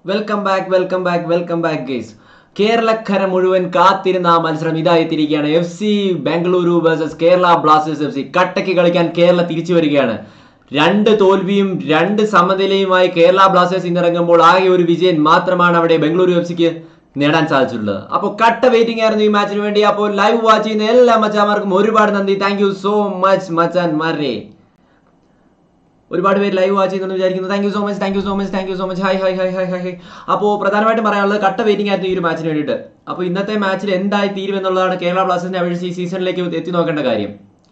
Welcome back welcome back welcome back guys കേരളക്കര മുഴുവൻ കാത്തിരുന്ന ആ മത്സരം ഇതായെത്തിയിരിക്കുകയാണ് F C Bengaluru versus Kerala Blasters F C കട്ടയ്ക്ക് കളിക്കാൻ കേരള തിരിച്ചു വരികയാണ് രണ്ട് തോൽവിയും രണ്ട് സമനിലയുമായി കേരള ബ്ലാസ്റ്റേഴ്സ് ഇന്നിറങ്ങുമ്പോൾ ആകെ ഒരു വിജയൻ മാത്രമാണ് അവിടെ ബംഗളൂരു എഫ് സിക്ക് നേടാൻ സാധിച്ചിട്ടുള്ളത് അപ്പോൾ കട്ട വെയിറ്റിംഗ് ആയിരുന്നു ഈ മാച്ചിന് വേണ്ടി അപ്പോൾ ലൈവ് വാച്ച് ചെയ്യുന്ന എല്ലാ മച്ചാമാർക്കും ഒരുപാട് നന്ദി താങ്ക് യു സോ മച്ച് മച്ചാൻ മറേ ഒരുപാട് പേര് ലൈവ് വാച്ച് ചെയ്യുന്നു വിചാരിക്കുന്നു thank you so much thank you so much thank you so much hi hi hi hi hi hi അപ്പോൾ പ്രധാനമായിട്ടും പറയാനുള്ളത് കട്ട വെയിറ്റിംഗ് ആയിരുന്നു ഈ ഒരു മാച്ചിന് വേണ്ടിയിട്ട് അപ്പോൾ ഇന്നത്തെ മാച്ചിൽ എന്തായി തീരും എന്നുള്ളതാണ് കേരള ബ്ലാസ്റ്റേഴ്സിനെ അപേക്ഷിച്ച് ഈ സീസണിലേക്ക് എത്തി നോക്കേണ്ട കാര്യം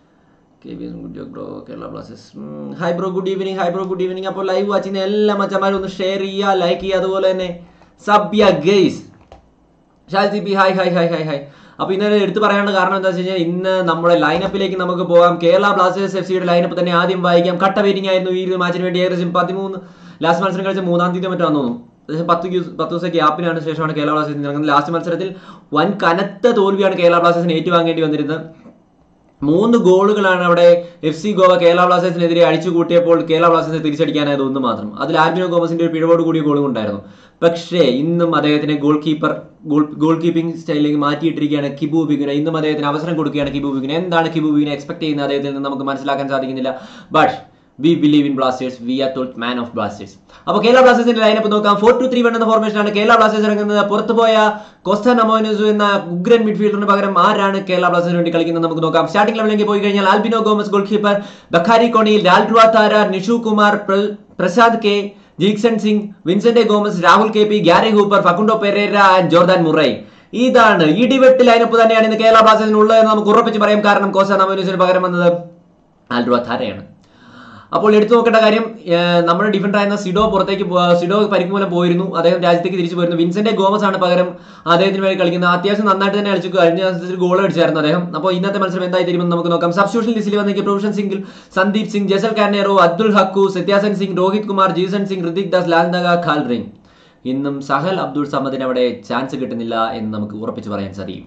good bro Kerala Blasters hi bro good evening hi bro good evening അപ്പോൾ ലൈവ് വാച്ച് ചെയ്യുന്ന എല്ലാ മച്ചന്മാരും ഒന്ന് ഷെയർ ചെയ്യുക ലൈക്ക് ചെയ്യുക അതുപോലെ തന്നെ സബ്യ guys Shaji B hi hi hi hi hi അപ്പൊ ഇന്നലെ എടുത്തു പറയാനുള്ള കാരണം എന്താ വെച്ച് കഴിഞ്ഞാൽ ഇന്ന് നമ്മുടെ ലൈനപ്പിലേക്ക് നമുക്ക് പോകാം കേരള ബ്ലാസ്റ്റേഴ്സ് എഫ് സിയുടെ ലൈനപ്പ് തന്നെ ആദ്യം വായിക്കാം കട്ട വെയിറ്റിംഗ് ആയിരുന്നു ഈ ഒരു മാച്ചിന് വേണ്ടി ഏകദേശം പതിമൂന്ന് ലാസ്റ്റ് മത്സരം കളിച്ച മൂന്നാം തീയതി മറ്റോ തോന്നുന്നു ഏകദേശം പത്ത് ദിവസം പത്ത് ദിവസം ഗ്യാപ്പിനാണ് ശേഷമാണ് കേരള ബ്ലാസ്റ്റേഴ്സ് ഇറങ്ങുന്നത് ലാസ്റ്റ് മത്സരത്തിൽ വൻ കനത്ത തോൽവിയാണ് കേരള ബ്ലാസ്റ്റേഴ്സിന് ഏറ്റുവാങ്ങേണ്ടി വന്നിരുന്നത് മൂന്ന് ഗോളുകളാണ് അവിടെ എഫ് സി ഗോവ കേരള ബ്ലാസ്റ്റേഴ്സിനെതിരെ അടിച്ചു കൂട്ടിയപ്പോൾ കേരള ബ്ലാസ്റ്റേഴ്സിനെ തിരിച്ചടിക്കാനായത് ഒന്ന് മാത്രം അതിൽ ആൽബിനോ ഗോമസിന്റെ ഒരു പിഴവോട് കൂടിയ ഗോളും ഉണ്ടായിരുന്നു പക്ഷേ ഇന്നും അദ്ദേഹത്തിന് goal keeper goal goal keeping സ്റ്റൈലിലേക്ക് മാറ്റിയിട്ടിരിക്കുകയാണ് കിബു ബിഗിന് ഇന്നും അദ്ദേഹത്തിന് അവസരം കൊടുക്കുകയാണ് കിബു ബിഗിന് എന്താണ് കിബു ബിഗിനെ എക്സ്പെക്ട് ചെയ്യുന്നത് അദ്ദേഹത്തിൽ നിന്ന് നമുക്ക് മനസ്സിലാക്കാൻ സാധിക്കുന്നില്ല but we believe in Blasters we are twelfth man of Blasters അപ്പോൾ കേരള ബ്ലാസ്റ്റേഴ്സിന്റെ ലൈനപ്പ് നോക്കാം ഫോർ ടു ത്രീ വൺ എന്ന ഫോർമേഷനാണ് കേരള ബ്ലാസ്റ്റേഴ്സ് ഇറങ്ങുന്നത് പുറത്തുപോയ കോസ്റ്റ നമോനസു എന്ന ഉഗ്രൻ മിഡ്ഫീൽഡറിന് പകരം ആരാണ് കേരള ബ്ലാസ്റ്റേഴ്സിന് വേണ്ടി കളിക്കുന്നത് നമുക്ക് നോക്കാം സ്റ്റാർട്ടിംഗ് ലെവലിലേക്ക് പോയി കഴിഞ്ഞാൽ Albino Gomes goal keeper Bakary കോണിയിൽ ലാൽഡ്രുവ താര നിഷു കുമാർ പ്ര- Prasad K Jeakson Singh Vincent Gomez Rahul K P Gary Hooper Facundo Pereyra and Jordan Murray ഇതാണ് ഇടിവെട്ട് ലൈനപ്പ് തന്നെയാണ് ഇന്ന് കേരള ബ്ലാസ്റ്റേഴ്സിന് ഉള്ളത് എന്ന് നമുക്ക് ഉറപ്പിച്ച് പറയാം കാരണം കോസ്റ്റ നമോനസിന് പകരം വന്നത് ആൽഡ്രുവ താരയാണ് അപ്പോൾ എടുത്തു നോക്കേണ്ട കാര്യം ഏർ നമ്മുടെ ഡിഫൻഡർ ആയിരുന്ന സിഡോ പുറത്തേക്ക് പോ- സിഡോ പരിക്ക് മൂലം പോയിരുന്നു അദ്ദേഹം രാജ്യത്തേക്ക് തിരിച്ചു പോയിരുന്നു വിൻസെന്റ് ഗോമസ് ആണ് പകരം അദ്ദേഹത്തിന് വേണ്ടി കളിക്കുന്നത് അത്യാവശ്യം നന്നായിട്ട് തന്നെ കളിച്ചു കഴിഞ്ഞ മത്സരത്തിൽ ഗോൾ അടിച്ചായിരുന്നു അദ്ദേഹം അപ്പോൾ ഇന്നത്തെ മത്സരം എന്തായി തീരുമെന്ന് നമുക്ക് നോക്കാം സബ്സ്റ്റിറ്റ്യൂഷൻ ലിസ്റ്റിൽ വന്നെങ്കിൽ പ്രൊഫഷൻ സിംഗിൽ സന്ദീപ് സിംഗ് ജസൽ കാനേറോ അബ്ദുൽ ഹക്കു സത്യാസൻ സിംഗ് രോഹിത് കുമാർ ജീസൺ സിംഗ് ഋതിക് ദാസ് ലാൽനഗ ഖാൽ റിംഗ് ഇന്നും സഹൽ അബ്ദുൾ സമദിന് അവിടെ ചാൻസ് കിട്ടുന്നില്ല എന്ന് നമുക്ക് ഉറപ്പിച്ച് പറയാൻ സാധിക്കും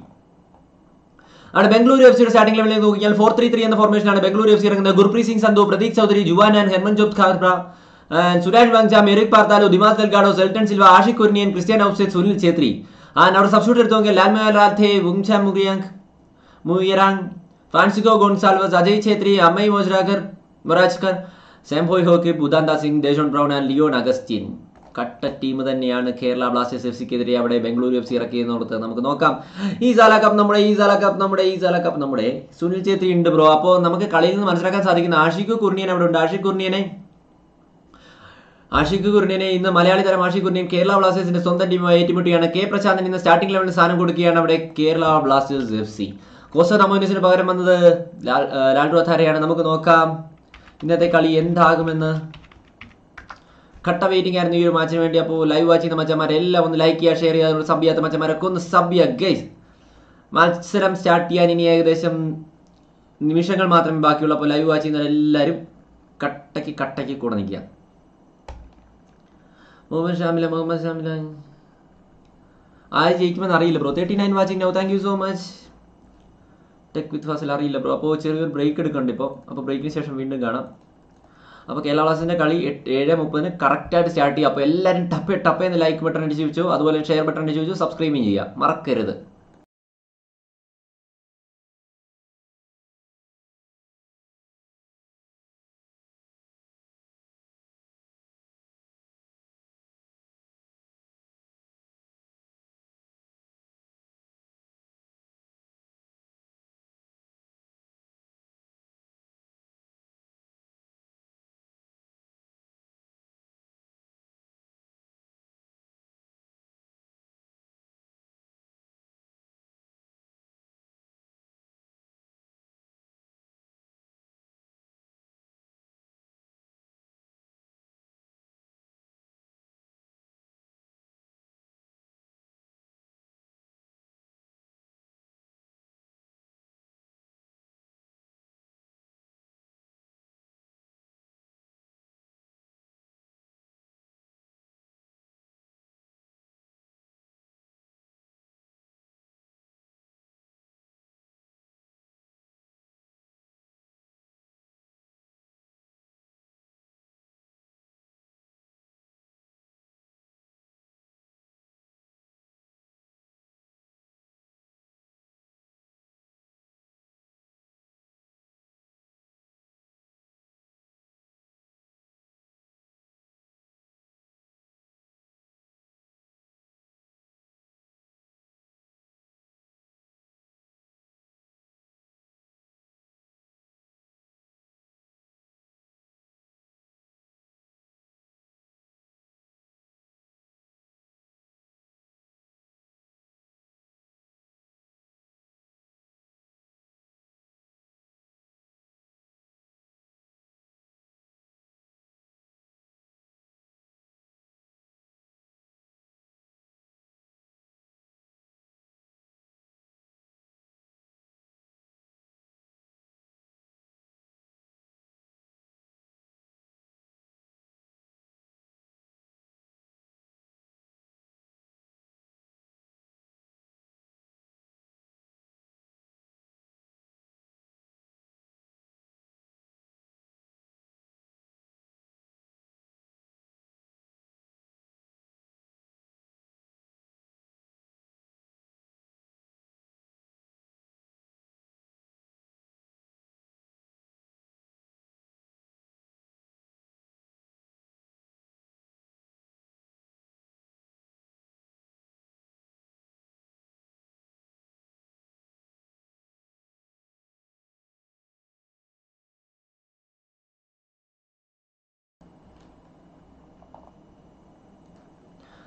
ആണ് ബംഗളൂരു എഫ് സിയുടെ സ്റ്റാർട്ടിംഗ് ലെവലിൽ നോക്കിയാൽ ഫോർ ത്രീ ത്രീ എന്ന ഫോർമേഷനാണ് ബംഗളൂരു എഫ് സി ഇറങ്ങുന്നത് Gurpreet Singh Sandhu Pratik Chowdhary Juan Juanan Harmanjot Khabra Suresh Wangjam Merrick Paartalu Dimas Delgado Cleiton Silva Ashique Kuruniyan Kristian Opseth Sunil Chhetri and അവിടെ സബ്സ്റ്റിറ്റ്യൂട്ട് എടുത്തു നോക്കിയാൽ ലാൽമയ ലാൽഥെ വുങ്ച മുറിയാങ് മുയറാങ് ഫ്രാൻസിക്കോ ഗോൺസാൽവസ് അജയ് ഛേത്രി അമ്മയ് മോജ്രാഗർ മൊറാജ്കർ സാംഫോയ് ഹോക്കി Bidyananda Singh Deshorn Brown and Leon Augustine കട്ട ടീം തന്നെയാണ് കേരള ബ്ലാസ്റ്റേഴ്സ് എഫ് സിക്കെതിരെ അവിടെ ബംഗളൂരു എഫ് സി ഇറക്കിയെന്നോർത്ത് നമുക്ക് നോക്കാം ഈ സാല കപ്പ് നമ്മുടെ ഈ സാല കപ്പ് നമ്മുടെ ഈ സാല കപ്പ് നമ്മുടെ സുനിൽ ഛേത്രി ഉണ്ട് ബ്രോ അപ്പോൾ നമുക്ക് കളിയിൽ നിന്ന് മനസ്സിലാക്കാൻ സാധിക്കുന്ന ആഷിഖ് കുർണിയൻ അവിടെ ഉണ്ട് ആഷിഖ് കുർണിയനെ ആഷിഖ് കുർണിയനെ ഇന്ന് മലയാളി തരം ആഷിഖ് കുർണിയൻ കേരള ബ്ലാസ്റ്റേഴ്സിന്റെ സ്വന്തം ടീമുമായി ഏറ്റുമുട്ടിയാണ് കെ പ്രശാന്തൻ ഇന്ന് സ്റ്റാർട്ടിംഗ് ലെവലിൽ സ്ഥാനം കൊടുക്കുകയാണ് അവിടെ Kerala Blasters F C Costa അമോനിസിന് പകരം വന്നത് ലാൽ ലാൽ റോഥാരയാണ് നമുക്ക് നോക്കാം ഇന്നത്തെ കളി എന്താകുമെന്ന് കട്ട വെയിറ്റിംഗ് ആയിരുന്നു ഈ ഒരു മാച്ചിന് വേണ്ടി അപ്പോൾ ലൈവ് വാച്ച് ചെയ്യുന്ന മച്ചന്മാരെ എല്ലാം ഒന്ന് ലൈക്ക് ചെയ്യുക ഷെയർ ചെയ്യുക സബ് ചെയ്യാത്ത മച്ചന്മാരൊക്കെ ഒന്ന് സബ് ചെയ്യുക ഗൈസ് മത്സരം സ്റ്റാർട്ട് ചെയ്യാൻ ഇനി ഏകദേശം നിമിഷങ്ങൾ മാത്രമേ ബാക്കിയുള്ളൂ അപ്പോൾ ലൈവ് വാച്ച് ചെയ്യുന്നവർ എല്ലാവരും കട്ടയ്ക്ക് കട്ടയ്ക്ക് കൂടെ നിൽക്കുക മുഹമ്മദ് ഷാമില മുഹമ്മദ് ഷാമില ആര് ജയിക്കുമെന്ന് അറിയില്ല bro thirty nine watching no thank you so much tech with Fasil അറിയില്ല ബ്രോ അപ്പോൾ ചെറിയൊരു ബ്രേക്ക് എടുക്കുന്നുണ്ട് ഇപ്പോൾ അപ്പോൾ ബ്രേക്കിന് ശേഷം വീണ്ടും കാണാം അപ്പോൾ കേരള ബ്ലാസ്റ്റേഴ്സിന്റെ കളി എട്ട് ഏഴ് മുപ്പതിന് കറക്റ്റായിട്ട് സ്റ്റാർട്ട് ചെയ്യുക അപ്പോൾ എല്ലാവരും ടപ്പ് ടപ്പ് എന്ന് ലൈക്ക് ബട്ടൺ അടിച്ച് വെച്ചു അതുപോലെ ഷെയർ ബട്ടൺ അടിച്ച് വെച്ചു സബ്സ്ക്രൈബും ചെയ്യുക മറക്കരുത്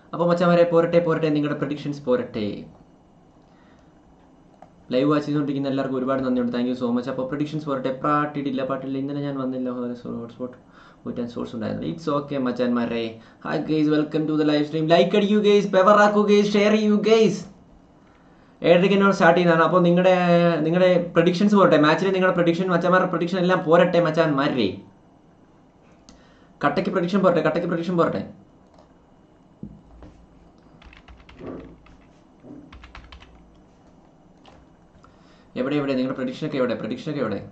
അപ്പോൾ മച്ചാമാരെ പോരട്ടെ പോരട്ടെ നിങ്ങളുടെ പ്രഡിക്ഷൻസ് പോരട്ടെ ലൈവ് വാച്ച് ചെയ്തുകൊണ്ടിരിക്കുന്ന എല്ലാവർക്കും ഒരുപാട് നന്ദിയുണ്ട് താങ്ക് യു സോ മച്ച് അപ്പോൾ പ്രഡിക്ഷൻസ് പോരട്ടെ പാട്ടിടില്ല പാട്ടില്ല ഇന്നലെ ഞാൻ വന്നില്ല ഹോട്ട്സ്പോട്ട് ഊറ്റാൻ സോഴ്സ് ഉണ്ടായിരുന്നു ഇറ്റ്സ് ഓക്കെ മച്ചാന്മാരെ hi guys welcome to the live stream like അടിക്കൂ ഗെയ്സ് പെവറാക്കൂ ഗെയ്സ് ഷെയർ ചെയ്യൂ ഗെയ്സ് ഏഴരയ്ക്ക് എന്നോട് സ്റ്റാർട്ട് ചെയ്യുന്നതാണ് അപ്പോൾ നിങ്ങളുടെ നിങ്ങളുടെ പ്രഡിക്ഷൻസ് പോരട്ടെ മാച്ചിൽ നിങ്ങളുടെ പ്രഡിക്ഷൻ മച്ചാന്മാരുടെ പ്രഡിക്ഷൻ എല്ലാം പോരട്ടെ മച്ചാന്മാരെ കട്ടയ്ക്ക് പ്രഡിക്ഷൻ പോരട്ടെ കട്ടയ്ക്ക് പ്രഡിക്ഷൻ പോരട്ടെ എവിടെ എവിടെ നിങ്ങളുടെ പ്രഡിക്ഷൻ ഒക്കെ എവിടെ പ്രഡിക്ഷൻ ഒക്കെ എവിടെ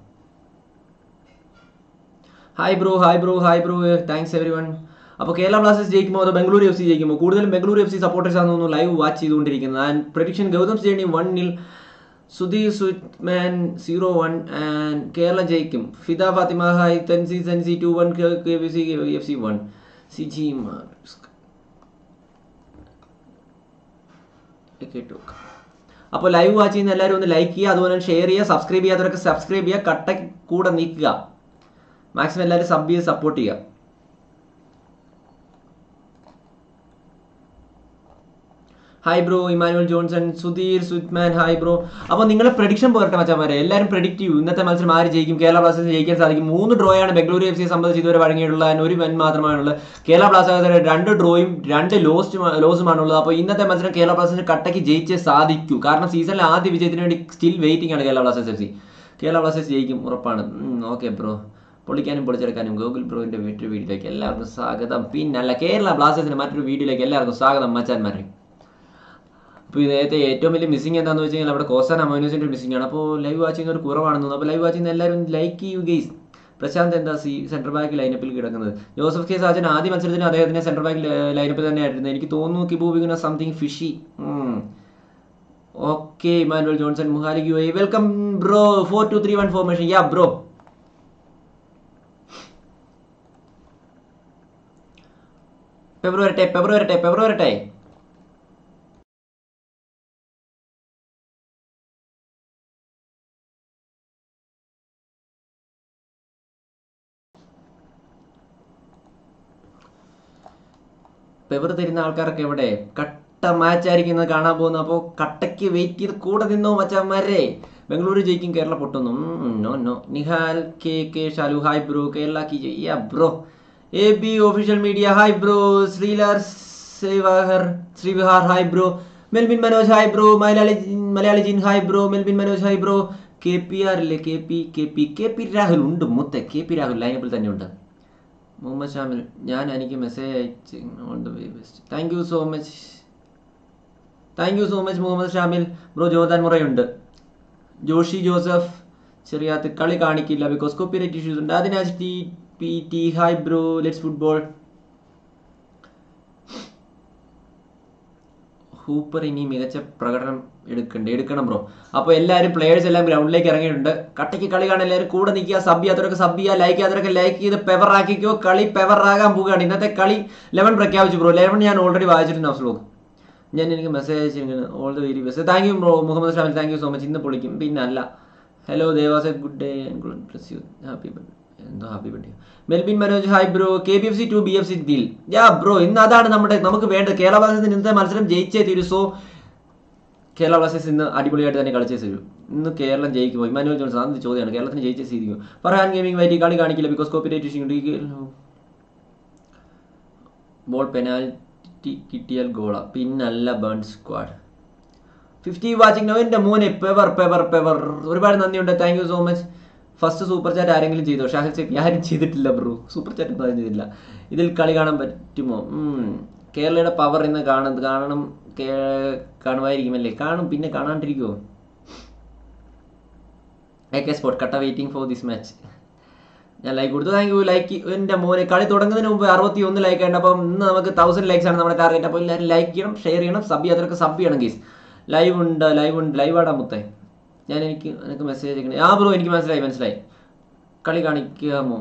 hi bro hi bro hi bro thanks everyone അപ്പോൾ കേരള ബ്ലാസ്റ്റേഴ്സ് ജയിക്കുമോ അതോ ബംഗളൂരു എഫ് സി ജയിക്കുമോ കൂടുതലും ബംഗളൂരു എഫ് സി സപ്പോർട്ടേഴ്സ് ആണ് തോന്നുന്നു ലൈവ് വാച്ച് ചെയ്തുകൊണ്ടിരിക്കുന്നത് and prediction Gautham Stanley one nil Sudheer സുറ്റ്മാൻ സീറോ വൺ ആൻഡ് കേരള ജയിക്കും ഫിദ ഫാത്തിമ ഹായ് തെൻസി സെൻസി two one K V C F C one C G കേട്ടു അപ്പോൾ ലൈവ് വാച്ച് ചെയ്യുന്ന എല്ലാവരും ഒന്ന് ലൈക്ക് ചെയ്യുക അതുപോലെ ഷെയർ ചെയ്യുക സബ്സ്ക്രൈബ് ചെയ്യാത്തവരൊക്കെ സബ്സ്ക്രൈബ് ചെയ്യുക കട്ട കൂടെ നീക്കുക മാക്സിമം എല്ലാവരും സബ് ചെയ്ത് സപ്പോർട്ട് ചെയ്യുക ഹായ് ബ്രോ ഇമാനുവൽ ജോൺസൺ സുധീർ സുത്മാൻ ഹായ് ബ്രോ അപ്പോൾ നിങ്ങളെ പ്രഡിക്ഷൻ പോരട്ടെ മച്ചാമാരെ എല്ലാവരും പ്രഡിക്റ്റ് ചെയ്യൂ ഇന്നത്തെ മത്സരം ആര് ജയിക്കും കേരള ബ്ലാസ്റ്റേഴ്സ് ജയിക്കാൻ സാധിക്കും മൂന്ന് ഡ്രോയാണ് ബംഗളൂരു എഫ് സിയെ സംബന്ധിച്ച് ഇതുവരെ വഴങ്ങിയിട്ടുള്ള ഒരു വൻ മാത്രമാണുള്ളത് കേരള ബ്ലാസ്റ്റേഴ്സിന് രണ്ട് ഡ്രോയും രണ്ട് ലോസ്റ്റ് ലോസുമാണുള്ളത് അപ്പോൾ ഇന്നത്തെ മത്സരം കേരള ബ്ലാസ്റ്റേഴ്സിന് കട്ടയ്ക്ക് ജയിച്ചേ സാധിക്കൂ കാരണം സീസണിലെ ആദ്യ വിജയത്തിന് വേണ്ടി സ്റ്റിൽ വെയിറ്റിംഗ് ആണ് Kerala Blasters F C Kerala Blasters ജയിക്കും ഉറപ്പാണ് ഓക്കെ ബ്രോ പൊളിക്കാനും പൊളിച്ചെടുക്കാനും ഗൂഗിൾ ബ്രോയിൻ്റെ മറ്റൊരു വീഡിയോയിലേക്ക് എല്ലാവർക്കും സ്വാഗതം പിന്നല്ല കേരള ബ്ലാസ്റ്റേഴ്സിന്റെ മറ്റൊരു വീഡിയോയിലേക്ക് എല്ലാവർക്കും സ്വാഗതം മച്ചാന്മാരെ അപ്പോൾ നേരത്തെ ഏറ്റവും വലിയ മിസ്സിംഗ് എന്താണെന്ന് വെച്ച് കഴിഞ്ഞാൽ അവിടെ കോസാൻ അമോനോസിൻ്റെ മിസ്സിംഗ് ആണ് അപ്പോൾ ലൈവ് വാച്ച് ചെയ്യുന്ന ഒരു കുറവാണെന്ന് തോന്നുന്നു അപ്പോൾ ലൈവ് വാച്ച് ചെയ്യുന്ന എല്ലാവരും ലൈക്ക് ചെയ്യൂ ഗെയ്സ് പ്രശാന്ത് എന്താ സി സെൻട്രൽ ബാക്ക് ലൈനപ്പിൽ കിടക്കുന്നത് ജോസഫ് കെ സാജൻ ആദ്യ മത്സരത്തിന് അദ്ദേഹത്തിന് സെൻട്രൽ ബാക്ക് ലൈനപ്പിൽ തന്നെ ആയിരുന്നു എനിക്ക് തോന്നുന്നു കിബു വിഗുന something fishy okay Emmanuel Johnson മുഹാലിക് you welcome bro four two three one formation yeah bro പെബ്രു വരട്ടെ പെബ്രു വരട്ടെ പെബ്രു വരട്ടെ പെവർ തരുന്ന ആൾക്കാരൊക്കെ എവിടെ കട്ട മാച്ച് ആയിരിക്കും കാണാൻ പോകുന്നത് അപ്പോൾ കട്ടയ്ക്ക് വെയിറ്റ് ചെയ്ത് കൂടെ നിന്നോ മച്ചാന്മാരെ ബംഗളൂരു ജയിക്കും കേരള പൊട്ടുന്നു no no Nihal K K Shalu hi bro Kerala കി ജയ്യ bro A B official media hi bro ശ്രീലാർ സേവാഹർ ശ്രീവിഹാർ hi bro Melbin Manoj hi bro Malayali Malayali ജിൻ hi bro Melbin Manoj hi bro K P R ഇല്ലേ K P K P K P Rahul ഉണ്ട് മുത്ത കെ പി രാഹുൽ ലൈനപ്പിൽ തന്നെ ഉണ്ട് മുഹമ്മദ് ഷാമിൽ ഞാൻ എനിക്ക് മെസ്സേജ് അയച്ച് all the way best thank you so much thank you so much Muhammad Shamil bro Jordan മുറയുണ്ട് ജോഷി ജോസഫ് ചെറിയാത്ത് കളി കാണിക്കില്ല ബിക്കോസ് കോപ്പിറൈറ്റ് ഇഷ്യൂസ് ഉണ്ട് അതിനാച്ച് T P T hi bro let's football Hooper ഇനി മികച്ച പ്രകടനം എടുക്കണ്ടേ എടുക്കണം ബ്രോ അപ്പോൾ എല്ലാവരും പ്ലേയേഴ്സ് എല്ലാം ഗ്രൗണ്ടിലേക്ക് ഇറങ്ങിയിട്ടുണ്ട് കട്ടയ്ക്ക് കളി കാണാൻ എല്ലാവരും കൂടെ നിൽക്കുക സബ് ചെയ്യാത്തവരൊക്കെ സബ് ചെയ്യുക ലൈക്ക് ചെയ്യാത്തവരൊക്കെ ലൈക്ക് ചെയ്ത് പെവർ ആക്കിക്കോ കളി പെവർ ആകാൻ പോവുകയാണ് ഇന്നത്തെ കളി ലെവൻ പ്രഖ്യാപിച്ചു ബ്രോ ലെവൻ ഞാൻ ഓൾറെഡി വായിച്ചിട്ടുണ്ട് അഫ്ലോക്ക് ഞാൻ എനിക്ക് മെസ്സേജ് അയച്ചിരിക്കുന്നത് all the very best thank you bro Muhammad Shamil thank you so much ഇന്ന് പൊളിക്കും പിന്നെ അല്ല hello Devas good day bless you happy birthday എന്തോ happy birthday Melbin Manoj hi bro K B F C to B F C ദിൽ yeah bro ഇന്ന് അതാണ് നമ്മുടെ നമുക്ക് വേണ്ടത് കേരള ബ്ലാസ്റ്റേഴ്സിന് ഇന്നത്തെ മത്സരം ജയിച്ചേ തീരൂ സോ കേരള ബ്ലാസ്റ്റേഴ്സ് ഇന്ന് അടിപൊളിയായിട്ട് തന്നെ കളിച്ചേ തീരൂ ഇന്ന് കേരളം ജയിക്കുമോ ഇമാനുവൽ ജോൺസൺ അതൊരു ചോദ്യമാണ് കേരളത്തിന് ജയിച്ചേ സ്ഥിതിക്കും പറയാൻ ഗെയിമിംഗ് വൈറ്റി കളി കാണിക്കില്ല because copyright issue ball penalty കിട്ടിയാൽ ഗോള പിന്നല്ല burn squad fifty watching now എൻ്റെ മോനെ പെവർ പെവർ പെവർ ഒരുപാട് നന്ദിയുണ്ട് thank you so much first super chat ആരെങ്കിലും ചെയ്തോ ഷാഹിൽ സേഫ് ആരും ചെയ്തിട്ടില്ല ബ്രോ സൂപ്പർ ചാറ്റ് ഒന്നും ആരും ചെയ്തില്ല ഇതിൽ കളി കാണാൻ പറ്റുമോ കേരളയുടെ പവർ ഇന്ന് കാണുന്നത് കാണണം കാണുമായിരിക്കുമല്ലേ കാണും പിന്നെ കാണാണ്ടിരിക്കുമോ എ കെ സ്പോട്ട് കട്ട വെയിറ്റിംഗ് ഫോർ ദിസ് മാച്ച് ഞാൻ ലൈക്ക് കൊടുത്തു താങ്ക് യു ലൈക്ക് എൻ്റെ മോനെ കളി തുടങ്ങുന്നതിന് മുമ്പ് അറുപത്തി ഒന്ന് ലൈക്ക് ഉണ്ട് അപ്പം ഇന്ന് നമുക്ക് തൗസൻഡ് ലൈക്സ് ആണ് നമ്മുടെ ടാർഗറ്റ് അപ്പോൾ എല്ലാവരും ലൈക്ക് ചെയ്യണം ഷെയർ ചെയ്യണം സബ് ചെയ്യാത്തവർക്ക് സബ് ചെയ്യണം ഗീസ് ലൈവ് ഉണ്ട് ലൈവ് ഉണ്ട് ലൈവ് ആടാ മുത്തേ ഞാൻ എനിക്ക് എനിക്ക് മെസ്സേജ് അയക്കണേ ആ ബ്രോ എനിക്ക് മനസ്സിലായി മനസ്സിലായി കളി കാണിക്കാമോ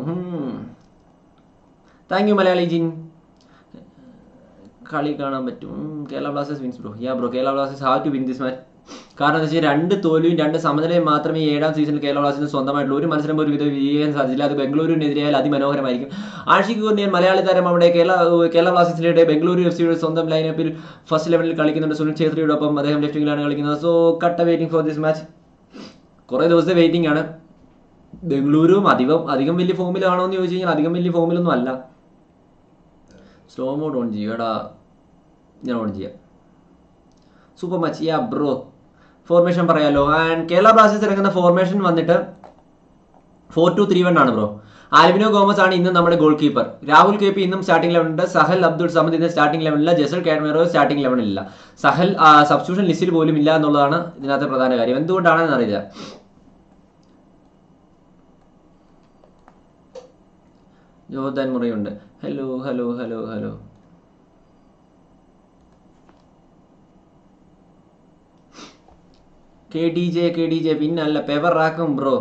താങ്ക് യു മലയാളി ജിൻ കളി കാണാൻ പറ്റും Kerala Blasters wins bro yeah bro Kerala Blasters have to win this match കാരണം എന്താ വെച്ചാൽ രണ്ട് തോൽവിയും രണ്ട് സമനിലയും മാത്രമേ ഈ ഏഴാം സീസണിൽ കേരള ബ്ലാസ്റ്റേഴ്സിന് സ്വന്തമായിട്ടുള്ള ഒരു മത്സരം പോലും ഇത് വിജയിക്കാൻ സാധിച്ചില്ല അത് ബംഗളൂരുവിനെതിരെയാൽ അതിമനോഹരമായിരിക്കും ആഷിഖ് കുർണിയൻ മലയാളി താരം അവിടെ കേരള കേരള ബ്ലാസ്റ്റേഴ്സിന്റെ ബംഗളൂരു എഫ് സിയുടെ സ്വന്തം ലൈനപ്പിൽ ഫസ്റ്റ് ലെവലിൽ കളിക്കുന്നുണ്ട് സുനിൽ ഛേത്രിയോടൊപ്പം അദ്ദേഹം ലെഫ്റ്റ് വിങ്ങിലാണ് കളിക്കുന്നത് സോ കട്ട വെയിറ്റിംഗ് ഫോർ ദിസ് മാച്ച് കുറേ ദിവസത്തെ വെയിറ്റിംഗ് ആണ് ബംഗളൂരും അധികം അധികം വലിയ ഫോമിലാണോ എന്ന് ചോദിച്ചു കഴിഞ്ഞാൽ അധികം വലിയ ഫോമിലൊന്നും അല്ല സ്ലോ മോഡ് ഓൺ ചെയ്യും എടാ ഞാൻ ഓൺ ചെയ്യാം super much yeah bro formation പറയാലോ ആൻഡ് കേരള ബ്ലാസ്റ്റേഴ്സ് ഇറങ്ങുന്ന ഫോർമേഷൻ വന്നിട്ട് ഫോർ ടു ത്രീ വൺ ആണ് ബ്രോ ആൽവിനോ ഗോമസ് ആണ് ഇന്ന് നമ്മുടെ goalkeeper Rahul K P ഇന്നും സ്റ്റാർട്ടിംഗ് ലെവലുണ്ട് സഹൽ അബ്ദുൾ സമദ് ഇന്ന് സ്റ്റാർട്ടിംഗ് ലെവലില്ല ജസൽ കാഡ്മേറോ സ്റ്റാർട്ടിംഗ് ലെവലില്ല സഹൽ സബ്സ്റ്റിറ്റ്യൂഷൻ ലിസ്റ്റിൽ പോലും ഇല്ല എന്നുള്ളതാണ് ഇതിനകത്തെ പ്രധാന കാര്യം എന്തുകൊണ്ടാണെന്ന് അറിയില്ല ജോർദാൻ മുറയുണ്ട് hello hello hello hello K D J K D J പിന്നല്ല പെവറാക്കും ബ്രോ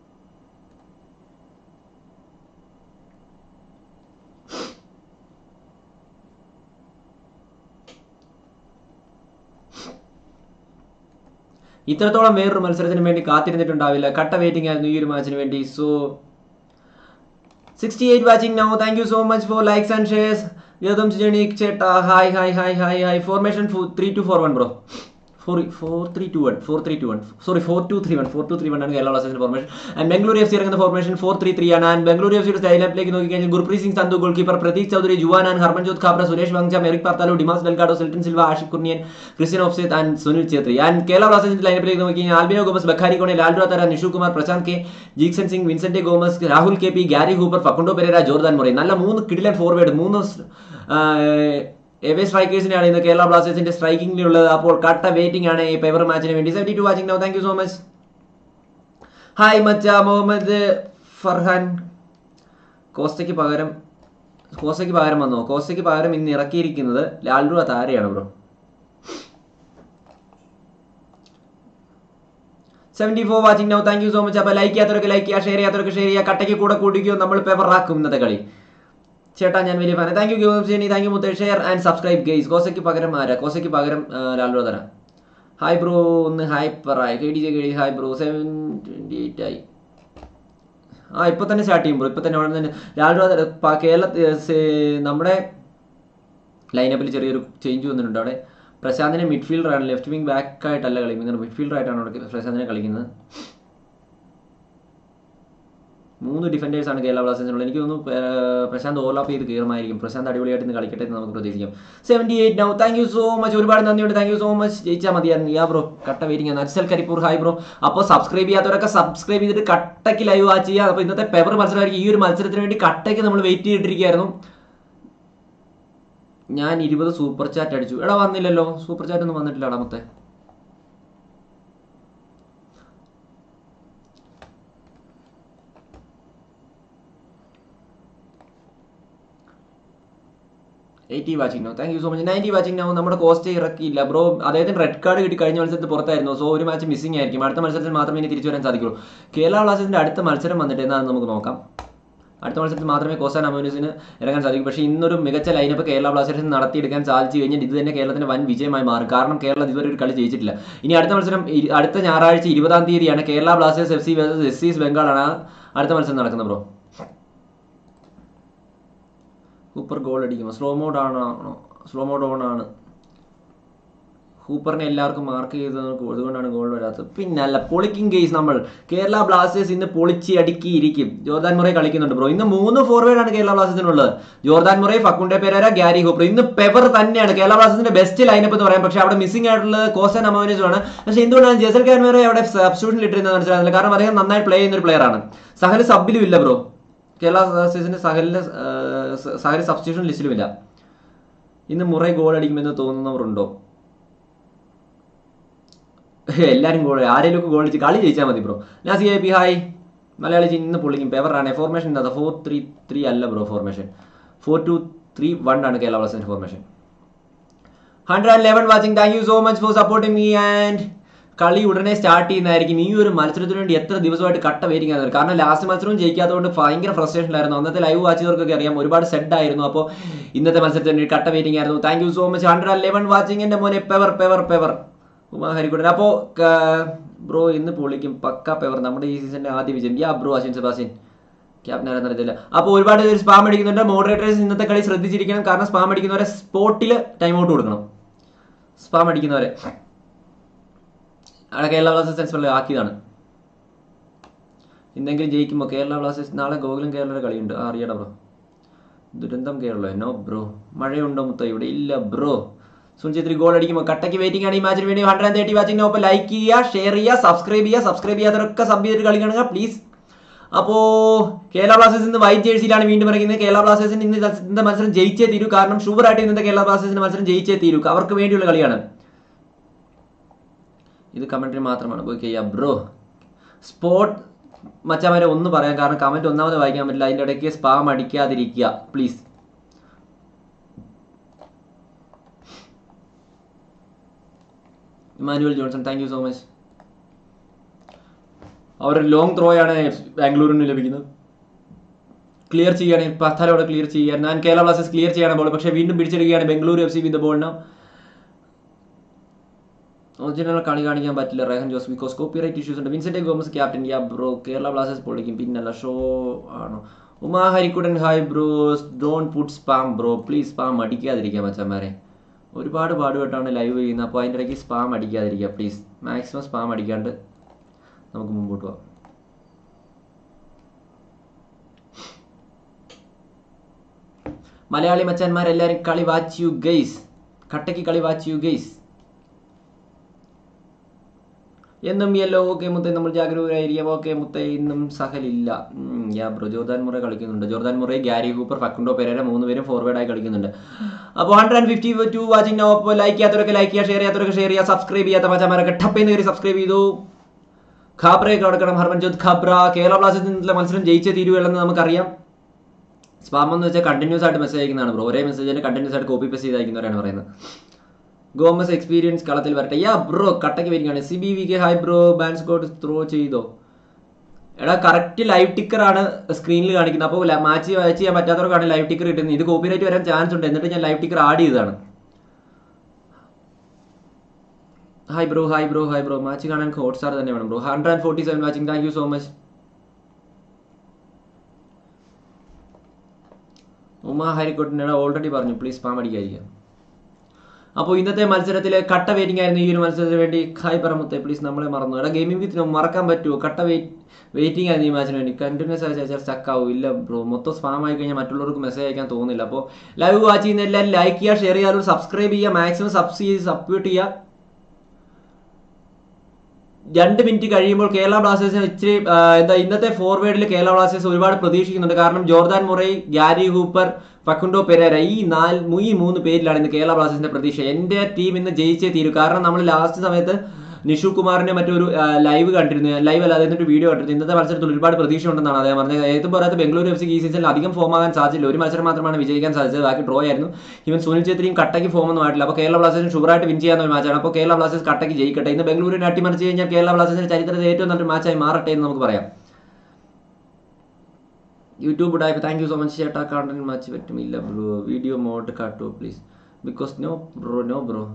ഇത്രത്തോളം വേറൊരു മത്സരത്തിന് വേണ്ടി കാത്തിരുന്നിട്ടുണ്ടാവില്ല കട്ട വെയിറ്റിംഗ് ആയിരുന്നു ഈ ഒരു മാച്ചിന് വേണ്ടി so sixty eight watching now thank you so much for likes and shares Gautham ജണീക് ചേട്ടാ hi hi hi hi hi formation three two four one bro four four three two one four three two one sorry four two three one four two three one ആണ് കേരള ബ്ലാസ്റ്റേഴ്സിന്റെ formation and Bengaluru F C ഇറങ്ങുന്ന formation four three three ആണ് and Bengaluru F സിയുടെ സ്റ്റൈലപ്പിലേക്ക് നോക്കിക്കഴിഞ്ഞാൽ Gurpreet Singh Sandhu goalkeeper Pratik Chowdhary Juan and Harmanjot Khabra Suresh Wangjam Merrick Paartalu Dimas Delgado Cleiton Silva Ashique Kuruniyan Kristian Opseth and Sunil Chhetri and Kerala ബ്ലാസ്റ്റേഴ്സിന്റെ ലൈനപ്പിലേക്ക് നോക്കിക്കഴിഞ്ഞാൽ Albino Gomes Bakary Kone Lalruatthara Nishu Kumar Prasanth K Jeakson Singh Vincent Gomez Rahul K P Gary Hooper Facundo Pereyra Jordan Murray നല്ല മൂന്ന് കിടിലൻ ഫോർവേഡ് മൂന്ന് എവേ സ്ട്രൈക്കേഴ്സിനാണ് ഇന്ന് കേരള ബ്ലാസ്റ്റേഴ്സിന്റെ സ്ട്രൈക്കിംഗിലുള്ളത് അപ്പോൾ കട്ട വെയിറ്റിംഗ് ആണ് ഈ പേപ്പർ മാച്ചിന് വേണ്ടി seventy two watching no thank you so much hi മച്ച മുഹമ്മദ് ഫർഹാൻ കോസ്റ്റയ്ക്ക് പകരം കോസ്റ്റയ്ക്ക് പകരം വന്നോ കോസ്റ്റയ്ക്ക് പകരം ഇന്ന് ഇറക്കിയിരിക്കുന്നത് ലാൽഡു താരയാണ് bro seventy four watching no thank you so much അപ്പോൾ ലൈക്ക് ചെയ്യാത്തവരൊക്കെ ലൈക്ക് ചെയ്യുക ഷെയർ ചെയ്യാത്തവരൊക്കെ ഷെയർ ചെയ്യുക കട്ടയ്ക്ക് കൂടെ കൂടിക്കോ നമ്മൾ പേപ്പറാക്കും ഇന്നത്തെ കളി ചേട്ടാ ഞാൻ വലിയ fan thank you Gopi thank you മുത്തേ ഷെയർ ആൻഡ് സബ്സ്ക്രൈബ് ഗെയ്സ് കോസയ്ക്ക് പകരം ആരാ കോസയ്ക്ക് പകരം ലാൽഡോ തര ഹായ് ബ്രോ ഒന്ന് ഹായ് പറയായി K D J K hi bro seven twenty eight ആയി ആ ഇപ്പൊ തന്നെ സ്റ്റാർട്ട് ചെയ്യും ബ്രോ ഇപ്പൊ തന്നെ അവിടെ തന്നെ ലാൽഡോ കേരള നമ്മുടെ ലൈനപ്പിൽ ചെറിയൊരു ചേഞ്ച് വന്നിട്ടുണ്ട് അവിടെ പ്രശാന്തിനെ മിഡ്ഫീൽഡറാണ് ലെഫ്റ്റ് വിങ് ബാക്ക് ആയിട്ടല്ല കളിക്കുന്നത് മിഡ്ഫീൽഡർ ആയിട്ടാണ് അവിടെ പ്രശാന്തിനെ കളിക്കുന്നത് മൂന്ന് ഡിഫൻഡേഴ്സ് ആണ് കേരള ബ്ലാസ്റ്റേഴ്സിനുള്ളത് എനിക്ക് തോന്നുന്നു പ്രശാന്ത് ഓവർലാപ്പ് ചെയ്ത് കയറുമായിരിക്കും പ്രശാന്ത് അടിപൊളിയായിട്ട് ഇന്ന് കളിക്കട്ടെ എന്ന് നമുക്ക് പ്രതീക്ഷിക്കാം seventy eight now thank you so much ഒരുപാട് നന്ദിയുണ്ട് താങ്ക് യു സോ മച്ച് ജയിച്ചാൽ മതിയായിരുന്നു യാ ബ്രോ കട്ട വെയിറ്റിംഗ് ആണ് അച്ഛൽ കരിപ്പൂർ ഹായ് ബ്രോ അപ്പോൾ സബ്സ്ക്രൈബ് ചെയ്യാത്തവരൊക്കെ സബ്സ്ക്രൈബ് ചെയ്തിട്ട് കട്ടയ്ക്ക് ലൈവ് വാച്ച് ചെയ്യുക അപ്പോൾ ഇന്നത്തെ പേപ്പർ മത്സരമായിരിക്കും ഈ ഒരു മത്സരത്തിന് വേണ്ടി കട്ടയ്ക്ക് നമ്മൾ വെയിറ്റ് ചെയ്തിട്ടിരിക്കുകയായിരുന്നു ഞാൻ ഇരുപത് സൂപ്പർ ചാറ്റ് അടിച്ചു എടാ വന്നില്ലല്ലോ സൂപ്പർ ചാറ്റ് ഒന്നും വന്നിട്ടില്ല അടമത്തെ eighty watching no thank you so much ninety watching now നമ്മുടെ കോസ്റ്റ് ഇറക്കിയില്ല ബ്രോ അദ്ദേഹത്തിന് റെഡ് കാർഡ് കിട്ടി കഴിഞ്ഞ മത്സരത്തിൽ പുറത്തായിരുന്നു സോ ഒരു മാച്ച് മിസ്സിംഗ് ആയിരിക്കും അടുത്ത മത്സരത്തിൽ മാത്രമേ ഇനി തിരിച്ചു വരാൻ സാധിക്കുള്ളൂ കേരള ബ്ലാസ്റ്റേഴ്സിന്റെ അടുത്ത മത്സരം വന്നിട്ട് എന്താണെന്ന് നമുക്ക് നോക്കാം അടുത്ത മത്സരത്തിൽ മാത്രമേ കോസാൻ അമോനൂസിന് ഇറങ്ങാൻ സാധിക്കൂ പക്ഷേ ഇന്നൊരു മികച്ച ലൈനപ്പ് കേരള ബ്ലാസ്റ്റേഴ്സിന് നടത്തിയെടുക്കാൻ സാധിച്ചു കഴിഞ്ഞാൽ ഇത് തന്നെ കേരളത്തിന് വൻ വിജയമായി മാറും കാരണം കേരളം ഇതുവരെ ഒരു കളി ജയിച്ചിട്ടില്ല ഇനി അടുത്ത മത്സരം അടുത്ത ഞായറാഴ്ച ഇരുപതാം തീയതിയാണ് Kerala Blasters F C versus S C East ബംഗാളാണ് അടുത്ത മത്സരം നടക്കുന്നത് ബ്രോ ഹൂപ്പർ ഗോൾ അടിക്കുമോ സ്ലോ മോഡ് ആണോ സ്ലോ മോഡ് ഓൺ ആണ് ഹൂപ്പറിനെ എല്ലാവർക്കും മാർക്ക് ചെയ്ത് അതുകൊണ്ടാണ് ഗോൾ വരാത്തത് പിന്നല്ല പൊളിക്കിംഗ് കേസ് നമ്മൾ കേരള ബ്ലാസ്റ്റേഴ്സ് ഇന്ന് പൊളിച്ച് അടുക്കിയിരിക്കും ജോർദാൻ മുറേ കളിക്കുന്നുണ്ട് ബ്രോ ഇന്ന് മൂന്ന് ഫോർവേഡ് ആണ് കേരള ബ്ലാസ്റ്റേഴ്സിനുള്ളത് Jordan Murray Facundo Pereyra Gary Hooper ഇന്ന് പെവർ തന്നെയാണ് കേരള ബ്ലാസ്റ്റേഴ്സിന്റെ ബെസ്റ്റ് ലൈനപ്പ് എന്ന് പറയാം പക്ഷേ അവിടെ മിസ്സിംഗ് ആയിട്ടുള്ളത് കോസൻ അമോനീസും ആണ് പക്ഷേ എന്തുകൊണ്ടാണ് ജസൽ കാൻമേറെ അവിടെ സബ്സ്റ്റിറ്റ്യൂഷനിൽ ഇട്ടിരുന്നത് മനസ്സിലാകുന്നില്ല കാരണം അദ്ദേഹം നന്നായി പ്ലേ ചെയ്യുന്ന ഒരു പ്ലെയർ ആണ് സഹൽ സബിലും ഇല്ല ബ്രോ കേരള ബ്ലാസ്റ്റേഴ്സിന്റെ സഹലിന്റെ സഹൽ സബ്സ്റ്റിറ്റ്യൂഷൻ ലിസ്റ്റിലുമില്ല ഇന്ന് മുറേ ഗോൾ അടിക്കുമെന്ന് തോന്നുന്നവരുണ്ടോ എല്ലാവരും ഗോൾ ആരെങ്കിലും ഗോൾ അടിച്ച് കളി ജയിച്ചാൽ മതി ബ്രോ നാസി എ പി ഹായ് മലയാളി ഇന്ന് പൊള്ളിക്കും പേപ്പറാണ് ഫോർമേഷൻ എന്താ ഫോർ ത്രീ ത്രീ അല്ല bro formation four two three one ആണ് കേരള ബ്ലാസ്റ്റേഴ്സിന്റെ formation hundred and eleven watching thank you so much for supporting me and കളി ഉടനെ സ്റ്റാർട്ട് ചെയ്യുന്നതായിരിക്കും ഈ ഒരു മത്സരത്തിന് വേണ്ടി എത്ര ദിവസമായിട്ട് കട്ട വെയിറ്റിംഗ് ആയിരുന്നു കാരണം ലാസ്റ്റ് മത്സരവും ജയിക്കാത്തതുകൊണ്ട് ഭയങ്കര ഫ്രസ്ട്രേഷനിലായിരുന്നു അന്നത്തെ ലൈവ് വാച്ച് ചെയ്തവർക്കൊക്കെ അറിയാം ഒരുപാട് സെഡ് ആയിരുന്നു അപ്പോൾ ഇന്നത്തെ മത്സരത്തിന് വേണ്ടി കട്ട വെയിറ്റിംഗ് ആയിരുന്നു thank you so much hundred and eleven watching എൻ്റെ മോനെ പെവർ പെവർ പെവർ ഉമാ ഹരിക്കുട്ടൻ അപ്പോൾ ബ്രോ ഇന്ന് പൊളിക്കും പക്ക പേവർ നമ്മുടെ ഈ സീസണിന്റെ ആദ്യ വിജയം yeah bro Ashwin Sebastian captain ആരാന്ന് അറിയത്തില്ല അപ്പോൾ ഒരുപാട് പേര് സ്പാം അടിക്കുന്നുണ്ട് മോഡറേറ്റേഴ്സ് ഇന്നത്തെ കളി ശ്രദ്ധിച്ചിരിക്കണം കാരണം സ്പാം അടിക്കുന്നവരെ സ്പോട്ടിൽ ടൈം ഔട്ട് കൊടുക്കണം സ്പാം അടിക്കുന്നവരെ അവിടെ കേരള ബ്ലാസ്റ്റേഴ്സ് സെൻസ് ആക്കിയതാണ് ഇന്നെങ്കിലും ജയിക്കുമ്പോൾ കേരള ബ്ലാസ്റ്റേഴ്സ് നാളെ ഗോകുലം കേരളയുടെ കളിയുണ്ട് ആ അറിയടാ ബ്രോ ദുരന്തം കേരള നോ ബ്രോ മഴയുണ്ടോ മുത്ത ഇവിടെ ഇല്ല ബ്രോ സുനിചേത്രി ഗോൾ അടിക്കുമ്പോൾ കട്ടയ്ക്ക് വെയിറ്റിംഗ് ആണ് ഈ മാച്ചിന് വേണ്ടി ഹൺഡ്രഡ് ആൻഡ് തേർട്ടി വാച്ചിങ്ങിന് ഒപ്പം ലൈക്ക് ചെയ്യുക ഷെയർ ചെയ്യുക സബ്സ്ക്രൈബ് ചെയ്യുക സബ്സ്ക്രൈബ് ചെയ്യാത്തവരൊക്കെ സബ് ചെയ്തിട്ട് കളി കാണുക പ്ലീസ് അപ്പോ കേരള ബ്ലാസ്റ്റേഴ്സ് ഇന്ന് വൈറ്റ് ജേഴ്സിയിലാണ് വീണ്ടും ഇറങ്ങുന്നത് കേരള ബ്ലാസ്റ്റേഴ്സിന് ഇന്ന് ഇന്നത്തെ മത്സരം ജയിച്ചേ തീരൂ കാരണം ഷുവർ ആയിട്ട് ഇന്നത്തെ കേരള ബ്ലാസ്റ്റേഴ്സിന്റെ മത്സരം ജയിച്ചേ തീരൂ അവർക്ക് വേണ്ടിയുള്ള കളിയാണ് ഇത് കമന്ററി മാത്രമാണ് പോയി ചെയ്യാം ബ്രോ സ്പോട്ട് മച്ചാമാരെ ഒന്ന് പറയാം കാരണം കമന്റ് ഒന്നാമത് വായിക്കാൻ പറ്റില്ല അതിന്റെ ഇടയ്ക്ക് സ്പാം അടിക്കാതിരിക്കുക please Emmanuel Johnson thank you so much അവർ ലോങ് ത്രോ ആണ് ബാംഗ്ലൂരിന് ലഭിക്കുന്നത് ക്ലിയർ ചെയ്യുകയാണെങ്കിൽ പത്താലോടെ ക്ലിയർ ചെയ്യുക ഞാൻ കേരള ബ്ലാസ്റ്റേഴ്സ് ക്ലിയർ ചെയ്യാണ് ബോൾ പക്ഷേ വീണ്ടും പിടിച്ചെടുക്കുകയാണ് ബംഗളൂരു എഫ് സി വിത്ത് ബോളിന് ഒറിജിനൽ കളി കാണിക്കാൻ പറ്റില്ല Rehan Jose because copyright issues ഉണ്ട് Vicente Gomez captain yeah bro Kerala Blasters പൊളിക്കും പിന്നല്ല ഷോ ആണോ ഉമാ ഹരിക്കുടൻ hi bro don't put spam bro please spam അടിക്കാതിരിക്കാം മച്ചന്മാരെ ഒരുപാട് പാടുപെട്ടാണ് ലൈവ് ചെയ്യുന്നത് അപ്പോൾ അതിൻ്റെ ഇടയ്ക്ക് സ്പാം അടിക്കാതിരിക്കുക പ്ലീസ് മാക്സിമം സ്പാം അടിക്കാണ്ട് നമുക്ക് മുമ്പോട്ട് പോകാം മലയാളി മച്ചാന്മാരെല്ലാരും കളി വാച്ച് യു ഗെയ്സ് കട്ടയ്ക്ക് കളി വാച്ച് യു ഗെയ്സ് എന്നും യെല്ലോ ഓക്കെ മുത്തേ നമ്മൾ ജാഗരൂകരായിരിക്കാം ഓക്കെ മുത്തേ ഇന്നും സഹലില്ല ഉം, യാ ബ്രോ ജോർദാൻ മുറ കളിക്കുന്നുണ്ട് ജോർദാൻ മുറ ഗ്യാരി ഹൂപ്പർ ഫക്കുണ്ടോ പെരേര മൂന്ന് പേരും ഫോർവേഡ് ആയി കളിക്കുന്നുണ്ട് അപ്പോൾ hundred and fifty two watching no അപ്പോൾ ലൈക്ക് ചെയ്യാത്തവരൊക്കെ ലൈക്ക് ചെയ്യുക ഷെയർ ചെയ്യാത്തവരൊക്കെ ഷെയർ ചെയ്യുക സബ്സ്ക്രൈബ് ചെയ്യാത്ത മച്ചാമാരൊക്കെ ടപ്പേന്ന് കയറി സബ്സ്ക്രൈബ് ചെയ്തു ഖാബ്രയെ കടക്കണം ഹർമൻജോത് ഖാബ്ര കേരള ബ്ലാസ്റ്റേഴ്സിൽ നിന്നുള്ള മത്സരം ജയിച്ചേ തീരുവല്ലെന്ന് നമുക്കറിയാം സ്പാം എന്ന് വെച്ചാൽ കണ്ടിന്യൂസ് ആയിട്ട് മെസ്സേജ് അയക്കുന്നതാണ് ബ്രോ ഒരേ മെസ്സേജിന് കണ്ടിന്യൂസ് ആയിട്ട് കോപ്പി പേസ്റ്റ് ചെയ്ത് അയക്കുന്നവരാണ് പറയുന്നത് ഗോമസ് എക്സ്പീരിയൻസ് കളത്തിൽ വരട്ടെ യാ ബ്രോ കട്ടയ്ക്ക് വരികയാണ് C B V K hi bro ബാൻസ് കോട്ട് ത്രോ ചെയ്തോ എടാ കറക്റ്റ് ലൈവ് ടിക്കർ ആണ് സ്ക്രീനിൽ കാണിക്കുന്നത് അപ്പോൾ മാച്ച് വാച്ച് ചെയ്യാൻ പറ്റാത്തവർക്കാണ് ലൈവ് ടിക്കർ കിട്ടുന്നത് ഇത് കോപ്പിറൈറ്റ് വരാൻ ചാൻസ് ഉണ്ട് എന്നിട്ട് ഞാൻ ലൈവ് ടിക്കർ ആഡ് ചെയ്തതാണ് hi bro hi bro hi bro match കാണാൻ ഹോട്ട് സ്റ്റാർ തന്നെ വേണം bro hundred and forty seven watching thank you so much Uma ഹരിക്കോട്ടിനോട് ഓൾറെഡി പറഞ്ഞു പ്ലീസ് പാം അടിക്കാതിരിക്കാം അപ്പോൾ ഇന്നത്തെ മത്സരത്തിൽ കട്ട വെയിറ്റിംഗ് ആയിരുന്നു ഈ ഒരു മത്സരത്തിന് വേണ്ടി ഖായ് പറമുത്തെ പ്ലീസ് നമ്മളെ മറന്നു എടാ ഗെയിമിംഗ് വിത്ത് മറക്കാൻ പറ്റുമോ കട്ട വെയിറ്റ് വെയിറ്റിംഗ് ആയിരുന്നു ഈ മാച്ചിന് വേണ്ടി കണ്ടിന്യൂസ് ആയി ചേച്ചാൽ സ്റ്റക്ക് ആവും ഇല്ല ബ്രോ മൊത്തം സ്പാം ആയി കഴിഞ്ഞാൽ മറ്റുള്ളവർക്ക് മെസ്സേജ് അയക്കാൻ തോന്നുന്നില്ല അപ്പോൾ ലൈവ് വാച്ച് ചെയ്യുന്ന എല്ലാവരും ലൈക്ക് ചെയ്യുക ഷെയർ ചെയ്യുക സബ്സ്ക്രൈബ് ചെയ്യുക മാക്സിമം സബ്സ് ചെയ്ത് സപ്പോർട്ട് ചെയ്യുക രണ്ട് മിനിറ്റ് കഴിയുമ്പോൾ കേരള ബ്ലാസ്റ്റേഴ്സിന് ഇച്ചിരി ആ, എന്താ ഇന്നത്തെ ഫോർവേഡിൽ കേരള ബ്ലാസ്റ്റേഴ്സ് ഒരുപാട് പ്രതീക്ഷിക്കുന്നുണ്ട് കാരണം Jordan Murray Gary Hooper Facundo Pereyra ഈ നാല് ഈ മൂന്ന് പേരിലാണ് ഇന്ന് കേരള ബ്ലാസ്റ്റേഴ്സിന്റെ പ്രതീക്ഷ എന്റെ ടീം ഇന്ന് ജയിച്ചേ തീരൂ കാരണം നമ്മൾ ലാസ്റ്റ് സമയത്ത് നിഷു കുമാറിന്റെ മറ്റൊരു ലൈവ് കണ്ടിരുന്നു ലൈവ് അല്ല അതിന്റെ വീഡിയോ കണ്ടിരുന്നു ഇന്നത്തെ മത്സരത്തിൽ ഒരുപാട് പ്രതീക്ഷ ഉണ്ടെന്നാണ് അദ്ദേഹം പറഞ്ഞത് ഏതും പോരാത്ത ബംഗളൂരു എഫ് സിക്ക് ഈ സീസണിൽ അധികം ഫോം ആകാൻ സാധിച്ചില്ല ഒരു മത്സരം മാത്രമാണ് വിജയിക്കാൻ സാധിച്ചത് ബാക്കി ഡ്രോ ആയിരുന്നു ഇവൻ സുനിൽ ഛേത്രിയും കട്ടയ്ക്ക് ഫോം ഒന്നും ആയിട്ടില്ല അപ്പോൾ കേരള ബ്ലാസ്റ്റേഴ്സിന് ഷുവറായിട്ട് വിൻ ചെയ്യാവുന്ന ഒരു മാച്ചാണ് അപ്പോൾ കേരള ബ്ലാസ്റ്റേഴ്സ് കട്ടയ്ക്ക് ജയിക്കട്ടെ ഇന്ന് ബംഗളൂരിനെ അട്ടിമറിച്ച് കഴിഞ്ഞാൽ കേരള ബ്ലാസ്റ്റേഴ്സിന്റെ ചരിത്രത്തിൽ ഏറ്റവും നല്ലൊരു മാച്ചായി മാറട്ടെ എന്ന് നമുക്ക് പറയാം യൂട്യൂബ് ഉടായ്പ താങ്ക് യു സോ മച്ച് ചേട്ടാ കണ്ടന്റ് മാച്ച് പറ്റുമില്ല ബ്രോ വീഡിയോ മോഡ് കാട്ടോ please because no bro no bro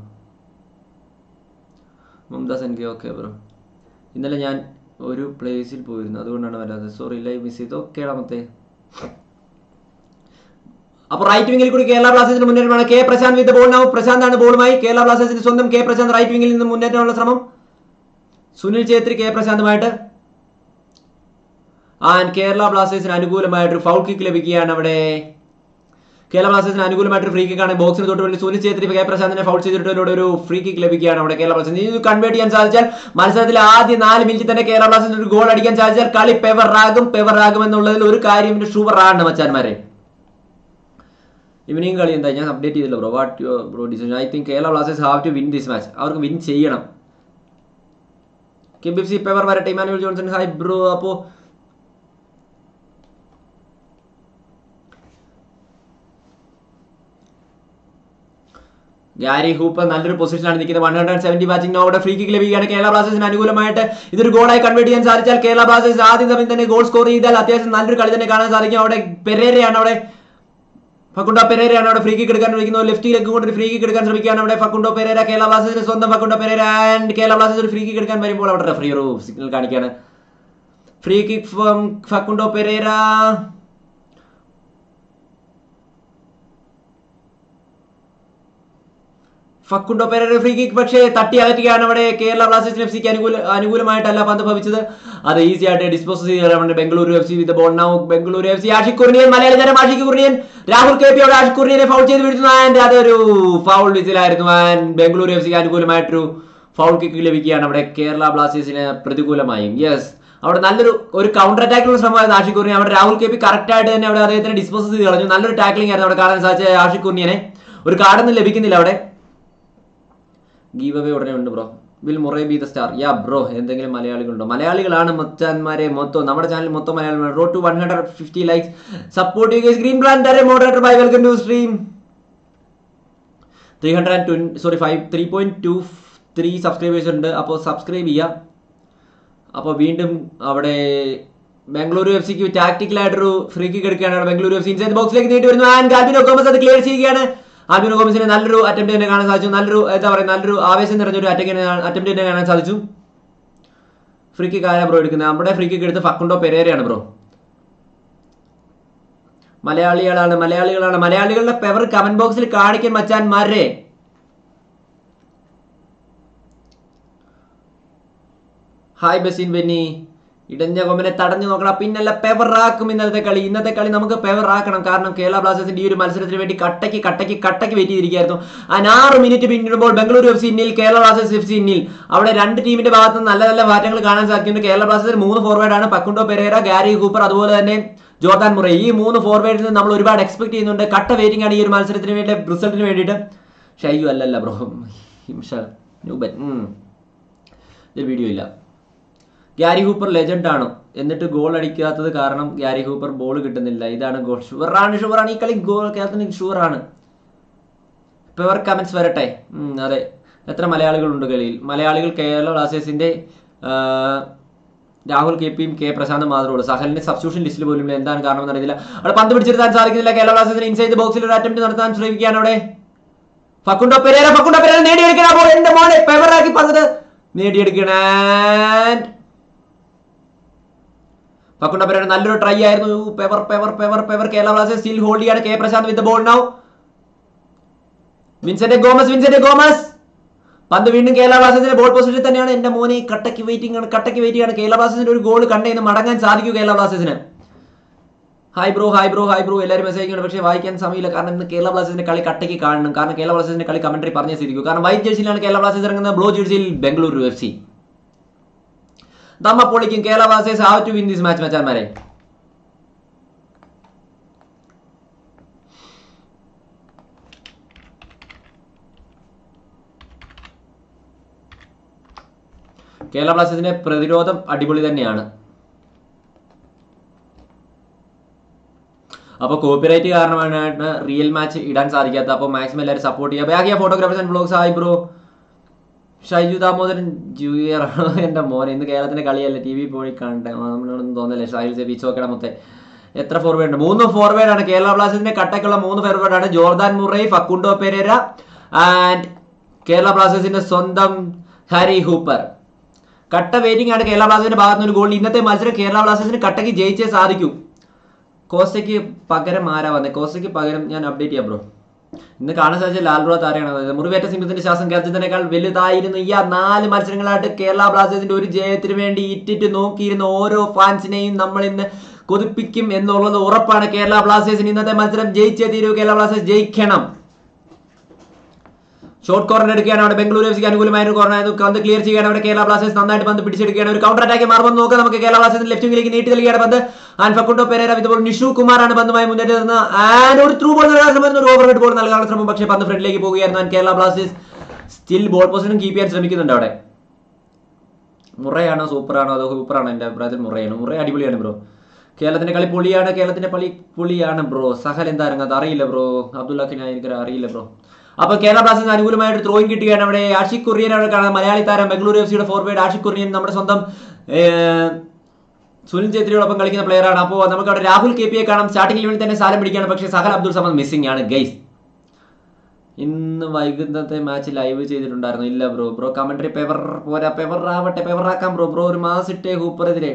Mumtaz എനിക്ക് ഓക്കെ ബ്രോ ഇന്നലെ ഞാൻ ഒരു പ്ലേസിൽ പോയിരുന്നു അതുകൊണ്ടാണ് വരാത്തത് സോറി ലൈവ് മിസ് ചെയ്ത് ഓക്കെ മത്തേ അപ്പോൾ റൈറ്റ് വിംഗിൽ കൂടി കേരള ബ്ലാസ്റ്റേഴ്സിന് മുന്നേറ്റമാണ് കെ പ്രശാന്ത് വിത്ത് ബോൾ പ്രശാന്താണ് ബോളുമായി കേരള ബ്ലാസ്റ്റേഴ്സിന് സ്വന്തം കെ പ്രശാന്ത് റൈറ്റ് വിംഗിൽ നിന്ന് മുന്നേറ്റമുള്ള ശ്രമം സുനിൽ ഛേത്രി കെ പ്രശാന്തുമായിട്ട് ആൻഡ് കേരള ബ്ലാസ്റ്റേഴ്സിന് അനുകൂലമായിട്ടൊരു ഫൗൾ കിക്ക് ലഭിക്കുകയാണ് അവിടെ കേരള ബ്ലാസ്റ്റേഴ്സിന് അനുകൂലമായിട്ട് ഫ്രീ കിക്ക് ആണ് ബോക്സിന് തൊട്ട് വേണ്ടി സുനിൽ ഛേത്രി കെ പ്രശാന്തിനെ ഫൗൾ ചെയ്തിട്ടുള്ള ഒരു ഫ്രീ കിക്ക് ലഭിക്കുകയാണ് അവിടെ കേരള ബ്ലാസ്റ്റേഴ്സ് ഇത് കൺവേർട്ട് ചെയ്യാൻ സാധിച്ചാൽ മത്സരത്തിൽ ആദ്യ നാല് മിനിറ്റിൽ തന്നെ കേരള ബ്ലാസ്റ്റേഴ്സിന് ഒരു ഗോൾ അടിക്കാൻ സാധിച്ചാൽ കളി പെവറാകും പെവറാകും എന്നുള്ളതിൽ ഒരു കാര്യം ഷുവറാണ് മച്ചാന്മാരെ ഇവനിങ് കളി എന്താ ഞാൻ അപ്ഡേറ്റ് ചെയ്തില്ല bro what your bro decision I think Kerala Blasters have to win this match അവർക്ക് വിൻ ചെയ്യണം കെ ബി സി പേപ്പർ വരട്ടെ ഇമാനുവൽ ജോൺസൺ ഹായ് ബ്രോ അപ്പോൾ ഗാരി ഹൂപ്പർ നല്ലൊരു പൊസിഷനാണ് നിൽക്കുന്നത് വൺ ഹൺഡ്രഡ് സെവന്റി ബാച്ചിങ് അവിടെ ഫ്രീ കിക്ക് ലഭിക്കുകയാണ് കേരള ബ്ലാസ്റ്റേഴ്സിന് അനുകൂലമായിട്ട് ഇതൊരു ഗോളായി കൺവേർട്ട് ചെയ്യാൻ സാധിച്ചാൽ കേരള ബ്ലാസ്റ്റേഴ്സ് ആദ്യം സമയം തന്നെ ഗോൾ സ്കോർ ചെയ്താൽ അത്യാവശ്യം നല്ലൊരു കളി തന്നെ കാണാൻ സാധിക്കും അവിടെ പെരേരയാണ് അവിടെ ഫക്കുണ്ടോ പെരേരയാണ് അവിടെ ഫ്രീ കിക്ക് എടുക്കാൻ ശ്രമിക്കുന്നത് ലെഫ്റ്റ് ലെഗ് കൊണ്ട് ഫ്രീ കിക്ക് എടുക്കാൻ ശ്രമിക്കുകയാണ് അവിടെ ഫക്കുണ്ടോ പെരേര കേരള ബ്ലാസ്റ്റേഴ്സിന് സ്വന്തം Facundo Pereyra and Kerala Blasters ഒരു ഫ്രീ കിക്ക് എടുക്കാൻ വരുമ്പോൾ അവിടെ റെഫറി ഒരു സിഗ്നൽ കാണിക്കുകയാണ് free kick from Facundo Pereyra Facundo Pereyra free kick പക്ഷേ തട്ടി അകറ്റുകയാണ് അവിടെ കേരള ബ്ലാസ്റ്റേഴ്സിന് എഫ് സിക്ക് അനുകൂല അനുകൂലമായിട്ടല്ല പന്ത് ഭവിച്ചത് അത് ഈസി ആയിട്ട് ഡിസ്പോസ് ചെയ്താണ് Bengaluru F C with ball now Bengaluru F C Ashique Kuruniyan Malayali താരം ആഷിഖ് കുർണിയൻ രാഹുൽ കെ പി അവിടെ ആഷിഖ് കുർണിയനെ ഫൗൾ ചെയ്ത് വീഴ്ത്തുന്നു ആൻഡ് അതൊരു ഫൗൾ വിസിലായിരുന്നു ആൻഡ് ബംഗളൂരു എഫ് സിക്ക് അനുകൂലമായിട്ടൊരു ഫൗൾ കിക്ക് ലഭിക്കുകയാണ് അവിടെ കേരള ബ്ലാസ്റ്റേഴ്സിന് പ്രതികൂലമായും യെസ് അവിടെ നല്ലൊരു ഒരു കൗണ്ടർ അറ്റാക്കിനുള്ള ശ്രമമായിരുന്നു ആഷിഖ് കുർണിയൻ അവിടെ രാഹുൽ കെ പി കറക്റ്റ് ആയിട്ട് തന്നെ അവിടെ അദ്ദേഹത്തിന് ഡിസ്പോസ് ചെയ്ത് കളഞ്ഞു നല്ലൊരു ടാക്ലിംഗ് ആയിരുന്നു അവിടെ കാണാൻ സാധിച്ച ആഷിഖ് കുർണിയനെ ഒരു കാർഡൊന്നും ലഭിക്കുന്നില്ല അവിടെ ഗീവ് അവേ ഉടനെ ഉണ്ട് bro will Murray be the star yeah bro എന്തെങ്കിലും മലയാളികളുണ്ടോ മലയാളികളാണ് മൊത്തന്മാരെ മൊത്തം നമ്മുടെ ചാനൽ മൊത്തം മലയാളികളാണ് road to one hundred fifty likes support you green brand moderator bye welcome to stream three hundred and twenty sorry five three point two three subscribers ഉണ്ട് അപ്പോൾ സബ്സ്ക്രൈബ് ചെയ്യുക അപ്പോൾ വീണ്ടും അവിടെ ബംഗളൂരു എഫ് സിക്ക് ടാക്ടിക്കലായിട്ടൊരു ഫ്രീ കിക്ക് എടുക്കുകയാണ് ബംഗളൂരു എഫ് സി ഇൻസൈഡ് ബോക്സിലേക്ക് നീട്ടി വരുന്നു ആൻഡ് ഗാൽബിനോ ഗോമസ് അത് ക്ലിയർ ചെയ്യുകയാണ് ആൽബിനോ ഗോമസിന് നല്ലൊരു അറ്റംപ്റ്റ് തന്നെ കാണാൻ സാധിച്ചു നല്ലൊരു എന്താ പറയുക നല്ലൊരു ആവേശം നിറഞ്ഞൊരു അറ്റംപ്റ്റ് അറ്റംപ്റ്റ് തന്നെ കാണാൻ സാധിച്ചു ഫ്രീ കിക്ക് ആരാ ബ്രോ എടുക്കുന്നത് നമ്മുടെ ഫ്രീ കിക്ക് എടുത്ത് ഫക്കുണ്ടോ പെരേരയാണ് ബ്രോ മലയാളികളാണ് മലയാളികളാണ് മലയാളികളുടെ പെവർ കമന്റ് ബോക്സിൽ കാണിക്കാൻ മച്ചാന്മാരെ ഹായ് ബസീൻ ബെന്നി ഇടഞ്ഞ കൊമ്പനെ തടഞ്ഞു നോക്കണം പിന്നല്ല പെവറാക്കും ഇന്നത്തെ കളി ഇന്നത്തെ കളി നമുക്ക് പെവറാക്കണം കാരണം കേരള ബ്ലാസ്റ്റേഴ്സിന്റെ ഈ ഒരു മത്സരത്തിന് വേണ്ടി കട്ടയ്ക്ക് കട്ടയ്ക്ക് കട്ടയ്ക്ക് വെയിറ്റ് ചെയ്തിരിക്കുകയായിരുന്നു അതിന് ആറ് മിനിറ്റ് പിന്നിടുമ്പോൾ ബംഗളൂരു എഫ് സി ഇന്നിൽ കേരള ബ്ലാസ്റ്റേഴ്സ് എഫ് സി ഇന്നിൽ അവിടെ രണ്ട് ടീമിന്റെ ഭാഗത്ത് നിന്ന് നല്ല നല്ല മാറ്റങ്ങൾ കാണാൻ സാധിക്കുന്നുണ്ട് കേരള ബ്ലാസ്റ്റേഴ്സ് മൂന്ന് ഫോർവേഡാണ് പക്കുണ്ടോ പെരേര ഗാരി കൂപ്പർ അതുപോലെ തന്നെ ജോർദാൻ മുറ ഈ മൂന്ന് ഫോർവേഡിൽ നിന്ന് നമ്മൾ ഒരുപാട് എക്സ്പെക്ട് ചെയ്യുന്നുണ്ട് കട്ട വെയിറ്റിംഗ് ആണ് ഈ ഒരു മത്സരത്തിന് വേണ്ടി റിസൾട്ടിന് വേണ്ടിയിട്ട് ഷൈയു അല്ലല്ല ബ്രോ ഹിംഷ ന്യൂബൻ ഇതിൽ വീഡിയോ ഇല്ല ഗ്യാരി ഹൂപ്പർ ലെജൻഡ് ആണ് എന്നിട്ട് ഗോൾ അടിക്കാത്തത് കാരണം ഗ്യാരി ഹൂപ്പർ ബോൾ കിട്ടുന്നില്ല ഇതാണ് ഗോൾ ഷുവറാണ് ഷുവറാണ് ഈ കളി ഗോൾ കേരളത്തിന് ഷുവറാണ് പെവർ കമന്റ്സ് വരട്ടെ ഉം, അതെ എത്ര മലയാളികളുണ്ട് കളിയിൽ മലയാളികൾ കേരള ബ്ലാസ്റ്റേഴ്സിന്റെ ആ, രാഹുൽ കെ പിയും കെ പ്രശാന്ത് മാത്രമേ ഉള്ളൂ സഹലിന്റെ സബ്സ്റ്റിറ്റ്യൂഷൻ ലിസ്റ്റിൽ പോലും ഇല്ല. എന്താണ് കാരണമെന്ന് അറിയില്ല അവിടെ പന്ത് പിടിച്ചെടുക്കാൻ സാധിക്കുന്നില്ല കേരള ബ്ലാസ്റ്റേഴ്സിന് ഇൻസൈഡ് ബോക്സിൽ ഒരു അറ്റംപ്റ്റ് നടത്താൻ ശ്രമിക്കുകയാണ് അവിടെ ഫക്കുണ്ടോ പെരേര ഫക്കുണ്ടോ പെരേര നേടിയെടുക്കണ ബോൾ എന്റെ മോനെ പെവറാക്കി പന്തത് നേടിയെടുക്കണ ഫക്കുണ്ടോ പെരേര നല്ലൊരു ട്രൈ ആയിരുന്നു പെവർ പെവർ പെവർ പെവർ കേരള ബ്ലാസ്റ്റേഴ്സ് സ്റ്റിൽ ഹോൾഡ് ചെയ്യാണ് K Prasanth with ball now Vincent Gomez Vincent Gomez പന്ത് വീണ്ടും കേരള ബ്ലാസ്റ്റേഴ്സിന്റെ ബോൾ പൊസിഷനിൽ തന്നെയാണ് എന്റെ മോനെ കട്ടയ്ക്ക് വെയിറ്റിംഗ് ആണ് കട്ടയ്ക്ക് വെയിറ്റിംഗ് ആണ് കേരള ബ്ലാസ്റ്റേഴ്സിന്റെ ഒരു ഗോൾ കണ്ടേന്ന് മടങ്ങാൻ സാധിക്കൂ കേരള ബ്ലാസ്റ്റേഴ്സിന് hi bro hi bro hi bro എല്ലാവരും മെസ്സേജ് ചെയ്യുന്നുണ്ട് പക്ഷേ വായിക്കാൻ സമയമില്ല കാരണം ഇന്ന് കേരള ബ്ലാസ്റ്റേഴ്സിന്റെ കളി കട്ടയ്ക്ക് കാണണം കാരണം കേരള ബ്ലാസ്റ്റേഴ്സിന്റെ കളി കമന്ററി പറഞ്ഞേ സ്ഥിതിക്കും കാരണം വൈറ്റ് ജേഴ്സിയിലാണ് കേരള ബ്ലാസ്റ്റേഴ്സ് ഇറങ്ങുന്നത് ബ്ലൂ ജേഴ്സിയിൽ ബംഗളൂരു എഫ് സി നമ്മ പൊളിക്കും Kerala Blasters have to win this match മച്ചാന്മാരെ കേരള ബ്ലാസ്റ്റേഴ്സിന്റെ പ്രതിരോധം അടിപൊളി തന്നെയാണ് അപ്പോൾ കോപ്പിറൈറ്റ് കാരണമാണ് റിയൽ മാച്ച് ഇടാൻ സാധിക്കാത്തത് അപ്പോൾ മാക്സിമം എല്ലാവരും സപ്പോർട്ട് ചെയ്യുക ബാക്കിയ photographers and blogs hi bro Shaiju Damodaran ജൂയർ എൻ്റെ മോനെ ഇന്ന് കേരളത്തിന്റെ കളിയല്ല ടി വി പോയി കാണട്ടെ നമ്മളൊന്നും തോന്നില്ല ഷൈൽ ബീച്ച് നോക്കണ മൊത്തം എത്ര ഫോർവേഡ് ഉണ്ട് മൂന്ന് ഫോർവേഡ് ആണ് കേരള ബ്ലാസ്റ്റേഴ്സിന്റെ കട്ടക്കുള്ള മൂന്ന് ഫോർവേഡ് ആണ് Jordan Murray Facundo Pereyra and Kerala ബ്ലാസ്റ്റേഴ്സിന്റെ സ്വന്തം ഹാരി ഹൂപ്പർ കട്ട വെയിറ്റിംഗ് ആണ് കേരള ബ്ലാസ്റ്റേഴ്സിന്റെ ഭാഗത്തുനിന്ന് ഒരു ഗോൾ ഇന്നത്തെ മത്സരം കേരള ബ്ലാസ്റ്റേഴ്സിന് കട്ടയ്ക്ക് ജയിച്ചേ സാധിക്കൂ കോസ്റ്റയ്ക്ക് പകരം ആരാ വന്നത് കോസ്റ്റയ്ക്ക് പകരം ഞാൻ അപ്ഡേറ്റ് ചെയ്യാം ബ്രോ ഇന്ന് കാണാൻ സാധിച്ച ലാൽ റോ താരയാണ് വന്നത്. മുറിവേറ്റ സിംഹത്തിന്റെ ശ്വാസം ഗർജിതനേക്കാൾ വലുതായിരുന്നു ഈ ആ നാല് മത്സരങ്ങളായിട്ട് കേരള ബ്ലാസ്റ്റേഴ്സിന്റെ ഒരു ജയത്തിന് വേണ്ടി ഇറ്റിറ്റ് നോക്കിയിരുന്ന ഓരോ ഫാൻസിനെയും നമ്മൾ ഇന്ന് കൊതിപ്പിക്കും എന്നുള്ളത് ഉറപ്പാണ് കേരള ബ്ലാസ്റ്റേഴ്സിന് ഇന്നത്തെ മത്സരം ജയിച്ചേ തീരൂ കേരള ബ്ലാസ്റ്റേഴ്സ് ജയിക്കണം ഷോർട്ട് കോർണർ എടുക്കുകയാണ് അവിടെ ബംഗളൂരു എഫ് സിക്ക് അനുകൂലമായ ഒരു കോർണർ ആയിരുന്നു പന്ത് ക്ലിയർ ചെയ്യുകയാണ് അവിടെ കേരള ബ്ലാസ്റ്റേഴ്സ് നന്നായിട്ട് പന്ത് പിടിച്ചെടുക്കുകയാണ് ഒരു കൗണ്ടർ അറ്റാക്ക് മാറുമെന്ന് നോക്കാം നമുക്ക് കേരള ബ്ലാസ്റ്റേഴ്സ് ലെഫ്റ്റ് വിംഗിലേക്ക് നീട്ടി നൽകിയാണ് പന്ത് ആൻഡ് ഫക്കുണ്ടോ പെരേര ഇപ്പോൾ നിഷു കുമാറാണ് പന്തുമായി മുന്നേറ്റ് നിന്ന് ആൻഡ് ഒരു ത്രൂ ബോൾ നൽകാൻ ശ്രമിക്കുന്നു ഒരു ഓവർ ബോൾ നൽകാനുള്ള ശ്രമം പക്ഷേ പന്ത് ഫ്രണ്ടിലേക്ക് പോവുകയായിരുന്നു and Kerala Blasters still ball position keep ചെയ്യാൻ ശ്രമിക്കുന്നുണ്ട് അവിടെ മുറയാണോ സൂപ്പറാണോ അതോ സൂപ്പറാണോ എൻ്റെ അഭിപ്രായത്തിൽ മുറയാണ് മുറ അടിപൊളിയാണ് ബ്രോ കേരളത്തിന്റെ കളി പൊളിയാണ് കേരളത്തിന്റെ കളി പൊളിയാണ് ബ്രോ സഹൽ എന്താ ഇറങ്ങാത്ത അറിയില്ല ബ്രോ അബ്ദുല്ലാഖിനെ എനിക്ക് അറിയില്ല ബ്രോ അപ്പൊ കേരള ബ്ലാസ്റ്റേഴ്സിന് അനുകൂലമായിട്ട് ത്രോയിങ് കിട്ടുകയാണ് അവിടെ ആഷിഖ് കുര്യൻ അവിടെ കാണാം മലയാളി താരം ബംഗളൂരു എഫ് സിയുടെ ഫോർവേഡ് ആഷിഖ് കുര്യൻ നമ്മുടെ സ്വന്തം ഏർ, സുനിൽ ഛേത്രിയോടൊപ്പം കളിക്കുന്ന പ്ലെയറാണ് അപ്പോൾ നമുക്ക് അവിടെ രാഹുൽ കെ പിയെ കാണാം സ്റ്റാർട്ടിംഗ് ലെവലിൽ തന്നെ സാലം പിടിക്കുകയാണ് പക്ഷേ സഹൽ അബ്ദുൾ സമദ് മിസ്സിംഗ് ആണ് ഗൈസ് ഇന്ന് വൈകുന്നത്തെ മാച്ച് ലൈവ് ചെയ്തിട്ടുണ്ടായിരുന്നു ഇല്ല ബ്രോ ബ്രോ കമന്ററി പേപ്പർ പോരാ പേപ്പർ ആവട്ടെ പേപ്പർ ആക്കാം ബ്രോ ബ്രോ ഒരു മാസ് ഇട്ടേ ഹൂപ്പറെതിരെ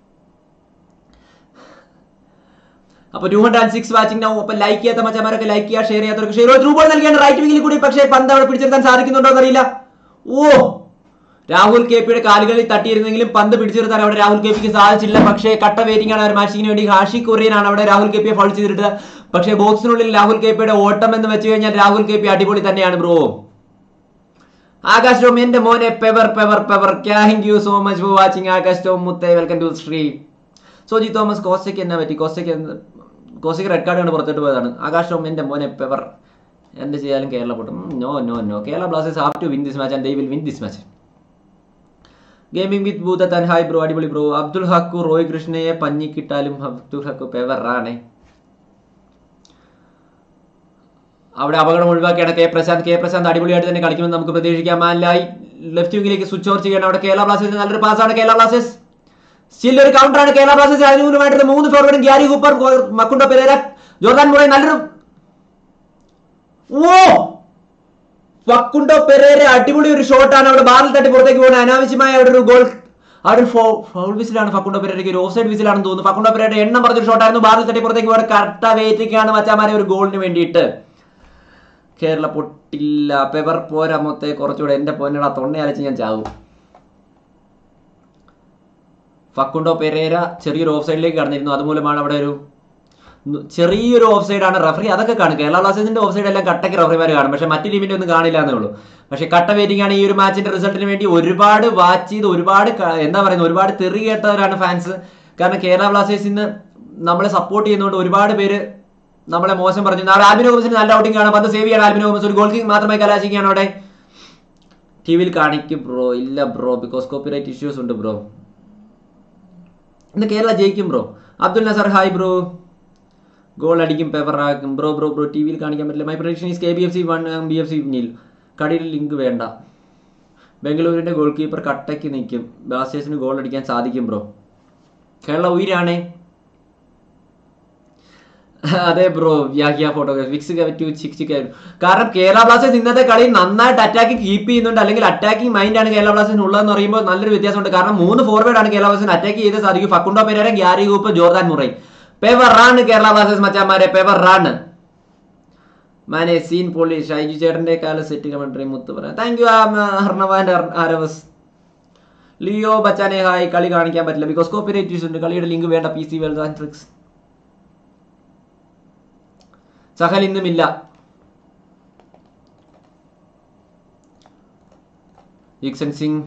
അപ്പൊ two hundred six watching now അപ്പൊ ലൈക്ക് ചെയ്യാത്ത മച്ചമാരൊക്കെ ലൈക്ക് ചെയ്യുക ഷെയർ ചെയ്യാത്തവർക്ക് ഷെയർ ത്രൂ ബോൾ നൽകിയാണ് റൈറ്റ് വിങ്ങിൽ കൂടി പക്ഷേ പന്ത് അവിടെ പിടിച്ചെടുക്കാൻ സാധിക്കുന്നുണ്ടോ എന്നറിയില്ല ഓ രാഹുൽ കെ പിയുടെ കാലുകളിൽ തട്ടിയിരുന്നെങ്കിലും പന്ത് പിടിച്ചെടുത്താൻ അവിടെ രാഹുൽ കെ പിക്ക് സാധിച്ചില്ല പക്ഷേ കട്ട വെയിറ്റിംഗ് ആണ് ഒരു മാച്ചിങ്ങിന് വേണ്ടി ഹാഷി കൊറിയനാണ് അവിടെ രാഹുൽ കെ പിയെ ഫൗൾ ചെയ്തിട്ട് പക്ഷേ ബോക്സിനുള്ളിൽ രാഹുൽ കെ പിയുടെ ഓട്ടം എന്ന് വെച്ച് കഴിഞ്ഞാൽ രാഹുൽ കെ പി അടിപൊളി തന്നെയാണ് ബ്രോ ആകാശ് ടോം എന്റെ മോനെ പെവർ പെവർ പെവർ thank you so much for watching Akash Tom മുത്തേ welcome to stream Soji Thomas കോസ്റ്റയ്ക്ക് എന്നാ പറ്റി കോസ്റ്റയ്ക്ക് കോസ്റ്റയ്ക്ക് റെഡ് കാർഡ് കണ്ട് പുറത്തോട്ട് പോയതാണ് ആകാശ് ടോം എന്റെ മോനെ പെവർ എന്ത് ചെയ്യാലും കേരള പൊട്ടും no no no Kerala Blasters have to win this match and they will win this match gaming with Bhoothathan hi bro അടിപൊളി ബ്രോ അബ്ദുൽ ഹക്കു റോയ് കൃഷ്ണയെ പഞ്ഞി കിട്ടാലും അബ്ദുൽ ഹക്കു പെവറാണേ അവിടെ അപകടം ഒഴിവാക്കിയാണ് കെ പ്രശാന്ത് കെ പ്രശാന്ത് അടിപൊളിയായിട്ട് തന്നെ കളിക്കുമെന്ന് നമുക്ക് പ്രതീക്ഷിക്കാം മാലായി ലെഫ്റ്റ് വിങ്ങിലേക്ക് സ്വിച്ച് ഓവർ ചെയ്യണം അവിടെ കേരള ബ്ലാസ്റ്റേഴ്സ് നല്ലൊരു പാസ്സാണ് കേരള ബ്ലാസ്റ്റേഴ്സ് സ്റ്റിൽ ഒരു കൗണ്ടറാണ് കേരള ബ്ലാസ്റ്റേഴ്സ് അനുകൂലമായിട്ട് മൂന്ന് ഫോർവേഡും Gary Hooper Facundo Pereyra Jordan Murray നല്ലൊരു ഓ ഫക്കുണ്ടോ പെരേര അടിപൊളി ഒരു ഷോട്ടാണ് അവിടെ ബാറിൽ തട്ടി പുറത്തേക്ക് പോകുന്നത് അനാവശ്യമായ അവിടെ ഒരു ഗോൾ ആ ഒരു ഫൗൾ വിസിലാണ് ഫക്കുണ്ടോ പെരേരയ്ക്ക് ഒരു ഓഫ് സൈഡ് വിസിലാണെന്ന് തോന്നുന്നു ഫക്കുണ്ടോ പെരേര എണ്ണം പറഞ്ഞൊരു ഷോട്ടായിരുന്നു ബാറിൽ തട്ടി പുറത്തേക്ക് പോകുന്നത് കറക്റ്റ് വെയിറ്റിക്കാണ് മച്ചാമാരെ ഒരു ഗോളിന് വേണ്ടിയിട്ട് കേരള പൊട്ടില്ല പെവർ പോരാ മൊത്തേ കുറച്ചുകൂടെ എന്റെ പൊന്നട തൊണ്ണ അരച്ച് ഞാൻ ചാവും ഫക്കുണ്ടോ പെരേര ചെറിയൊരു ഓഫ് സൈഡിലേക്ക് കടന്നിരുന്നു അതുമൂലമാണ് അവിടെ ഒരു ന- ചെറിയൊരു ഓഫ് സൈഡ് ആണ് റഫറി അതൊക്കെ കാണും കേരള ബ്ലാസ്റ്റേഴ്സിന്റെ ഓഫ് സൈഡ് എല്ലാം കട്ടയ്ക്ക് റഫറിമാർ കാണും പക്ഷെ മറ്റു ടീമിന്റെ ഒന്നും കാണില്ല എന്നേ ഉള്ളൂ പക്ഷെ കട്ട വെയിറ്റിംഗ് ആണ് ഈ ഒരു മാച്ചിന്റെ റിസൾട്ടിന് വേണ്ടി ഒരുപാട് വാച്ച് ചെയ്ത് ഒരുപാട് ക- എന്താ പറയുന്നത് ഒരുപാട് തെറി കേട്ടവരാണ് ഫാൻസ് കാരണം കേരള ബ്ലാസ്റ്റേഴ്സ് ഇന്ന് നമ്മളെ സപ്പോർട്ട് ചെയ്യുന്നതുകൊണ്ട് ഒരുപാട് പേര് നമ്മളെ മോശം പറഞ്ഞു നാളെ ആൽബിനോ ഗോമസിന് നല്ല ഔട്ടിംഗ് ആണ് പന്ത് സേവ് ചെയ്യണം ആൽബിനോ ഗോമസ് ഒരു ഗോൾ കിക്ക് മാത്രമായി കലാശിക്കുകയാണ് അവിടെ ടി വിയിൽ കാണിക്കും ബ്രോ ഇല്ല ബ്രോ ബിക്കോസ് കോപ്പിറൈറ്റ് ഇഷ്യൂസ് ഉണ്ട് ബ്രോ ഇന്ന് കേരള ജയിക്കും bro Abdul Nasar hi bro goal അടിക്കും പേപ്പർ ആക്കും ബ്രോ ബ്രോ ബ്രോ ടി വിയിൽ കാണിക്കാൻ പറ്റില്ല my prediction is K B F C one B F C നീൽ കടിയിൽ ലിങ്ക് വേണ്ട ബംഗളൂരിന്റെ ഗോൾ കീപ്പർ കട്ടയ്ക്ക് നിൽക്കും ബ്ലാസ്റ്റേഴ്സിന് ഗോൾ അടിക്കാൻ സാധിക്കും ബ്രോ കേരള ഉയരാണേ അതെ ബ്രോ വ്യാഖ്യ ഫോട്ടോഗ്രാഫ് ഫിക്സ് ടു ചിക് ചിക്ക് കാരണം കേരള ബ്ലാസ്റ്റേഴ്സ് ഇന്നത്തെ കളി നന്നായിട്ട് അറ്റാക്കിംഗ് കീപ്പ് ചെയ്യുന്നുണ്ട് അല്ലെങ്കിൽ അറ്റാക്കിംഗ് മൈൻഡ് ആണ് കേരള ബ്ലാസ്റ്റേഴ്സിന് ഉള്ളതെന്ന് പറയുമ്പോൾ നല്ലൊരു വ്യത്യാസമുണ്ട് കാരണം മൂന്ന് ഫോർവേഡ് ആണ് കേരള ബ്ലാസ്റ്റേഴ്സിന് അറ്റാക്ക് ചെയ്ത് സാധിക്കും ഫക്കുണ്ടോ പെരേര ഗ്യാരി കൂപ്പ് ജോർദാൻ മുറൈ പെവർ റാണ് കേരള ബ്ലാസ്റ്റേഴ്സ് മച്ചാമാരെ പെവർ റാണ് മാനെ സീൻ പൊളി ഷൈജു ചേട്ടന്റെ കാല സെറ്റ് കമന്ററി മുത്ത് പറയാം താങ്ക് യു ഹർണവാന്റെ ആരവസ് ലിയോ ബച്ചാനെ ഹായ് കളി കാണിക്കാൻ പറ്റില്ല ബിക്കോസ് കോപ്പിറേറ്റ് ഉണ്ട് കളിയുടെ ലിങ്ക് വേണ്ട P C well tricks Sahal ഇന്നുമില്ല ഈക്സൻ സിംഗ്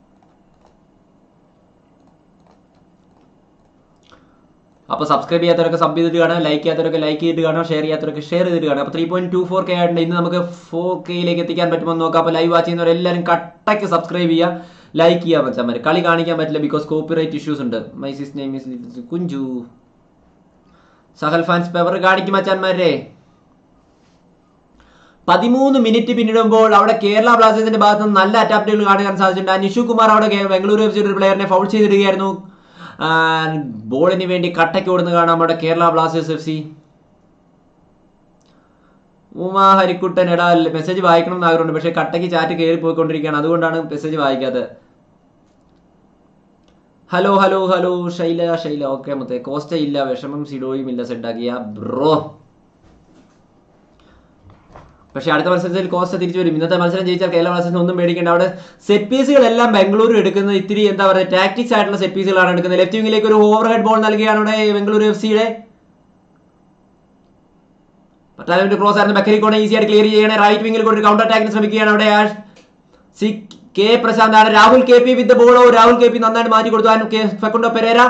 അപ്പൊ സബ്സ്ക്രൈബ് ചെയ്യാത്തവരൊക്കെ സബ് ചെയ്തിട്ട് കാണാം ലൈക്ക് ചെയ്യാത്തവരൊക്കെ ലൈക്ക് ചെയ്തിട്ട് കാണാം ഷെയർ ചെയ്യാത്തവരൊക്കെ ഷെയർ ചെയ്തിട്ട് കാണാം അപ്പൊ three point two four K ആയിട്ടുണ്ട് ഇന്ന് നമുക്ക് ഫോർ കെയിലേക്ക് എത്തിക്കാൻ പറ്റുമെന്ന് നോക്കാം അപ്പൊ ലൈവ് വാച്ച് ചെയ്യുന്നവരെല്ലാവരും കട്ടയ്ക്ക് സബ്സ്ക്രൈബ് ചെയ്യുക ലൈക്ക് ചെയ്യാൻ പറ്റാൻ കളി കാണിക്കാൻ പറ്റില്ല ബിക്കോസ് കോപ്പിറൈറ്റ് ഇഷ്യൂസ് ഉണ്ട് my sis name is Kunju Sahal fans പെവർ കാണിക്കും മച്ചാന്മാരെ പതിമൂന്ന് മിനിറ്റ് പിന്നിടുമ്പോൾ അവിടെ കേരള ബ്ലാസ്റ്റേഴ്സിന്റെ ഭാഗത്ത് നിന്ന് നല്ല അറ്റാപ്റ്റുകൾ കാണാൻ സാധിച്ചിട്ടുണ്ട് ആ നിഷു കുമാർ അവിടെ കേ- ബംഗളൂരു എഫ് സിയുടെ ഒരു പ്ലെയറിനെ ഫൗൾ ചെയ്തിടുകയായിരുന്നു ആ, ബോളിന് വേണ്ടി കട്ടയ്ക്ക് ഓടുന്ന കാണാം അവിടെ Kerala Blasters F C Uma Harikuttan എടാ മെസ്സേജ് വായിക്കണം എന്ന് ആഗ്രഹമുണ്ട് പക്ഷേ കട്ടയ്ക്ക് ചാറ്റ് കയറി പോയിക്കൊണ്ടിരിക്കുകയാണ് അതുകൊണ്ടാണ് മെസ്സേജ് വായിക്കാത്തത് hello hello hello Shaila Shaila okay മുത്തേ കോസ്റ്റ ഇല്ല വിഷമം സിഡോയും ഇല്ല സെറ്റാക്കിയ ബ്രോ പക്ഷേ അടുത്ത മത്സരത്തിൽ കോസ്റ്റ തിരിച്ചു വരും ഇന്നത്തെ മത്സരം ജയിച്ചാൽ കേരള ബ്ലാസ്റ്റേഴ്സിന് ഒന്നും പേടിക്കേണ്ട അവിടെ സെറ്റ് പീസുകളെല്ലാം ബാംഗ്ലൂർ എടുക്കുന്നത് ഇത്തിരി എന്താ പറയുക ടാക്ടിക്സ് ആയിട്ടുള്ള സെറ്റ് പീസുകളാണ് എടുക്കുന്നത് ലെഫ്റ്റ് വിങ്ങിലേക്ക് ഒരു ഓവർ ഹെഡ് ബോൾ നൽകുകയാണ് ഇവിടെ ബംഗളൂരു എഫ് സിയുടെ പട്ടാലം ക്രോസ് ആയിരുന്നു ബക്കരിക്കോണെ ഈസി ആയിട്ട് ക്ലിയർ ചെയ്യണേ റൈറ്റ് വിങ്ങിൽ കൂടി കൗണ്ടർ അറ്റാക്കിന് ശ്രമിക്കുകയാണ് അവിടെ ആഷ് സി കെ പ്രശാന്ത് ആണ് രാഹുൽ കെ പി വിത്ത് ബോളോ രാഹുൽ കെ പി നന്നായിട്ട് മാറ്റി കൊടുത്തു ആൻഡ് കെ ഫെക്കുണ്ടോ പെരേര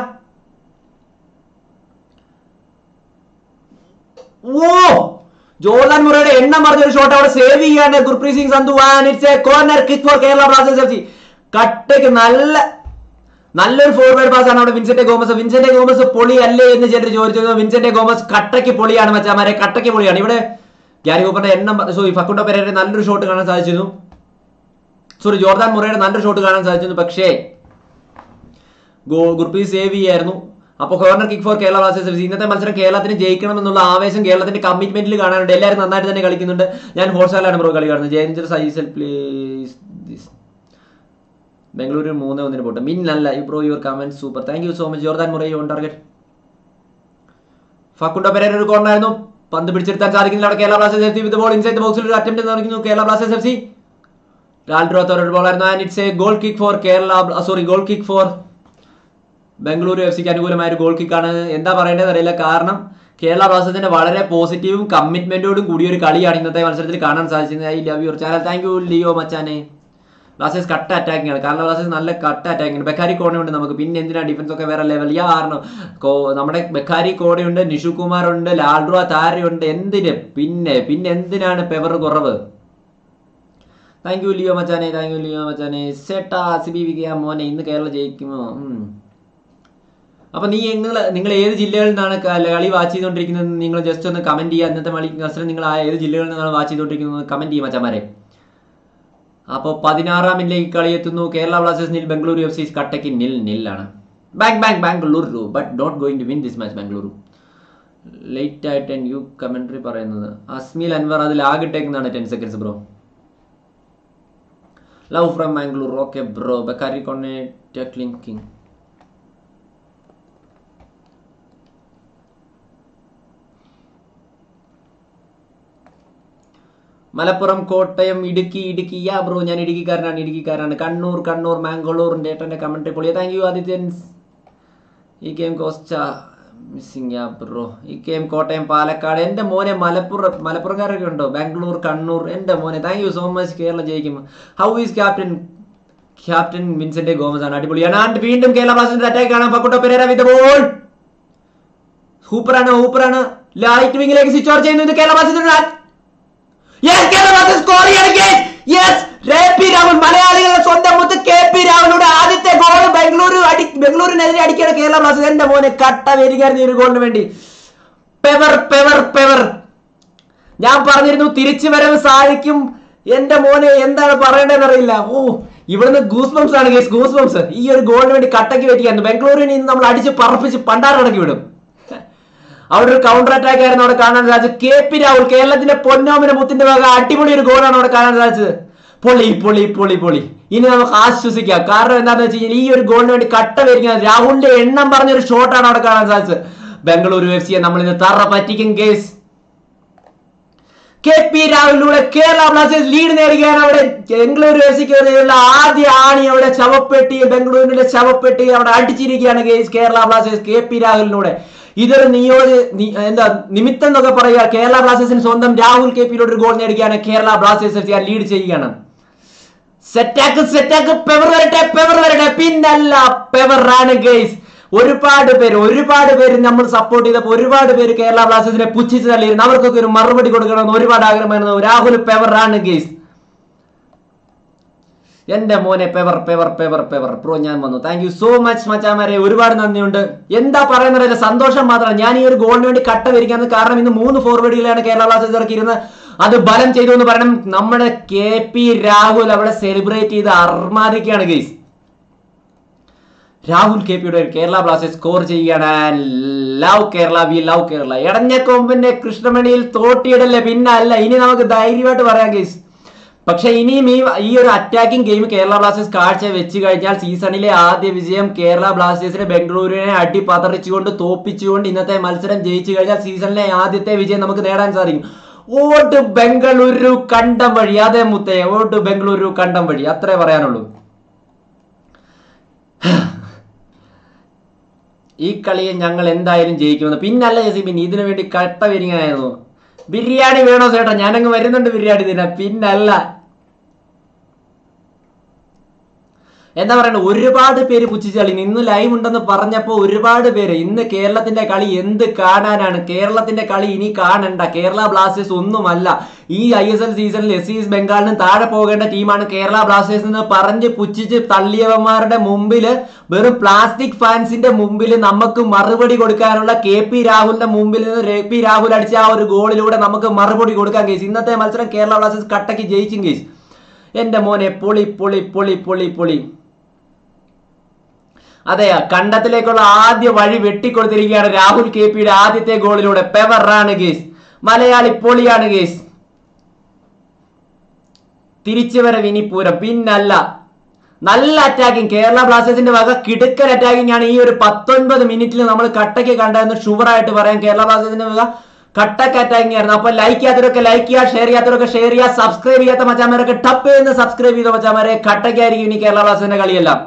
ഓ ജോർദാൻ മുറയുടെ എണ്ണം പറഞ്ഞ ഒരു ഷോട്ട് അവിടെ സേവ് ചെയ്യാണ് Gurpreet Singh Sandhu and it's a corner kick for Kerala Blasters F C കട്ടയ്ക്ക് നല്ല നല്ലൊരു ഫോർവേഡ് പാസ് ആണ് അവിടെ വിൻസെന്റ് ഗോമസ് വിൻസെന്റ് ഗോമസ് പൊളി അല്ലേ എന്ന് ചിലർ ചോദിച്ചു വിൻസെന്റ് ഗോമസ് കട്ടയ്ക്ക് പൊളിയാണ് മച്ചാമാരെ കട്ടയ്ക്ക് പൊളിയാണ് ഇവിടെ ഗ്യാരി കൂപ്പറിന്റെ എണ്ണം സോറി ഫക്കുണ്ടോ പെരേരെ നല്ലൊരു ഷോട്ട് കാണാൻ സാധിച്ചിരുന്നു സോറി ജോർദാൻ മുറയുടെ നല്ലൊരു ഷോട്ട് കാണാൻ സാധിച്ചിരുന്നു പക്ഷേ ഗോ ഗ്രൂപ്പിൽ സേവ് ചെയ്യായിരുന്നു അപ്പോൾ corner kick for Kerala Blasters F C ഇന്നത്തെ മത്സരം കേരളത്തിന് ജയിക്കണം എന്നുള്ള ആവേശം കേരളത്തിന്റെ കമ്മിറ്റ്മെന്റിൽ കാണാനുണ്ട് എല്ലാവരും നന്നായിട്ട് തന്നെ കളിക്കുന്നുണ്ട് ഞാൻ ഹോട്ട്സ്റ്റാറിലാണ് ബ്രോ കളി കാണുന്നത് ജയഞ്ചർ സൈസൽ പ്ലേസ് ദിസ് ബംഗളൂരു മൂന്ന് ഒന്നിന് പോട്ടെ മിൻ നല്ല bro your comment super thank you so much Jordan Murray on target Facundo Pereyra ഒരു കോർണർ ആയിരുന്നു പന്ത് പിടിച്ചെടുത്താൻ സാധിക്കുന്നില്ല അവിടെ Kerala Blasters F C with ball inside ബോക്സിൽ ഒരു അറ്റംപ്റ്റ് നടക്കുന്നു Kerala Blasters F C Lalruatthara ഒരു ബോളായിരുന്നു and it's a goal kick for Kerala sorry goal kick for Bengaluru F സിക്ക് അനുകൂലമായ ഒരു ഗോൾ കിക്കാണ് എന്താ പറയേണ്ടത് അറിയില്ല കാരണം കേരള ബ്ലാസ്റ്റേഴ്സിന്റെ വളരെ പോസിറ്റീവും കമ്മിറ്റ്മെന്റോടും കൂടിയ ഒരു കളിയാണ് ഇന്നത്തെ മത്സരത്തിൽ കാണാൻ സാധിച്ചത് I love your channel thank you Leo മച്ചാനെ ബ്ലാസ്റ്റേഴ്സ് കട്ട അറ്റാക്കിംഗ് ആണ് കാരണം ബ്ലാസ്റ്റേഴ്സ് നല്ല കട്ട അറ്റാക്കിംഗ് ബെക്കാരി കോണയുണ്ട് നമുക്ക് പിന്നെ എന്തിനാ ഡിഫൻസ് ഒക്കെ വേറെ ലെവൽ യാ കാരണം കോ- നമ്മുടെ ബെക്കാരി കോണയുണ്ട് നിഷു കുമാർ ഉണ്ട് ലാൽഡ്ര താരയുണ്ട് എന്തിന് പിന്നെ പിന്നെ എന്തിനാണ് പെവർ കുറവ് താങ്ക് യു ലിയോ മച്ചാനെ താങ്ക് യു ലിയോ മച്ചാനെ സെട്ടാ സിബി വികയ മോനെ ഇന്ന് കേരളം ജയിക്കുമോ ഉം. അപ്പൊ നീ നിങ്ങൾ നിങ്ങൾ ഏത് ജില്ലകളിൽ നിന്നാണ് ക- കളി വാച്ച് ചെയ്തുകൊണ്ടിരിക്കുന്നത് നിങ്ങൾ ജസ്റ്റ് ഒന്ന് കമന്റ് ചെയ്യുക ഇന്നത്തെ കളി മത്സരം നിങ്ങൾ ആ ഏത് ജില്ലകളിൽ നിന്നാണ് വാച്ച് ചെയ്തുകൊണ്ടിരിക്കുന്നത് കമന്റ് ചെയ്യും മച്ചന്മാരെ അപ്പോൾ പതിനാറാം മിനിറ്റിലേക്ക് കളി എത്തുന്നു കേരള ബ്ലാസ്റ്റേഴ്സ് നിൽ ബംഗളൂരു എഫ് സി കട്ടയ്ക്ക് നിൽ നില്ലാണ് ബാങ്ക് ബാങ്ക് Bengaluru but not going to win this match Bengaluru late ആയിട്ട് യു കമന്ററി പറയുന്നത് അസ്മിൽ അൻവർ അതിൽ ആകിട്ടേക്കുന്നതാണ് ten seconds bro love from Bangalore okay bro Bakary Kone tackling king Malappuram Kottayam Idukki Idukki yeah bro ഞാൻ ഇടുക്കിക്കാരനാണ് ഇടുക്കിക്കാരനാണ് കണ്ണൂർ കണ്ണൂർ മാംഗ്ലൂർ ഏട്ടൻ്റെ കമൻട്രി പൊളിയ താങ്ക് യു ആദിത്യൻസ് ഈ game Costa missing yeah bro ഈ ഗെയിം കോട്ടയം പാലക്കാട് എൻ്റെ മോനെ മലപ്പുറം മലപ്പുറംകാരൊക്കെ ഉണ്ടോ ബാംഗ്ലൂർ കണ്ണൂർ എൻ്റെ മോനെ thank you so much Kerala ജയിക്കും how is captain captain Vincent Gomez ആണ് അടിപൊളിയാണ് ആൻഡ് വീണ്ടും കേരള ബ്ലാസ്റ്റേഴ്സിന്റെ അറ്റാക്ക് കാണാം പക്കുട്ടോ പെരേര വിത്ത് ബോൾ സൂപ്പറാണ് സൂപ്പറാണ് ലൈറ്റ് വിങ്ങിലേക്ക് സ്വിച്ച് ഓവർ ചെയ്യുന്നു ഇത് കേരള ബ്ലാസ്റ്റേഴ്സിന്റെ Yes, കേരള ബ്ലാസ്റ്റേഴ്സ് സ്കോർ ചെയ്യണമെങ്കിൽ യെസ് രേ പി രാഹുൽ മലയാളികളുടെ സ്വന്തം മുത്ത് കെ പി രാഹുലിയുടെ ആദ്യത്തെ ഗോൾ ബംഗളൂരു അടി ബംഗളൂരിനെതിരെ അടിക്കുകയാണ് കേരള ബ്ലാസ്റ്റേഴ്സ് എന്റെ മോനെ കട്ട വരികയായിരുന്നു ഈ ഒരു ഗോളിന് വേണ്ടി പെവർ പെവർ പെവർ ഞാൻ പറഞ്ഞിരുന്നു തിരിച്ചു വരവ് സാധിക്കും എന്റെ മോനെ എന്താണ് പറയേണ്ടതെന്ന് അറിയില്ല ഓ ഇവിടുന്ന് ഗൂസ് ബംസ് ആണ് ഗേസ് ഗൂസ് ബംസ് ഈ ഒരു ഗോളിന് വേണ്ടി കട്ടക്ക് പറ്റിയായിരുന്നു ബംഗളൂരുവിനെ ഇന്ന് നമ്മൾ അടിച്ച് പറപ്പിച്ച് പണ്ടാറടക്കി വിടും അവിടെ ഒരു കൗണ്ടർ അറ്റാക്ക് ആയിരുന്നു അവിടെ കാണാൻ സാധിച്ചത് കെ പി രാഹുൽ കേരളത്തിന്റെ പൊന്നോമിന മുത്തിന്റെ വക അടിപൊളി ഒരു ഗോളാണ് അവിടെ കാണാൻ സാധിച്ചത് പൊളി പൊളി പൊളി പൊളി ഇനി നമുക്ക് ആശ്വസിക്കാം കാരണം എന്താണെന്ന് വെച്ച് കഴിഞ്ഞാൽ ഈ ഒരു ഗോളിന് വേണ്ടി കട്ട വരിക്കുന്നത് രാഹുലിന്റെ എണ്ണം പറഞ്ഞ ഒരു ഷോട്ടാണ് അവിടെ കാണാൻ സാധിച്ചത് ബംഗളൂരു എഫ് സിയെ നമ്മൾ ഇന്ന് തറ പറ്റിക്കും കേസ് കെ പി രാഹുലിലൂടെ കേരള ബ്ലാസ്റ്റേഴ്സ് ലീഡ് നേടുകയാണ് അവിടെ ബംഗളൂരു എഫ് സിക്ക് എതിരെയുള്ള ആദ്യ ആണി അവിടെ ശവപ്പെട്ടി ബംഗളൂരുവിന്റെ ശവപ്പെട്ടി അവിടെ അടിച്ചിരിക്കുകയാണ് കേസ് കേരള ബ്ലാസ്റ്റേഴ്സ് കെ പി രാഹുലിലൂടെ ഇതൊരു നിയോജ നി- എന്താ നിമിത്തം എന്നൊക്കെ പറയുക കേരള ബ്ലാസ്റ്റേഴ്സിന് സ്വന്തം രാഹുൽ കെ പിയിലൂടെ ഒരു ഗോൾ നേടുകയാണ് Kerala Blasters F C lead ചെയ്യുകയാണ് സെറ്റാക്ക് സെറ്റാക്ക് പെവർ വരട്ടെ പെവർ വരട്ടെ പിന്നല്ല പെവർ ആണ് ഗെയ്സ് ഒരുപാട് പേര് ഒരുപാട് പേര് നമ്മൾ സപ്പോർട്ട് ചെയ്തപ്പോൾ ഒരുപാട് പേര് കേരള ബ്ലാസ്റ്റേഴ്സിനെ പുച്ഛിച്ച് തള്ളിയിരുന്നു അവർക്കൊക്കെ ഒരു മറുപടി കൊടുക്കണമെന്ന് ഒരുപാട് ആഗ്രഹമായിരുന്നു രാഹുൽ പെവർ ആണ് ഗെയ്സ് എന്റെ മോനെ പെവർ പെവർ പെവർ പെവർ പ്രോ ഞാൻ വന്നു താങ്ക് യു സോ മച്ച് മച്ചാമാരെ ഒരുപാട് നന്ദിയുണ്ട് എന്താ പറയുന്നത് സന്തോഷം മാത്രം ഞാൻ ഈ ഒരു ഗോളിന് വേണ്ടി കട്ട വരിക്കാൻ കാരണം ഇന്ന് മൂന്ന് ഫോർവേഡുകളാണ് കേരള ബ്ലാസ്റ്റേഴ്സ് ഇറക്കിയിരുന്നത് അത് ബലം ചെയ്തു എന്ന് പറയണം നമ്മുടെ കെ പി രാഹുൽ അവിടെ സെലിബ്രേറ്റ് ചെയ്ത് അർമാദിക്കുകയാണ് ഗെയ്സ് രാഹുൽ കെ പിയുടെ കേരള ബ്ലാസ്റ്റേഴ്സ് സ്കോർ ചെയ്യുകയാണ് love Kerala we love Kerala ഇടഞ്ഞ കൊമ്പിന്റെ കൃഷ്ണമണിയിൽ തോട്ടിയിടല്ലേ പിന്നെ അല്ല ഇനി നമുക്ക് ധൈര്യമായിട്ട് പറയാം ഗെയ്സ് പക്ഷെ ഇനിയും ഈ ഈ ഒരു അറ്റാക്കിംഗ് ഗെയിം കേരള ബ്ലാസ്റ്റേഴ്സ് കാഴ്ച വെച്ച് കഴിഞ്ഞാൽ സീസണിലെ ആദ്യ വിജയം കേരള ബ്ലാസ്റ്റേഴ്സിനെ ബംഗളൂരുവിനെ അടി പതറിച്ചുകൊണ്ട് തോപ്പിച്ചുകൊണ്ട് ഇന്നത്തെ മത്സരം ജയിച്ചു കഴിഞ്ഞാൽ സീസണിലെ ആദ്യത്തെ വിജയം നമുക്ക് നേടാൻ സാധിക്കും ഓട്ട് ബംഗളൂരു കണ്ടം വഴി അതേ മുത്തേ ഓട്ട് ബംഗളൂരു കണ്ടം വഴി അത്രേ പറയാനുള്ളൂ ഈ കളിയെ ഞങ്ങൾ എന്തായാലും ജയിക്കുമെന്ന് പിന്നല്ല ജസീബിൻ ഇതിനു വേണ്ടി കട്ട വരികയായിരുന്നു ബിരിയാണി വേണോ ചേട്ടാ ഞാനങ്ങ് വരുന്നുണ്ട് ബിരിയാണി തിന്നാൻ പിന്നല്ല എന്താ പറയണ്ടത് ഒരുപാട് പേര് പുച്ഛിച്ച് കളി ഇന്ന് ലൈവ് ഉണ്ടെന്ന് പറഞ്ഞപ്പോൾ ഒരുപാട് പേര് ഇന്ന് കേരളത്തിന്റെ കളി എന്ത് കാണാനാണ് കേരളത്തിന്റെ കളി ഇനി കാണണ്ട കേരള ബ്ലാസ്റ്റേഴ്സ് ഒന്നുമല്ല ഈ ഐ എസ് എൽ സീസണിൽ എസ് ഈസ് ബംഗാളിനും താഴെ പോകേണ്ട ടീമാണ് കേരള ബ്ലാസ്റ്റേഴ്സ് എന്ന് പറഞ്ഞ് പുച്ഛിച്ച് തള്ളിയവന്മാരുടെ മുമ്പിൽ വെറും പ്ലാസ്റ്റിക് ഫാൻസിന്റെ മുമ്പിൽ നമുക്ക് മറുപടി കൊടുക്കാനുള്ള കെ പി രാഹുലിന്റെ മുമ്പിൽ നിന്ന് കെ പി രാഹുൽ അടിച്ച ആ ഒരു ഗോളിലൂടെ നമുക്ക് മറുപടി കൊടുക്കാൻ കേസ് ഇന്നത്തെ മത്സരം കേരള ബ്ലാസ്റ്റേഴ്സ് കട്ടയ്ക്ക് ജയിച്ചും കേസ് എന്റെ മോനെ പൊളി പൊളി പൊളി പൊളി പൊളി അതെ കണ്ടത്തിലേക്കുള്ള ആദ്യ വഴി വെട്ടിക്കൊടുത്തിരിക്കുകയാണ് രാഹുൽ കെ പിയുടെ ആദ്യത്തെ ഗോളിലൂടെ പെവറാണ് ഗേസ് മലയാളി പൊളിയാണ് ഗേസ് തിരിച്ചു വരവ് ഇനി പൂരം പിന്നല്ല നല്ല അറ്റാക്കിംഗ് കേരള ബ്ലാസ്റ്റേഴ്സിന്റെ വക കിടുക്കൻ അറ്റാക്കിംഗ് ആണ് ഈ ഒരു പത്തൊൻപത് മിനിറ്റിൽ നമ്മൾ കട്ടയ്ക്ക് കണ്ടതെന്ന് ഷുവർ ആയിട്ട് പറയാം കേരള ബ്ലാസ്റ്റേഴ്സിന്റെ വക കട്ടക്ക് അറ്റാക്കിംഗ് ആയിരുന്നു അപ്പൊ ലൈക്ക് ചെയ്യാത്തവരൊക്കെ ലൈക്ക് ചെയ്യുക ഷെയർ ചെയ്യാത്തവരൊക്കെ ഷെയർ ചെയ്യുക സബ്സ്ക്രൈബ് ചെയ്യാത്ത മച്ചാമാരൊക്കെ ടപ്പ് ചെയ്യുന്ന സബ്സ്ക്രൈബ് ചെയ്ത മച്ചാമാരെ കട്ടയ്ക്കായിരിക്കും ഇനി കേരള ബ്ലാസ്റ്റേഴ്സിന്റെ കളിയെല്ലാം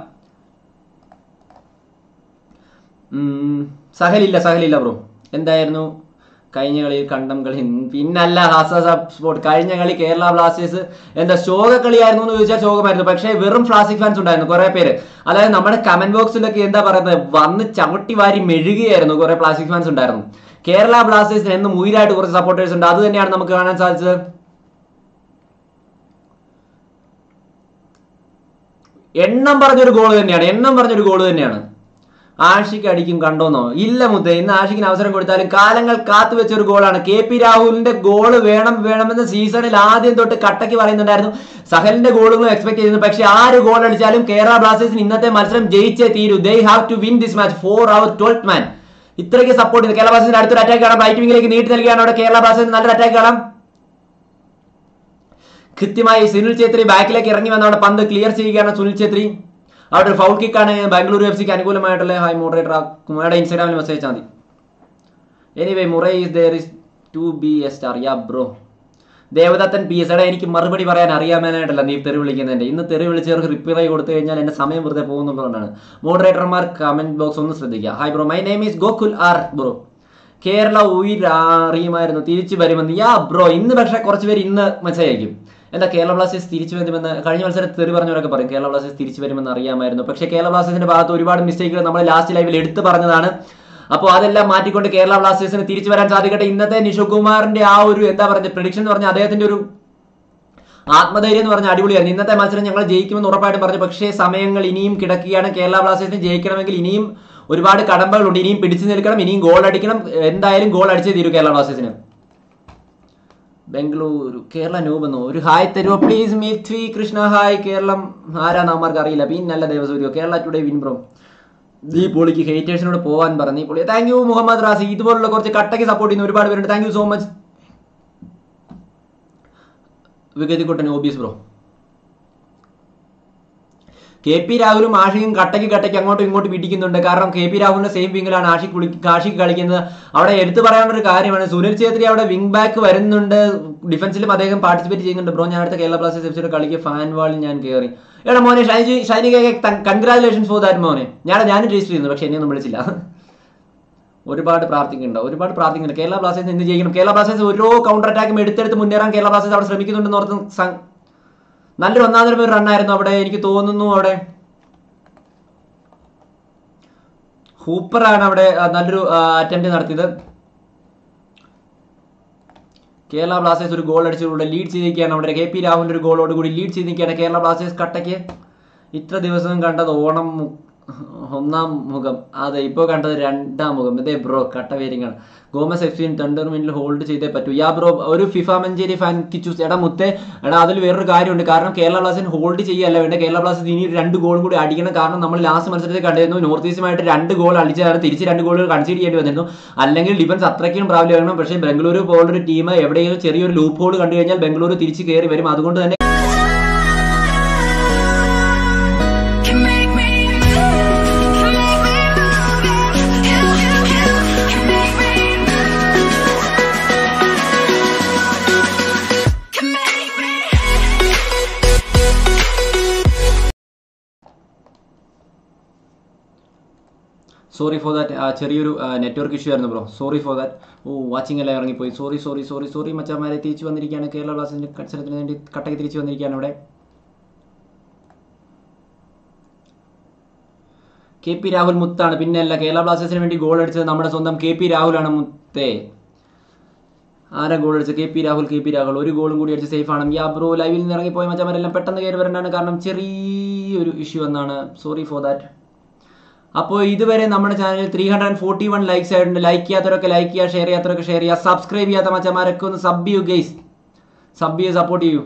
ഉം, സഹലില്ല സഹലില്ല ബ്രോ എന്തായിരുന്നു കഴിഞ്ഞ കളിയിൽ കണ്ടം കളി പിന്നല്ല ഹാസ സ്പോർട്ട് കഴിഞ്ഞ കളി കേരള ബ്ലാസ്റ്റേഴ്സ് എന്താ ശോക കളിയായിരുന്നു എന്ന് ചോദിച്ചാൽ ശോകമായിരുന്നു പക്ഷേ വെറും ക്ലാസിക് ഫാൻസ് ഉണ്ടായിരുന്നു കുറെ പേര് അതായത് നമ്മുടെ കമന്റ് ബോക്സിലൊക്കെ എന്താ പറയുന്നത് വന്ന് ചവിട്ടി വാരി മെഴുകുകയായിരുന്നു കുറെ പ്ലാസ്റ്റിക് ഫാൻസ് ഉണ്ടായിരുന്നു കേരള ബ്ലാസ്റ്റേഴ്സിന് എന്നും ഉയരായിട്ട് കുറച്ച് സപ്പോർട്ടേഴ്സ് ഉണ്ട് അത് തന്നെയാണ് നമുക്ക് കാണാൻ സാധിച്ചത് എണ്ണം പറഞ്ഞൊരു ഗോൾ തന്നെയാണ് എണ്ണം പറഞ്ഞൊരു ഗോൾ തന്നെയാണ് ആഷിക്ക് അടിക്കും കണ്ടോന്നോ ഇല്ല മുത്തേ ഇന്ന് ആഷിക്കിന് അവസരം കൊടുത്താലും കാലങ്ങൾ കാത്തു വെച്ച ഒരു ഗോളാണ് കെ പി രാഹുലിന്റെ ഗോൾ വേണം വേണമെന്ന് സീസണിൽ ആദ്യം തൊട്ട് കട്ടയ്ക്ക് പറയുന്നുണ്ടായിരുന്നു സഹലിന്റെ ഗോളുകളും എക്സ്പെക്ട് ചെയ്യുന്നു പക്ഷെ ആര് ഗോൾ അടിച്ചാലും കേരള ബ്ലാസ്റ്റേഴ്സിന് ഇന്നത്തെ മത്സരം ജയിച്ചേ തീരൂ they have to win this match for our twelfth man ഇത്രയ്ക്ക് സപ്പോർട്ട് ചെയ്തു കേരള ബ്ലാസ്റ്റേഴ്സിന്റെ അടുത്തൊരു അറ്റാക്ക് കാണാം റൈറ്റ് വിംഗിലേക്ക് നീട്ടി നൽകിയാണ് അവിടെ കേരള ബ്ലാസ്റ്റേഴ്സിന് നല്ലൊരു അറ്റാക്ക് കാണാം കൃത്യമായി സുനിൽ ഛേത്രി ബാക്കിലേക്ക് ഇറങ്ങി വന്ന അവിടെ പന്ത് ക്ലിയർ ചെയ്യുകയാണ് സുനിൽ ഛേത്രി അവിടെ ഒരു ഫൗൾ കിക്കാണ് ബാംഗ്ലൂർ എഫ് സിക്ക് അനുകൂലമായിട്ടുള്ള ഹൈ മോഡറേറ്റർ കുമാരുടെ ഇൻസ്റ്റാഗ്രാമിൽ മെസ്സേജ് അയച്ചാൽ മതി anyway Murray is there is to be a star yeah bro Devadathan P S എടാ എനിക്ക് മറുപടി പറയാൻ അറിയാമെന്നായിട്ടല്ല നീ തെറി വിളിക്കുന്നതിന്റെ ഇന്ന് തെറി വിളിച്ചവർക്ക് റിപ്ലൈ കൊടുത്തു കഴിഞ്ഞാൽ എന്റെ സമയം വെറുതെ പോകുന്നുള്ളതുകൊണ്ടാണ് മോഡറേറ്റർമാർ കമന്റ് ബോക്സ് ഒന്ന് ശ്രദ്ധിക്കുക hi bro my name is Gokul R bro Kerala ഉയർ അറിയുമായിരുന്നു തിരിച്ചു വരുമെന്ന് യാ ബ്രോ ഇന്ന് പക്ഷേ കുറച്ച് പേര് ഇന്ന് മെസ്സേജ് അയക്കും എന്താ കേരള ബ്ലാസ്റ്റേഴ്സ് തിരിച്ചു വരുമെന്ന് കഴിഞ്ഞ മത്സരത്തിൽ തെറി പറഞ്ഞവരൊക്കെ പറയും കേരള ബ്ലാസ്റ്റേഴ്സ് തിരിച്ചു വരുമെന്ന് അറിയാമായിരുന്നു പക്ഷേ കേരള ബ്ലാസ്റ്റേഴ്സിന്റെ ഭാഗത്ത് ഒരുപാട് മിസ്റ്റേക്കുകൾ നമ്മൾ ലാസ്റ്റ് ലൈവിൽ എടുത്തു പറഞ്ഞതാണ് അപ്പോൾ അതെല്ലാം മാറ്റിക്കൊണ്ട് കേരള ബ്ലാസ്റ്റേഴ്സിന് തിരിച്ചു വരാൻ സാധിക്കട്ടെ ഇന്നത്തെ നിഷുകുമാറിന്റെ ആ ഒരു എന്താ പറയുക പ്രഡിക്ഷൻ എന്ന് പറഞ്ഞാൽ അദ്ദേഹത്തിന്റെ ഒരു ആത്മധൈര്യം എന്ന് പറഞ്ഞാൽ അടിപൊളിയായിരുന്നു ഇന്നത്തെ മത്സരം ഞങ്ങൾ ജയിക്കുമെന്ന് ഉറപ്പായിട്ടും പറഞ്ഞു പക്ഷേ സമയങ്ങൾ ഇനിയും കിടക്കുകയാണ് കേരള ബ്ലാസ്റ്റേഴ്സിന് ജയിക്കണമെങ്കിൽ ഇനിയും ഒരുപാട് കടമ്പകളുണ്ട് ഇനിയും പിടിച്ചു നിൽക്കണം ഇനിയും ഗോൾ അടിക്കണം എന്തായാലും ഗോൾ അടിച്ചേ തീരൂ കേരള ബ്ലാസ്റ്റേഴ്സിന് ബംഗളൂരു കേരള നൂബെന്നോ ഒരു ഹായ് തരുമോ പ്ലീസ് മിത്വി കൃഷ്ണ ഹായ് കേരളം ആരാ നമ്മൾക്ക് അറിയില്ല പിന്നല്ല ദേവസൂര്യോ കേരള ടുഡേ വിൻ ബ്രോ ഈ പൊളിക്ക് ഹേറ്റേഴ്സിനോട് പോവാൻ പറഞ്ഞു ഈ പൊളി താങ്ക് യു മുഹമ്മദ് റാസി ഇതുപോലുള്ള കുറച്ച് കട്ടയ്ക്ക് സപ്പോർട്ട് ചെയ്യുന്ന ഒരുപാട് പേരുണ്ട് താങ്ക് യു സോ മച്ച് വിഗതിക്കുട്ടൻ ഓബിയസ് ബ്രോ കെ പി രാഹുലും ആഷിക്കും കട്ടയ്ക്ക് കട്ടയ്ക്ക് അങ്ങോട്ടും ഇങ്ങോട്ടും പിടിക്കുന്നുണ്ട് കാരണം കെ പി രാഹുലിന്റെ സെയിം വിങ്ങിലാണ് ആഷിക് കുളി ആഷിക് കളിക്കുന്നത് അവിടെ എടുത്തു പറയാനുള്ള ഒരു കാര്യമാണ് സുനിൽ ഛേത്രി അവിടെ വിങ് ബാക്ക് വരുന്നുണ്ട് ഡിഫൻസിലും അദ്ദേഹം പാർട്ടിസിപ്പേറ്റ് ചെയ്യുന്നുണ്ട് ബ്രോ ഞാൻ അടുത്ത കേരള ബ്ലാസ്റ്റേഴ്സ് എഫ്സിയുടെ കളിക്ക് ഫാൻ വാളിൽ ഞാൻ കയറി എടാ മോനെ ഷൈനി ഷൈനിക കൺഗ്രാചുലേഷൻസ് ഫോർ ദാറ്റ് മോനെ ഞാൻ ഞാനും രജിസ്റ്റർ ചെയ്യുന്നു പക്ഷെ എന്നെ ഒന്നും വിളിച്ചില്ല ഒരുപാട് പ്രാർത്ഥിക്കുന്നുണ്ട് ഒരുപാട് പ്രാർത്ഥിക്കുന്നുണ്ട് കേരള ബ്ലാസ്റ്റേഴ്സ് എന്ത് ചെയ്യണം കേരള ബ്ലാസ്റ്റേഴ്സ് ഓരോ കൗണ്ടർ അറ്റാക്കും എടുത്തെടുത്ത് മുന്നേറാൻ കേരള ബ്ലാസ്റ്റേഴ്സ് അവിടെ ശ്രമിക്കുന്നുണ്ടെന്ന് ഓർത്ത് സ- നല്ലൊരു ഒന്നാം തരം ഒരു റണ്ണായിരുന്നു അവിടെ എനിക്ക് തോന്നുന്നു അവിടെ ഹൂപ്പറാണ് അവിടെ ആ, നല്ലൊരു അറ്റംപ്റ്റ് നടത്തിയത് കേരള ബ്ലാസ്റ്റേഴ്സ് ഒരു ഗോൾ അടിച്ചുകൊണ്ട് ലീഡ് ചെയ്തിരിക്കുകയാണ് അവിടെ കെ പി രാഹുലിന്റെ ഒരു ഗോളോട് കൂടി ലീഡ് ചെയ്തിരിക്കുകയാണ് കേരള ബ്ലാസ്റ്റേഴ്സ് കട്ടയ്ക്ക് ഇത്ര ദിവസം കണ്ടത് ഓണം മു- ഒന്നാം മുഖം അതെ ഇപ്പോൾ കണ്ടത് രണ്ടാം മുഖം ഇതേ ബ്രോ കട്ട വേരിങ്ങാണ് ഗോമസ് എഫ് സിൻ ടെൻഡർ മിനിറ്റിൽ ഹോൾഡ് ചെയ്തേ പറ്റൂ യാ ബ്രോ ഒരു ഫിഫ മഞ്ചേരി ഫാൻ കിച്ചൂസ് എടാ മുത്തേ എടാ അതിൽ വേറൊരു കാര്യമുണ്ട് കാരണം കേരള ബ്ലാസ്റ്റേഴ്സ് ഹോൾഡ് ചെയ്യല്ല വേണ്ട കേരള ബ്ലാസ്റ്റേഴ്സ് ഇനി രണ്ട് ഗോളും കൂടി അടിക്കണം കാരണം നമ്മൾ ലാസ്റ്റ് മത്സരത്തിൽ കണ്ടിരുന്നു നോർത്ത് ഈസ്റ്റുമായിട്ട് രണ്ട് ഗോൾ അടിച്ചതാണ് തിരിച്ച് രണ്ട് ഗോളുകൾ കൺസീഡ് ചെയ്യേണ്ടി വന്നിരുന്നു അല്ലെങ്കിൽ ഡിഫൻസ് അത്രയ്ക്കും പ്രാബല്യം ആകണം പക്ഷേ ബംഗളൂരു പോലുള്ളൊരു ടീം എവിടെയെങ്കിലും ചെറിയൊരു ലൂപ്പ് ഹോൾ കണ്ടു കഴിഞ്ഞാൽ ബംഗളൂരു തിരിച്ച് കയറി വരും അതുകൊണ്ട് തന്നെ Can make me Can make me Can make me Can make me sorry for that ചെറിയൊരു നെറ്റ്വർക്ക് ഇഷ്യൂ ആയിരുന്നു ബ്രോ സോറി ഫോർ ദാറ്റ് ഓ വാച്ചിങ് എല്ലാം ഇറങ്ങിപ്പോയി സോറി സോറി സോറി സോറി മച്ചാമാരെ തിരിച്ചു വന്നിരിക്കുകയാണ് കേരള ബ്ലാസ്റ്റേഴ്സിന്റെ മത്സരത്തിന് വേണ്ടി കട്ടക്ക് തിരിച്ചു വന്നിരിക്കുകയാണ് ഇവിടെ കെ പി രാഹുൽ മുത്താണ് പിന്നെയല്ല കേരള ബ്ലാസ്റ്റേഴ്സിന് വേണ്ടി ഗോൾ അടിച്ചത് നമ്മുടെ സ്വന്തം കെ പി രാഹുലാണ് മുത്തേ ആരാ ഗോൾ അടിച്ചത് K P Rahul K P Rahul ഒരു ഗോളും കൂടി അടിച്ച് സേഫ് ആണ് യാ ബ്രോ ലൈവിൽ നിന്ന് ഇറങ്ങിപ്പോയ മച്ചമാരെല്ലാം പെട്ടെന്ന് കയറി വരേണ്ടതാണ് കാരണം ചെറിയൊരു ഇഷ്യൂ എന്നാണ് സോറി ഫോർ ദാറ്റ് അപ്പോൾ ഇതുവരെ നമ്മുടെ ചാനലിൽ three hundred and forty one likes ആയിട്ടുണ്ട് ലൈക്ക് ചെയ്യാത്തവരൊക്കെ ലൈക്ക് ചെയ്യുക ഷെയർ ചെയ്യാത്തവരൊക്കെ ഷെയർ ചെയ്യുക സബ്സ്ക്രൈബ് ചെയ്യാത്ത മച്ചന്മാരൊക്കെ ഒന്ന് സബ് ചെയ്യൂ ഗെയ്സ് സബ് ചെയ്ത് സപ്പോർട്ട് ചെയ്യൂ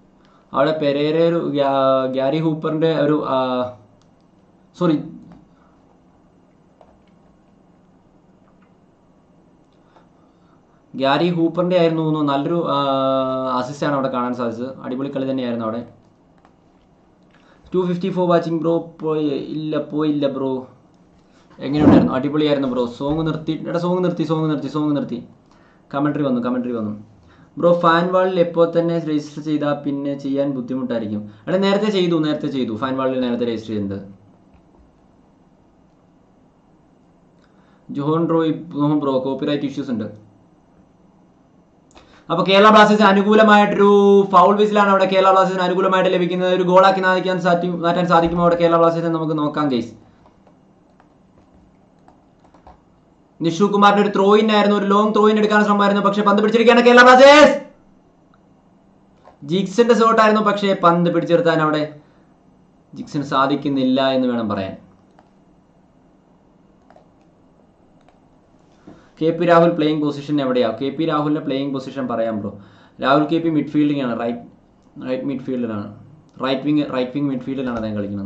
അവിടെ പെരേര ഒരു ഗ്യാ- ഗ്യാരി ഹൂപ്പറിന്റെ ഒരു സോറി ഗ്യാരി ഹൂപ്പറിന്റെ ആയിരുന്നു തോന്നുന്നു നല്ലൊരു അസിസ്റ്റ് ആണ് അവിടെ കാണാൻ സാധിച്ചത് അടിപൊളി കളി തന്നെയായിരുന്നു അവിടെ two fifty four watching bro പോയി ഇല്ല പോയില്ല ബ്രോ എങ്ങനെയുണ്ടായിരുന്നു അടിപൊളിയായിരുന്നു ബ്രോ സോങ് നിർത്തി എടാ സോങ് നിർത്തി സോങ് നിർത്തി സോങ് നിർത്തി കമൻട്രി വന്നു കമൻട്രി വന്നു ബ്രോ ഫാൻ വാളിൽ എപ്പോൾ തന്നെ രജിസ്റ്റർ ചെയ്താൽ പിന്നെ ചെയ്യാൻ ബുദ്ധിമുട്ടായിരിക്കും എടാ നേരത്തെ ചെയ്തു നേരത്തെ ചെയ്തു ഫാൻ വാളിൽ നേരത്തെ രജിസ്റ്റർ ചെയ്യുന്നത് Johan Roy bro copyright issues ഉണ്ട് അപ്പൊ കേരള ബ്ലാസ്റ്റേഴ്സിന് അനുകൂലമായിട്ടൊരു ഫൗൾ വിസിലാണ് അവിടെ കേരള ബ്ലാസ്റ്റേഴ്സിന് അനുകൂലമായിട്ട് ലഭിക്കുന്നത് ഒരു ഗോളാക്കി നാദിക്കാൻ സാധി മാറ്റാൻ സാധിക്കുമോ അവിടെ കേരള ബ്ലാസ്റ്റേഴ്സിനെ നമുക്ക് നോക്കാം ഗെയ്സ് നിഷു കുമാറിന്റെ ഒരു ത്രോയിൻ ആയിരുന്നു ഒരു ലോങ് ത്രോയിൻ എടുക്കാൻ ശ്രമമായിരുന്നു പക്ഷെ പന്ത് പിടിച്ചിരിക്കുകയാണ് കേരള ബ്ലാസ്റ്റേഴ്സ് ജിക്സിന്റെ ഷോട്ടായിരുന്നു പക്ഷേ പന്ത് പിടിച്ചെടുത്താൻ അവിടെ ജിക്സിന് സാധിക്കുന്നില്ല എന്ന് വേണം പറയാൻ K P Rahul playing position എവിടെയാ കെ പി രാഹുലിന്റെ പ്ലേയിങ് പൊസിഷൻ പറയാം bro Rahul K P midfielding ആണ് റൈറ്റ് റൈറ്റ് മിഡ്ഫീൽഡിലാണ് റൈറ്റ് വിങ് റൈറ്റ് വിങ് മിഡ്ഫീൽഡിലാണ് അദ്ദേഹം കളിക്കുന്നത്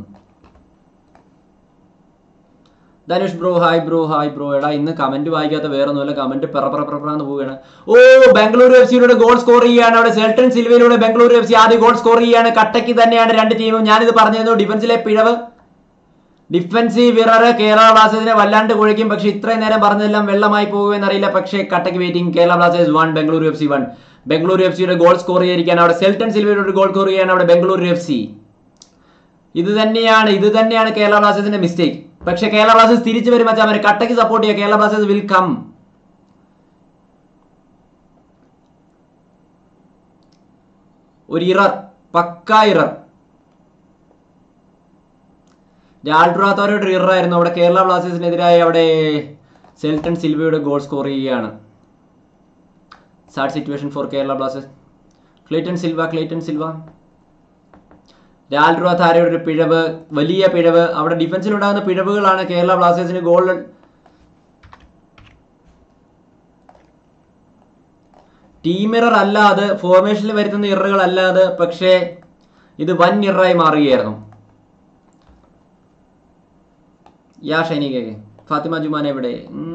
Dhanush bro hi bro hi bro എടാ ഇന്ന് കമന്റ് വായിക്കാത്ത വേറെ ഒന്നുമില്ല കമന്റ് പെറ പെറ പെറന്ന് പോവുകയാണ് ഓ ബാംഗ്ലൂർ എഫ് സിയിലൂടെ ഗോൾ സ്കോർ ചെയ്യുകയാണ് അവിടെ സെൽട്ടൺ സിൽവയിലൂടെ ബാംഗ്ലൂർ എഫ് സി ആദ്യം ഗോൾ സ്കോർ ചെയ്യുകയാണ് കട്ടയ്ക്ക് തന്നെയാണ് രണ്ട് ടീമും ഞാനിത് പറഞ്ഞിരുന്നു ഡിഫൻസിലെ പിഴവ് ഡിഫൻസീവ് ഇറർ കേരള ബ്ലാസ്റ്റേഴ്സിനെ വല്ലാണ്ട് കുഴയ്ക്കും പക്ഷെ ഇത്രയും നേരം പറഞ്ഞതെല്ലാം വെള്ളമായി പോകുമെന്നറിയില്ല പക്ഷേ കട്ടയ്ക്ക് waiting Kerala Blasters one Bengaluru F C one Bengaluru F സിയുടെ ഗോൾ സ്കോർ ചെയ്തിരിക്കാൻ അവിടെ സെൽട്ടൺ സിൽവയുടെ ഗോൾ സ്കോർ ചെയ്യാൻ അവിടെ ബംഗളൂരു എഫ് സി ഇത് തന്നെയാണ് ഇത് തന്നെയാണ് കേരള ബ്ലാസ്റ്റേഴ്സിന്റെ മിസ്റ്റേക്ക് പക്ഷെ കേരള ബ്ലാസ്റ്റേഴ്സ് തിരിച്ചു വരും മച്ചാൻ അവരെ കട്ടയ്ക്ക് സപ്പോർട്ട് ചെയ്യുക കേരള ബ്ലാസ്റ്റേഴ്സ് വിൽ കം ഒരു ഇറർ പക്ക ഇറർ രാൾഡ്രാത്തോരുടെ ഒരു ഇറർ ആയിരുന്നു അവിടെ കേരള ബ്ലാസ്റ്റേഴ്സിനെതിരായി അവിടെ സെൽട്ടൺ സിൽവയുടെ ഗോൾ സ്കോർ ചെയ്യുകയാണ് sad situation for Kerala Blasters Cleiton Silva Cleiton Silva രാൽഡ്രോ താരയുടെ ഒരു പിഴവ് വലിയ പിഴവ് അവിടെ ഡിഫൻസിൽ ഉണ്ടാകുന്ന പിഴവുകളാണ് കേരള ബ്ലാസ്റ്റേഴ്സിന് ഗോൾ ടീം ഇറർ അല്ലാതെ ഫോർമേഷനിൽ വരുത്തുന്ന ഇററുകൾ അല്ലാതെ പക്ഷേ ഇത് വൻ ഇററായി മാറുകയായിരുന്നു യാ ഷൈനികെ ഫാത്തിമ ജുമാൻ എവിടെ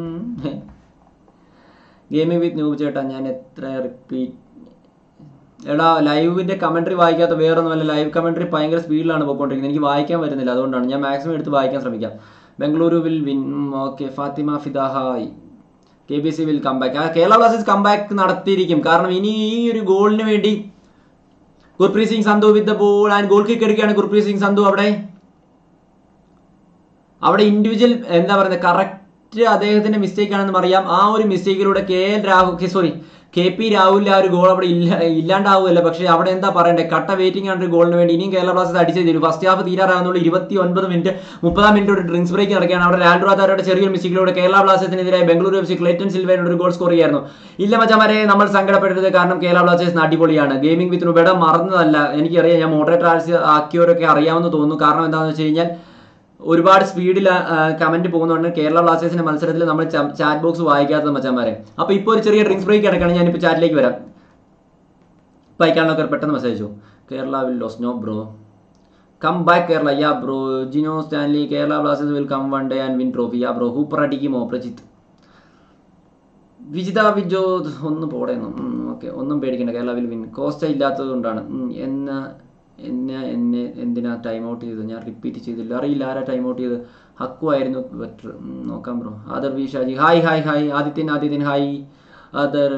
ഗെയിമിംഗ് വിത്ത് ന്യൂബ് ചേട്ടാ ഞാൻ എത്ര റിപ്പീറ്റ് എടാ ലൈവിന്റെ കമന്ററി വായിക്കാത്ത വേറൊന്നുമല്ല ലൈവ് കമന്ററി ഭയങ്കര സ്പീഡിലാണ് പോയിക്കൊണ്ടിരിക്കുന്നത് എനിക്ക് വായിക്കാൻ വരുന്നില്ല അതുകൊണ്ടാണ് ഞാൻ മാക്സിമം എടുത്ത് വായിക്കാൻ ശ്രമിക്കാം Bengaluru will win okay Fathima ഫിദാഹായ് K B C will comeback ആ കേരള ബ്ലാസ്റ്റേഴ്സ് കംബാക്ക് നടത്തിയിരിക്കും കാരണം ഇനി ഈ ഒരു ഗോളിന് വേണ്ടി Gurpreet Singh Sandhu with the ball and goal kick എടുക്കുകയാണ് ഗുർപ്രീത് സിംഗ് സന്ധു അവിടെ അവിടെ ഇൻഡിവിജ്വൽ എന്താ പറയുന്നത് കറക്റ്റ് അദ്ദേഹത്തിന്റെ മിസ്റ്റേക്ക് ആണെന്ന് പറയാം ആ ഒരു മിസ്റ്റേക്കിലൂടെ K L Rahul sorry K P രാഹുലിന്റെ ആ ഒരു ഗോൾ അവിടെ ഇല്ല ഇല്ലാണ്ടാവുമല്ല പക്ഷേ അവിടെ എന്താ പറയണ്ടേ കട്ട വെയിറ്റിംഗ് ആണ് ഒരു ഗോളിന് വേണ്ടി ഇനിയും കേരള ബ്ലാസ്റ്റേഴ്സ് അടിച്ചേ തരും ഫസ്റ്റ് ഹാഫ് തീരാറാകുന്നുള്ളൂ ഇരുപത്തി ഒൻപത് മിനിറ്റ് മുപ്പതാം മിനിറ്റ് ഒരു ഡ്രിങ്ക്സ് ബ്രേക്ക് നടക്കുകയാണ് അവിടെ രാൻഡ്രാത്താരുടെ ചെറിയൊരു മിസ്റ്റേക്കിലൂടെ കേരള ബ്ലാസ്റ്റേഴ്സിനെതിരെ ബംഗളൂരു എഫ് സി ക്ലേറ്റൺ സിൽവയുടെ ഒരു ഗോൾ സ്കോർ ചെയ്യായിരുന്നു ഇല്ല മച്ചാമാരെ നമ്മൾ സങ്കടപ്പെടരുത് കാരണം കേരള ബ്ലാസ്റ്റേഴ്സ് അടിപൊളിയാണ് ഗെയിമിംഗ് വിത്ത് നുബേഡ മറന്നതല്ല എനിക്കറിയാം ഞാൻ മോഡറേറ്റർ ആക്കിയവരൊക്കെ അറിയാമെന്ന് തോന്നുന്നു കാരണം എന്താണെന്ന് വെച്ച് കഴിഞ്ഞാൽ ഒരുപാട് സ്പീഡിൽ കമന്റ് പോകുന്നതുകൊണ്ട് കേരള ബ്ലാസ്റ്റേഴ്സിന്റെ മത്സരത്തിൽ നമ്മൾ ചാറ്റ് ബോക്സ് വായിക്കാത്തത് മച്ചാന്മാരെ അപ്പൊ ഇപ്പോൾ ഒരു ചെറിയ ഡ്രിങ്ക്സ് ബ്രേക്ക് കിടക്കണം ഞാനിപ്പോൾ ചാറ്റിലേക്ക് വരാം വായിക്കാനൊക്കെ പെട്ടെന്ന് മെസ്സേജ് അയച്ചു Kerala will lose no bro come back Kerala ya bro Jino Stanley Kerala Blasters will come one day and win trophy ya bro Hooper അടിക്കുമോ പ്രജിത്ത് വിജിത വിജോ ഒന്ന് പോടേന്നു ഓക്കെ ഒന്നും പേടിക്കണ്ട കേരള വിൽ വിൻ കോസ്റ്റ ഇല്ലാത്തത് കൊണ്ടാണ് ഉം, എന്ന എന്നെ എന്നെ എന്തിനാ ടൈം ഔട്ട് ചെയ്തത് ഞാൻ റിപ്പീറ്റ് ചെയ്തില്ല അറിയില്ല ആരാ ടൈം ഔട്ട് ചെയ്തത് ഹക്കു ആയിരുന്നു ബെറ്റർ നോക്കാം bro Adar V Shaji hi hi hi Adithyan Adithyan hi Adar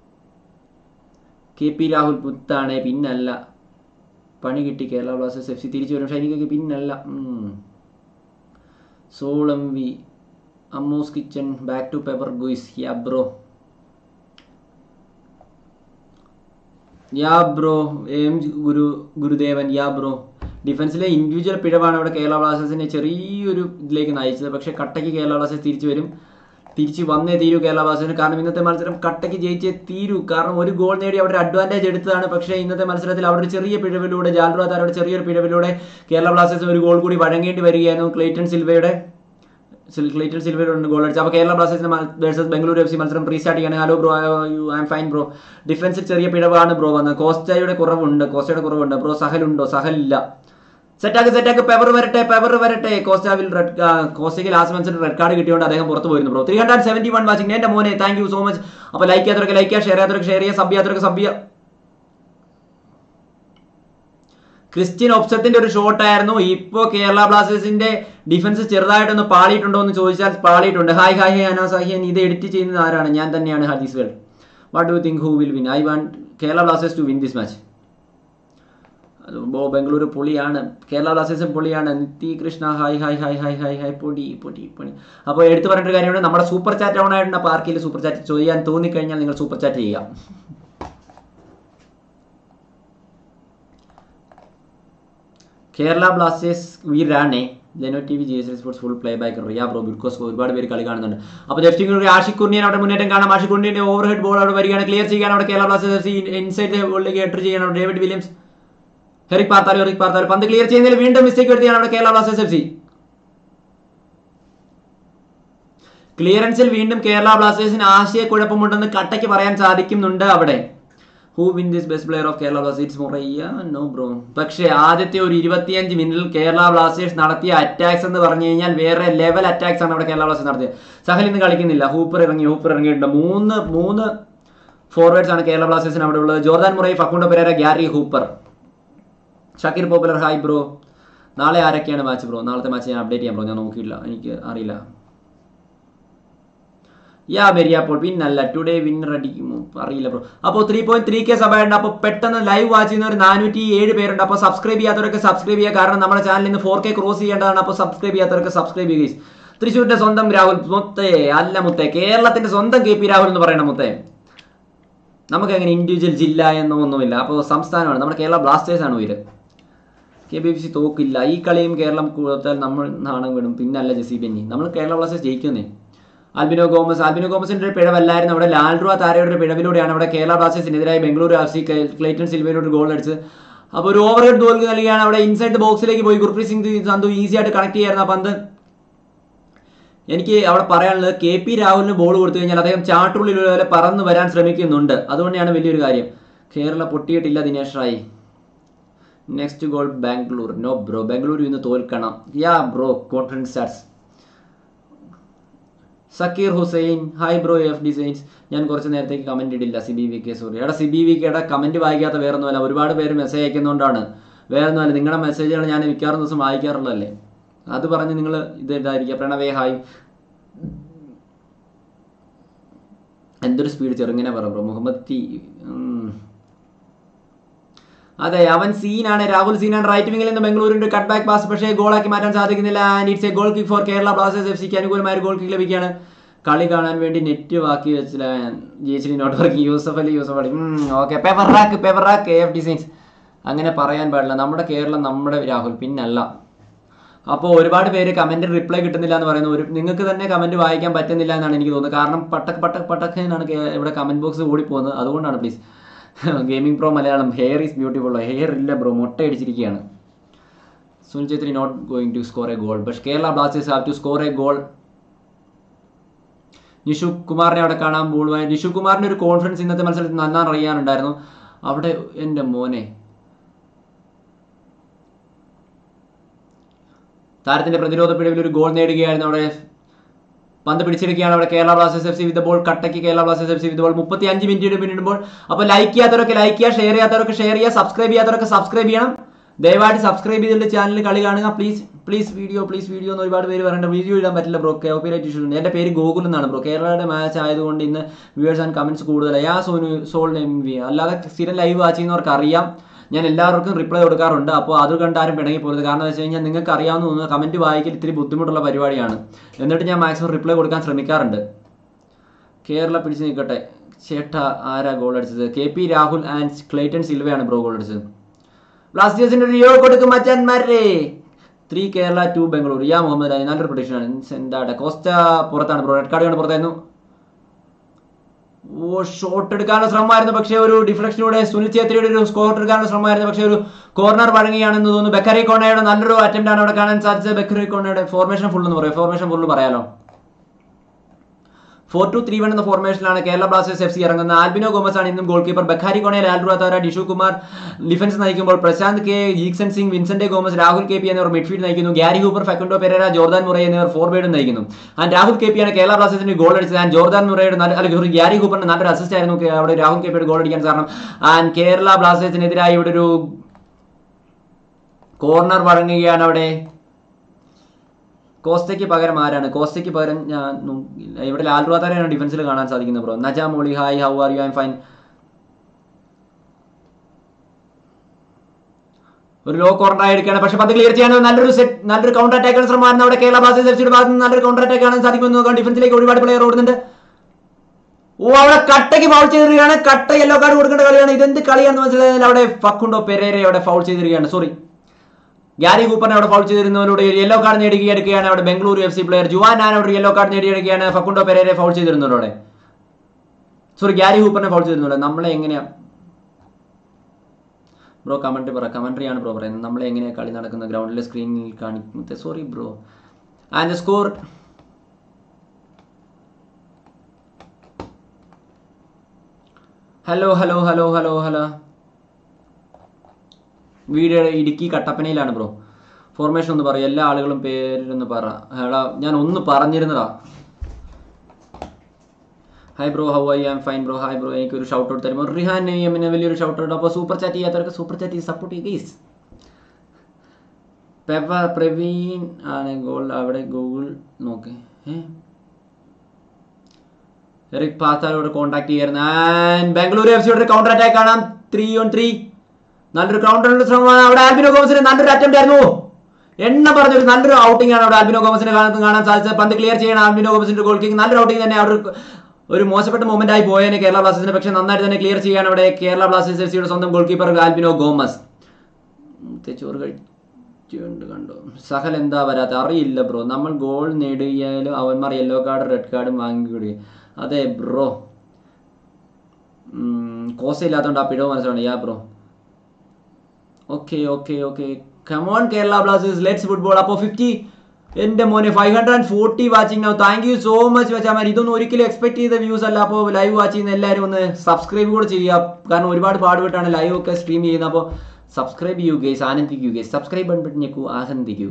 K P Rahul പുത്താണ് പിന്നല്ല പണി കിട്ടി കേരള ബ്ലാസ്റ്റേഴ്സ് എഫ് സി തിരിച്ചു വരും ഷൈനിക്കൊക്കെ പിന്നല്ല ഉം. സോളം V Ammus kitchen back to paper guys ya bro yeah bro M Guru Gurudevan ya bro ഡിഫൻസിലെ individual പിഴവാണ് അവിടെ കേരള ബ്ലാസ്റ്റേഴ്സിനെ ചെറിയൊരു ഇതിലേക്ക് നയിച്ചത് പക്ഷേ കട്ടയ്ക്ക് കേരള ബ്ലാസ്റ്റേഴ്സ് തിരിച്ചു വരും തിരിച്ച് വന്നേ തീരൂ കേരള ബ്ലാസ്റ്റേഴ്സിന് കാരണം ഇന്നത്തെ മത്സരം കട്ടയ്ക്ക് ജയിച്ചേ തീരൂ കാരണം ഒരു ഗോൾ നേടി അവിടെ അഡ്വാൻറ്റേജ് എടുത്തതാണ് പക്ഷേ ഇന്നത്തെ മത്സരത്തിൽ അവിടെ ഒരു ചെറിയ പിഴവിലൂടെ ജാൽറോ താരയുടെ ചെറിയൊരു പിഴവിലൂടെ കേരള ബ്ലാസ്റ്റേഴ്സിന് ഒരു ഗോൾ കൂടി വഴങ്ങേണ്ടി വരികയായിരുന്നു ക്ലേറ്റൺ സിൽവയുടെ സിൽ- ക്ലേറ്റൺ സിൽവയുടെ ഗോൾ അടിച്ചു അപ്പോൾ കേരള ബ്ലാസ്റ്റേഴ്സിന് വേഴ്സസ് ബംഗളൂരു എഫ് സി മത്സരം റീസ്റ്റാർട്ട് ചെയ്യാണ് hello bro you I'm fine bro ഡിഫൻസിൽ ചെറിയ പിഴവാണ് ബ്രോ വന്നത് കോസ്റ്റയുടെ കുറവുണ്ട് കോസ്റ്റയുടെ കുറവുണ്ട് ബ്രോ സഹൽ ഉണ്ടോ സഹൽ ഇല്ല സെറ്റാക്ക് സെറ്റാക്ക് പെവർ വരട്ടെ പെവർ വരട്ടെ കോസ്റ്റാവിൽ റെഡ് കോസ്റ്റയ്ക്ക് ലാസ്റ്റ് മത്സരം റെഡ് കാർഡ് കിട്ടിയോണ്ട് അദ്ദേഹം പുറത്ത് പോയിരുന്നു bro three hundred seventy one watching എന്റെ മോനെ താങ്ക് യു സോ മച്ച് അപ്പോൾ ലൈക്ക് ചെയ്യാത്തവർക്ക് ലൈക്ക് ചെയ്യുക ഷെയർ ചെയ്യാത്തവർക്ക് ഷെയർ ചെയ്യുക സബ് ചെയ്യാത്തവർക്ക് സബ് ചെയ്യുക ക്രിസ്ത്യൻ ഒപ്സത്തിന്റെ ഒരു ഷോട്ട് ആയിരുന്നു ഇപ്പോ കേരള ബ്ലാസ്റ്റേഴ്സിന്റെ ഡിഫൻസ് ചെറുതായിട്ടൊന്ന് പാളിയിട്ടുണ്ടോ എന്ന് ചോദിച്ചാൽ പാളിയിട്ടുണ്ട് hi hi hi Anas hi ഇത് എഡിറ്റ് ചെയ്യുന്നത് ആരാണ് ഞാൻ തന്നെയാണ് ഹദീസ് വേൾ what do think who will win I want Kerala Blasters to win this match ബോ ബംഗളൂരു പൊളിയാണ് കേരള ബ്ലാസ്റ്റേഴ്സും പൊളിയാണ് Nithi Krishna hi hi hi hi hi hi പൊടി പൊടി പൊടി അപ്പോൾ എടുത്തു പറഞ്ഞ ഒരു കാര്യമാണ് നമ്മുടെ സൂപ്പർ ചാറ്റ് ഓൺ ആയിട്ടുണ്ട് അപ്പോൾ ആർക്കെങ്കിലും സൂപ്പർ ചാറ്റ് ചെയ്യാൻ തോന്നിക്കഴിഞ്ഞാൽ നിങ്ങൾ സൂപ്പർ ചാറ്റ് ചെയ്യുക കേരള ബ്ലാസ്റ്റേഴ്സ് വീരാണേ ലെനോ T V G S sports full play back Riya bro because ഒരുപാട് പേര് കളി കാണുന്നുണ്ട് അപ്പോൾ ജസ്റ്റിംഗ് ആഷിഖ് കുർണിയൻ അവിടെ മുന്നേറ്റം കാണാം ആഷിഖ് കുർണിയന്റെ ഓവർ ഹെഡ് ബോൾ അവിടെ വരികയാണ് ക്ലിയർ ചെയ്യാൻ അവിടെ കേരള ബ്ലാസ്റ്റേഴ്സ് ഇൻസൈഡ് ബോളിലേക്ക് എൻട്രി ചെയ്യാൻ അവിടെ ഡേവിഡ് വില്യംസ് ഹെറിക് പാർത്താൽ ഹെറിക് പാർത്താൽ പന്ത് ക്ലിയർ ചെയ്യുന്നതിൽ വീണ്ടും മിസ്റ്റേക്ക് വരുത്തിയാണ് അവിടെ കേരള ബ്ലാസ്റ്റേഴ്സ് എഫ് സി ക്ലിയറൻസിൽ വീണ്ടും കേരള ബ്ലാസ്റ്റേഴ്സിന് ആശയക്കുഴപ്പമുണ്ടെന്ന് കട്ടയ്ക്ക് പറയാൻ സാധിക്കുന്നുണ്ട് അവിടെ who win this best player of Kerala Blasters മൊറയ്യ നോ ബ്രോ പക്ഷേ ആദ്യത്തെ ഒരു ഇരുപത്തിയഞ്ച് മിനിറ്റിൽ കേരള ബ്ലാസ്റ്റേഴ്സ് നടത്തിയ അറ്റാക്സ് എന്ന് പറഞ്ഞു കഴിഞ്ഞാൽ വേറെ ലെവൽ അറ്റാക്സ് ആണ് അവിടെ കേരള ബ്ലാസ്റ്റേഴ്സ് നടത്തിയത് സഹൽ ഇന്ന് കളിക്കുന്നില്ല ഹൂപ്പർ ഇറങ്ങി ഹൂപ്പർ ഇറങ്ങിയിട്ടുണ്ട് മൂന്ന് മൂന്ന് ഫോർവേഡ്സ് ആണ് കേരള ബ്ലാസ്റ്റേഴ്സിന് അവിടെ ഉള്ളത് Jordan Murray Facundo Pereyra Gary Hooper Shakeer popular hi bro നാളെ ആരൊക്കെയാണ് മാച്ച് ബ്രോ നാളത്തെ മാച്ച് ഞാൻ അപ്ഡേറ്റ് ചെയ്യാൻ ബ്രോ ഞാൻ നോക്കിയില്ല എനിക്ക് അറിയില്ല യാ വെരി അപ്പോൾ പിന്നല്ല ടുഡേ വിന്നർ അടിക്കുമോ അറിയില്ല ബ്രോ അപ്പോൾ ത്രീ പോയിന്റ് ത്രീ കെ സഭയുണ്ട് അപ്പോൾ പെട്ടെന്ന് ലൈവ് വാച്ച് ചെയ്യുന്ന ഒരു നാനൂറ്റി ഏഴ് പേരുണ്ട് അപ്പോൾ സബ്സ്ക്രൈബ് ചെയ്യാത്തവരൊക്കെ സബ്സ്ക്രൈബ് ചെയ്യുക കാരണം നമ്മുടെ ചാനലിൽ നിന്ന് ഫോർ കെ ക്രോസ് ചെയ്യേണ്ടതാണ് അപ്പോൾ സബ്സ്ക്രൈബ് ചെയ്യാത്തവരൊക്കെ സബ്സ്ക്രൈബ് ചെയ്യുക തൃശ്ശൂരിന്റെ സ്വന്തം രാഹുൽ മുത്തേ അല്ല മുത്തേ കേരളത്തിന്റെ സ്വന്തം കെ പി രാഹുൽ എന്ന് പറയണം മുത്തേ നമുക്ക് അങ്ങനെ ഇൻഡിവിജ്വൽ ജില്ല എന്നൊന്നുമില്ല അപ്പോൾ സംസ്ഥാനമാണ് നമ്മുടെ കേരള ബ്ലാസ്റ്റേഴ്സ് ആണ് ഉയര് കെ ബി സി തോക്കില്ല ഈ കളിയും കേരളം കൊടുത്താൽ നമ്മൾ നാണം വിടും പിന്നല്ല ജെസി ബെന്നി നമ്മൾ കേരള ബ്ലാസ്റ്റേഴ്സ് ജയിക്കുന്നേ ആൽബിനോ ഗോമസ് ആൽബിനോ ഗോമസിന്റെ ഒരു പിഴവല്ലായിരുന്നു അവിടെ ലാൽറുവ താരയുടെ ഒരു പിഴവിലൂടെയാണ് അവിടെ കേരള ബ്ലാസ്റ്റേഴ്സിനെതിരായി ബംഗളൂരു ആർ സി ക്ലൈറ്റൺ സിൽവയുടെ ഒരു ഗോൾ അടിച്ച് അപ്പോൾ ഒരു ഓവർ ഹെഡ് ഗോൾ നൽകിയാണ് അവിടെ ഇൻസൈഡ് ബോക്സിലേക്ക് പോയി ഗുർപ്രീത് സിംഗ് സന്ധു ഈസി ആയിട്ട് കണക്ട് ചെയ്യായിരുന്നു ആ പന്ത് എനിക്ക് അവിടെ പറയാനുള്ളത് കെ പി രാഹുലിന് ബോൾ കൊടുത്തു കഴിഞ്ഞാൽ അദ്ദേഹം ചാട്ടുള്ളിൽ പോലെ പറന്നു വരാൻ ശ്രമിക്കുന്നുണ്ട് അതുകൊണ്ടാണ് വലിയൊരു കാര്യം കേരള പൊട്ടിയിട്ടില്ല Dinesh Rai next goal Bangalore no bro Bangalore ഇന്ന് തോൽക്കണം ya bro confidence starts Sakkeer Hussain hi bro F designs ഞാൻ കുറച്ച് നേരത്തേക്ക് കമന്റ് ഇടില്ല C B V K sorry എടാ സി ബി വി കെയുടെ കമന്റ് വായിക്കാത്ത വേറൊന്നുമല്ല ഒരുപാട് പേര് മെസ്സേജ് അയക്കുന്നതുകൊണ്ടാണ് വേറൊന്നുമല്ല നിങ്ങളുടെ മെസ്സേജുകൾ ഞാൻ മിക്കവാറും ദിവസം വായിക്കാറുള്ളതല്ലേ അത് പറഞ്ഞ് നിങ്ങൾ ഇത് ഇതായിരിക്കുക പ്രണവേ ഹായ് എന്തൊരു സ്പീഡ് ചെറുങ്ങനെ പറ ബ്രോ മുഹമ്മദ് ടി ഉം. അതെ അവൻ സീനാണ് രാഹുൽ സീനാണ് റൈറ്റ് വിംഗിൽ നിന്ന് ബംഗളൂരിന്റെ കട്ട് ബാക്ക് പാസ് പക്ഷേ ഗോളാക്കി മാറ്റാൻ സാധിക്കുന്നില്ല and it's a goal kick for Kerala Blasters F സിക്ക് അനുകൂലമായ ഒരു ഗോൾ കിക്ക് ലഭിക്കുകയാണ് കളി കാണാൻ വേണ്ടി നെറ്റ് ബാക്കി വെച്ചില്ല ജയിച്ചിട്ട് not working Yusuf Ali Yusuf Ali okay paper rack paper rack K F designs അങ്ങനെ പറയാൻ പാടില്ല നമ്മുടെ കേരളം നമ്മുടെ രാഹുൽ പിന്നല്ല അപ്പോൾ ഒരുപാട് പേര് കമന്റ് റിപ്ലൈ കിട്ടുന്നില്ല എന്ന് പറയുന്നു ഒരു നിങ്ങൾക്ക് തന്നെ കമന്റ് വായിക്കാൻ പറ്റുന്നില്ല എന്നാണ് എനിക്ക് തോന്നുന്നത് കാരണം പട്ടക്ക് പട്ടക്ക് പട്ടക്ക് എന്നാണ് കേ- ഇവിടെ കമന്റ് ബോക്സ് ഓടിപ്പോകുന്നത് അതുകൊണ്ടാണ് please gaming pro Malayalam hair is beautiful hair ഇല്ല ബ്രോ മുട്ട അടിച്ചിരിക്കുകയാണ് Sunil Chhetri not going to score a goal പക്ഷേ Kerala Blasters have to score a goal Nishu കുമാറിനെ അവിടെ കാണാൻ ബോളുമായി നിഷു കുമാറിന്റെ ഒരു കോൺഫിഡൻസ് ഇന്നത്തെ മത്സരത്തിൽ നന്നാൻ അറിയാനുണ്ടായിരുന്നു അവിടെ എൻ്റെ മോനെ താരത്തിന്റെ പ്രതിരോധ പിഴവിൽ ഒരു ഗോൾ നേടുകയായിരുന്നു അവിടെ പന്ത് പിടിച്ചെടുക്കുകയാണ് അവിടെ Kerala Blasters F C with ball കട്ടയ്ക്ക് Kerala Blasters F C with ball മുപ്പത്തി അഞ്ച് മിനിറ്റ് പിന്നിടുമ്പോൾ അപ്പോൾ ലൈക്ക് ചെയ്യാത്തവരൊക്കെ ലൈക്ക് ചെയ്യുക ഷെയർ ചെയ്യാത്തവരൊക്കെ ഷെയർ ചെയ്യുക സബ്സ്ക്രൈബ് ചെയ്യാത്തവരൊക്കെ സബ്സ്ക്രൈബ് ചെയ്യണം ദയവായിട്ട് സബ്സ്ക്രൈബ് ചെയ്തിട്ട് ചാനൽ കളി കാണുക please please video please video എന്ന് ഒരുപാട് പേര് പറയേണ്ട വീഡിയോ ഇടാൻ പറ്റില്ല ബ്രോ കോപ്പിറൈറ്റ് ഇഷ്യൂ ഉണ്ട് എൻ്റെ പേര് ഗോകുൽ എന്നാണ് ബ്രോ കേരളയുടെ മാച്ച് ആയതുകൊണ്ട് ഇന്ന് വ്യൂവേഴ്സ് ആൻഡ് കമന്റ്സ് കൂടുതലായി ആ സോനു സോൾ എം വി അല്ലാതെ സ്ഥിരം ലൈവ് വാച്ച് ചെയ്യുന്നവർക്ക് അറിയാം ഞാൻ എല്ലാവർക്കും റിപ്ലൈ കൊടുക്കാറുണ്ട് അപ്പോൾ അത് കണ്ട് ആരും പിണങ്ങി പോകരുത് കാരണം എന്ന് വെച്ച് കഴിഞ്ഞാൽ നിങ്ങൾക്ക് അറിയാവുന്ന ഒന്ന് കമന്റ് വായിക്കൽ ഇത്തിരി ബുദ്ധിമുട്ടുള്ള പരിപാടിയാണ് എന്നിട്ട് ഞാൻ മാക്സിമം റിപ്ലൈ കൊടുക്കാൻ ശ്രമിക്കാറുണ്ട് കേരള പിടിച്ചു നിൽക്കട്ടെ ചേട്ടാ ആരാ ഗോൾ അടിച്ചത് K P Rahul and Cleiton സിൽവയാണ് ബ്രോ ഗോൾ അടിച്ചത് ബ്ലാസ്റ്റേഴ്സിന്റെ ഒരു യോ കൊടുക്കും മച്ചാന്മാരെ three Kerala two Bengaluru ya Muhammad Ali നല്ലൊരു പ്രൊഡിക്ഷൻ ആണ് എന്താട്ടെ കോസ്റ്റ പുറത്താണ് ബ്രോ റെഡ് കാർഡ് കണ്ട് പുറത്തായിരുന്നു ഓ ഷോട്ട് എടുക്കാനുള്ള ശ്രമമായിരുന്നു പക്ഷേ ഒരു ഡിഫ്ലക്ഷനിലൂടെ സുനിൽ ഛേത്രിയുടെ ഒരു സ്കോർ എടുക്കാനുള്ള ശ്രമമായിരുന്നു പക്ഷേ ഒരു കോർണർ വഴങ്ങിയാണെന്ന് തോന്നുന്നു ബക്കറി കോണയുടെ നല്ലൊരു അറ്റംപ്റ്റ് ആണ് അവിടെ കാണാൻ സാധിച്ചത് ബക്കറി കോണയുടെ ഫോർമേഷൻ ഫുൾ എന്ന് പറയും ഫോർമേഷൻ ഫുൾ പറയാലോ ഫോർ ടു ത്രീ വൺ എന്ന ഫോർമേഷനിലാണ് കേരള ബ്ലാസ്റ്റേഴ്സ് എഫ് സി ഇറങ്ങുന്നത് ആൽബിനോ ഗോമസ് ആണ് ഇന്നും goal keeper Bakary Kone Lalruatthara Nishu Kumar defence നയിക്കുമ്പോൾ Prashanth K Jeakson Singh Vincent Gomez Rahul K P എന്നിവർ മിഡ്ഫീൽഡ് നയിക്കുന്നു Gary Hooper Facundo Pereyra Jordan Murray എന്നിവർ ഫോർവേഡ് നയിക്കുന്നു ആൻഡ് രാഹുൽ കെ പിയാണ് കേരള ബ്ലാസ്റ്റേഴ്സിന് ഗോൾ അടിച്ചത് ആൻഡ് ജോർദാൻ മുറയുടെ നല്ല അല്ലെങ്കിൽ sorry, ഗ്യാരി ഹൂപ്പറിന് നല്ലൊരു അസിസ്റ്റ് ആയിരുന്നു കെ- അവിടെ രാഹുൽ കെ പിയുടെ ഗോൾ അടിക്കാൻ കാരണം ആൻഡ് കേരള ബ്ലാസ്റ്റേഴ്സിനെതിരായി ഇവിടെ ഒരു കോർണർ വഴങ്ങുകയാണ് അവിടെ കോസ്റ്റയ്ക്ക് പകരം ആരാണ് കോസ്റ്റയ്ക്ക് പകരം ഞാൻ നോക്കിയില്ല. ഇവിടെ ലാൽറുവാത്താരെയാണ് ഡിഫൻസിൽ കാണാൻ സാധിക്കുന്നത് ബ്രോ നജാ മോളി hi how are you I'm fine ഒരു ലോ കോർണർ ആയി എടുക്കുകയാണ് പക്ഷെ പന്ത് ക്ലിയർ ചെയ്യാൻ നല്ലൊരു സെറ്റ് നല്ലൊരു കൗണ്ടർ അറ്റാക്ക് ശ്രമമായിരുന്നു അവിടെ കേരള ബ്ലാസ്റ്റേഴ്സ് എഫ് സിയുടെ ഭാഗത്ത് നിന്ന് നല്ലൊരു കൗണ്ടർ അറ്റാക്ക് കാണാൻ സാധിക്കുമെന്ന് നോക്കാം ഡിഫൻസിലേക്ക് ഒരുപാട് പ്ലെയർ ഓടുന്നുണ്ട് ഓ അവിടെ കട്ടയ്ക്ക് ഫൗൾ ചെയ്തിരിക്കുകയാണ് കട്ട യെല്ലോ കാർഡ് കൊടുക്കേണ്ട കളിയാണ് ഇതെന്ത് കളിയാണെന്ന് മനസ്സിലായാൽ അവിടെ ഫക്കുണ്ടോ പെരേരെ അവിടെ ഫൗൾ ചെയ്തിരിക്കുകയാണ് സോറി ഗ്യാരി കൂപ്പറിനെ അവിടെ ഫൗൾ ചെയ്തിരുന്നവരോട് യെല്ലോ കാർഡ് നേടിയെടുക്കുകയാണ് അവിടെ Bengaluru F C player Juanan അവിടെ യെല്ലോ കാർഡ് നേടിയെടുക്കുകയാണ് ഫക്കുണ്ടോ പെരേരെ ഫൗൾ ചെയ്തിരുന്നവരോടെ സോറി ഗ്യാരി ഹൂപ്പറിനെ ഫൗൾ ചെയ്തിരുന്നല്ലോ നമ്മളെ എങ്ങനെയാ ബ്രോ കമൻട്രി പറ കമൻട്രി ആണ് ബ്രോ പറയുന്നത് നമ്മളെ എങ്ങനെയാ കളി നടക്കുന്ന ഗ്രൗണ്ടിലെ സ്ക്രീനിൽ കാണിക്കുന്നത് sorry bro and score hello hello hello hello hello വീട് ഇടുക്കി കട്ടപ്പനയിലാണ് ബ്രോ ഫോർമേഷൻ ഒന്ന് പറയും എല്ലാ ആളുകളും പേരൊന്ന് പറ എടാ ഞാൻ ഒന്ന് പറഞ്ഞിരുന്നതാ hi bro how I am fine bro hi bro എനിക്ക് ഒരു ഷൗട്ട് ഔട്ട് തരുമ്പോൾ റിഹാൻ നെയ്യമിന് വലിയൊരു ഷൗട്ട് ഔട്ട് അപ്പോൾ സൂപ്പർ ചാറ്റ് ചെയ്യാത്തവർക്ക് സൂപ്പർ ചാറ്റ് സപ്പോർട്ട് ചെയ്യുക ഗീസ് പെവ പ്രവീൺ ആണ് ഗോൾ അവിടെ ഗൂഗിൾ നോക്ക് ഏ എറിക് പാത്താലോട് കോൺടാക്ട് ചെയ്യായിരുന്നു ആൻഡ് ബാംഗ്ലൂരു എഫ് സിയുടെ കൗണ്ടർ അറ്റാക്ക് കാണാം ത്രീ ഓൺ ത്രീ നല്ലൊരു കൗണ്ടർ ശ്രമമാണ് അവിടെ ആൽബിനോ ഗോമസിന് നല്ലൊരു അറ്റംപ്റ്റ് ആയിരുന്നു എണ്ണ പറഞ്ഞൊരു നല്ലൊരു ഔട്ടിംഗ് ആണ് അവിടെ ആൽബിനോ ഗോമസിന്റെ കാണാൻ കാണാൻ സാധിച്ചത് പന്ത് ക്ലിയർ ചെയ്യണം ആൽബിനോ ഗോമസിന്റെ ഗോൾ കിക്ക് നല്ലൊരു ഔട്ടിംഗ് തന്നെ അവർ ഒരു മോശപ്പെട്ട മൊമെന്റ് ആയി പോയേനെ കേരള ബ്ലാസ്റ്റേഴ്സിന് പക്ഷെ നന്നായിട്ട് തന്നെ ക്ലിയർ ചെയ്യാൻ അവിടെ കേരള ബ്ലാസ്റ്റേഴ്സ് എഫ് സിയുടെ സ്വന്തം ഗോൾ കീപ്പർ ആൽബിനോ ഗോമസ് ചോറ് കഴിച്ചുകൊണ്ട് കണ്ടോ സഹൽ എന്താ വരാത്ത അറിയില്ല ബ്രോ നമ്മൾ ഗോൾ നേടിയാലും അവന്മാർ യെല്ലോ കാർഡ് റെഡ് കാർഡും വാങ്ങിക്കൂടി അതെ ബ്രോ കോസ ഇല്ലാത്തതുകൊണ്ട് ആ പിഴവ് മനസ്സിലാണ് ya bro okay okay okay come on Kerala Blasters let's football അപ്പോൾ ഫിഫ്റ്റി എൻ്റെ മോനെ five hundred and forty watching now thank you so much വെച്ചാൽ ഇതൊന്നും ഒരിക്കലും എക്സ്പെക്ട് ചെയ്ത വ്യൂസ് അല്ല അപ്പോൾ ലൈവ് വാച്ച് ചെയ്യുന്ന എല്ലാവരും ഒന്ന് സബ്സ്ക്രൈബ് കൂടെ ചെയ്യുക കാരണം ഒരുപാട് പാടുപെട്ടാണ് ലൈവ് ഒക്കെ സ്ട്രീം ചെയ്യുന്നത് അപ്പോൾ സബ്സ്ക്രൈബ് ചെയ്യൂ ഗേസ് ആനന്ദിക്കൂ ഗേസ് സബ്സ്ക്രൈബ് ബട്ടൺ ഞെക്കൂ ആനന്ദിക്കൂ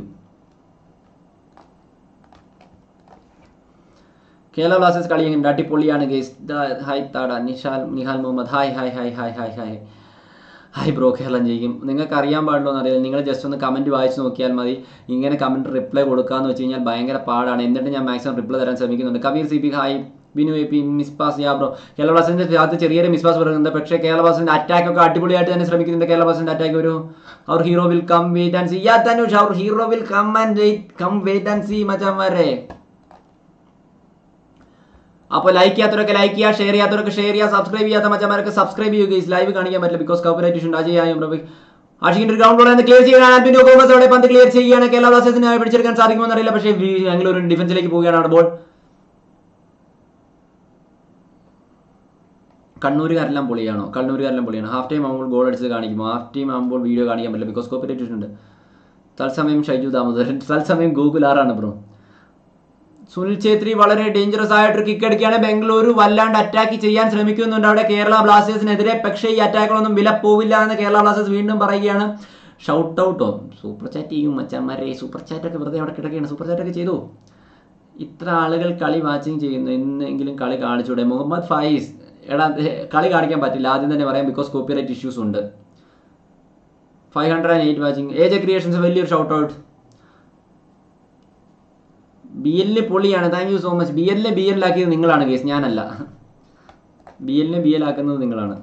കേരള ബ്ലാസ്റ്റേഴ്സ് കളി എങ്ങനെ അടിപൊളിയാണ് ഗേസ് ഹായ് താട Nishal Nihal Muhammad hi hi hi hi hi hi hi bro Keralam ജയിക്കും നിങ്ങൾക്ക് അറിയാൻ പാടുള്ളൂ എന്നറിയില്ല നിങ്ങൾ ജസ്റ്റ് ഒന്ന് കമൻറ്റ് വായിച്ച് നോക്കിയാൽ മതി ഇങ്ങനെ കമൻറ്റ് റിപ്ലൈ കൊടുക്കാന്ന് വെച്ച് കഴിഞ്ഞാൽ ഭയങ്കര പാടാണ് എന്നിട്ട് ഞാൻ മാക്സിമം റിപ്ലൈ തരാൻ ശ്രമിക്കുന്നുണ്ട് Kabeer C P hi Binu A P mispass ya bro Kerala ബ്ലാസ്റ്റേഴ്സിന്റെ ഭാഗത്ത് ചെറിയൊരു മിസ്പാസ് പറയുന്നുണ്ട് പക്ഷേ കേരള ബ്ലാസ്റ്റേഴ്സിന്റെ അറ്റാക്ക് ഒക്കെ അടിപൊളിയായിട്ട് തന്നെ ശ്രമിക്കുന്നുണ്ട് കേരള ബ്ലാസ്റ്റേഴ്സിന്റെ അറ്റാക്ക് ഒരു അവർ hero will come wait and see ya Thanush അവർ hero will come and wait come wait and see മച്ചാമാരെ അപ്പോൾ ലൈക്ക് ചെയ്യാത്തവരൊക്കെ ലൈക്ക് ചെയ്യുക ഷെയർ ചെയ്യാത്തവരൊക്കെ ഷെയർ ചെയ്യുക സബ്സ്ക്രൈബ് ചെയ്യാത്ത മച്ചന്മാരൊക്കെ സബ്സ്ക്രൈബ് ചെയ്യുക ഈ ലൈവ് കാണിക്കാൻ പറ്റില്ല ബിക്കോസ് കവറേറ്റ് ഇഷ്യൂ അജയായും ആഷിഖിന്റെ ഗ്രൗണ്ടിലൂടെ ക്ലിയർ ചെയ്യാൻ പിന്നെ ഗോമസ് അവിടെ പന്ത് ക്ലിയർ ചെയ്യുകയാണ് കേരള ബ്ലാസ്റ്റേഴ്സിന് പിടിച്ചെടുക്കാൻ സാധിക്കുമെന്ന് അറിയില്ല പക്ഷേ ബാംഗ്ലൂർ ഡിഫൻസിലേക്ക് പോവുകയാണ് അവിടെ ബോൾ കണ്ണൂരുകാരെല്ലാം പൊളിയാണോ കണ്ണൂരുകാരെല്ലാം പൊളിയാണ് ഹാഫ് ടൈം ആകുമ്പോൾ ഗോൾ അടിച്ചത് കാണിക്കുമോ ഹാഫ് ടൈം ആകുമ്പോൾ വീഡിയോ കാണിക്കാൻ പറ്റില്ല ബിക്കോസ് കോപ്പറേറ്റ് ഇഷ്യൂ ഉണ്ട് തത്സമയം ഷൈജു ദാമോദരൻ തത്സമയം ഗൂഗിൾ ആറാണ് ബ്രോ സുനിൽ ഛേത്രി വളരെ ഡേഞ്ചറസ് ആയിട്ടൊരു കിക്ക് അടിക്കുകയാണ് ബംഗളൂരു വല്ലാണ്ട് അറ്റാക്ക് ചെയ്യാൻ ശ്രമിക്കുന്നുണ്ട് അവിടെ കേരള ബ്ലാസ്റ്റേഴ്സിനെതിരെ പക്ഷേ ഈ അറ്റാക്കുകളൊന്നും വില പോവില്ല എന്ന് കേരള ബ്ലാസ്റ്റേഴ്സ് വീണ്ടും പറയുകയാണ് ഷൗട്ട് ഔട്ടോ സൂപ്പർ ചാറ്റ് ചെയ്യും മച്ചന്മാരെ സൂപ്പർ ചാറ്റ് ഒക്കെ വെറുതെ അവിടെ കിടക്കുകയാണ് സൂപ്പർ ചാറ്റ് ഒക്കെ ചെയ്തു ഇത്ര ആളുകൾ കളി വാച്ചിങ് ചെയ്യുന്നു എന്നെങ്കിലും കളി കാണിച്ചൂടെ മുഹമ്മദ് ഫൈസ് എടാ കളി കാണിക്കാൻ പറ്റില്ല ആദ്യം തന്നെ പറയാം ബിക്കോസ് കോപ്പിറൈറ്റ് ഇഷ്യൂസ് ഉണ്ട് five hundred and eight watching age creations വലിയൊരു ഷൗട്ട് ഔട്ട് ബി എല്ലിന് പൊളിയാണ് thank you so much B എല്ലിനെ ബി എല്ലാക്കിയത് നിങ്ങളാണ് കേസ് ഞാനല്ല ബി എല്ലിനെ ബി എൽ ആക്കുന്നത് നിങ്ങളാണ്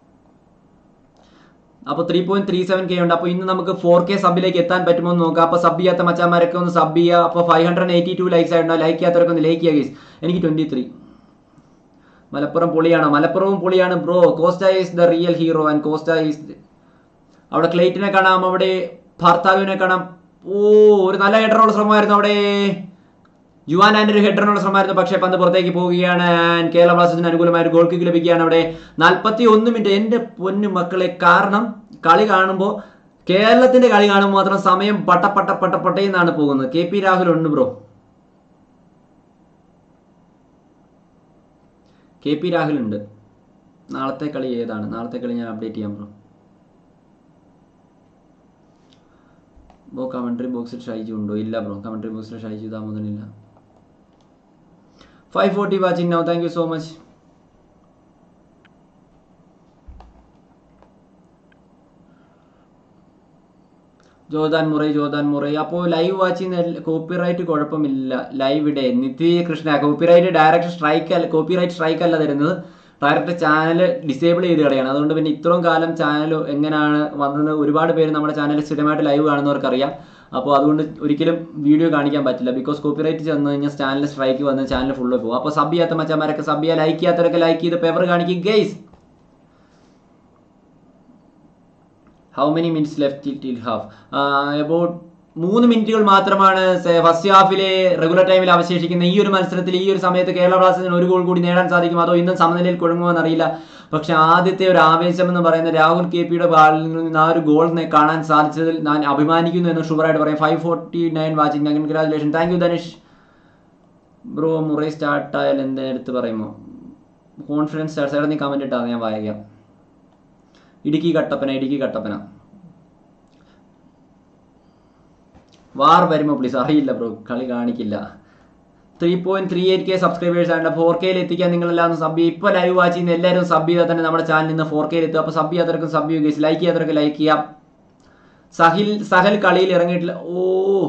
അപ്പോൾ three point three seven K ഉണ്ട് അപ്പോൾ ഇന്ന് നമുക്ക് ഫോർ കെ സബിലേക്ക് എത്താൻ പറ്റുമോ എന്ന് നോക്കാം അപ്പോൾ സബ് ചെയ്യാത്ത മച്ചാന്മാരൊക്കെ ഒന്ന് സബ് ചെയ്യുക അപ്പോൾ five hundred eighty two likes ആയിട്ടുണ്ടോ ലൈക്ക് ചെയ്യാത്തവരൊക്കെ ഒന്ന് ലൈക്ക് ചെയ്യുക കേസ് എനിക്ക് ട്വന്റി ത്രീ മലപ്പുറം പൊളിയാണ് മലപ്പുറവും പൊളിയാണ് bro Costa is the real hero and Costa is അവിടെ ക്ലേറ്റിനെ കാണാം അവിടെ ഭർത്താവിനെ കാണാം ഓ ഒരു നല്ല ഹെഡറുള്ള ശ്രമമായിരുന്നു അവിടെ യുവാൻ ആൻഡ് ഒരു ഹെഡറിനുള്ള ശ്രമമായിരുന്നു പക്ഷേ പന്ത് പുറത്തേക്ക് പോവുകയാണ് ആൻഡ് കേരള ബ്ലാസ്റ്റേഴ്സിന് അനുകൂലമായ ഒരു ഗോൾ കിക്ക് ലഭിക്കുകയാണ് അവിടെ നാൽപ്പത്തി ഒന്ന് മിനിറ്റ് എൻ്റെ പൊന്നു മക്കളെ കാരണം കളി കാണുമ്പോൾ കേരളത്തിന്റെ കളി കാണുമ്പോൾ മാത്രം സമയം പട്ട പട്ട പട്ട പട്ടയെന്നാണ് പോകുന്നത് കെ പി രാഹുൽ ഉണ്ട് ബ്രോ കെ പി രാഹുൽ ഉണ്ട് നാളത്തെ കളി ഏതാണ് നാളത്തെ കളി ഞാൻ അപ്ഡേറ്റ് ചെയ്യാം ബ്രോ ബ്രോ കമൻട്രി ബോക്സിൽ ഷൈജു ഉണ്ടോ ഇല്ല ബ്രോ കമൻട്രി ബോക്സിൽ ഷൈജു ദാമോദരനില്ല five forty watching now thank you so much Jordan Murray Jordan Murray അപ്പോൾ ലൈവ് വാച്ച് ചെയ്യുന്ന കോപ്പിറൈറ്റ് കുഴപ്പമില്ല ലൈവ് ഇടെ Nithya Krishna copyright direct strike അല്ല കോപ്പിറൈറ്റ് സ്ട്രൈക്ക് അല്ല തരുന്നത് ഡയറക്റ്റ് ചാനൽ ഡിസേബിൾ ചെയ്ത് കളയാണ് അതുകൊണ്ട് പിന്നെ ഇത്രയും കാലം ചാനൽ എങ്ങനെയാണ് വന്നത് ഒരുപാട് പേര് നമ്മുടെ ചാനൽ സ്ഥിരമായിട്ട് ലൈവ് കാണുന്നവർക്കറിയാം അപ്പോൾ അതുകൊണ്ട് ഒരിക്കലും വീഡിയോ കാണിക്കാൻ പറ്റില്ല ബിക്കോസ് കോപ്പിറൈറ്റ് ചെന്ന് കഴിഞ്ഞാൽ ചാനൽ സ്ട്രൈക്ക് വന്ന് ചാനൽ ഫുള്ള് പോകും അപ്പോൾ സബ് ചെയ്യാത്ത മച്ചന്മാരൊക്കെ സബ് ചെയ്യുക ലൈക്ക് ചെയ്യാത്തവരൊക്കെ ലൈക്ക് ചെയ്ത് പേപ്പർ കാണിക്കും guys how many minutes left till half about മൂന്ന് മിനിറ്റുകൾ മാത്രമാണ് ഫസ്റ്റ് ഹാഫിലെ റെഗുലർ ടൈമിൽ അവശേഷിക്കുന്ന ഈ ഒരു മത്സരത്തിൽ ഈ ഒരു സമയത്ത് കേരള ബ്ലാസ്റ്റേഴ്സിന് ഒരു ഗോൾ കൂടി നേടാൻ സാധിക്കും അതോ ഇന്നും സമനിലയിൽ കുഴങ്ങുമോ എന്നറിയില്ല പക്ഷെ ആദ്യത്തെ ഒരു ആവേശം എന്ന് പറയുന്ന രാഹുൽ കെ പിയുടെ ബാളിൽ നിന്ന് ആ ഒരു ഗോൾ കാണാൻ സാധിച്ചതിൽ ഞാൻ അഭിമാനിക്കുന്നു എന്ന് ഷുവറായിട്ട് പറയാം five forty nine watching congratulation thank you Dhanush bro Murray start ആയാൽ എന്താ എടുത്ത് പറയുമോ കോൺഫിഡൻസ് സ്റ്റാർട്ട് സൈഡിൽ നീ കമൻറ്റ് ഇട്ടാൽ ഞാൻ വായിക്കാം ഇടുക്കി കട്ടപ്പന ഇടുക്കി കട്ടപ്പന വാർ വരുമോ പ്ലീസ് അറിയില്ല ബ്രോ കളി കാണിക്കില്ല three point three eight K subscribers ആണ് ഫോർ കെയിൽ എത്തിക്കാൻ നിങ്ങളെല്ലാം സബ് ചെയ്യുക ഇപ്പോൾ ലൈവ് വാച്ച് ചെയ്യുന്ന എല്ലാവരും സബ് ചെയ്താൽ തന്നെ നമ്മുടെ ചാനലിൽ നിന്ന് ഫോർ കെയിൽ എത്തുക അപ്പോൾ സബ് ചെയ്യാത്തവർക്ക് സബ് ചെയ്യുക ലൈക്ക് ചെയ്യാത്തവർക്ക് ലൈക്ക് ചെയ്യാം സഹിൽ സഹൽ കളിയിൽ ഇറങ്ങിയിട്ടില്ല ഓ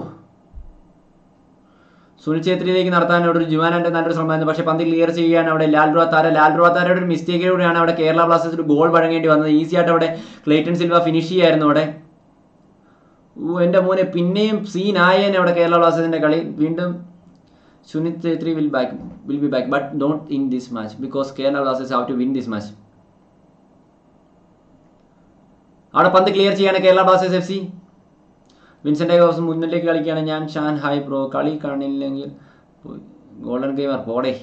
സുനിൽ ഛേത്രിയിലേക്ക് നടത്താൻ അവിടെ ഒരു ജുവാനാന്റെ നല്ലൊരു ശ്രമമായിരുന്നു പക്ഷേ പന്ത് ക്ലിയർ ചെയ്യാൻ അവിടെ ലാൽ റുവാത്താര ലാൽ റുവാത്താരയുടെ ഒരു മിസ്റ്റേക്കിലൂടെയാണ് അവിടെ കേരള ബ്ലാസ്റ്റേഴ്സ് ഒരു ഗോൾ വഴങ്ങേണ്ടി വന്നത് ഈസി ആയിട്ട് അവിടെ ക്ലേറ്റൺ സിൽവ ഫിനിഷ് ചെയ്യായിരുന്നു അവിടെ ഓ എൻ്റെ മോനെ പിന്നെയും സീൻ ആയേനെ അവിടെ കേരള ബ്ലാസ്റ്റേഴ്സിന്റെ കളി വീണ്ടും Sunil Chhetri will back will be back but don't in this match because Kerala Blasters have to win this match അവിടെ പന്ത് ക്ലിയർ ചെയ്യാണ് Kerala Blasters F C Vincent ഹൗസ് മുന്നിലേക്ക് കളിക്കുകയാണ് ഞാൻ ഷാൻ ഹായ് ബ്രോ കളി കാണില്ലെങ്കിൽ ഗോൾഡൻ ഗെയിമർ പോടെ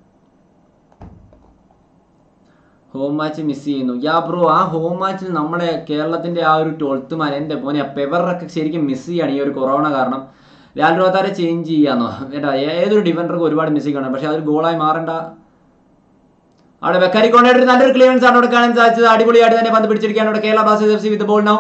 ഹോം മാച്ച് മിസ് ചെയ്യുന്നു യാ ബ്രോ ആ ഹോം മാച്ചിൽ നമ്മുടെ കേരളത്തിന്റെ ആ ഒരു ട്വൽത്ത് മാൻ എൻ്റെ പോനെ പെവറൊക്കെ ശരിക്കും മിസ് ചെയ്യാണ് ഈ ഒരു കൊറോണ കാരണം ലാൽ റോത്താരെ ചേഞ്ച് ചെയ്യാന്നോ ഏട്ടാ ഏതൊരു ഡിഫൻഡർക്ക് ഒരുപാട് മിസ്സിംഗ് ആണ് പക്ഷെ അതൊരു ഗോളായി മാറേണ്ട അവിടെ ബെക്കാരി കോണയുടെ നല്ലൊരു ക്ലിയറൻസ് ആണ് അവിടെ കാണാൻ സാധിച്ചത് അടിപൊളിയായിട്ട് തന്നെ പന്ത് പിടിച്ചിരിക്കുകയാണ് അവിടെ Kerala Blasters F C with ball now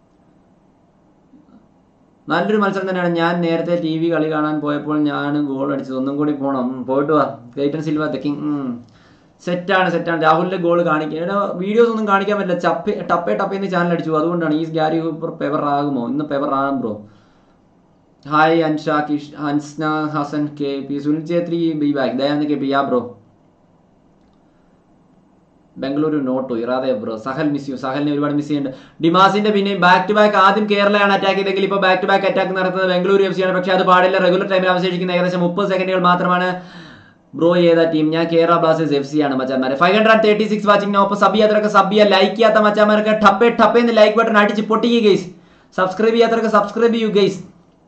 നല്ലൊരു മത്സരം തന്നെയാണ് ഞാൻ നേരത്തെ ടി വി കളി കാണാൻ പോയപ്പോൾ ഞാൻ ഗോൾ അടിച്ചത് ഒന്നും കൂടി പോകണം ഉം, പോയിട്ട് വാ ക്ലൈറ്റൻ സിൽവ ദ കിങ് സെറ്റാണ് സെറ്റാണ് രാഹുലിന്റെ ഗോൾ കാണിക്കുക എടാ വീഡിയോസ് ഒന്നും കാണിക്കാൻ പറ്റില്ല ചപ്പേ ടപ്പേ ടപ്പേ എന്ന് ചാനൽ അടിച്ചു അതുകൊണ്ടാണ് ഈ ഗ്യാരി ഹൂപ്പർ പെവർ ആകുമോ ഇന്ന് പെവർ ആകും ബ്രോ ഹായ് അൻഷാ കിഷ് ഹൻസ്ന Hasan K P Sunil Chhetri be back ദയാന്ന് K P yeah bro Bengaluru നോട്ടോ ഇറാതെ ബ്രോ സഹൽ മിസ് ചെയ്യും സഹലിനെ ഒരുപാട് മിസ് ചെയ്യുന്നുണ്ട് ഡിമാസിന്റെ പിന്നെ ബാക്ക് ടു ബാക്ക് ആദ്യം കേരളയാണ് അറ്റാക്ക് ചെയ്തെങ്കിൽ ഇപ്പോൾ ബാക്ക് ടു ബാക്ക് അറ്റാക്ക് നടത്തുന്നത് ബംഗളൂരു എഫ് സിയാണ് പക്ഷേ അത് പാടില്ല റെഗുലർ ടൈമിൽ അവശേഷിക്കുന്ന ഏകദേശം മുപ്പത് സെക്കൻഡുകൾ മാത്രമാണ് ബ്രോ ഏതാ ടീം ഞാൻ കേരള ബ്ലാസ്റ്റേഴ്സ് എഫ് സി ആണ് മച്ചാമാരെ five hundred thirty six watching ഒപ്പം സബ് ചെയ്യാത്തവരൊക്കെ സബ് ചെയ്യുക ലൈക്ക് ചെയ്യാത്ത മച്ചാമാരൊക്കെ ടപ്പേ ടപ്പേ എന്ന് ലൈക്ക് ബട്ടൺ അടിച്ച് പൊട്ടിക്കുക ഗൈസ് സബ്സ്ക്രൈബ് ചെയ്യാത്തവരൊക്കെ സബ്സ്ക്രൈബ് ചെയ്യൂ ഗൈസ്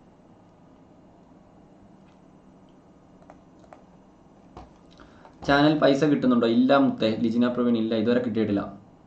ചാനൽ പൈസ കിട്ടുന്നുണ്ടോ ഇല്ല മുത്തേ ലിജിന പ്രവീൺ ഇല്ല ഇതുവരെ കിട്ടിയിട്ടില്ല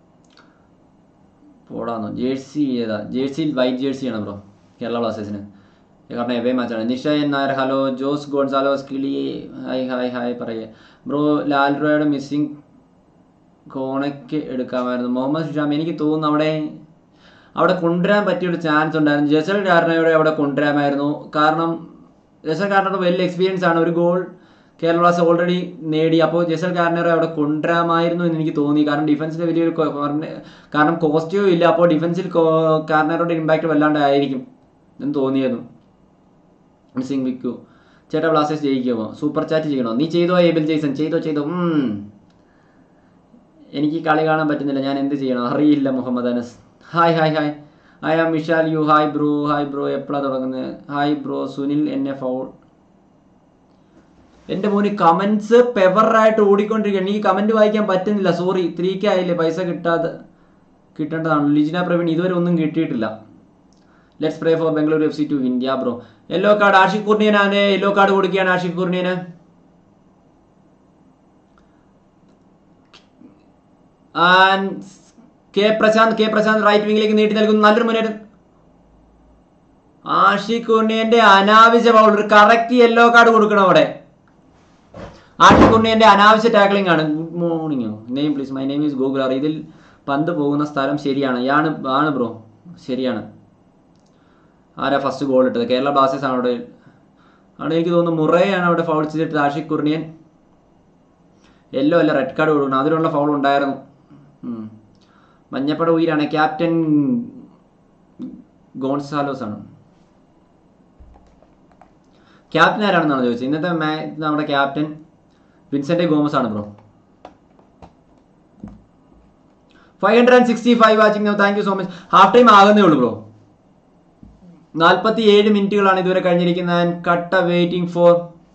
പോടാന്നോ ജേഴ്സി ഏതാ ജേഴ്സി വൈറ്റ് ജേഴ്സി ആണ് ബ്രോ കേരള ബ്ലാസ്റ്റേഴ്സിന് കാരണം എവേ മാച്ചാണ് നിഷയൻ നായർ ഹലോ ജോസ് ഗോൺസാലോസ് കിളി ഹായ് ഹായ് ഹായ് പറയേ ബ്രോ ലാൽ റോയുടെ മിസ്സിങ് കോണയ്ക്ക് എടുക്കാമായിരുന്നു മുഹമ്മദ് ഷാം എനിക്ക് തോന്നുന്നു അവിടെ അവിടെ കൊണ്ടുവരാൻ പറ്റിയൊരു ചാൻസ് ഉണ്ടായിരുന്നു ജസൽ കാരണയോടെ അവിടെ കൊണ്ടുവരാമായിരുന്നു കാരണം ജസൽ കാരണയുടെ വലിയ എക്സ്പീരിയൻസ് ആണ് ഒരു ഗോൾ കേരള ബ്ലാസ്റ്റേഴ്സ് ഓൾറെഡി നേടി അപ്പോൾ ജസൽ കാരണറെ അവിടെ കൊണ്ടുവരാമായിരുന്നു എന്ന് എനിക്ക് തോന്നി കാരണം ഡിഫൻസിൽ വലിയൊരു കൊ- പറഞ്ഞ- കാരണം കോസ്റ്റ്യോ ഇല്ല അപ്പോൾ ഡിഫൻസിൽ കാരണറുടെ ഇമ്പാക്റ്റ് വല്ലാണ്ട് ആയിരിക്കും എന്ന് തോന്നിയിരുന്നു മിസ്സിംഗ് വിക്കു ചേട്ടാ ബ്ലാസ്റ്റേഴ്സ് ജയിക്കുമോ സൂപ്പർ ചാറ്റ് ചെയ്യണോ നീ ചെയ്തോ ഏബിൾ ജെയ്സൺ ചെയ്തോ ചെയ്തോ ഉം. എനിക്ക് കളി കാണാൻ പറ്റുന്നില്ല ഞാൻ എന്ത് ചെയ്യണം അറിയില്ല Muhammad Anas hi hi hi hi am Vishal you hi bro hi bro എപ്പോഴാണ് തുടങ്ങുന്നത് ഹായ് ബ്രോ സുനിൽ എന്നെ ഫൗൾ എന്റെ മോന് കമന്റ്സ് പെവറായിട്ട് ഓടിക്കൊണ്ടിരിക്കുകയാണ് എനിക്ക് കമന്റ് വായിക്കാൻ പറ്റുന്നില്ല സോറി ത്രീ കെ ആയില്ലേ പൈസ കിട്ടാതെ കിട്ടേണ്ടതാണ് ലിജിന പ്രവീൺ ഇതുവരെ ഒന്നും കിട്ടിയിട്ടില്ല let's pray for Bengaluru F C to India bro yellow card Ashiq കുർണിയനാണ് യെല്ലോ കാർഡ് കൊടുക്കുകയാണ് ആഷിഖ് കുർണിയന് and K Prashanth K Prashant right വിങ്ങിലേക്ക് നീട്ടി നൽകുന്നു നല്ലൊരു മുന്നേറ്റം ആഷിഖ് കുർണിയന്റെ അനാവശ്യ ബൗൾ ഒരു കറക്റ്റ് യെല്ലോ കാർഡ് കൊടുക്കണം അവിടെ ആഷിഖ് കുർണിയന്റെ അനാവശ്യ ടാക്ലിംഗ് ആണ് good morning name please my name is Google ഇതിൽ പന്ത് പോകുന്ന സ്ഥലം ശരിയാണ് ആണ് ആണ് ബ്രോ ശരിയാണ് ആരാ ഫസ്റ്റ് ഗോൾ ഇട്ടത് കേരള ബ്ലാസ്റ്റേഴ്സ് ആണ് അവിടെ അവിടെ എനിക്ക് തോന്നുന്നു മുറയാണ് അവിടെ ഫൗൾ ചെയ്തിട്ട് ആഷിഖ് കുർണിയൻ യെല്ലോ അല്ല റെഡ് കാർഡ് കൊടുക്കണം അതിനുള്ള ഫൗൾ ഉണ്ടായിരുന്നു ഉം. മഞ്ഞപ്പട ഉയരാണ് ക്യാപ്റ്റൻ ഗോൺസാലോസ് ആണ് ക്യാപ്റ്റൻ ആരാണെന്നാണ് ചോദിച്ചത് ഇന്നത്തെ മാച്ച് നമ്മുടെ ക്യാപ്റ്റൻ വിൻസെന്റ് ഗോമസ് ആണ് bro five hundred and sixty five watching thank you so much half time ആകുന്നേ ഉള്ളൂ ബ്രോ നാൽപ്പത്തി ഏഴ് മിനിറ്റുകളാണ് ഇതുവരെ കഴിഞ്ഞിരിക്കുന്നത് ആൻഡ് കട്ട waiting for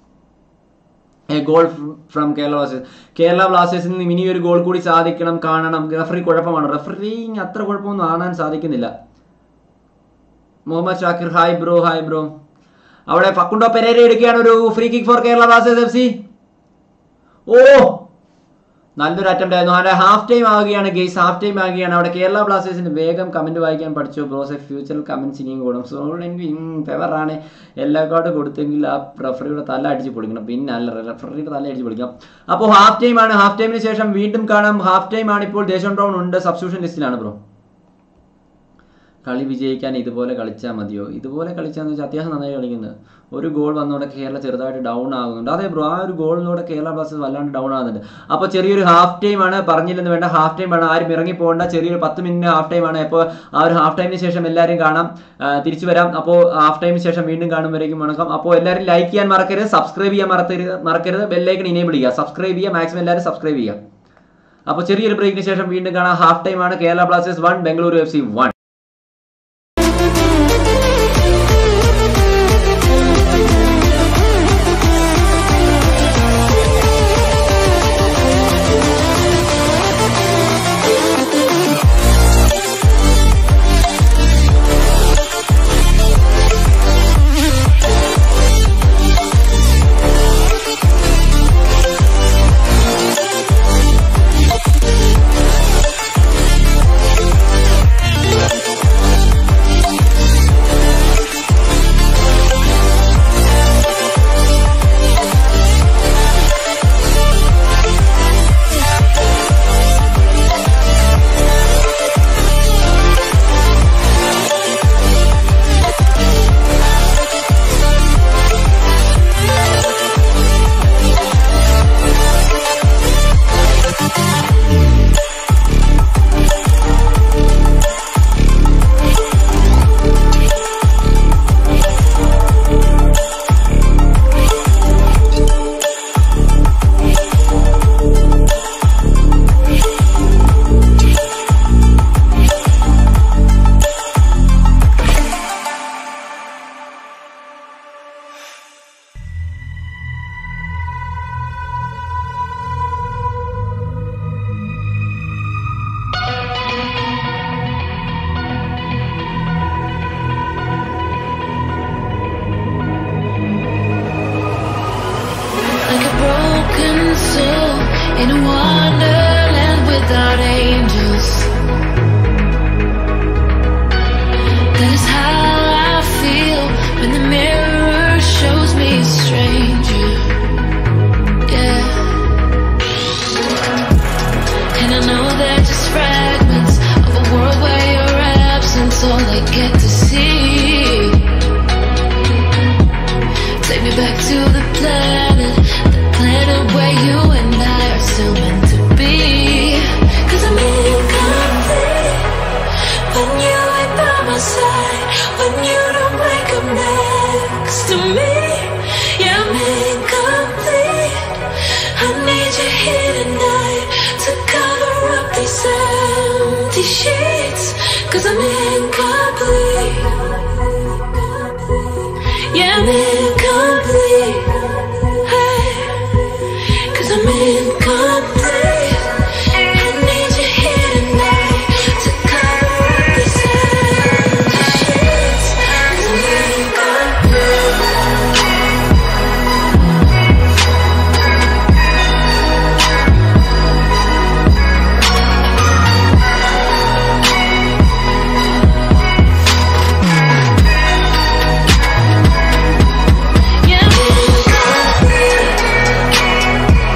a goal from Kerala Blasters Kerala ബ്ലാസ്റ്റേഴ്സിൽ നിന്ന് ഇനി ഒരു ഗോൾ കൂടി സാധിക്കണം കാണണം റഫറി കുഴപ്പമാണ് റഫറിങ് അത്ര കുഴപ്പമൊന്നും കാണാൻ സാധിക്കുന്നില്ല Muhammad Shakir hi bro hi bro അവിടെ ഫക്കുണ്ടോ പെരേര എടുക്കുകയാണ് ഒരു free kick for Kerala Blasters F C oh നല്ലൊരു അറ്റംപ്റ്റ് ആയിരുന്നു അവിടെ ഹാഫ് ടൈം ആവുകയാണ് ഗെയ്സ് ഹാഫ് ടൈം ആവുകയാണ് അവിടെ കേരള ബ്ലാസ്റ്റേഴ്സിന് വേഗം കമന്റ് വായിക്കാൻ പഠിച്ചു ബ്രോസ് ഫ്യൂച്ചറിൽ കമന്റ്സ് ഇനിയും കൂടും സോ എനിക്ക് ഫേവറാണ് എല്ലാ കാർഡ് കൊടുത്തെങ്കിൽ ആ റഫറിയുടെ തല അടിച്ച് പൊളിക്കണം പിന്നെ അല്ല റഫറിയുടെ തല അടിച്ച് പൊളിക്കണം അപ്പോൾ ഹാഫ് ടൈം ആണ് ഹാഫ് ടൈമിന് ശേഷം വീണ്ടും കാണാം ഹാഫ് ടൈം ആണ് ഇപ്പോൾ ദേശം ഡ്രോൺ ഉണ്ട് സബ്സ്റ്റിറ്റ്യൂഷൻ ലിസ്റ്റിലാണ് ബ്രോ കളി വിജയിക്കാൻ ഇതുപോലെ കളിച്ചാൽ മതിയോ ഇതുപോലെ കളിച്ചാന്ന് വെച്ചാൽ അത്യാവശ്യം നന്നായി കളിക്കുന്നത് ഒരു ഗോൾ വന്നോടെ കേരള ചെറുതായിട്ട് ഡൗൺ ആകുന്നുണ്ട് അതെ ബ്രോ ആ ഒരു ഗോളിലൂടെ കേരള ബ്ലാസ്റ്റേഴ്സ് വല്ലാണ്ട് ഡൗൺ ആകുന്നുണ്ട് അപ്പോൾ ചെറിയൊരു ഹാഫ് ടൈം ആണ് പറഞ്ഞില്ലെന്ന് വേണ്ട ഹാഫ് ടൈം ആണ് ആരും ഇറങ്ങി പോകേണ്ട ചെറിയൊരു പത്ത് മിനിറ്റ് ഹാഫ് ടൈം ആണ് അപ്പോൾ ആ ഒരു ഹാഫ് ടൈമിന് ശേഷം എല്ലാവരും കാണാം ആ, തിരിച്ചു വരാം അപ്പോൾ ഹാഫ് ടൈമിന് ശേഷം വീണ്ടും കാണുമ്പോഴേക്കും വണക്കം അപ്പോൾ എല്ലാവരും ലൈക്ക് ചെയ്യാൻ മറക്കരുത് സബ്സ്ക്രൈബ് ചെയ്യാൻ മറക്കരുത് മറക്കരുത് ബെല്ലൈക്കൺ ഇനേബിൾ ചെയ്യുക സബ്സ്ക്രൈബ് ചെയ്യുക മാക്സിമം എല്ലാവരും സബ്സ്ക്രൈബ് ചെയ്യുക അപ്പോൾ ചെറിയൊരു ബ്രേക്കിന് ശേഷം വീണ്ടും കാണാം ഹാഫ് ടൈം ആണ് Kerala Blasters one Bengaluru F C one Like a broken soul in a wonderland without angels. That is how I feel when the mirror shows me a stranger. Yeah. And I know they're just fragments of a world where your absence all I get to see. Take me back to the planet, the planet where you and I are still meant to be. Cause I'm incomplete when you ain't by my side, when you don't wake up next to me. Yeah, I'm incomplete. I need you here tonight to cover up these empty sheets. Cause I'm incomplete. Yeah, I'm incomplete. Hey, cause I'm incomplete. I need you here tonight to cover up these empty sheets. Cause I'm incomplete. Yeah, I'm incomplete.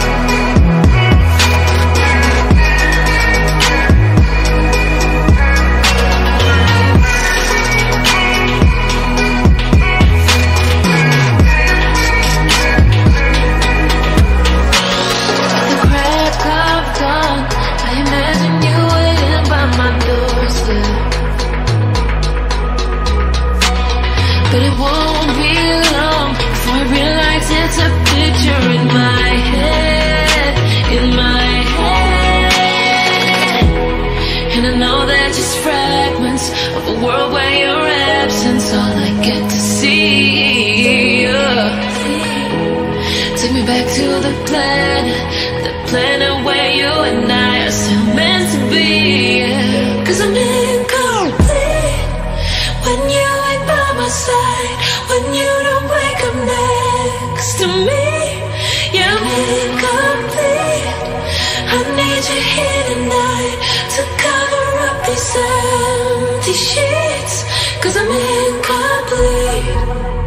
the planet, the planet where you and I are still meant to be. Cause I'm incomplete when you ain't by my side, when you don't wake up next to me. Yeah, I'm incomplete. I need you here tonight to cover up these empty sheets. Cause I'm incomplete.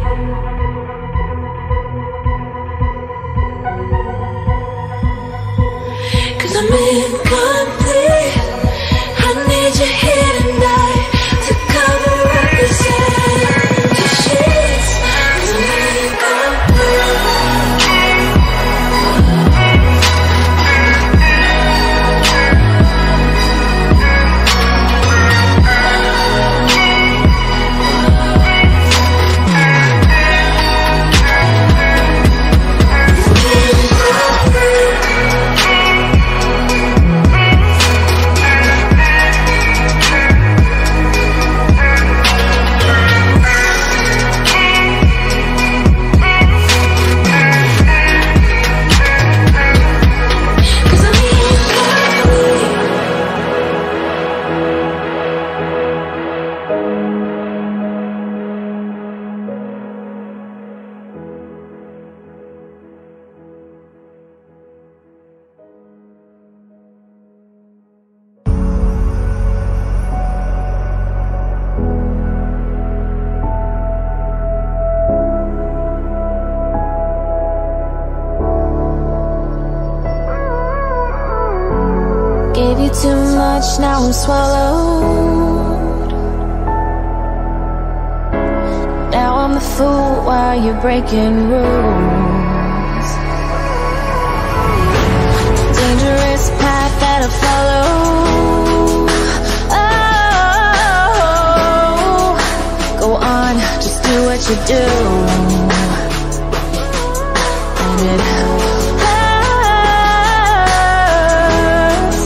Cause I'm incomplete. I need you here tonight to cover up these empty sheets. Cause I'm incomplete. Cause I'm incomplete. Gave you too much, now I'm swallowed. Now I'm the fool while you're breaking rules. Dangerous path that I follow. Oh, go on, just do what you do. And it hurts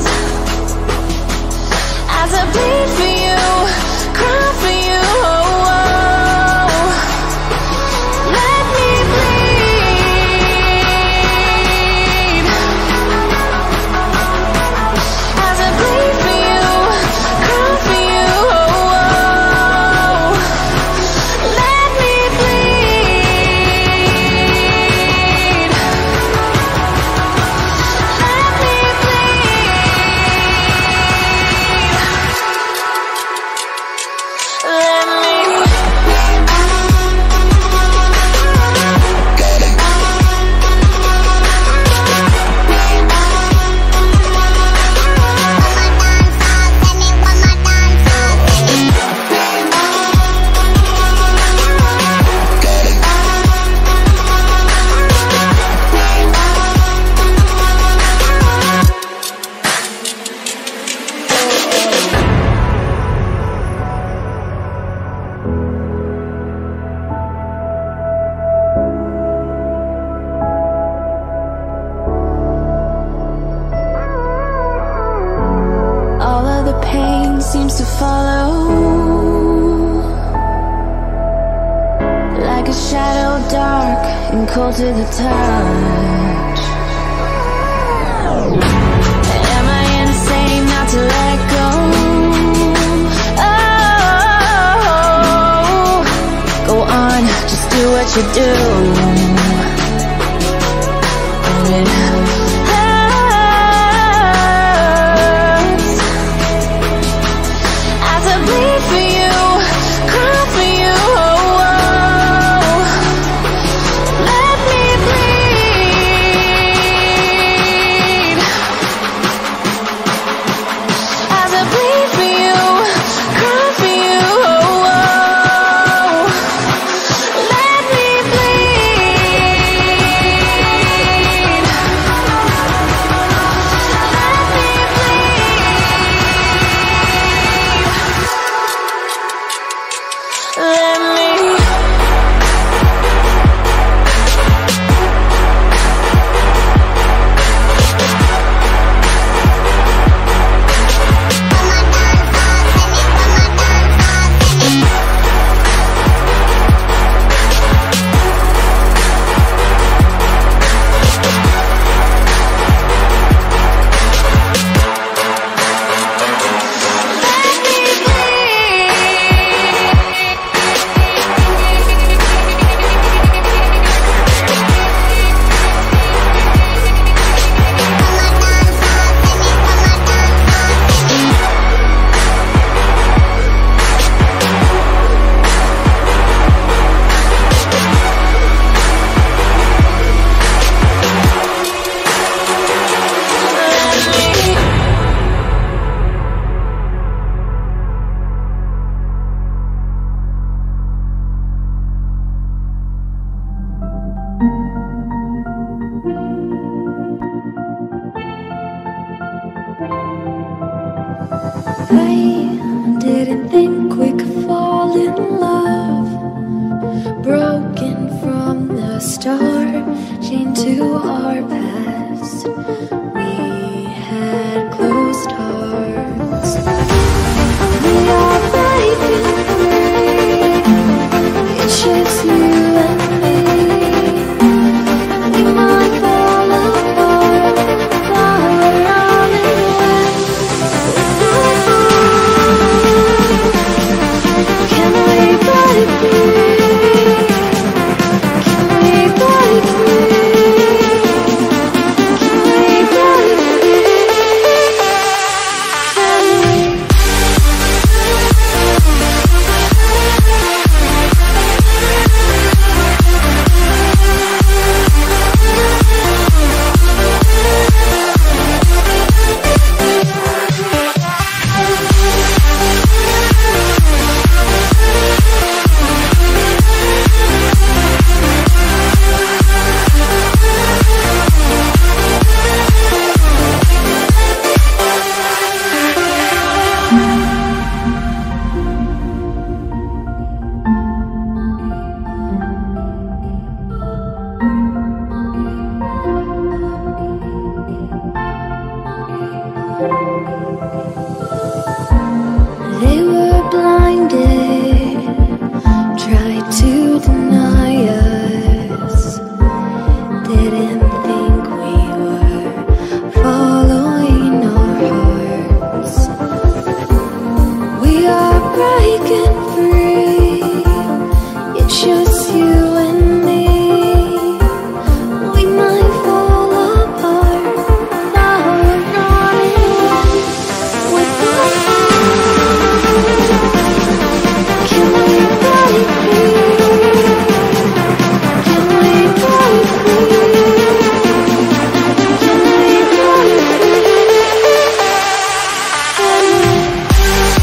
as I bleed for you, cry for you. Oh, oh. Let me bleed as I bleed for you, cry for you. Oh, oh. Let me bleed. Let me bleed. Let me. All of the pain seems to follow Like a shadow dark and cold to the touch Am I insane not to let go? Oh, go on, just do what you do And it hurts as I bleed for you, cry for you. Oh, oh. Let me bleed as I bleed for you, cry for you. Oh, oh. Let me bleed. I didn't think we could fall in love. Broken from the start, chained to our past. We had closed hearts. We are breaking free. It's just you and me. We might fall apart, but we're all in one. Can we break free? Can we break free? Can we break free? Can we? They were blinded, tried to deny us. Didn't think we were following our hearts. We are breaking free. It's just you and me. We might fall apart, but we're not in one with Can we break free? Can we break free? Can we break free? Can we?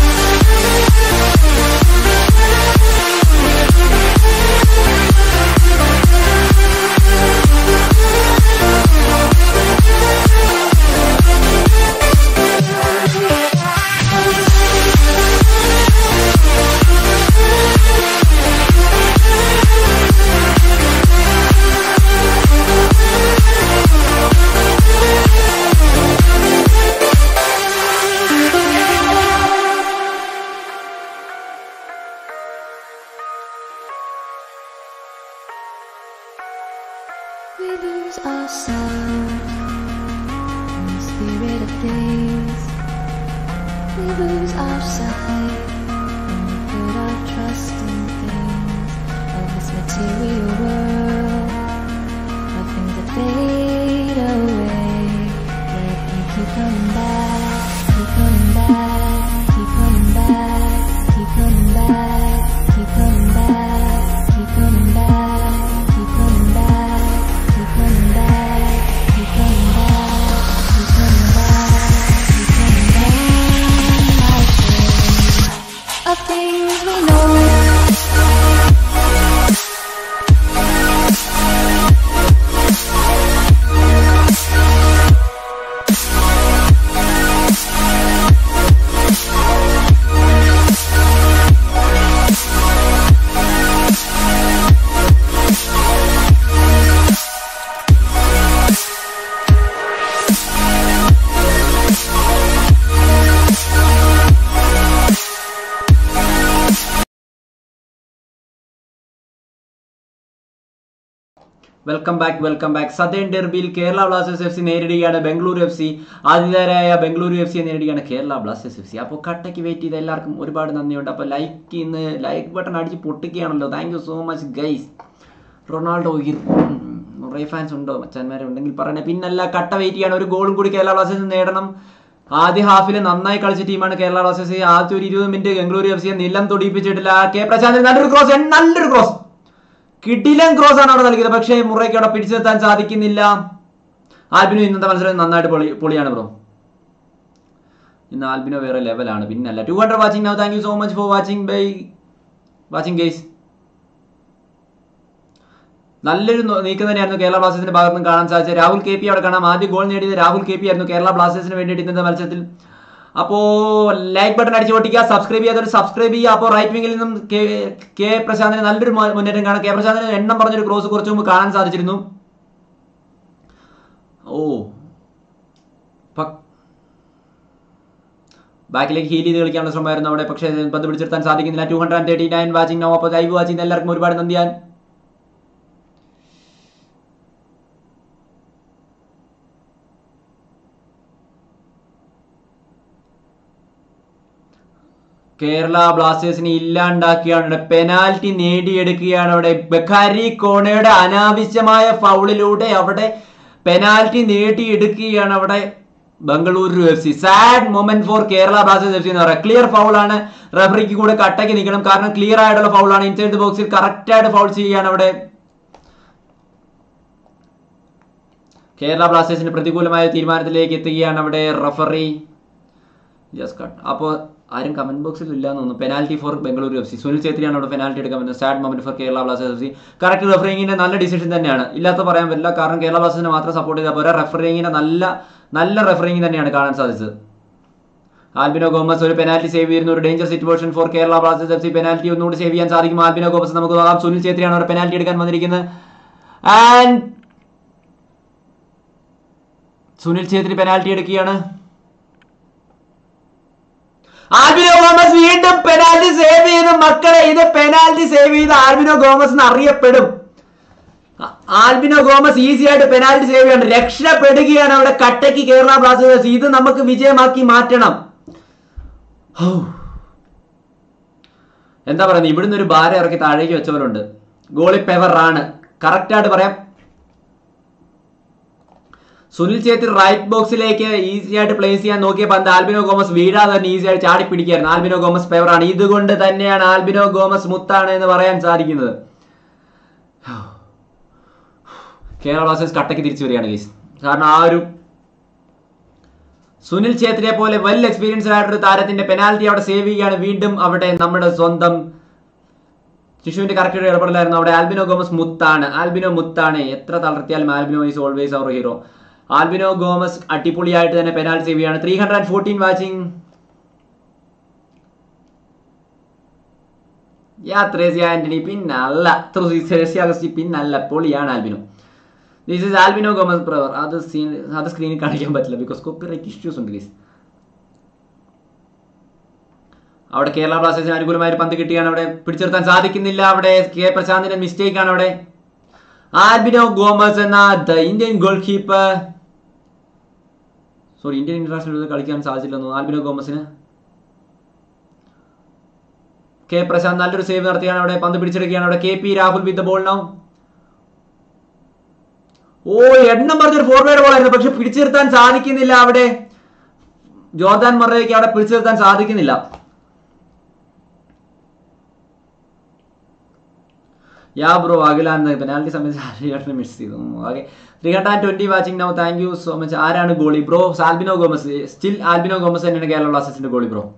We lose ourselves in the spirit of things. We lose our sight when we put our trust in things of this material world, of things that fade away. Yet we keep coming back, keep coming back, keep coming back, keep coming back, keep coming back, keep coming back, keep coming back, keep coming back, keep coming back, keep coming back, keep coming back. Of things we know. Welcome back welcome back southern ഡെർബിയിൽ Kerala Blasters F C നേരിടുകയാണ് Bengaluru F C ആതിഥേയരായ Bengaluru F സിയെ നേരിടുകയാണ് Kerala Blasters F C അപ്പോൾ കട്ടയ്ക്ക് wait ചെയ്ത എല്ലാവർക്കും ഒരുപാട് നന്ദിയുണ്ട് അപ്പോൾ ലൈക്ക് ഇന്ന് ലൈക്ക് ബട്ടൺ അടിച്ച് പൊട്ടിക്കുകയാണല്ലോ thank you so much guys Ronaldo കുറേ ഫാൻസ് ഉണ്ടോ മച്ചാന്മാരെ ഉണ്ടെങ്കിൽ പറയണേ പിന്നല്ല കട്ട വെയിറ്റ് ചെയ്യാണ് ഒരു ഗോളും കൂടി കേരള ബ്ലാസ്റ്റേഴ്സ് നേടണം ആദ്യ ഹാഫിൽ നന്നായി കളിച്ച ടീമാണ് കേരള ബ്ലാസ്റ്റേഴ്സ് ആദ്യത്തെ ഒരു ഇരുപത് മിനിറ്റ് ബംഗളൂരു എഫ് സിയെ നിലം തൊടിയിപ്പിച്ചിട്ടില്ല കെ പ്രശാന്ത് നല്ലൊരു ക്രോസ് നല്ലൊരു ക്രോസ് കിടിലൻ ക്രോസ് ആണ് അവിടെ നൽകിയത് പക്ഷേ മുറയ്ക്ക് അവിടെ പിടിച്ചു നിർത്താൻ സാധിക്കുന്നില്ല ആൽബിനോ ഇന്നത്തെ മത്സരം നന്നായിട്ട് പൊളി പൊളിയാണ് ബ്രോ ഇന്ന് ആൽബിനോ വേറെ ലെവലാണ് പിന്നല്ല two hundred watching now thank you so much for watching bye watching guys നല്ലൊരു നോ- നീക്കം തന്നെയായിരുന്നു കേരള ബ്ലാസ്റ്റേഴ്സിന്റെ ഭാഗത്ത് നിന്ന് കാണാൻ സാധിച്ചത് രാഹുൽ കെ പി അവിടെ കാണാം ആദ്യ ഗോൾ നേടിയത് രാഹുൽ കെ പി ആയിരുന്നു കേരള ബ്ലാസ്റ്റേഴ്സിന് വേണ്ടിയിട്ട് ഇന്നത്തെ മത്സരത്തിൽ അപ്പോ ലൈക്ക് ബട്ടൺ അടിച്ചു പൊട്ടിക്കുക സബ്സ്ക്രൈബ് ചെയ്യാത്തവർ സബ്സ്ക്രൈബ് ചെയ്യുക അപ്പോൾ റൈറ്റ് വിങ്ങിൽ നിന്നും കെ കെ പ്രശാന്തിന് നല്ലൊരു മു- മുന്നേറ്റം കാണാം കെ പ്രശാന്തിന് എണ്ണം പറഞ്ഞൊരു ക്രോസ് കുറച്ച് മുമ്പ് കാണാൻ സാധിച്ചിരുന്നു ഓ പ- ബാക്കിലേക്ക് ഹീൽ ചെയ്ത് കളിക്കാനുള്ള ശ്രമമായിരുന്നു അവിടെ പക്ഷേ പന്ത് പിടിച്ചെടുത്താൻ സാധിക്കുന്നില്ല two hundred and thirty nine watching no അപ്പോൾ ലൈവ് വാച്ചിങ് എല്ലാവർക്കും ഒരുപാട് നന്ദിയാൻ കേരള ബ്ലാസ്റ്റേഴ്സിനെ ഇല്ലാണ്ടാക്കിയാണ് അവിടെ പെനാൽറ്റി നേടിയെടുക്കുകയാണ് അവിടെ ബക്കാരി കോണയുടെ അനാവശ്യമായ ഫൗളിലൂടെ അവിടെ പെനാൽറ്റി നേടിയെടുക്കുകയാണ് അവിടെ Bengaluru F C sad moment for Kerala Blasters F C എന്ന് പറയാം ക്ലിയർ ഫൗളാണ് റഫറിക്ക് കൂടെ കട്ടയ്ക്ക് നിൽക്കണം കാരണം ക്ലിയർ ആയിട്ടുള്ള ഫൗളാണ് ഇൻസൈഡ് ദ ബോക്സിൽ കറക്റ്റ് ആയിട്ട് ഫൗൾ ചെയ്യുകയാണ് അവിടെ കേരള ബ്ലാസ്റ്റേഴ്സിന് പ്രതികൂലമായ തീരുമാനത്തിലേക്ക് എത്തുകയാണ് അവിടെ റഫറി യെസ് കട്ട് അപ്പോൾ ആരും കമന്റ് ബോക്സിൽ ഇല്ല എന്ന് തോന്നുന്നു penalty for Bengaluru F C Sunil ഛേത്രിയാണ് അവിടെ പെനാൽറ്റി എടുക്കാൻ പറ്റുന്നത് sad moment for Kerala Blasters F C correct റഫറിങ്ങിന്റെ നല്ല ഡിസിഷൻ തന്നെയാണ് ഇല്ലാത്ത പറയാൻ പറ്റില്ല കാരണം കേരള ബ്ലാസ്റ്റേഴ്സിനെ മാത്രം സപ്പോർട്ട് ചെയ്താൽ പോരാ റഫറിങ്ങിന്റെ നല്ല നല്ല റഫറിങ് തന്നെയാണ് കാണാൻ സാധിച്ചത് ആൽബിനോ ഗോമസ് ഒരു പെനാൽറ്റി സേവ് ചെയ്യുന്ന ഒരു danger situation for Kerala Blasters F C penalty ഒന്നുകൂടി സേവ് ചെയ്യാൻ സാധിക്കും ആൽബിനോ ഗോമസ് നമുക്ക് നോക്കാം സുനിൽ ഛേത്രിയാണ് അവിടെ പെനാൽറ്റി എടുക്കാൻ വന്നിരിക്കുന്നത് ആൻഡ് സുനിൽ ഛേത്രി പെനാൽറ്റി എടുക്കുകയാണ് ആൽബിനോ ഗോമസ് വീണ്ടും പെനാൽറ്റി സേവ് ചെയ്ത് മക്കളെ ഇത് പെനാൽറ്റി സേവ് ചെയ്ത് ആൽബിനോ ഗോമസ് എന്ന് അറിയപ്പെടും ആ- ആൽബിനോ ഗോമസ് ഈസി ആയിട്ട് പെനാൽറ്റി സേവ് ചെയ്യാണ് രക്ഷപ്പെടുകയാണ് അവിടെ കട്ടയ്ക്ക് കേരള ബ്ലാസ്റ്റേഴ്സ് ഇത് നമുക്ക് വിജയമാക്കി മാറ്റണം ഹോ. എന്താ പറയുന്നത് ഇവിടുന്ന് ഒരു ഭാരം ഇറക്കി താഴേക്ക് വെച്ചവരുണ്ട് ഗോളി പെവർ ആണ് കറക്റ്റ് ആയിട്ട് പറയാം സുനിൽ ഛേത്രി റൈറ്റ് ബോക്സിലേക്ക് ഈസി ആയിട്ട് പ്ലേസ് ചെയ്യാൻ നോക്കിയ പന്ത് ആൽബിനോ ഗോമസ് വീഴാതെ തന്നെ ഈസി ആയിട്ട് ചാടി പിടിക്കായിരുന്നു ആൽബിനോ ഗോമസ് പെവറാണ് ഇതുകൊണ്ട് തന്നെയാണ് ആൽബിനോ ഗോമസ് മുത്താണ് എന്ന് പറയാൻ സാധിക്കുന്നത് കേരള ബ്ലാസ്റ്റേഴ്സ് കട്ടയ്ക്ക് തിരിച്ചു വരികയാണ് ഗീസ് കാരണം ആ ഒരു സുനിൽ ഛേത്രിയെ പോലെ വെൽ എക്സ്പീരിയൻസ്ഡ് ആയിട്ടൊരു താരത്തിന്റെ പെനാൽറ്റി അവിടെ സേവ് ചെയ്യുകയാണ് വീണ്ടും അവിടെ നമ്മുടെ സ്വന്തം ശിശുവിന്റെ കറക്റ്റ് ഒരു ഇടപെടലായിരുന്നു അവിടെ ആൽബിനോ ഗോമസ് മുത്താണ് ആൽബിനോ മുത്താണ് എത്ര തളർത്തിയാലും Albino is always our hero Albino Gomes അടിപൊളിയായിട്ട് തന്നെ പെനാൽറ്റി സേവ് ചെയ്യാണ് three hundred and fourteen watching യാത്രേസി ആന്റണി പിന്നല്ല ത്രേസി അഗസ്റ്റി പിന്നല്ല പൊളിയാണ് Albino this is Albino Gomes പ്രവർ അത് സീൻ അത് സ്ക്രീനിൽ കാണിക്കാൻ പറ്റില്ല ബിക്കോസ് കോപ്പിറൈറ്റ് ഇഷ്യൂസ് ഉണ്ട് ഗീസ് അവിടെ കേരള ബ്ലാസ്റ്റേഴ്സിന് അനുകൂലമായ ഒരു പന്ത് കിട്ടിയാണ് അവിടെ പിടിച്ചെടുത്താൻ സാധിക്കുന്നില്ല അവിടെ കെ പ്രശാന്തിന്റെ മിസ്റ്റേക്ക് ആണ് അവിടെ ആൽബിനോ ഗോമസ് എന്ന the Indian goal keeper sorry Indian international കളിക്കാൻ സാധിച്ചില്ലെന്നു ആൽബിനോ ഗോമസിന് കെ പ്രശാന്ത് നല്ലൊരു സേവ് നടത്തിയാണ് അവിടെ പന്ത് പിടിച്ചെടുക്കുകയാണ് അവിടെ K P Rahul with ball no oh എണ്ണം പറഞ്ഞൊരു ഫോർവേഡ് ബോൾ ആയിരുന്നു പക്ഷെ പിടിച്ചു നിർത്താൻ സാധിക്കുന്നില്ല അവിടെ ജോർദാൻ മറയ്ക്ക് അവിടെ പിടിച്ചു നിർത്താൻ സാധിക്കുന്നില്ല യാ ബ്രോ അഖിലാന്ന് പെനാൽറ്റി സമയത്ത് മിസ് ചെയ്തു okay three hundred and twenty watching now thank you so much ആരാണ് goalie bro Albino Gomes still Albino Gomes തന്നെയാണ് കേരള ബ്ലാസ്റ്റേഴ്സിന്റെ ഗോളി ബ്രോ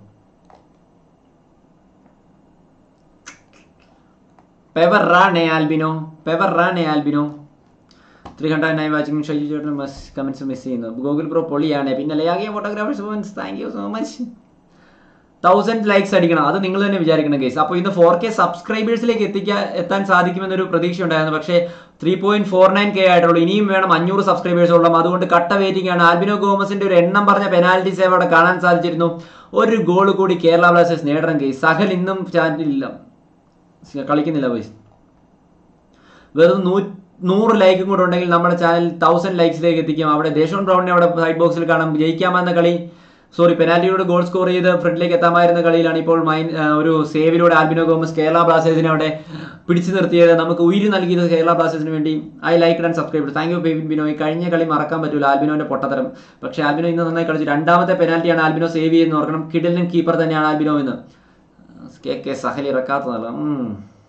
പെവർ റാണേ ആൽബിനോ പെവർ റാണേ Albino three hundred nine watching Shaiju ചേട്ടൻ കമന്റ്സ് മിസ് ചെയ്യുന്നു ഗൂഗിൾ പ്രോ പൊളിയാണ് പിന്നെ ലയാകിയ photographers thank you so much thousand likes അടിക്കണം അത് നിങ്ങൾ തന്നെ വിചാരിക്കണം കേസ് അപ്പോൾ ഇന്ന് ഫോർ കെ സബ്സ്ക്രൈബേഴ്സിലേക്ക് എത്തിക്കാൻ എത്താൻ സാധിക്കുമെന്നൊരു പ്രതീക്ഷ ഉണ്ടായിരുന്നു പക്ഷേ three point four nine K ആയിട്ടുള്ളൂ ഇനിയും വേണം അഞ്ഞൂറ് സബ്സ്ക്രൈബേഴ്സ് ഉള്ളൂ അതുകൊണ്ട് കട്ട വെയിറ്റിംഗ് ആണ് ആൽബിനോ ഗോമസിന്റെ ഒരു എണ്ണം പറഞ്ഞ പെനാൽറ്റി സേവ് അവിടെ കാണാൻ സാധിച്ചിരുന്നു ഒരു ഗോൾ കൂടി കേരള ബ്ലാസ്റ്റേഴ്സ് നേടണം കേസ് സഹൽ ഇന്നും ചാനലില്ല കളിക്കുന്നില്ല ബോയ്സ് വെറും നൂ നൂറ് ലൈക്കും കൂടെ ഉണ്ടെങ്കിൽ നമ്മുടെ ചാനൽ തൗസൻഡ് ലൈക്സിലേക്ക് എത്തിക്കും അവിടെ ദേശോൺ ബ്രൗണിനെ അവിടെ സൈഡ് ബോക്സിൽ കാണാം ജയിക്കാമെന്ന കളി സോറി പെനാൽറ്റിയിലൂടെ ഗോൾ സ്കോർ ചെയ്ത് ഫ്രണ്ടിലേക്ക് എത്താമായിരുന്ന കളിയിലാണ് ഇപ്പോൾ മൈൻ ആ, ഒരു സേവിലൂടെ ആൽബിനോ ഗോമസ് കേരള ബ്ലാസ്റ്റേഴ്സിനെ അവിടെ പിടിച്ചു നിർത്തിയത് നമുക്ക് ഉയിര് നൽകിയത് കേരള ബ്ലാസ്റ്റേഴ്സിന് വേണ്ടി I like and subscribe thank you ബേബിൻ ബിനോയ് കഴിഞ്ഞ കളി മറക്കാൻ പറ്റൂല ആൽബിനോന്റെ പൊട്ടത്തരം പക്ഷേ ആൽബിനോ ഇന്ന് നന്നായി കളിച്ചു രണ്ടാമത്തെ പെനാൽറ്റിയാണ് ആൽബിനോ സേവ് ചെയ്യുന്നത് ഓർക്കണം കിഡലിനും കീപ്പർ തന്നെയാണ് ആൽബിനോ എന്ന് കെ കെ സഹൽ ഇറക്കാത്തതല്ല ഉം.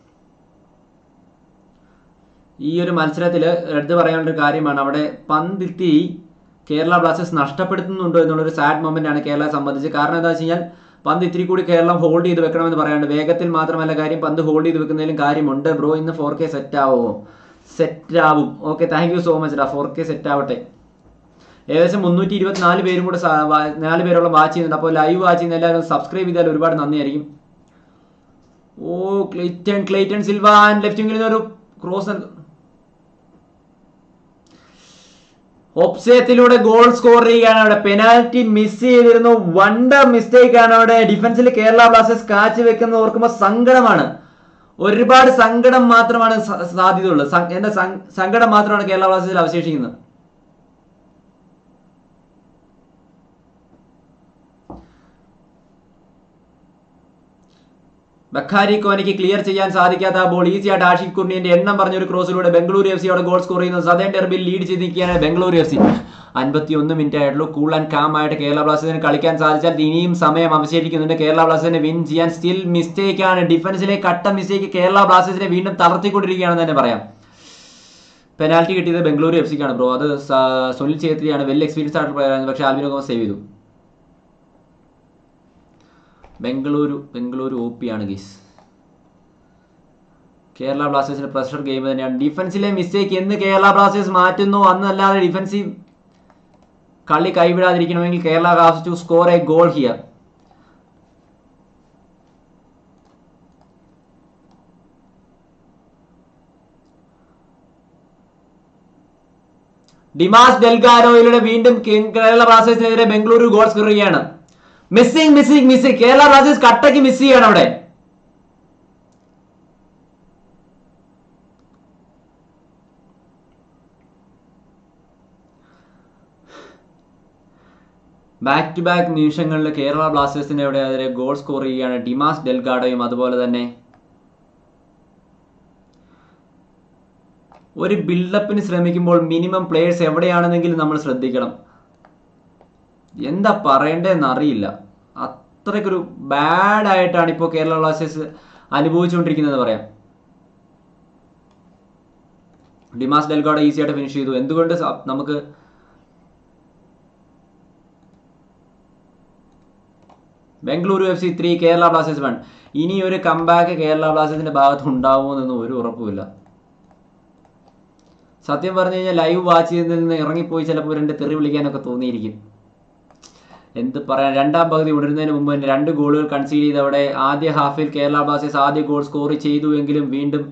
ഈ ഒരു മത്സരത്തിൽ എടുത്തു പറയാനുള്ള ഒരു കാര്യമാണ് അവിടെ പന്തിത്തി കേരള ബ്ലാസ്റ്റേഴ്സ് നഷ്ടപ്പെടുത്തുന്നുണ്ടോ എന്നുള്ളൊരു സാഡ് മൊമെന്റ് ആണ് കേരളയെ സംബന്ധിച്ച് കാരണം എന്താ വെച്ച് കഴിഞ്ഞാൽ പന്ത് ഇത്തിരി കൂടി കേരളം ഹോൾഡ് ചെയ്ത് വെക്കണമെന്ന് പറയാണ്ട് വേഗത്തിൽ മാത്രമല്ല കാര്യം പന്ത് ഹോൾഡ് ചെയ്ത് വെക്കുന്നതിലും കാര്യമുണ്ട് ബ്രോ ഇന്ന് ഫോർ കെ സെറ്റ് ആവുമോ സെറ്റ് ആവും okay thank you so much ഡാ ഫോർ കെ സെറ്റ് ആവട്ടെ ഏകദേശം മുന്നൂറ്റി ഇരുപത്തിനാല് പേരും കൂടെ സ- വാ- നാല് പേരോളം വാച്ച് ചെയ്യുന്നുണ്ട് അപ്പോൾ ലൈവ് വാച്ച് ചെയ്യുന്ന എല്ലാവരും സബ്സ്ക്രൈബ് ചെയ്താൽ ഒരുപാട് നന്ദിയായിരിക്കും oh Clayton Clayton Silva and left വിങ്ങിൽ ഒരു ക്രോസ് ഒപ്സയത്തിലൂടെ ഗോൾ സ്കോർ ചെയ്യുകയാണ് അവിടെ പെനാൽറ്റി മിസ് ചെയ്തിരുന്നു വണ്ടർ മിസ്റ്റേക്ക് ആണ് അവിടെ ഡിഫൻസിൽ കേരള ബ്ലാസ്റ്റേഴ്സ് കാച്ചു വെക്കുന്നത് ഓർക്കുമ്പോൾ സങ്കടമാണ് ഒരുപാട് സങ്കടം മാത്രമാണ് സ- സാധ്യതയുള്ളത് സ- എന്താ സ- സങ്കടം മാത്രമാണ് കേരള ബ്ലാസ്റ്റേഴ്സിൽ അവശേഷിക്കുന്നത് ബഖാരി കോനയ്ക്ക് ക്ലിയർ ചെയ്യാൻ സാധിക്കാത്ത ആ ബോൾ ഈസിയായിട്ട് ആഷിഖ് കുർണിയന്റെ എണ്ണം പറഞ്ഞ ഒരു ക്രോസിലൂടെ ബംഗളൂരു എഫ് സി അവിടെ ഗോൾ സ്കോർ ചെയ്യുന്നു സദേൺ ഡെർബിൽ ലീഡ് ചെയ്ത് നിൽക്കുകയാണ് ബംഗളൂരു എഫ് സി അൻപത്തി ഒന്ന് മിനിറ്റ് ആയിട്ടുള്ളൂ കൂൾ ആൻഡ് കാം ആയിട്ട് കേരള ബ്ലാസ്റ്റേഴ്സിന് കളിക്കാൻ സാധിച്ചാൽ ഇനിയും സമയം അവശേഷിക്കുന്നുണ്ട് കേരള ബ്ലാസ്റ്റേഴ്സിനെ വിൻ ചെയ്യാൻ സ്റ്റിൽ മിസ്റ്റേക്ക് ആണ് ഡിഫൻസിലെ കട്ട മിസ്റ്റേക്ക് കേരള ബ്ലാസ്റ്റേഴ്സിനെ വീണ്ടും തളർത്തിക്കൊണ്ടിരിക്കുകയാണെന്ന് തന്നെ പറയാം പെനാൽറ്റി കിട്ടിയത് ബംഗളൂരു എഫ് സിക്കാണ് ബ്രോ അത് സ- സുനിൽ ഛേത്രിയാണ് വെൽ എക്സ്പീരിയൻസ് ആയിട്ട് പ്ലെയർ ആണ് പക്ഷേ ആൽബിനോ ഗോമസ് സേവ് ചെയ്തു ബംഗളൂരു ബംഗളൂരു ഒ പി ആണ് ഗീസ് കേരള ബ്ലാസ്റ്റേഴ്സിന്റെ പ്രഷർ ഗെയിം തന്നെയാണ് ഡിഫൻസിലെ മിസ്റ്റേക്ക് എന്ന് കേരള ബ്ലാസ്റ്റേഴ്സ് മാറ്റുന്നു അന്നല്ലാതെ ഡിഫൻസീവ് കളി കൈവിടാതിരിക്കണമെങ്കിൽ Kerala has to score a goal here Dimas ഡെൽഗാരോയിലൂടെ വീണ്ടും കെ- കേരള ബ്ലാസ്റ്റേഴ്സിനെതിരെ ബംഗളൂരു ഗോൾ സ്കോർ ചെയ്യുകയാണ് missing missing missing Kerala Blasters കട്ടയ്ക്ക് മിസ് ചെയ്യാണ് അവിടെ ബാക്ക് ടു ബാക്ക് നിമിഷങ്ങളിൽ കേരള ബ്ലാസ്റ്റേഴ്സിന്റെ അവിടെ അതിരെ ഗോൾ സ്കോർ ചെയ്യുകയാണ് ഡിമാസ് ഡെൽഗാഡോയും അതുപോലെ തന്നെ ഒരു ബിൽഡപ്പിന് ശ്രമിക്കുമ്പോൾ മിനിമം പ്ലേയേഴ്സ് എവിടെയാണെന്നെങ്കിലും നമ്മൾ ശ്രദ്ധിക്കണം എന്താ പറയണ്ടതെന്ന് അറിയില്ല അത്രയ്ക്കൊരു ബാഡ് ആയിട്ടാണ് ഇപ്പോൾ കേരള ബ്ലാസ്റ്റേഴ്സ് അനുഭവിച്ചുകൊണ്ടിരിക്കുന്നത് പറയാം ഡിമാസ് ഡെൽഗാഡോ ഈസി ആയിട്ട് ഫിനിഷ് ചെയ്തു എന്തുകൊണ്ട് സ- നമുക്ക് Bengaluru F C three Kerala Blasters one ഇനി ഒരു കംബാക്ക് കേരള ബ്ലാസ്റ്റേഴ്സിന്റെ ഭാഗത്ത് ഉണ്ടാവുമോ എന്നൊന്നും ഒരു ഉറപ്പുമില്ല സത്യം പറഞ്ഞു കഴിഞ്ഞാൽ ലൈവ് വാച്ച് ചെയ്തതിൽ നിന്ന് ഇറങ്ങിപ്പോയി ചിലപ്പോൾ രണ്ട് തെറി വിളിക്കാനൊക്കെ തോന്നിയിരിക്കും എന്ത് പറയാൻ രണ്ടാം പകുതി ഉണരുന്നതിന് മുമ്പ് തന്നെ രണ്ട് ഗോളുകൾ കൺസീഡ് ചെയ്തവിടെ ആദ്യ ഹാഫിൽ കേരള ബ്ലാസ്റ്റേഴ്സ് ആദ്യ ഗോൾ സ്കോർ ചെയ്തു എങ്കിലും വീണ്ടും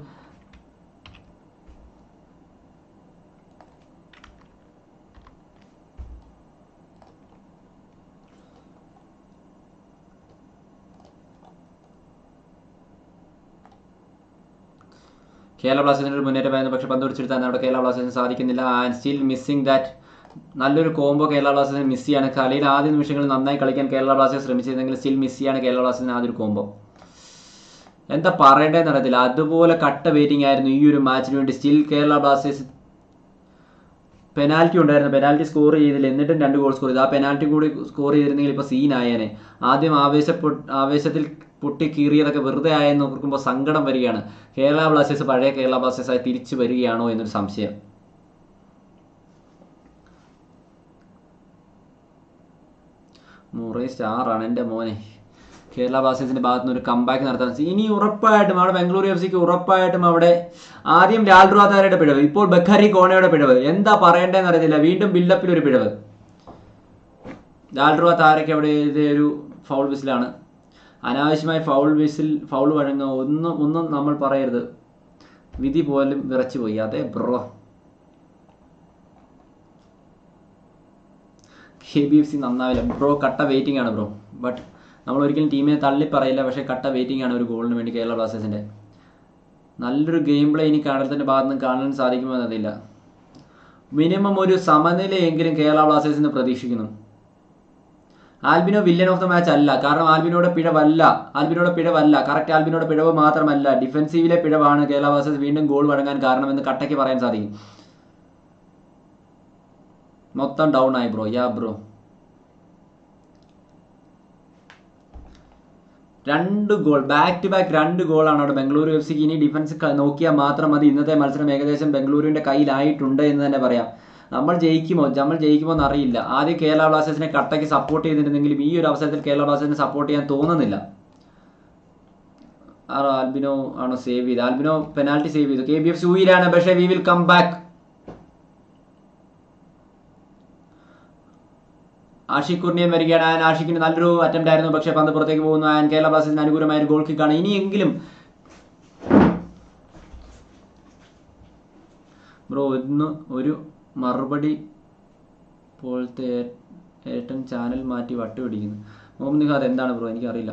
കേരള ബ്ലാസ്റ്റേഴ്സിന് ഒരു മുന്നേറ്റമായിരുന്നു പക്ഷെ പന്ത് പിടിച്ചെടുത്താൻ അവിടെ കേരള ബ്ലാസ്റ്റേഴ്സിന് സാധിക്കുന്നില്ല ആൻഡ് സ്റ്റിൽ മിസ്സിംഗ് ദാറ്റ് നല്ലൊരു കോംബോ കേരള ബ്ലാസ്റ്റേഴ്സിന് മിസ് ചെയ്യാണ് കളിയിൽ ആദ്യ നിമിഷങ്ങളിൽ നന്നായി കളിക്കാൻ കേരള ബ്ലാസ്റ്റേഴ്സ് ശ്രമിച്ചിരുന്നെങ്കിൽ സ്റ്റിൽ മിസ് ചെയ്യാണ് കേരള ബ്ലാസ്റ്റേഴ്സിന് ആദ്യ ഒരു കോംബോ എന്താ പറയേണ്ടതെന്ന് അറിയത്തില്ല അതുപോലെ കട്ട വെയിറ്റിംഗ് ആയിരുന്നു ഈ ഒരു മാച്ചിന് വേണ്ടി സ്റ്റിൽ കേരള ബ്ലാസ്റ്റേഴ്സ് പെനാൽറ്റി ഉണ്ടായിരുന്നു പെനാൽറ്റി സ്കോർ ചെയ്തില്ല എന്നിട്ടും രണ്ട് ഗോൾ സ്കോർ ചെയ്തു ആ പെനാൽറ്റി കൂടി സ്കോർ ചെയ്തിരുന്നെങ്കിൽ ഇപ്പോൾ സീൻ ആയേനെ ആദ്യം ആവേശപ്പെ ആവേശത്തിൽ പൊട്ടി കീറിയതൊക്കെ വെറുതെ ആയെന്ന് ഓർക്കുമ്പോൾ സങ്കടം വരികയാണ് കേരള ബ്ലാസ്റ്റേഴ്സ് പഴയ കേരള ബ്ലാസ്റ്റേഴ്സായി തിരിച്ചു വരികയാണോ എന്നൊരു സംശയം മുറേ സ്റ്റാറാണ് എൻ്റെ മോനെ കേരള ബ്ലാസ്റ്റേഴ്സിന്റെ ഭാഗത്ത് നിന്ന് ഒരു കമ്പാക്ക് നടത്താൻ ഇനി ഉറപ്പായിട്ടും അവിടെ ബംഗളൂരു എഫ് സിക്ക് ഉറപ്പായിട്ടും അവിടെ ആദ്യം ലാൽറുവാതാരയുടെ പിഴവ് ഇപ്പോൾ ബഖാരി കോണയുടെ പിഴവ് എന്താ പറയേണ്ടതെന്ന് അറിയത്തില്ല വീണ്ടും ബിൽഡപ്പിൽ ഒരു പിഴവ് ലാൽറുവ താരയ്ക്ക് അവിടെ ഇത് ഒരു ഫൗൾ വിസിലാണ് അനാവശ്യമായി ഫൗൾ വിസിൽ ഫൗൾ വഴങ്ങുക ഒന്നും ഒന്നും നമ്മൾ പറയരുത് വിധി പോലും വിറച്ചു പോയി അതെ bro K B F C നന്നാവില്ല ബ്രോ കട്ട വെയിറ്റിംഗ് ആണ് ബ്രോ ബട്ട് നമ്മൾ ഒരിക്കലും ടീമിനെ തള്ളി പറയില്ല പക്ഷേ കട്ട വെയിറ്റിംഗ് ആണ് ഒരു ഗോളിന് വേണ്ടി കേരള ബ്ലാസ്റ്റേഴ്സിന്റെ നല്ലൊരു ഗെയിം പ്ലേ ഇനി കടലത്തിന്റെ ഭാഗത്ത് നിന്ന് കാണാൻ സാധിക്കുമോ എന്നറിയില്ല മിനിമം ഒരു സമനിലയെങ്കിലും കേരള ബ്ലാസ്റ്റേഴ്സിന് പ്രതീക്ഷിക്കുന്നു Albino villain of the match അല്ല കാരണം ആൽബിനോയുടെ പിഴവല്ല ആൽബിനോയുടെ പിഴവല്ല കറക്റ്റ് ആൽബിനോയുടെ പിഴവ് മാത്രമല്ല ഡിഫൻസീവിലെ പിഴവാണ് കേരള ബ്ലാസ്റ്റേഴ്സ് വീണ്ടും ഗോൾ വഴങ്ങാൻ കാരണമെന്ന് കട്ടയ്ക്ക് പറയാൻ സാധിക്കും മൊത്തം ഡൗൺ ആയി ബ്രോ യാ ബ്രോ രണ്ട് ഗോൾ ബാക്ക് ടു ബാക്ക് രണ്ട് ഗോളാണ് അവിടെ ബംഗളൂരു എഫ് സിക്ക് ഇനി ഡിഫൻസ് നോക്കിയാൽ മാത്രം മതി ഇന്നത്തെ മത്സരം ഏകദേശം ബംഗളൂരുവിന്റെ കയ്യിലായിട്ടുണ്ട് എന്ന് തന്നെ പറയാം നമ്മൾ ജയിക്കുമോ നമ്മൾ ജയിക്കുമോ എന്ന് അറിയില്ല ആദ്യം കേരള ബ്ലാസ്റ്റേഴ്സിനെ കട്ടയ്ക്ക് സപ്പോർട്ട് ചെയ്തിരുന്നെങ്കിലും ഈ ഒരു അവസരത്തിൽ കേരള ബ്ലാസ്റ്റേഴ്സിനെ സപ്പോർട്ട് ചെയ്യാൻ തോന്നുന്നില്ല ആ ആൽബിനോ ആണോ സേവ് ചെയ്ത് ആൽബിനോ പെനാൽറ്റി സേവ് ചെയ്തു കെ ബി എഫ് സൂയിലാണ് പക്ഷേ we will come back Ashiq Kurniyan വരികയാണ് ആൻഡ് ആഷിഖിന് നല്ലൊരു അറ്റംപ്റ്റ് ആയിരുന്നു പക്ഷേ പന്ത് പുറത്തേക്ക് പോകുന്നു ആൻഡ് കേരള ബ്ലാസ്റ്റേഴ്സിന് അനുകൂലമായ ഒരു ഗോൾ കിക്കാണ് ഇനിയെങ്കിലും ബ്രോ ഇന്ന് ഒരു മറുപടി പോലത്തെ ഏ- ഏട്ടൻ ചാനൽ മാറ്റി വട്ട് പിടിക്കുന്നു മുഹമ്മദ് നിഹാദ് എന്താണ് ബ്രോ എനിക്കറിയില്ല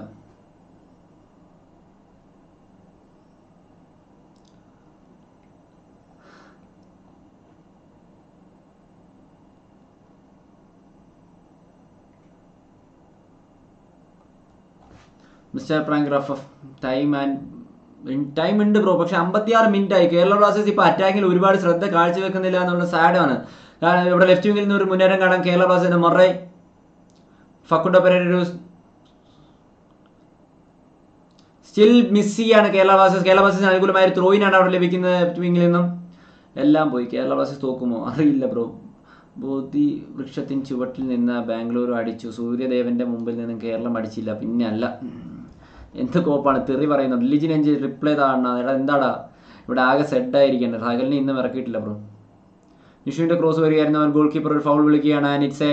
mister prank rough time and time ഉണ്ട് ബ്രോ പക്ഷെ അമ്പത്തിയാറ് മിനിറ്റ് ആയി കേരള ബ്ലാസ്റ്റേഴ്സ് ഇപ്പൊ അറ്റാക്കിൽ ഒരുപാട് ശ്രദ്ധ കാഴ്ചവെക്കുന്നില്ല എന്നുള്ള സാഡാണ് കാരണം ഇവിടെ ലെഫ്റ്റ് വിങ്ങിൽ നിന്ന് ഒരു മുന്നേറ്റം കാണാൻ കേരള ബ്ലാസ്റ്റേഴ്സിന്റെ മൊറൈ ഫക്കുണ്ട പെരേര സ്റ്റിൽ മിസ് ചെയ്യാണ് കേരള ബ്ലാസ്റ്റേഴ്സ് കേരള ബ്ലാസ്റ്റേഴ്സിന് അനുകൂലമായ ഒരു ത്രോയിനാണ് അവിടെ ലഭിക്കുന്നത് ലെഫ്റ്റ് വിങ്ങിൽ നിന്നും എല്ലാം പോയി കേരള ബ്ലാസ്റ്റേഴ്സ് തോക്കുമോ അറിയില്ല ബ്രോ ബോധി വൃക്ഷത്തിൻ ചുവട്ടിൽ നിന്ന് ബാംഗ്ലൂർ അടിച്ചു സൂര്യദേവന്റെ മുമ്പിൽ നിന്നും കേരളം അടിച്ചില്ല പിന്നെ അല്ല എന്ത് കോപ്പാണ് തെറി പറയുന്നത് റിലിജിൻ എഞ്ചി റിപ്ലൈ താണ എടാ എന്താടാ ഇവിടെ ആകെ സെഡ് ആയിരിക്കണ്ടേ സകലിനെ ഇന്നും ഇറക്കിയിട്ടില്ല ബ്രോ നിഷുവിന്റെ ക്രോസ് വരികയായിരുന്നു അവൻ ഗോൾ കീപ്പർ ഒരു ഫൗൾ വിളിക്കുകയാണ് ആൻഡ് ഇറ്റ്സ് എ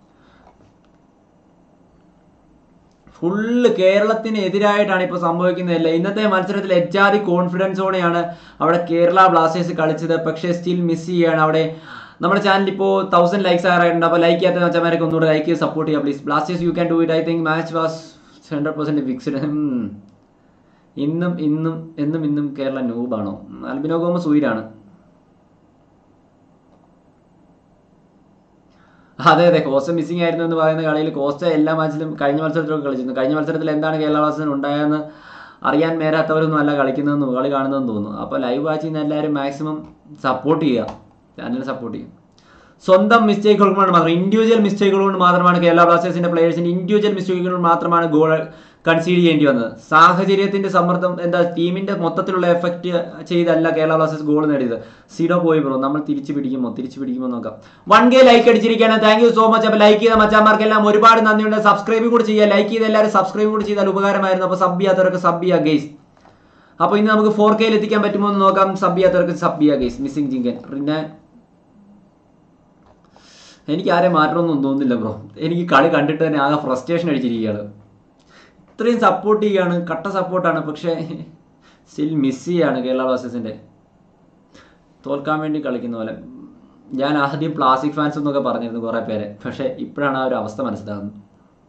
ഫുള്ള് കേരളത്തിന് എതിരായിട്ടാണ് ഇപ്പോൾ സംഭവിക്കുന്നതല്ല ഇന്നത്തെ മത്സരത്തിൽ എച്ചാതി കോൺഫിഡൻസോടെയാണ് അവിടെ കേരള ബ്ലാസ്റ്റേഴ്സ് കളിച്ചത് പക്ഷേ സ്റ്റിൽ മിസ് ചെയ്യാണ് അവിടെ നമ്മുടെ ചാനൽ ഇപ്പോൾ തൗസൻഡ് ലൈക്സ് ആയിട്ടുണ്ട് അപ്പോൾ ലൈക്ക് ചെയ്യാത്ത മച്ചന്മാരൊക്കെ ഒന്നുകൂടെ ലൈക്ക് ചെയ്ത് സപ്പോർട്ട് ചെയ്യുക please Blasters you can do it I think match was hundred percent fixed ഇന്നും ഇന്നും എന്നും ഇന്നും കേരള നൂബാണോ അൽബിനോ ഗോമസ് ഉയരാണ് അതെ അതെ കോസ്റ്റ മിസ്സിംഗ് ആയിരുന്നു എന്ന് പറയുന്ന കളിയിൽ കോസ്റ്റ എല്ലാ മാച്ചിലും കഴിഞ്ഞ മത്സരത്തിലൊക്കെ കളിച്ചിരുന്നു കഴിഞ്ഞ മത്സരത്തിൽ എന്താണ് കേരള ബ്ലാസ്റ്റേഴ്സിന് ഉണ്ടായതെന്ന് അറിയാൻ മേലാത്തവരൊന്നും അല്ല കളിക്കുന്നതെന്ന് കളി കാണുന്നതെന്ന് തോന്നുന്നു അപ്പോൾ ലൈവ് വാച്ച് ചെയ്യുന്ന എല്ലാവരും മാക്സിമം സപ്പോർട്ട് ചെയ്യുക ചാനലിനെ സപ്പോർട്ട് ചെയ്യുക സ്വന്തം മിസ്റ്റേക്കുകൾ കൊണ്ട് മാത്രം ഇൻഡിവിജ്വൽ മിസ്റ്റേക്കുകൾ കൊണ്ട് മാത്രമാണ് കേരള ബ്ലാസ്റ്റേഴ്സിന്റെ പ്ലേയേഴ്സിന്റെ ഇൻഡിവിജ്വൽ മിസ്റ്റേക്കുകൾ കൊണ്ട് മാത്രമാണ് ഗോൾ കൺസീഡ് ചെയ്യേണ്ടി വന്നത് സാഹചര്യത്തിന്റെ സമ്മർദ്ദം എന്താ ടീമിന്റെ മൊത്തത്തിലുള്ള എഫക്റ്റ് ചെയ്തല്ല കേരള ബ്ലാസ്റ്റേഴ്സ് ഗോൾ നേടിയത് സീഡോ പോയി ബ്രോ നമ്മൾ തിരിച്ചു പിടിക്കുമോ തിരിച്ചു പിടിക്കുമോ നോക്കാം വൺ കെ ലൈക്ക് അടിച്ചിരിക്കുകയാണ് താങ്ക് യു സോ മച്ച് അപ്പോൾ ലൈക്ക് ചെയ്ത മച്ചാമാർക്കെല്ലാം ഒരുപാട് നന്ദിയുണ്ട് സബ്സ്ക്രൈബ് കൂടി ചെയ്യുക ലൈക്ക് ചെയ്ത എല്ലാവരും സബ്സ്ക്രൈബ് കൂടി ചെയ്താൽ ഉപകാരമായിരുന്നു അപ്പോൾ സബ് ചെയ്യാത്തവരൊക്കെ സബ് ചെയ്യുക ഗെയ്സ് അപ്പോൾ ഇന്ന് നമുക്ക് ഫോർ കെയിൽ എത്തിക്കാൻ പറ്റുമോ എന്ന് നോക്കാം സബ് ചെയ്യാത്തവർക്ക് സബ് ചെയ്യുക ഗെയ്സ് മിസ്സിംഗ് ജിങ്കൻ പിന്നെ എനിക്ക് ആരെ മാറ്റണമെന്നൊന്നും തോന്നുന്നില്ല ബ്രോ എനിക്ക് കളി കണ്ടിട്ട് തന്നെ ആകെ ഫ്രസ്ട്രേഷൻ അടിച്ചിരിക്കുകയാണ് ഇത്രയും സപ്പോർട്ട് ചെയ്യുകയാണ് കട്ട സപ്പോർട്ടാണ് പക്ഷേ സ്റ്റിൽ മിസ് ചെയ്യാണ് കേരള ബ്ലാസ്റ്റേഴ്സിൻ്റെ തോൽക്കാൻ വേണ്ടി കളിക്കുന്ന പോലെ ഞാൻ ആദ്യം പ്ലാസ്റ്റിക് ഫാൻസ് എന്നൊക്കെ പറഞ്ഞിരുന്നു കുറേ പേരെ പക്ഷേ ഇപ്പോഴാണ് ആ ഒരു അവസ്ഥ മനസ്സിലാകുന്നത്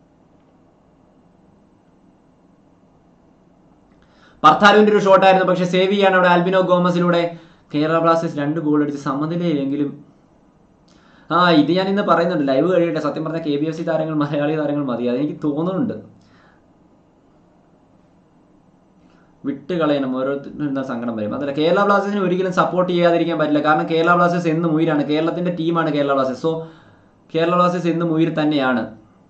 പർത്താലുവിൻ്റെ ഒരു ഷോട്ടായിരുന്നു പക്ഷേ സേവ് ചെയ്യാണ് അവിടെ ആൽബിനോ ഗോമസിലൂടെ കേരള ബ്ലാസ്റ്റേഴ്സ് രണ്ട് ഗോൾ അടിച്ച് സമനിലയിലെങ്കിലും ആ ഇത് ഞാൻ ഇന്ന് പറയുന്നുണ്ട് ലൈവ് കഴിയട്ടെ സത്യം പറഞ്ഞാൽ കെ ബി എഫ് സി താരങ്ങൾ മലയാളി താരങ്ങൾ മതി അതെനിക്ക് തോന്നുന്നുണ്ട് വിട്ട് കളയണം ഓരോരുത്തരുടെ സങ്കടം വരും അതല്ല കേരള ബ്ലാസ്റ്റേഴ്സിന് ഒരിക്കലും സപ്പോർട്ട് ചെയ്യാതിരിക്കാൻ പറ്റില്ല കാരണം കേരള ബ്ലാസ്റ്റേഴ്സ് എന്നും ഉയരാണ് കേരളത്തിന്റെ ടീമാണ് കേരള ബ്ലാസ്റ്റേഴ്സ് സോ കേരള ബ്ലാസ്റ്റേഴ്സ് എന്നും ഉയർ തന്നെയാണ്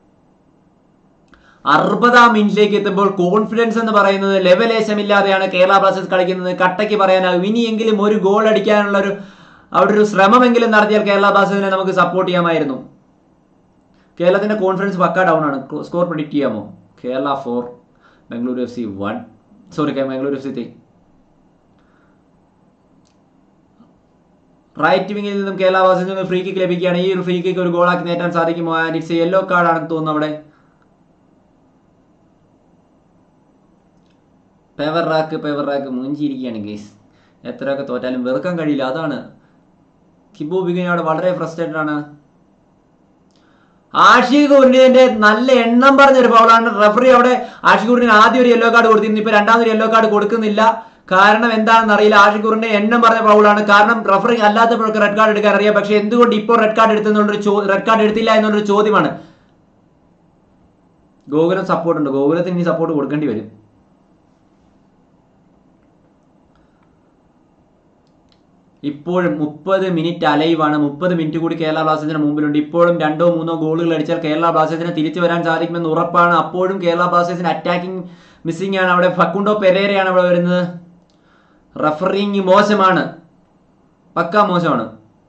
അറുപതാം മിനിറ്റിലേക്ക് എത്തുമ്പോൾ കോൺഫിഡൻസ് എന്ന് പറയുന്നത് ലെവലേശമില്ലാതെയാണ് കേരള ബ്ലാസ്റ്റേഴ്സ് കളിക്കുന്നത് കട്ടയ്ക്ക് പറയാനാകും ഇനിയെങ്കിലും ഒരു ഗോൾ അടിക്കാനുള്ള ഒരു അവിടെ ഒരു ശ്രമമെങ്കിലും നടത്തിയാൽ കേരള ബ്ലാസ്റ്റേഴ്സിനെ നമുക്ക് സപ്പോർട്ട് ചെയ്യാമായിരുന്നു കേരളത്തിന്റെ കോൺഫിഡൻസ് പക്ക ഡൗൺ ആണ് സ്കോർ പ്രിഡിക്റ്റ് ചെയ്യാമോ Kerala four Bengaluru F C one sorry Bangalore F C three right വിങ്ങിൽ നിന്നും കേരള ബ്ലാസ്റ്റേഴ്സിന് നിന്ന് ഫ്രീ കിക്ക് ലഭിക്കുകയാണ് ഈ ഒരു ഫ്രീ കിക്ക് ഒരു ഗോളാക്കി നേറ്റാൻ സാധിക്കുമോ ആൻഡ് ഇറ്റ്സ് യെല്ലോ കാർഡാണെന്ന് തോന്നുന്നു അവിടെ പേവർ റാക്ക് പേവർ റാക്ക് മുഞ്ചിരിക്കുകയാണ് ഗേസ് എത്രയൊക്കെ തോറ്റാലും വെറുക്കാൻ കഴിയില്ല അതാണ് കിബു ബിഗിനി അവിടെ വളരെ ഫ്രസ്ട്രേറ്റഡ് ആണ് ആഷിഖ് ഉന്നതിന്റെ നല്ല എണ്ണം പറഞ്ഞ ഒരു ഫൗളാണ് റഫറി അവിടെ ആഷിഖ് ഉറിന് ആദ്യം ഒരു യെല്ലോ കാർഡ് കൊടുത്തിരുന്നു ഇപ്പൊ രണ്ടാമതൊരു യെല്ലോ കാർഡ് കൊടുക്കുന്നില്ല കാരണം എന്താണെന്ന് അറിയില്ല ആഷിഖ് ഉറിന്റെ എണ്ണം പറഞ്ഞ ഫൗളാണ് കാരണം റഫറി അല്ലാത്തപ്പോഴൊക്കെ റെഡ് കാർഡ് എടുക്കാൻ അറിയാം പക്ഷെ എന്തുകൊണ്ട് ഇപ്പോൾ റെഡ് കാർഡ് എടുത്തെന്നുള്ളൊരു ചോ റെഡ് കാർഡ് എടുത്തില്ല എന്നുള്ളൊരു ചോദ്യമാണ് ഗോകുലം സപ്പോർട്ട് ഉണ്ട് ഗോകുലത്തിന് ഇനി സപ്പോർട്ട് കൊടുക്കേണ്ടി വരും ഇപ്പോഴും മുപ്പത് മിനിറ്റ് അലൈവാണ് മുപ്പത് മിനിറ്റ് കൂടി കേരള ബ്ലാസ്റ്റേഴ്സിന് മുമ്പിലുണ്ട് ഇപ്പോഴും രണ്ടോ മൂന്നോ ഗോളുകൾ അടിച്ചാൽ കേരള ബ്ലാസ്റ്റേഴ്സിന് തിരിച്ചു വരാൻ സാധിക്കുമെന്ന് ഉറപ്പാണ് അപ്പോഴും കേരള ബ്ലാസ്റ്റേഴ്സിന് അറ്റാക്കിംഗ് മിസ്സിംഗ് ആണ് അവിടെ ഫക്കുണ്ടോ പെരേരയാണ് അവിടെ വരുന്നത് റഫറിങ് മോശമാണ് പക്ക മോശമാണ്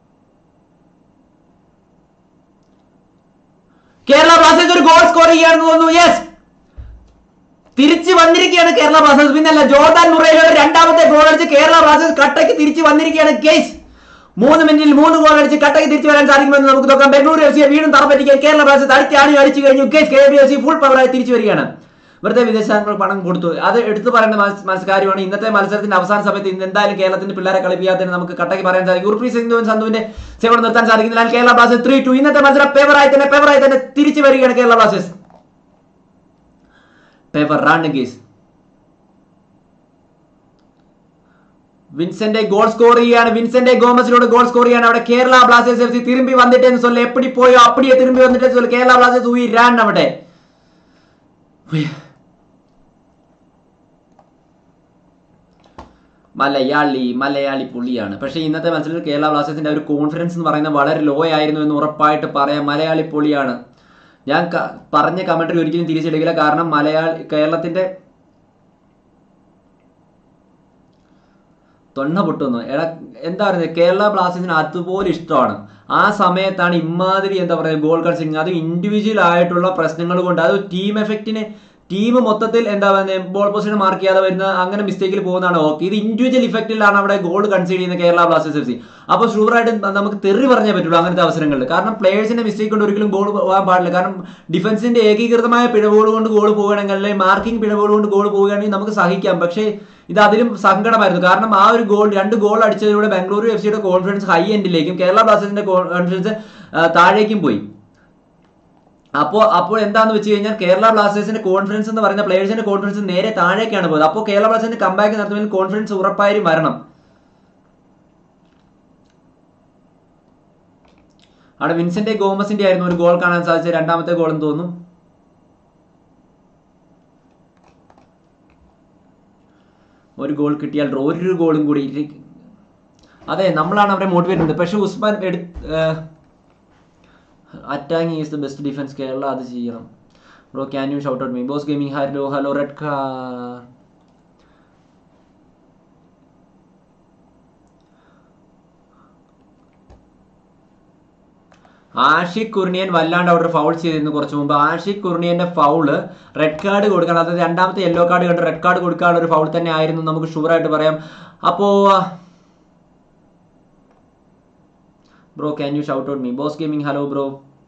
കേരള ബ്ലാസ്റ്റേഴ്സ് ഒരു ഗോൾ സ്കോർ ചെയ്യുകയാണെന്ന് തോന്നുന്നു യെസ് തിരിച്ചു വന്നിരിക്കുകയാണ് കേരള ബ്ലാസ്റ്റേഴ്സ് പിന്നല്ല ജോർദാൻ മുറയിലൂടെ രണ്ടാമത്തെ ഗോൾ അടിച്ച് കേരള ബ്ലാസ്റ്റേഴ്സ് കട്ടയ്ക്ക് തിരിച്ചു വന്നിരിക്കുകയാണ് കേസ് മൂന്ന് മിനിറ്റിൽ മൂന്ന് ഗോൾ അടിച്ച് കട്ടക്ക് തിരിച്ചു വരാൻ സാധിക്കുമെന്ന് നമുക്ക് നോക്കാം ബംഗളൂരു എഫ് സിയെ വീണ്ടും തറപ്പറ്റിക്കാൻ കേരള ബ്ലാസ്റ്റേഴ്സ് അടിച്ചാണി അടിച്ചു കഴിഞ്ഞു K B F C full പവറായി തിരിച്ചു വരികയാണ് വെറുതെ വിദേശാംഗങ്ങൾ പണം കൊടുത്തു അത് എടുത്തു പറയേണ്ട മത്സ- മത്സ- കാര്യമാണ് ഇന്നത്തെ മത്സരത്തിന്റെ അവസാന സമയത്ത് ഇന്ന് എന്തായാലും കേരളത്തിന്റെ പിള്ളേരെ കളിപ്പിക്കാത്തതിന് നമുക്ക് കട്ടക്ക് പറയാൻ സാധിക്കും ഉറുപ്രീത് സിംഗുവും സന്ധുവിന്റെ സേവനം നിർത്താൻ സാധിക്കുന്നില്ല കേരള ബ്ലാസ്റ്റേഴ്സ് ത്രീ ടു ഇന്നത്തെ മത്സരം പേവറായി തന്നെ പേവറായി തന്നെ തിരിച്ചു വരികയാണ് കേരള ബ്ലാസ്റ്റേഴ്സ് പേപ്പർ റാണ്ട് കേസ് വിൻസെന്റ് ഗോൾ സ്കോർ ചെയ്യാണ് വിൻസെന്റ് ഗോമസിലൂടെ ഗോൾ സ്കോർ ചെയ്യാണ് അവിടെ കേരള ബ്ലാസ്റ്റേഴ്സ് എഫ് സി തിരുമ്പി വന്നിട്ടേന്ന് சொல்ல എപ്പടി പോയോ അപ്പടിയെ തിരുമ്പി വന്നിട്ടേ சொல்ல കേരള ബ്ലാസ്റ്റേഴ്സ് ഉയരാൻ അവിടെ ഉയ്യ്. മലയാളി മലയാളി പുള്ളിയാണ് പക്ഷേ ഇന്നത്തെ മത്സരത്തിൽ കേരള ബ്ലാസ്റ്റേഴ്സിന്റെ ഒരു കോൺഫിഡൻസ് എന്ന് പറയുന്നത് വളരെ ലോ ആയിരുന്നു എന്ന് ഉറപ്പായിട്ട് പറയാം മലയാളി പുള്ളിയാണ് ഞാൻ ക- പറഞ്ഞ കമന്ററി ഒരിക്കലും തിരിച്ചെടുക്കില്ല കാരണം മലയാളി കേരളത്തിന്റെ തൊണ്ണ പൊട്ടുന്നു എടാ എന്താ പറയുന്നത് കേരള ബ്ലാസ്റ്റേഴ്സിന് അതുപോലെ ഇഷ്ടമാണ് ആ സമയത്താണ് ഇമാതിരി എന്താ പറയുക ഗോൾ കൺസിങ് അത് ഇൻഡിവിജ്വൽ ആയിട്ടുള്ള പ്രശ്നങ്ങൾ കൊണ്ട് അത് ടീം എഫക്റ്റിന് ടീം മൊത്തത്തിൽ എന്താ പറയുക ബോൾ പൊസിഷൻ മാർക്ക് ചെയ്യാതെ വരുന്ന അങ്ങനെ മിസ്റ്റേക്കിൽ പോകുന്നതാണ് ഓക്കെ ഇത് ഇൻഡിവിജ്വൽ ഇഫക്റ്റിലാണ് അവിടെ ഗോൾ കൺസീഡ് ചെയ്യുന്ന കേരള ബ്ലാസ്റ്റേഴ്സ് എഫ് സി അപ്പോൾ ഷുവറായിട്ട് നമുക്ക് തെറി പറഞ്ഞേ പറ്റുള്ളൂ അങ്ങനത്തെ അവസരങ്ങളിൽ കാരണം പ്ലേയേഴ്സിന്റെ മിസ്റ്റേക്ക് കൊണ്ട് ഒരിക്കലും ഗോൾ പോകാൻ പാടില്ല കാരണം ഡിഫൻസിന്റെ ഏകീകൃതമായ പിഴവുകൾ കൊണ്ട് ഗോൾ പോവുകയാണെങ്കിൽ അല്ലെങ്കിൽ മാർക്കിംഗ് പിഴവുകൾ കൊണ്ട് ഗോൾ പോവുകയാണെങ്കിൽ നമുക്ക് സഹിക്കാം പക്ഷേ ഇത് അതിലും സങ്കടമായിരുന്നു കാരണം ആ ഒരു ഗോൾ രണ്ട് ഗോൾ അടിച്ചതിലൂടെ ബാംഗ്ലൂരു എഫ് സിയുടെ കോൺഫിഡൻസ് ഹൈ എൻഡിലേക്കും കേരള ബ്ലാസ്റ്റേഴ്സിന്റെ കോൺഫിഡൻസ് താഴേക്കും പോയി അപ്പോൾ അപ്പോൾ എന്താന്ന് വെച്ച് കഴിഞ്ഞാൽ കേരള ബ്ലാസ്റ്റേഴ്സിന്റെ കോൺഫിഡൻസ് എന്ന് പറയുന്ന പ്ലേയേഴ്സിന്റെ കോൺഫിഡൻസ് നേരെ താഴേക്കാണ് പോയത് അപ്പോൾ കേരള ബ്ലാസ്റ്റേഴ്സിന്റെ കമ്പാക്ക് നടത്തുന്നതിൽ കോൺഫിഡൻസ് ഉറപ്പായും വരണം അവിടെ വിൻസെന്റ് ഗോമസിന്റെ ആയിരുന്നു ഒരു ഗോൾ കാണാൻ സാധിച്ചത് രണ്ടാമത്തെ ഗോൾ എന്ന് തോന്നുന്നു ഒരു ഗോൾ കിട്ടിയാൽ ഒരു ഗോളും കൂടി ഇരി- അതെ നമ്മളാണ് അവരെ മോട്ടിവേറ്റ് ചെയ്യുന്നത് പക്ഷെ ഉസ്മാൻ എടു attacking is the best defence Kerala അത് ചെയ്യണം bro can you shout out me boss gaming hello hello red card Ashique Kuruniyan വല്ലാണ്ട് അവിടെ ഫൗൾ ചെയ്തിരുന്നു കുറച്ച് മുമ്പ് ആഷിഖ് കുർണിയന്റെ ഫൗള് റെഡ് കാർഡ് കൊടുക്കണം അതായത് രണ്ടാമത്തെ യെല്ലോ കാർഡ് കണ്ട് റെഡ് കാർഡ് കൊടുക്കാനുള്ള ഒരു ഫൗൾ തന്നെ ആയിരുന്നു നമുക്ക് ഷുവർ ആയിട്ട് പറയാം അപ്പോ bro can you shout out me boss gaming hello bro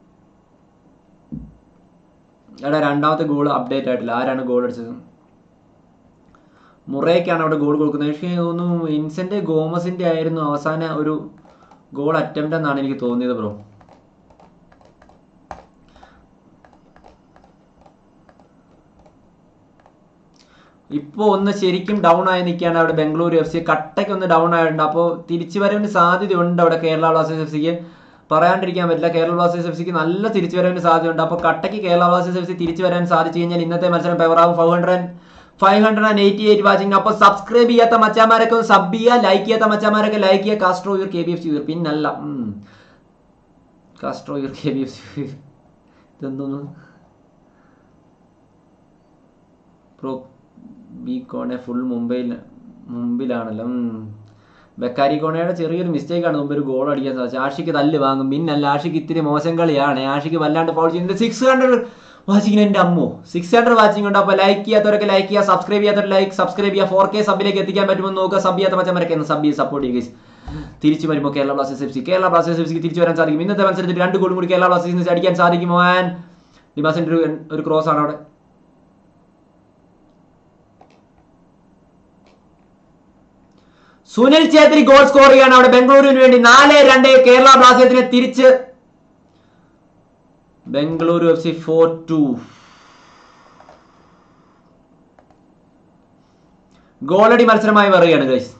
എടാ രണ്ടാമത്തെ ഗോൾ അപ്ഡേറ്റ് ആയിട്ടില്ല ആരാണ് ഗോൾ അടിച്ചത് മുറേക്കാണ് അവിടെ ഗോൾ കൊടുക്കുന്നത് പക്ഷേ എനിക്ക് തോന്നുന്നു ഇൻസെന്റ് ഗോമസിന്റെ ആയിരുന്നു അവസാന ഒരു ഗോൾ അറ്റംപ്റ്റ് എന്നാണ് എനിക്ക് തോന്നിയത് ബ്രോ ഇപ്പോൾ ഒന്ന് ശരിക്കും ഡൗൺ ആയി നിൽക്കുകയാണ് അവിടെ ബംഗളൂരു എഫ് സി കട്ടയ്ക്ക് ഒന്ന് ഡൗൺ ആയിട്ടുണ്ട് അപ്പോൾ തിരിച്ചു വരവിന് സാധ്യതയുണ്ട് അവിടെ കേരള ബ്ലാസ്റ്റേഴ്സ് എഫ് സിക്ക് പറയാണ്ടിരിക്കാൻ പറ്റില്ല കേരള ബ്ലാസ്റ്റേഴ്സ് എഫ് സിക്ക് നല്ല തിരിച്ചു വരവിന് സാധ്യതയുണ്ട് അപ്പോൾ കട്ടയ്ക്ക് കേരള ബ്ലാസ്റ്റേഴ്സ് എഫ് സി തിരിച്ചു വരാൻ സാധിച്ചു കഴിഞ്ഞാൽ ഇന്നത്തെ മത്സരം ഫേവറാവും five hundred five hundred and eighty eight watching അപ്പോൾ സബ്സ്ക്രൈബ് ചെയ്യാത്ത മച്ചാമാരൊക്കെ ഒന്ന് സബ് ചെയ്യുക ലൈക്ക് ചെയ്യാത്ത മച്ചാമാരൊക്കെ ലൈക്ക് ചെയ്യുക Castro your K B F C പിന്നല്ല ഉം. Castro your K B F C ഇതെന്തോന്നു പ്രോ ബി കോണെ ഫുൾ മുംബൈയിൽ മുമ്പിലാണല്ലോ ഉം. ബെക്കാരി കോണയുടെ ചെറിയൊരു mistake ആണ് മുമ്പ് ഒരു ഗോൾ അടിക്കാൻ സാധിച്ചത് ആഷിക്ക് തല്ല് വാങ്ങും പിന്നല്ല ആഷിക്ക് ഇത്തിരി മോശം കളിയാണ് ആഷിക്ക് വല്ലാണ്ട് ഫൗൾ ചെയ്യുന്നത് സിക്സ് ഹൺഡ്രഡ് വാച്ചിങ്ങിന് എൻ്റെ അമ്മോ സിക്സ് ഹൺഡ്രഡ് വാച്ചിങ് ഉണ്ട് അപ്പോൾ ലൈക്ക് ചെയ്യാത്തവരൊക്കെ ലൈക്ക് ചെയ്യുക സബ്സ്ക്രൈബ് ചെയ്യാത്തവർ ലൈക്ക് സബ്സ്ക്രൈബ് ചെയ്യുക ഫോർ കെ സബിലേക്ക് എത്തിക്കാൻ പറ്റുമെന്ന് നോക്കുക സബ് ചെയ്യാത്ത മച്ചന്മാരൊക്കെ ഒന്ന് സബ് ചെയ്ത് സപ്പോർട്ട് ചെയ്യുക guys. തിരിച്ചു വരുമ്പോൾ Kerala Blasters F C Kerala Blasters F സിക്ക് തിരിച്ചു വരാൻ സാധിക്കും ഇന്നത്തെ മത്സരത്തിൽ രണ്ട് ഗോളും കൂടി കേരള ബ്ലാസ്റ്റേഴ്സിന് അടിക്കാൻ സാധിക്കുമോ ആൻഡ് ഡിമാസിന്റെ ഒരു ഒരു ക്രോസ് ആണ് അവിടെ സുനിൽ ഛേത്രി ഗോൾ സ്കോർ ചെയ്യാണ് അവിടെ ബംഗളൂരുവിന് വേണ്ടി നാല് രണ്ട് കേരള ബ്ലാസ്റ്റേഴ്സിനെ തിരിച്ച് Bengaluru F C four two ഗോളടി മത്സരമായി പറയുകയാണ് ഗൈസ്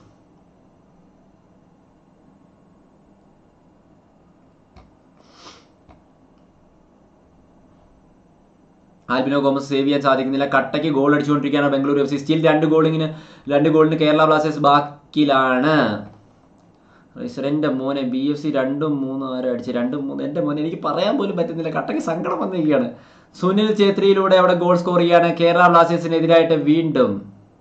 ആൽബിനോ ഗോമസ് സേവ് ചെയ്യാൻ സാധിക്കുന്നില്ല കട്ടയ്ക്ക് ഗോൾ അടിച്ചുകൊണ്ടിരിക്കുകയാണ് ബംഗളൂരു എഫ് സി സ്റ്റിൽ രണ്ട് ഗോളിങ്ങിന് രണ്ട് ഗോളിന് കേരള ബ്ലാസ്റ്റേഴ്സ് ബാക്കിലാണ് എൻ്റെ മോനെ ബി എഫ് സി രണ്ടും മൂന്നും ആരും അടിച്ച് രണ്ടും മൂന്നും എൻ്റെ മോനെ എനിക്ക് പറയാൻ പോലും പറ്റുന്നില്ല കട്ടയ്ക്ക് സങ്കടം വന്നിരിക്കുകയാണ് സുനിൽ ഛേത്രിയിലൂടെ അവിടെ ഗോൾ സ്കോർ ചെയ്യാണ് കേരള ബ്ലാസ്റ്റേഴ്സിനെതിരായിട്ട് വീണ്ടും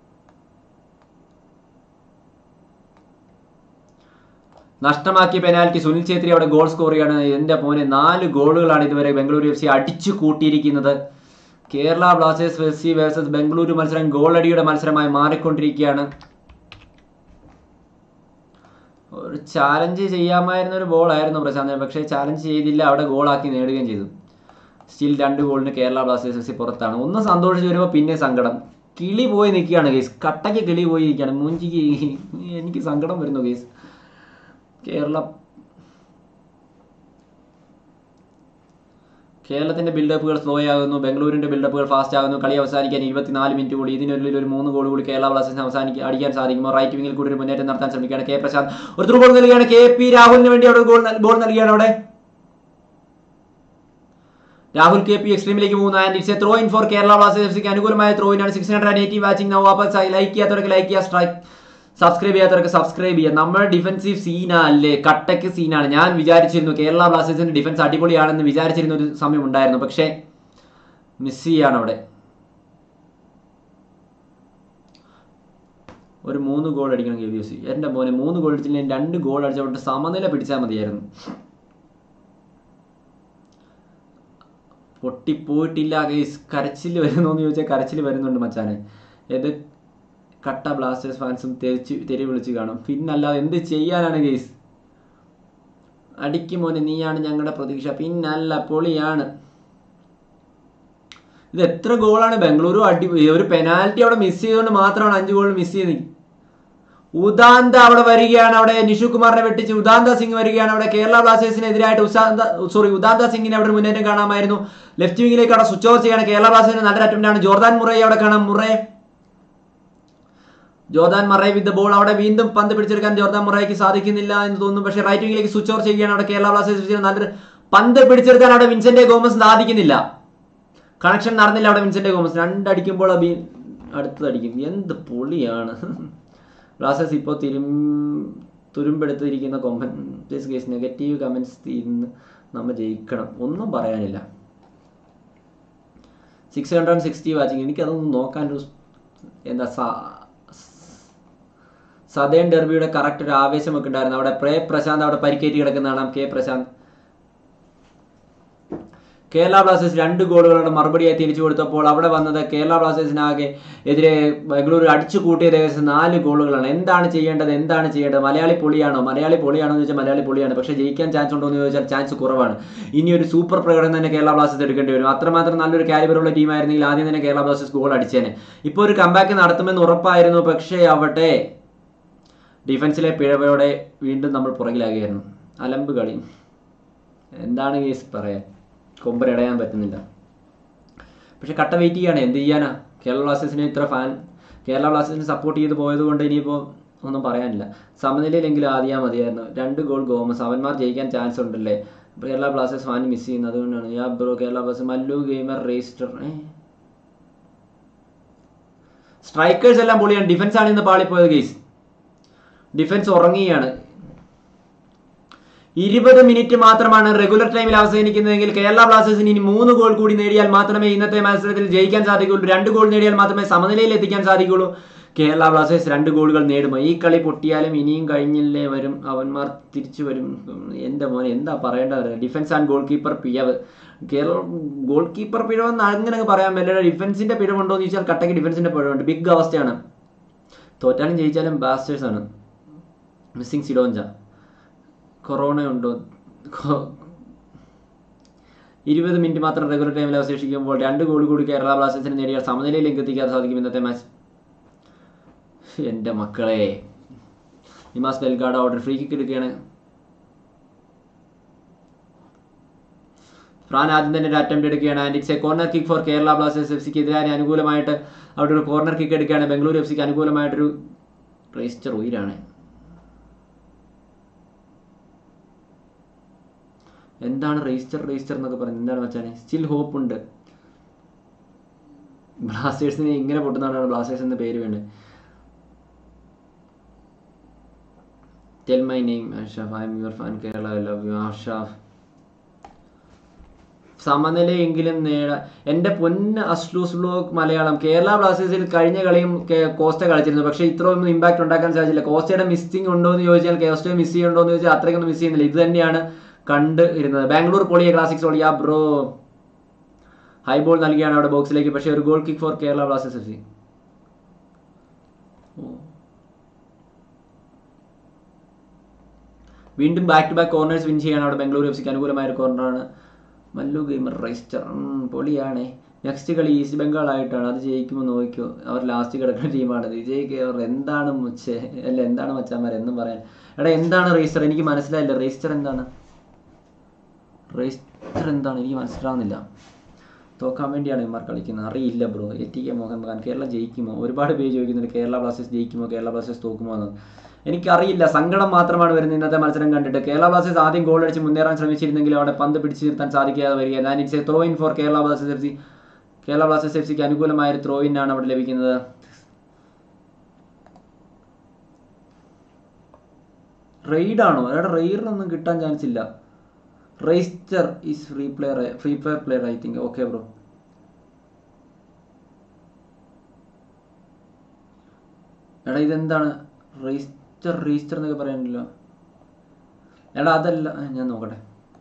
നഷ്ടമാക്കിയ പെനാൽറ്റി സുനിൽ ഛേത്രി അവിടെ ഗോൾ സ്കോർ ചെയ്യാണ് എൻ്റെ മോനെ നാല് ഗോളുകളാണ് ഇതുവരെ ബംഗളൂരു എഫ് സി അടിച്ചു കൂട്ടിയിരിക്കുന്നത് Kerala Blasters F C versus Bengaluru മത്സരം ഗോളടിയുടെ മത്സരമായി മാറിക്കൊണ്ടിരിക്കുകയാണ് ഒരു ചാലഞ്ച് ചെയ്യാമായിരുന്ന ഒരു ബോളായിരുന്നു പ്രശാന്ത് പക്ഷേ ചാലഞ്ച് ചെയ്തില്ല അവിടെ ഗോളാക്കി നേടുകയും ചെയ്തു സ്റ്റിൽ രണ്ട് ഗോളിന് കേരള ബ്ലാസ്റ്റേഴ്സ് എഫ് സി പുറത്താണ് ഒന്ന് സന്തോഷിച്ച് വരുമ്പോൾ പിന്നെ സങ്കടം കിളി പോയി നിൽക്കുകയാണ് കേസ് കട്ടയ്ക്ക് കിളി പോയി നിൽക്കുകയാണ് മൂഞ്ചിക്ക് എനിക്ക് സങ്കടം വരുന്നു കേസ് കേരള കേരളത്തിന്റെ ബിൽഡപ്പുകൾ സ്ലോ ആകുന്നു ബംഗളൂരിന്റെ ബിൽഡപ്പുകൾ ഫാസ്റ്റ് ആകുന്നു കളി അവസാനിക്കാൻ ഇരുപത്തിനാല് മിനിറ്റ് കൂടി ഇതിനുള്ളിൽ ഒരു മൂന്ന് ഗോൾ കൂടി കേരള ബ്ലാസ്റ്റേഴ്സിന് അവസാനിക്കാൻ അടിക്കാൻ സാധിക്കുമോ റൈറ്റ് വിങ്ങിൽ കൂടി ഒരു മുന്നേറ്റം നടത്താൻ ശ്രമിക്കുകയാണ് കെ പ്രശാന്ത് ഒരു ത്രൂ ഗോൾ നൽകുകയാണ് കെ പി രാഹുലിന് വേണ്ടി അവിടെ ഗോൾ ഗോൾ നൽകുകയാണ് അവിടെ രാഹുൽ കെ പി എക്സ്ട്രീമിലേക്ക് പോകുന്നു and it's a throw in for Kerala Blasters F സിക്ക് അനുകൂലമായ ത്രോ ഇനാണ് സിക്സ് ഹൺഡ്രഡ് എയ്റ്റി വാച്ചിങ് നോ വാപ്പസ് ലൈക്ക് ചെയ്യാത്തവർക്ക് ലൈക്ക് ചെയ്യുക സ്ട്രൈക്ക് സബ്സ്ക്രൈബ് ചെയ്യാത്തവർക്ക് സബ്സ്ക്രൈബ് ചെയ്യുക നമ്മുടെ ഡിഫൻസീവ് സീനാ അല്ലേ കട്ടയ്ക്ക് സീനാണ് ഞാൻ വിചാരിച്ചിരുന്നു കേരള ബ്ലാസ്റ്റേഴ്സിന്റെ ഡിഫൻസ് അടിപൊളിയാണെന്ന് വിചാരിച്ചിരുന്ന ഒരു സമയം ഉണ്ടായിരുന്നു പക്ഷേ മിസ് ചെയ്യാണ് അവിടെ ഒരു മൂന്ന് ഗോൾ അടിക്കണം കെ ബി എഫ് സി എൻ്റെ മോനെ മൂന്ന് ഗോൾ അടിച്ചില്ലെങ്കിൽ രണ്ട് ഗോൾ അടിച്ചവിടെ സമനില പിടിച്ചാൽ മതിയായിരുന്നു പൊട്ടിപ്പോയിട്ടില്ല ഗൈസ് കരച്ചിൽ വരുന്നോ എന്ന് ചോദിച്ചാൽ കരച്ചിൽ വരുന്നുണ്ട് മച്ചാനെ ഏത് കട്ട ബ്ലാസ്റ്റേഴ്സ് ഫാൻസും തെരിച്ച് തെരി വിളിച്ച് കാണും പിന്നല്ലാതെ എന്ത് ചെയ്യാനാണ് ഗൈസ് അടിക്കും മോനെ നീയാണ് ഞങ്ങളുടെ പ്രതീക്ഷ പിന്നല്ല പൊളിയാണ് ഇത് എത്ര ഗോളാണ് ബംഗളൂരു അടി ഒരു പെനാൽറ്റി അവിടെ മിസ് ചെയ്തുകൊണ്ട് മാത്രമാണ് അഞ്ച് ഗോൾ മിസ് ചെയ്ത് ഉദാന്ത അവിടെ വരികയാണ് അവിടെ നിഷു കുമാറിനെ വെട്ടിച്ച് ഉദാന്ത സിംഗ് വരികയാണ് അവിടെ കേരള ബ്ലാസ്റ്റേഴ്സിനെതിരായിട്ട് ഉസാന്ത സോറി ഉദാന്ത സിംഗിനെ അവിടെ ഒരു മുന്നേറ്റം കാണാമായിരുന്നു ലെഫ്റ്റ് വിങ്ങിലേക്ക് അവിടെ സ്വിച്ച് ഓവർ ചെയ്യാണ് കേരള ബ്ലാസ്റ്റേഴ്സിന് നല്ലൊരു അറ്റംപ്റ്റ് ആണ് ജോർദാൻ മുറൈ അവിടെ കാണാം Murray Jordan Murray with ball അവിടെ വീണ്ടും പന്ത് പിടിച്ചെടുക്കാൻ ജോർദാൻ മുറയ്ക്ക് സാധിക്കുന്നില്ല എന്ന് തോന്നുന്നു പക്ഷേ റൈറ്റ് വിങ്ങിലേക്ക് സ്വിച്ച് ഓവർ ചെയ്യുകയാണ് അവിടെ കേരള ബ്ലാസ്റ്റേഴ്സ് നല്ലൊരു പന്ത് പിടിച്ചെടുക്കാൻ അവിടെ വിൻസെന്റ് ഗോമസ് സാധിക്കുന്നില്ല കണക്ഷൻ നടന്നില്ല അവിടെ വിൻസെന്റ് ഗോമസ് രണ്ടടിക്കുമ്പോൾ അബി അടുത്തടിക്കും എന്ത് പൊളിയാണ് ബ്ലാസ്റ്റേഴ്സ് ഇപ്പോൾ തിരും തുരുമ്പെടുത്തിരിക്കുന്ന കൊമ്പൻ പ്ലീസ് കേസ് നെഗറ്റീവ് കമൻസ് തീർന്ന് നമ്മൾ ജയിക്കണം ഒന്നും പറയാനില്ല സിക്സ് ഹൺഡ്രഡ് സിക്സ്റ്റി വാച്ചിങ് എനിക്കതൊന്നും നോക്കാൻ ഒരു എന്താ സദേൺ ഡെർബിയുടെ കറക്റ്റ് ഒരു ആവേശമൊക്കെ ഉണ്ടായിരുന്നു അവിടെ പ്രേ പ്രശാന്ത് അവിടെ പരിക്കേറ്റ് കിടക്കുന്ന കാണാം കെ പ്രശാന്ത് കേരള ബ്ലാസ്റ്റേഴ്സ് രണ്ട് ഗോളുകളുടെ മറുപടിയായി തിരിച്ചു കൊടുത്തപ്പോൾ അവിടെ വന്നത് കേരള ബ്ലാസ്റ്റേഴ്സിനാകെ എതിരെ ബംഗളൂരു അടിച്ചു കൂട്ടിയത് ഏകദേശം നാല് ഗോളുകളാണ് എന്താണ് ചെയ്യേണ്ടത് എന്താണ് ചെയ്യേണ്ടത് മലയാളി പൊളിയാണോ മലയാളി പൊളിയാണോ എന്ന് ചോദിച്ചാൽ മലയാളി പൊളിയാണ് പക്ഷേ ജയിക്കാൻ ചാൻസ് ഉണ്ടോ എന്ന് ചോദിച്ചാൽ ചാൻസ് കുറവാണ് ഇനി ഒരു സൂപ്പർ പ്രകടനം തന്നെ കേരള ബ്ലാസ്റ്റേഴ്സ് എടുക്കേണ്ടി വരും അത്രമാത്രം നല്ലൊരു കാലിബറുള്ള ടീമായിരുന്നെങ്കിൽ ആദ്യം തന്നെ കേരള ബ്ലാസ്റ്റേഴ്സ് ഗോൾ അടിച്ചേനെ ഇപ്പോൾ ഒരു കമ്പാക്ക് നടത്തുമെന്ന് ഉറപ്പായിരുന്നു പക്ഷേ അവിടെ ഡിഫൻസിലെ പിഴവയോടെ വീണ്ടും നമ്മൾ പുറകിലാകുകയായിരുന്നു അലമ്പ് കളി എന്താണ് കേസ് പറയാൻ കൊമ്പരടയാൻ പറ്റുന്നില്ല പക്ഷെ കട്ട വെയിറ്റ് ചെയ്യാണ് എന്ത് ചെയ്യാനാ കേരള ബ്ലാസ്റ്റേഴ്സിനെ ഇത്ര ഫാൻ കേരള ബ്ലാസ്റ്റേഴ്സിനെ സപ്പോർട്ട് ചെയ്ത് പോയത് കൊണ്ട് ഇനിയിപ്പോൾ ഒന്നും പറയാനില്ല സമനിലയിലെങ്കിലും ആദ്യം മതിയായിരുന്നു രണ്ട് ഗോൾ ഗോമസ് അവന്മാർ ജയിക്കാൻ ചാൻസ് ഉണ്ടല്ലേ അപ്പോൾ കേരള ബ്ലാസ്റ്റേഴ്സ് ഫാൻ മിസ് ചെയ്യുന്നത് അതുകൊണ്ടാണ് yeah bro Kerala Blasters Mallu gamer register strikers എല്ലാം പൊളിയാണ് ഡിഫൻസ് ആണ് ഇന്ന് പാളിപ്പോയത് കേസ് ഡിഫൻസ് ഉറങ്ങുകയാണ് ഇരുപത് മിനിറ്റ് മാത്രമാണ് റെഗുലർ ടൈമിൽ അവസാനിക്കുന്നതെങ്കിൽ കേരള ബ്ലാസ്റ്റേഴ്സിന് ഇനി മൂന്ന് ഗോൾ കൂടി നേടിയാൽ മാത്രമേ ഇന്നത്തെ മത്സരത്തിൽ ജയിക്കാൻ സാധിക്കുള്ളൂ രണ്ട് ഗോൾ നേടിയാൽ മാത്രമേ സമനിലയിൽ എത്തിക്കാൻ സാധിക്കുള്ളൂ കേരള ബ്ലാസ്റ്റേഴ്സ് രണ്ട് ഗോളുകൾ നേടുമോ ഈ കളി പൊട്ടിയാലും ഇനിയും കഴിഞ്ഞില്ലേ വരും അവന്മാർ തിരിച്ചു വരും എൻ്റെ മോനെ എന്താ പറയേണ്ടത് ഡിഫൻസ് ആൻഡ് ഗോൾ കീപ്പർ പിഴവ് കേരള ഗോൾ കീപ്പർ പിഴവെന്ന് അങ്ങനെ അങ്ങ് പറയാൻ പറ്റില്ല ഡിഫൻസിന്റെ പിഴവുണ്ടോ എന്ന് ചോദിച്ചാൽ കട്ടയ്ക്ക് ഡിഫൻസിന്റെ പിഴവുണ്ട് ബിഗ് അവസ്ഥയാണ് തോറ്റാലും ജയിച്ചാലും ബ്ലാസ്റ്റേഴ്സ് ആണ് മിസ്സിംഗ് സിഡോഞ്ച കൊറോണ ഉണ്ടോ ഇരുപത് മിനിറ്റ് മാത്രം റെഗുലർ ടൈമിൽ അവശേഷിക്കുമ്പോൾ രണ്ട് ഗോൾ കൂടി കേരള ബ്ലാസ്റ്റേഴ്സിന് നേടിയാൽ സമനിലയിലേക്ക് എത്തിക്കാൻ സാധിക്കും ഇന്നത്തെ മാച്ച് എൻ്റെ മക്കളെ നിമാസ് ബെൽഗാഡ് ഓർഡർ ഫ്രീ കിക്ക് എടുക്കുകയാണ് ഫ്രാൻ ആദ്യം തന്നെ ഒരു അറ്റംപ്റ്റ് എടുക്കുകയാണ് and it's a corner kick for Kerala Blasters F സിക്ക് എതിരായി അനുകൂലമായിട്ട് അവിടെ ഒരു കോർണർ കിക്ക് എടുക്കുകയാണ് ബംഗളൂരു എഫ് സിക്ക് അനുകൂലമായിട്ടൊരു രജിസ്റ്റർ ഉയരാണ് എന്താണ് രജിസ്റ്റർ രജിസ്റ്റർ എന്നൊക്കെ പറയുന്നത് എന്താണ് മച്ചാനെ സ്റ്റിൽ ഹോപ്പ് ഉണ്ട് ബ്ലാസ്റ്റേഴ്സിനെ ഇങ്ങനെ പൊട്ടുന്നതാണ് ബ്ലാസ്റ്റേഴ്സ് എന്ന പേര് വേണ്ടത് tell my name Ashaf I'm your fan Kerala I love you Ashaf സമനിലയെങ്കിലും നേടാൻ എൻ്റെ പൊന്ന് അസ്ലൂസ് ബ്ലോക്ക് മലയാളം കേരള ബ്ലാസ്റ്റേഴ്സിൽ കഴിഞ്ഞ കളിയും കേ- കോസ്റ്റ കളിച്ചിരുന്നു പക്ഷേ ഇത്രയൊന്നും ഇമ്പാക്ട് ഉണ്ടാക്കാൻ സാധിച്ചില്ല കോസ്റ്റയുടെ മിസ്സിംഗ് ഉണ്ടോ എന്ന് ചോദിച്ചാൽ കോസ്റ്റയെ മിസ് ചെയ്യുന്നുണ്ടോ എന്ന് ചോദിച്ചാൽ അത്രയ്ക്കൊന്നും മിസ് ചെയ്യുന്നില്ല ഇത് തന്നെയാണ് കണ്ട് ഇരുന്നത് ബാംഗ്ലൂർ പൊളിയ ക്ലാസിക്സ് ഓളിയ ബ്രോ ഹൈ ബോൾ നൽകിയാണ് അവിടെ ബോക്സിലേക്ക് പക്ഷേ ഒരു goal kick for Kerala Blasters F C വീണ്ടും back to back corners win ചെയ്യാണ് അവിടെ ബംഗളൂരു എഫ് സിക്ക് അനുകൂലമായ ഒരു കോർണറാണ് മല്ലു ഗെയിമർ റൈസ്റ്റർ പൊളിയാണേ നെക്സ്റ്റ് കളി ഈസ്റ്റ് ബംഗാൾ ആയിട്ടാണ് അത് ജയിക്കുമ്പോൾ നോക്കിയോ അവർ ലാസ്റ്റ് കിടക്കുന്ന ടീമാണ് വിജയ്ക്ക് അവർ എന്താണ് മുച്ചേ അല്ല എന്താണ് മച്ചാന്മാർ എന്നും പറയാൻ എടാ എന്താണ് റേസ്റ്റർ എനിക്ക് മനസ്സിലായില്ല റേസ്റ്റർ എന്താണ് റേസ്റ്റർ എന്താണ് എനിക്ക് മനസ്സിലാവുന്നില്ല തോക്കാൻ വേണ്ടിയാണ് ഇമാർ കളിക്കുന്നത് അറിയില്ല ബ്രോ എത്തിക്കാൻ മോഹൻ ബഗാൻ കേരള ജയിക്കുമോ ഒരുപാട് പേര് ചോദിക്കുന്നുണ്ട് കേരള ബ്ലാസ്റ്റേഴ്സ് ജയിക്കുമോ കേരള ബ്ലാസ്റ്റേഴ്സ് തോക്കുമോ എന്ന് എനിക്കറിയില്ല സങ്കടം മാത്രമാണ് വരുന്നത് ഇന്നത്തെ മത്സരം കണ്ടിട്ട് കേരള ബ്ലാസ്റ്റേഴ്സ് ആദ്യം ഗോൾ അടിച്ച് മുന്നേറാൻ ശ്രമിച്ചിരുന്നെങ്കിൽ അവിടെ പന്ത് പിടിച്ചു നിർത്താൻ സാധിക്കാതെ വരിക ഞാൻ it's a throw in for Kerala Blasters F C Kerala Blasters F സിക്ക് അനുകൂലമായ ഒരു ത്രോ ഇൻ ആണ് അവിടെ ലഭിക്കുന്നത് റെയ്ഡ് ആണോ അവിടെ റെയ്ഡിനൊന്നും കിട്ടാൻ ചാൻസ് ഇല്ല റേസ്റ്റർ is free player free fire player I think okay bro എടാ ഇതെന്താണ് റേസ്റ്റർ റീസ്റ്റർ എന്നൊക്കെ പറയാനില്ല എടാ അതല്ല ആ, ഞാൻ നോക്കട്ടെ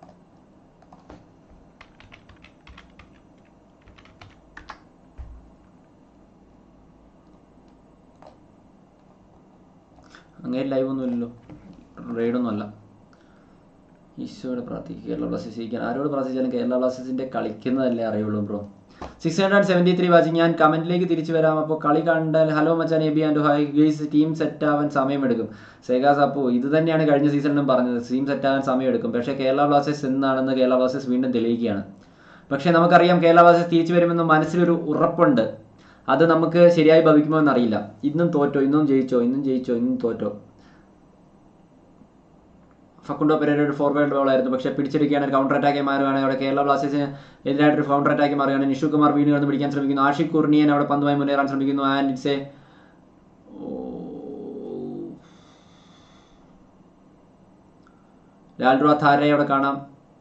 അങ്ങനെ ലൈവ് ഒന്നുമില്ലല്ലോ റെയ്ഡൊന്നും അല്ല ഈശോയോട് പ്രാർത്ഥിക്കുക കേരള ബ്ലാസ്റ്റേഴ്സ് ജയിക്കാൻ ആരോട് പ്രാർത്ഥിച്ചാലും കേരള ബ്ലാസ്റ്റേഴ്സിന്റെ കളിക്കുന്നതല്ലേ അറിയുള്ളൂ bro six hundred seventy three watching ഞാൻ കമന്റിലേക്ക് തിരിച്ചു വരാം അപ്പോൾ കളി കണ്ടാൽ ഹലോ മച്ചാൻ എബി and hi guys team set ആവാൻ സമയമെടുക്കും സേഗാസ് അപ്പോൾ ഇത് തന്നെയാണ് കഴിഞ്ഞ സീസണിലും പറഞ്ഞത് ടീം സെറ്റ് ആവാൻ സമയമെടുക്കും പക്ഷേ കേരള ബ്ലാസ്റ്റേഴ്സ് എന്നാണെന്ന് കേരള ബ്ലാസ്റ്റേഴ്സ് വീണ്ടും തെളിയിക്കുകയാണ് പക്ഷേ നമുക്കറിയാം കേരള ബ്ലാസ്റ്റേഴ്സ് തിരിച്ചു വരുമെന്ന് മനസ്സിലൊരു ഉറപ്പുണ്ട് അത് നമുക്ക് ശരിയായി ഭവിക്കുമോ എന്നറിയില്ല ഇന്നും തോറ്റോ ഇന്നും ജയിച്ചോ ഇന്നും ജയിച്ചോ ഇന്നും തോറ്റോ ഫക്കുണ്ടോ പെരേര ഒരു ഫോർവേഡ് ബോൾ ആയിരുന്നു പക്ഷേ പിടിച്ചെടുക്കുകയാണ് ഒരു കൗണ്ടർ അറ്റാക്കി മാറുകയാണ് അവിടെ കേരള ബ്ലാസ്റ്റേഴ്സിന് എതിരായിട്ട് ഒരു കൗണ്ടർ അറ്റാക്കി മാറുകയാണ് നിഷു കുമാർ വീണ്ടും കടന്ന് പിടിക്കാൻ ശ്രമിക്കുന്നു ആഷിഖ് കുർണിയൻ അവിടെ പന്തുമായി മുന്നേറാൻ ശ്രമിക്കുന്നു ആൻഡ് ഇറ്റ്സ് എ ലാൽഡ്രോ താരയെ അവിടെ കാണാം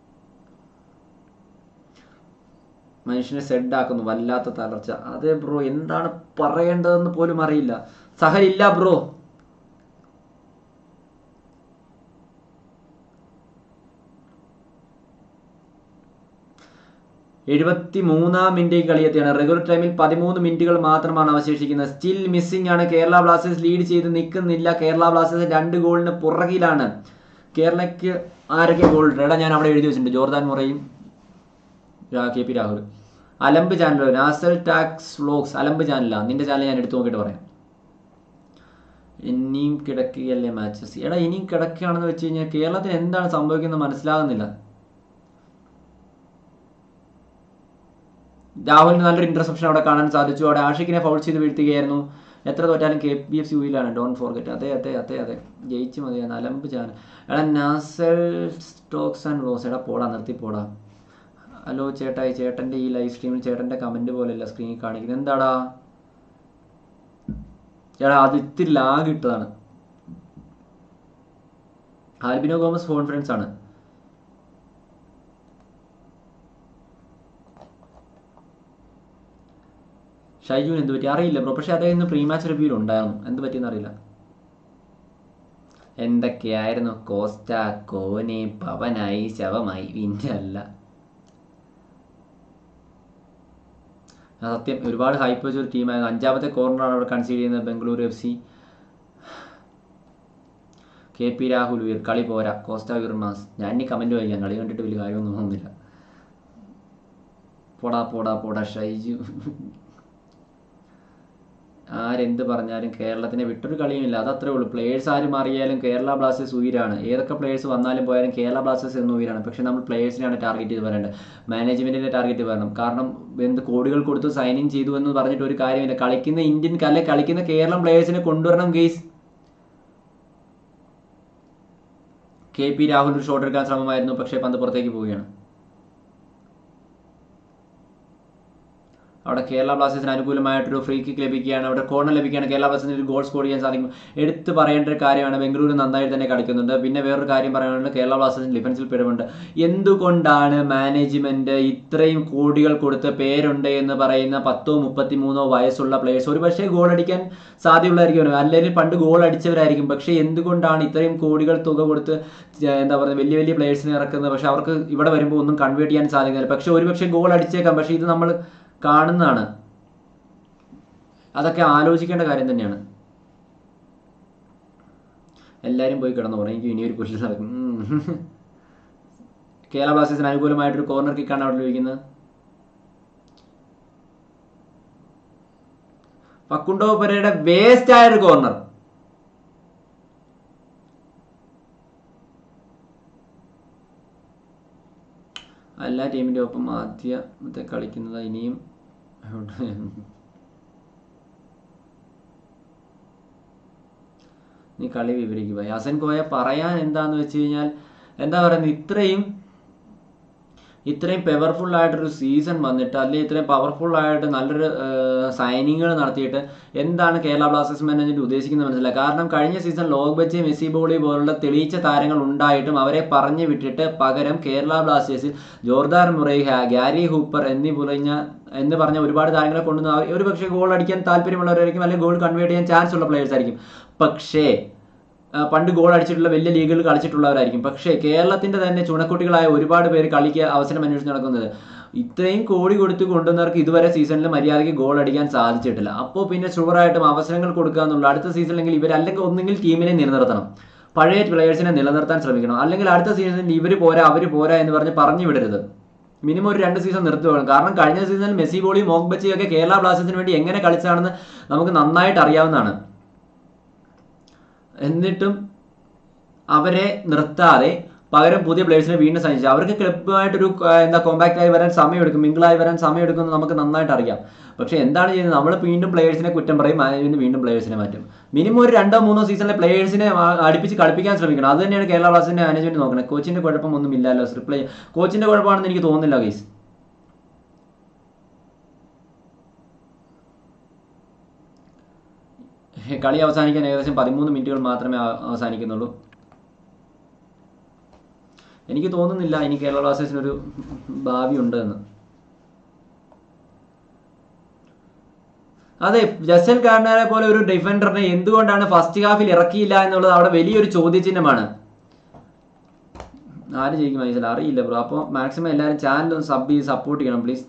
മനുഷ്യനെ സെഡ് ആക്കുന്നു വല്ലാത്ത തളർച്ച അതെ ബ്രോ എന്താണ് പറയേണ്ടതെന്ന് പോലും അറിയില്ല സഹൽ ഇല്ല ബ്രോ എഴുപത്തി മൂന്നാം മിനിറ്റ് കളിയെത്തിയാണ് റെഗുലർ ടൈമിൽ പതിമൂന്ന് മിനിറ്റുകൾ മാത്രമാണ് അവശേഷിക്കുന്നത് സ്റ്റിൽ മിസ്സിംഗ് ആണ് കേരള ബ്ലാസ്റ്റേഴ്സ് ലീഡ് ചെയ്ത് നിൽക്കുന്നില്ല കേരള ബ്ലാസ്റ്റേഴ്സ് രണ്ട് ഗോളിന് പുറകിലാണ് കേരളയ്ക്ക് ആരൊക്കെ ഗോൾ എടാ ഞാൻ അവിടെ എഴുതി വെച്ചിട്ടുണ്ട് ജോർദാൻ മുറയും രാ- കെ പി രാഹുൽ അലമ്പ് ചാനലോ നാസൽ ടാക്സ് വ്ലോഗ്സ് അലമ്പ് ചാനലാണ് നിന്റെ ചാനൽ ഞാൻ എടുത്തു നോക്കിയിട്ട് പറയാം ഇനിയും കിടക്കുകയല്ലേ മാച്ചസ് എടാ ഇനിയും കിടക്കുകയാണെന്ന് വെച്ച് കഴിഞ്ഞാൽ കേരളത്തിൽ എന്താണ് സംഭവിക്കുന്നത് മനസ്സിലാകുന്നില്ല രാഹുലിന് നല്ലൊരു ഇന്റർസെപ്ഷൻ അവിടെ കാണാൻ സാധിച്ചു അവിടെ ആഷിഖിനെ ഫൗൾ ചെയ്ത് വീഴ്ത്തുകയായിരുന്നു എത്ര തോറ്റാലും കെ പി എഫ് സി യുയിലാണ് ഡോൺ ഫോർഗറ്റ് അതെ അതെ അതെ അതെ ജയിച്ചു മതിയാണ് അലമ്പ് ചാൻ എടാ നാസൽ സ്റ്റോക്സ് ആൻഡ് റോസ് എടാ പോടാ നിർത്തി പോടാ ഹലോ ചേട്ടായി ചേട്ടൻ്റെ ഈ ലൈവ് സ്ട്രീമിൽ ചേട്ടൻ്റെ കമൻറ്റ് പോലെയല്ല സ്ക്രീനിൽ കാണിക്കുന്നത് എന്താടാ ചേട്ടാ അത് ഇത്തിരി ലാഗ് ഇട്ടതാണ് ആൽബിനോ ഗോമസ് കോൺഫിഡൻസ് ആണ് ഷൈജുവിന് എന്ത് പറ്റി അറിയില്ല ബ്രോ പക്ഷെ അദ്ദേഹം ഇന്ന് പ്രീ മാച്ച് റിവ്യൂയിൽ ഉണ്ടായിരുന്നു എന്ത് പറ്റിയെന്ന് അറിയില്ല എന്തൊക്കെയായിരുന്നു കോസ്റ്റ കോനെ പവനായി ശവമായി പിന്നെ അല്ല ആ, സത്യം ഒരുപാട് ഹൈപ്പ് വെച്ച ഒരു ടീമായിരുന്നു അഞ്ചാമത്തെ കോർണറാണ് അവിടെ കൺസീഡ് ചെയ്യുന്നത് Bengaluru F C K P Rahul വീർ കളി പോരാ കോസ്റ്റ വിർമാസ് ഞാൻ ഇനി കമൻറ്റ് വായിക്കാം കളി കണ്ടിട്ട് വലിയ കാര്യമൊന്നും തോന്നുന്നില്ല പോടാ പോടാ പോടാ ഷൈജു ആരെന്ത് പറഞ്ഞാലും കേരളത്തിനെ വിട്ടൊരു കളിയുമില്ല അത് അത്രേ ഉള്ളൂ പ്ലേയേഴ്സ് ആര് മാറിയാലും കേരള ബ്ലാസ്റ്റേഴ്സ് ഉയരാണ് ഏതൊക്കെ പ്ലേയേഴ്സ് വന്നാലും പോയാലും കേരള ബ്ലാസ്റ്റേഴ്സ് എന്ന് ഉയരാണ് പക്ഷേ നമ്മൾ പ്ലേയേഴ്സിനെയാണ് ടാർഗറ്റ് ചെയ്ത് പറയേണ്ടത് മാനേജ്മെന്റിനെ ടാർഗറ്റ് വരണം കാരണം എന്ത് കോടികൾ കൊടുത്ത് സൈൻ ഇൻ ചെയ്തു എന്ന് പറഞ്ഞിട്ട് ഒരു കാര്യമില്ല കളിക്കുന്ന ഇന്ത്യൻ അല്ലെ കളിക്കുന്ന കേരളം പ്ലേയേഴ്സിനെ കൊണ്ടുവരണം ഗെയ്സ് കെ പി രാഹുൽ ഒരു ഷോട്ട് എടുക്കാൻ ശ്രമമായിരുന്നു പക്ഷേ പന്ത് പുറത്തേക്ക് പോവുകയാണ് അവിടെ കേരള ബ്ലാസ്റ്റേഴ്സിന് അനുകൂലമായിട്ടൊരു ഫ്രീ കിക്ക് ലഭിക്കുകയാണ് അവിടെ കോർണർ ലഭിക്കുകയാണ് കേരള ബ്ലാസ്റ്റേഴ്സിന് ഒരു ഗോൾ സ്കോർ ചെയ്യാൻ സാധിക്കും എടുത്ത് പറയേണ്ട ഒരു കാര്യമാണ് ബംഗളൂരു നന്നായി തന്നെ കളിക്കുന്നുണ്ട് പിന്നെ വേറൊരു കാര്യം പറയാനുള്ളത് കേരള ബ്ലാസ്റ്റേഴ്സിന് ഡിഫൻസിൽ പിഴവുണ്ട് എന്തുകൊണ്ടാണ് മാനേജ്മെന്റ് ഇത്രയും കോടികൾ കൊടുത്ത് പേരുണ്ട് എന്ന് പറയുന്ന പത്തോ മുപ്പത്തി മൂന്നോ വയസ്സുള്ള പ്ലേയേഴ്സ് ഒരു പക്ഷേ ഗോൾ അടിക്കാൻ സാധ്യതയുള്ളതായിരിക്കും അല്ലെങ്കിൽ പണ്ട് ഗോൾ അടിച്ചവരായിരിക്കും പക്ഷേ എന്തുകൊണ്ടാണ് ഇത്രയും കോടികൾ തുക കൊടുത്ത് ജ- എന്താ പറയുക വലിയ വലിയ പ്ലേയേഴ്സിനെ ഇറക്കുന്നത് പക്ഷെ അവർക്ക് ഇവിടെ വരുമ്പോൾ ഒന്നും കൺവേർട്ട് ചെയ്യാൻ സാധിക്കുന്നില്ല പക്ഷെ ഒരു പക്ഷേ ഗോൾ അടിച്ചേക്കാം പക്ഷേ ഇത് നമ്മൾ കാണുന്നതാണ് അതൊക്കെ ആലോചിക്കേണ്ട കാര്യം തന്നെയാണ് എല്ലാവരും പോയി കിടന്നു പറയും എനിക്ക് ഇനിയൊരു പുല്ല് നടക്കും ഉം. കേരള ബ്ലാസ്റ്റേഴ്സിന് അനുകൂലമായിട്ടൊരു കോർണർ കിക്കാണ് അവിടെ ലഭിക്കുന്നത് ഫക്കുണ്ടോ പെരയുടെ വേസ്റ്റ് ആയൊരു കോർണർ എല്ലാ ടീമിന്റെ ഒപ്പം ആദ്യത്തെ കളിക്കുന്നത് ഇനിയും നീ കളി വിവരിക്കുക യാസൻ കോയ പറയാൻ എന്താന്ന് വെച്ച് കഴിഞ്ഞാൽ എന്താ പറയുന്നത് ഇത്രയും ഇത്രയും പവർഫുൾ ആയിട്ടൊരു സീസൺ വന്നിട്ട് അല്ലെങ്കിൽ ഇത്രയും പവർഫുൾ ആയിട്ട് നല്ലൊരു സൈനിങ്ങുകൾ നടത്തിയിട്ട് എന്താണ് കേരള ബ്ലാസ്റ്റേഴ്സ് മാനേജ്മെന്റ് ഉദ്ദേശിക്കുന്നത് മനസ്സിലായി കാരണം കഴിഞ്ഞ സീസൺ ലോക് ബച്ച് മെസ്സി ബോളി പോലുള്ള തെളിയിച്ച താരങ്ങൾ ഉണ്ടായിട്ടും അവരെ പറഞ്ഞു വിട്ടിട്ട് പകരം കേരള ബ്ലാസ്റ്റേഴ്സിൽ ജോർദാർ മുറൈ ഗ്യാരി ഹൂപ്പർ എന്നീ പറഞ്ഞ എന്ന് പറഞ്ഞ ഒരുപാട് താരങ്ങളെ കൊണ്ടുവന്ന് അവർ- ഒരു പക്ഷേ ഗോൾ അടിക്കാൻ താല്പര്യമുള്ളവരായിരിക്കും അല്ലെങ്കിൽ ഗോൾ കൺവേർട്ട് ചെയ്യാൻ ചാൻസ് ഉള്ള പ്ലേയേഴ്സ് ആയിരിക്കും പക്ഷേ ആ, പണ്ട് ഗോൾ അടിച്ചിട്ടുള്ള വലിയ ലീഗുകളിൽ കളിച്ചിട്ടുള്ളവരായിരിക്കും പക്ഷേ കേരളത്തിന്റെ തന്നെ ചുണക്കുട്ടികളായ ഒരുപാട് പേര് കളിക്ക് അവസരം അന്വേഷിച്ച് നടക്കുന്നത് ഇത്രയും കോടി കൊടുത്ത് കൊണ്ടുവന്നവർക്ക് ഇതുവരെ സീസണിൽ മര്യാദയ്ക്ക് ഗോൾ അടിക്കാൻ സാധിച്ചിട്ടില്ല അപ്പോൾ പിന്നെ ഷുവറായിട്ടും അവസരങ്ങൾ കൊടുക്കുക എന്നുള്ള അടുത്ത സീസണിലെങ്കിൽ ഇവർ അല്ലെങ്കിൽ ഒന്നെങ്കിൽ ടീമിനെ നിലനിർത്തണം പഴയ പ്ലെയേഴ്സിനെ നിലനിർത്താൻ ശ്രമിക്കണം അല്ലെങ്കിൽ അടുത്ത സീസണിൽ ഇവർ പോരാ അവർ പോരാ എന്ന് പറഞ്ഞ് പറഞ്ഞു വിടരുത് മിനിമം ഒരു രണ്ട് സീസൺ നിർത്തി വേണം കാരണം കഴിഞ്ഞ സീസണിൽ മെസ്സി ബോളി മോക് ബച്ചി ഒക്കെ കേരള ബ്ലാസ്റ്റേഴ്സിന് വേണ്ടി എങ്ങനെ കളിച്ചാണെന്ന് നമുക്ക് നന്നായിട്ട് അറിയാവുന്നതാണ് എന്നിട്ടും അവരെ നിർത്താതെ പകരം പുതിയ പ്ലേയേഴ്സിനെ വീണ്ടും സൈനിച്ചു അവർക്ക് ക്ലബുമായിട്ടൊരു ആ, എന്താ കോമ്പാക്റ്റ് ആയി വരാൻ സമയമെടുക്കും മിങ്കിളായി വരാൻ സമയമെടുക്കുമെന്ന് നമുക്ക് നന്നായിട്ട് അറിയാം പക്ഷെ എന്താണ് ചെയ്യുന്നത് നമ്മൾ വീണ്ടും പ്ലേയേഴ്സിനെ കുറ്റം പറയും മാനേജ്മെന്റ് വീണ്ടും പ്ലേയേഴ്സിനെ മാറ്റും മിനിമം ഒരു രണ്ടോ മൂന്നോ സീസണിലെ പ്ലേയേഴ്സിനെ അടുപ്പിച്ച് കളിപ്പിക്കാൻ ശ്രമിക്കണം അത് തന്നെയാണ് കേരള ബ്ലാസ്റ്റേഴ്സിന്റെ മാനേജ്മെന്റ് നോക്കുന്നത് കോച്ചിന്റെ കുഴപ്പമൊന്നും ഇല്ലല്ലോ റിപ്ലൈ കോച്ചിന്റെ കുഴപ്പമാണെന്ന് എനിക്ക് തോന്നുന്നില്ല ഗൈസ് കളി അവസാനിക്കാൻ ഏകദേശം പതിമൂന്ന് മിനിറ്റുകൾ മാത്രമേ ആ- അവസാനിക്കുന്നുള്ളൂ എനിക്ക് തോന്നുന്നില്ല ഇനി കേരള ബ്ലാസ്റ്റേഴ്സിനൊരു ഭാവി ഉണ്ട് എന്ന് അതെ ജസൽ കാർണറെ പോലെ ഒരു ഡിഫൻഡറിനെ എന്തുകൊണ്ടാണ് ഫസ്റ്റ് ഹാഫിൽ ഇറക്കിയില്ല എന്നുള്ളത് അവിടെ വലിയൊരു ചോദ്യചിഹ്നമാണ് ആര് ജയിക്കും മനസ്സിലായി അറിയില്ല ബ്രോ അപ്പോൾ മാക്സിമം എല്ലാവരും ചാനൽ ഒന്ന് സബ് ചെയ്ത് സപ്പോർട്ട് ചെയ്യണം പ്ലീസ്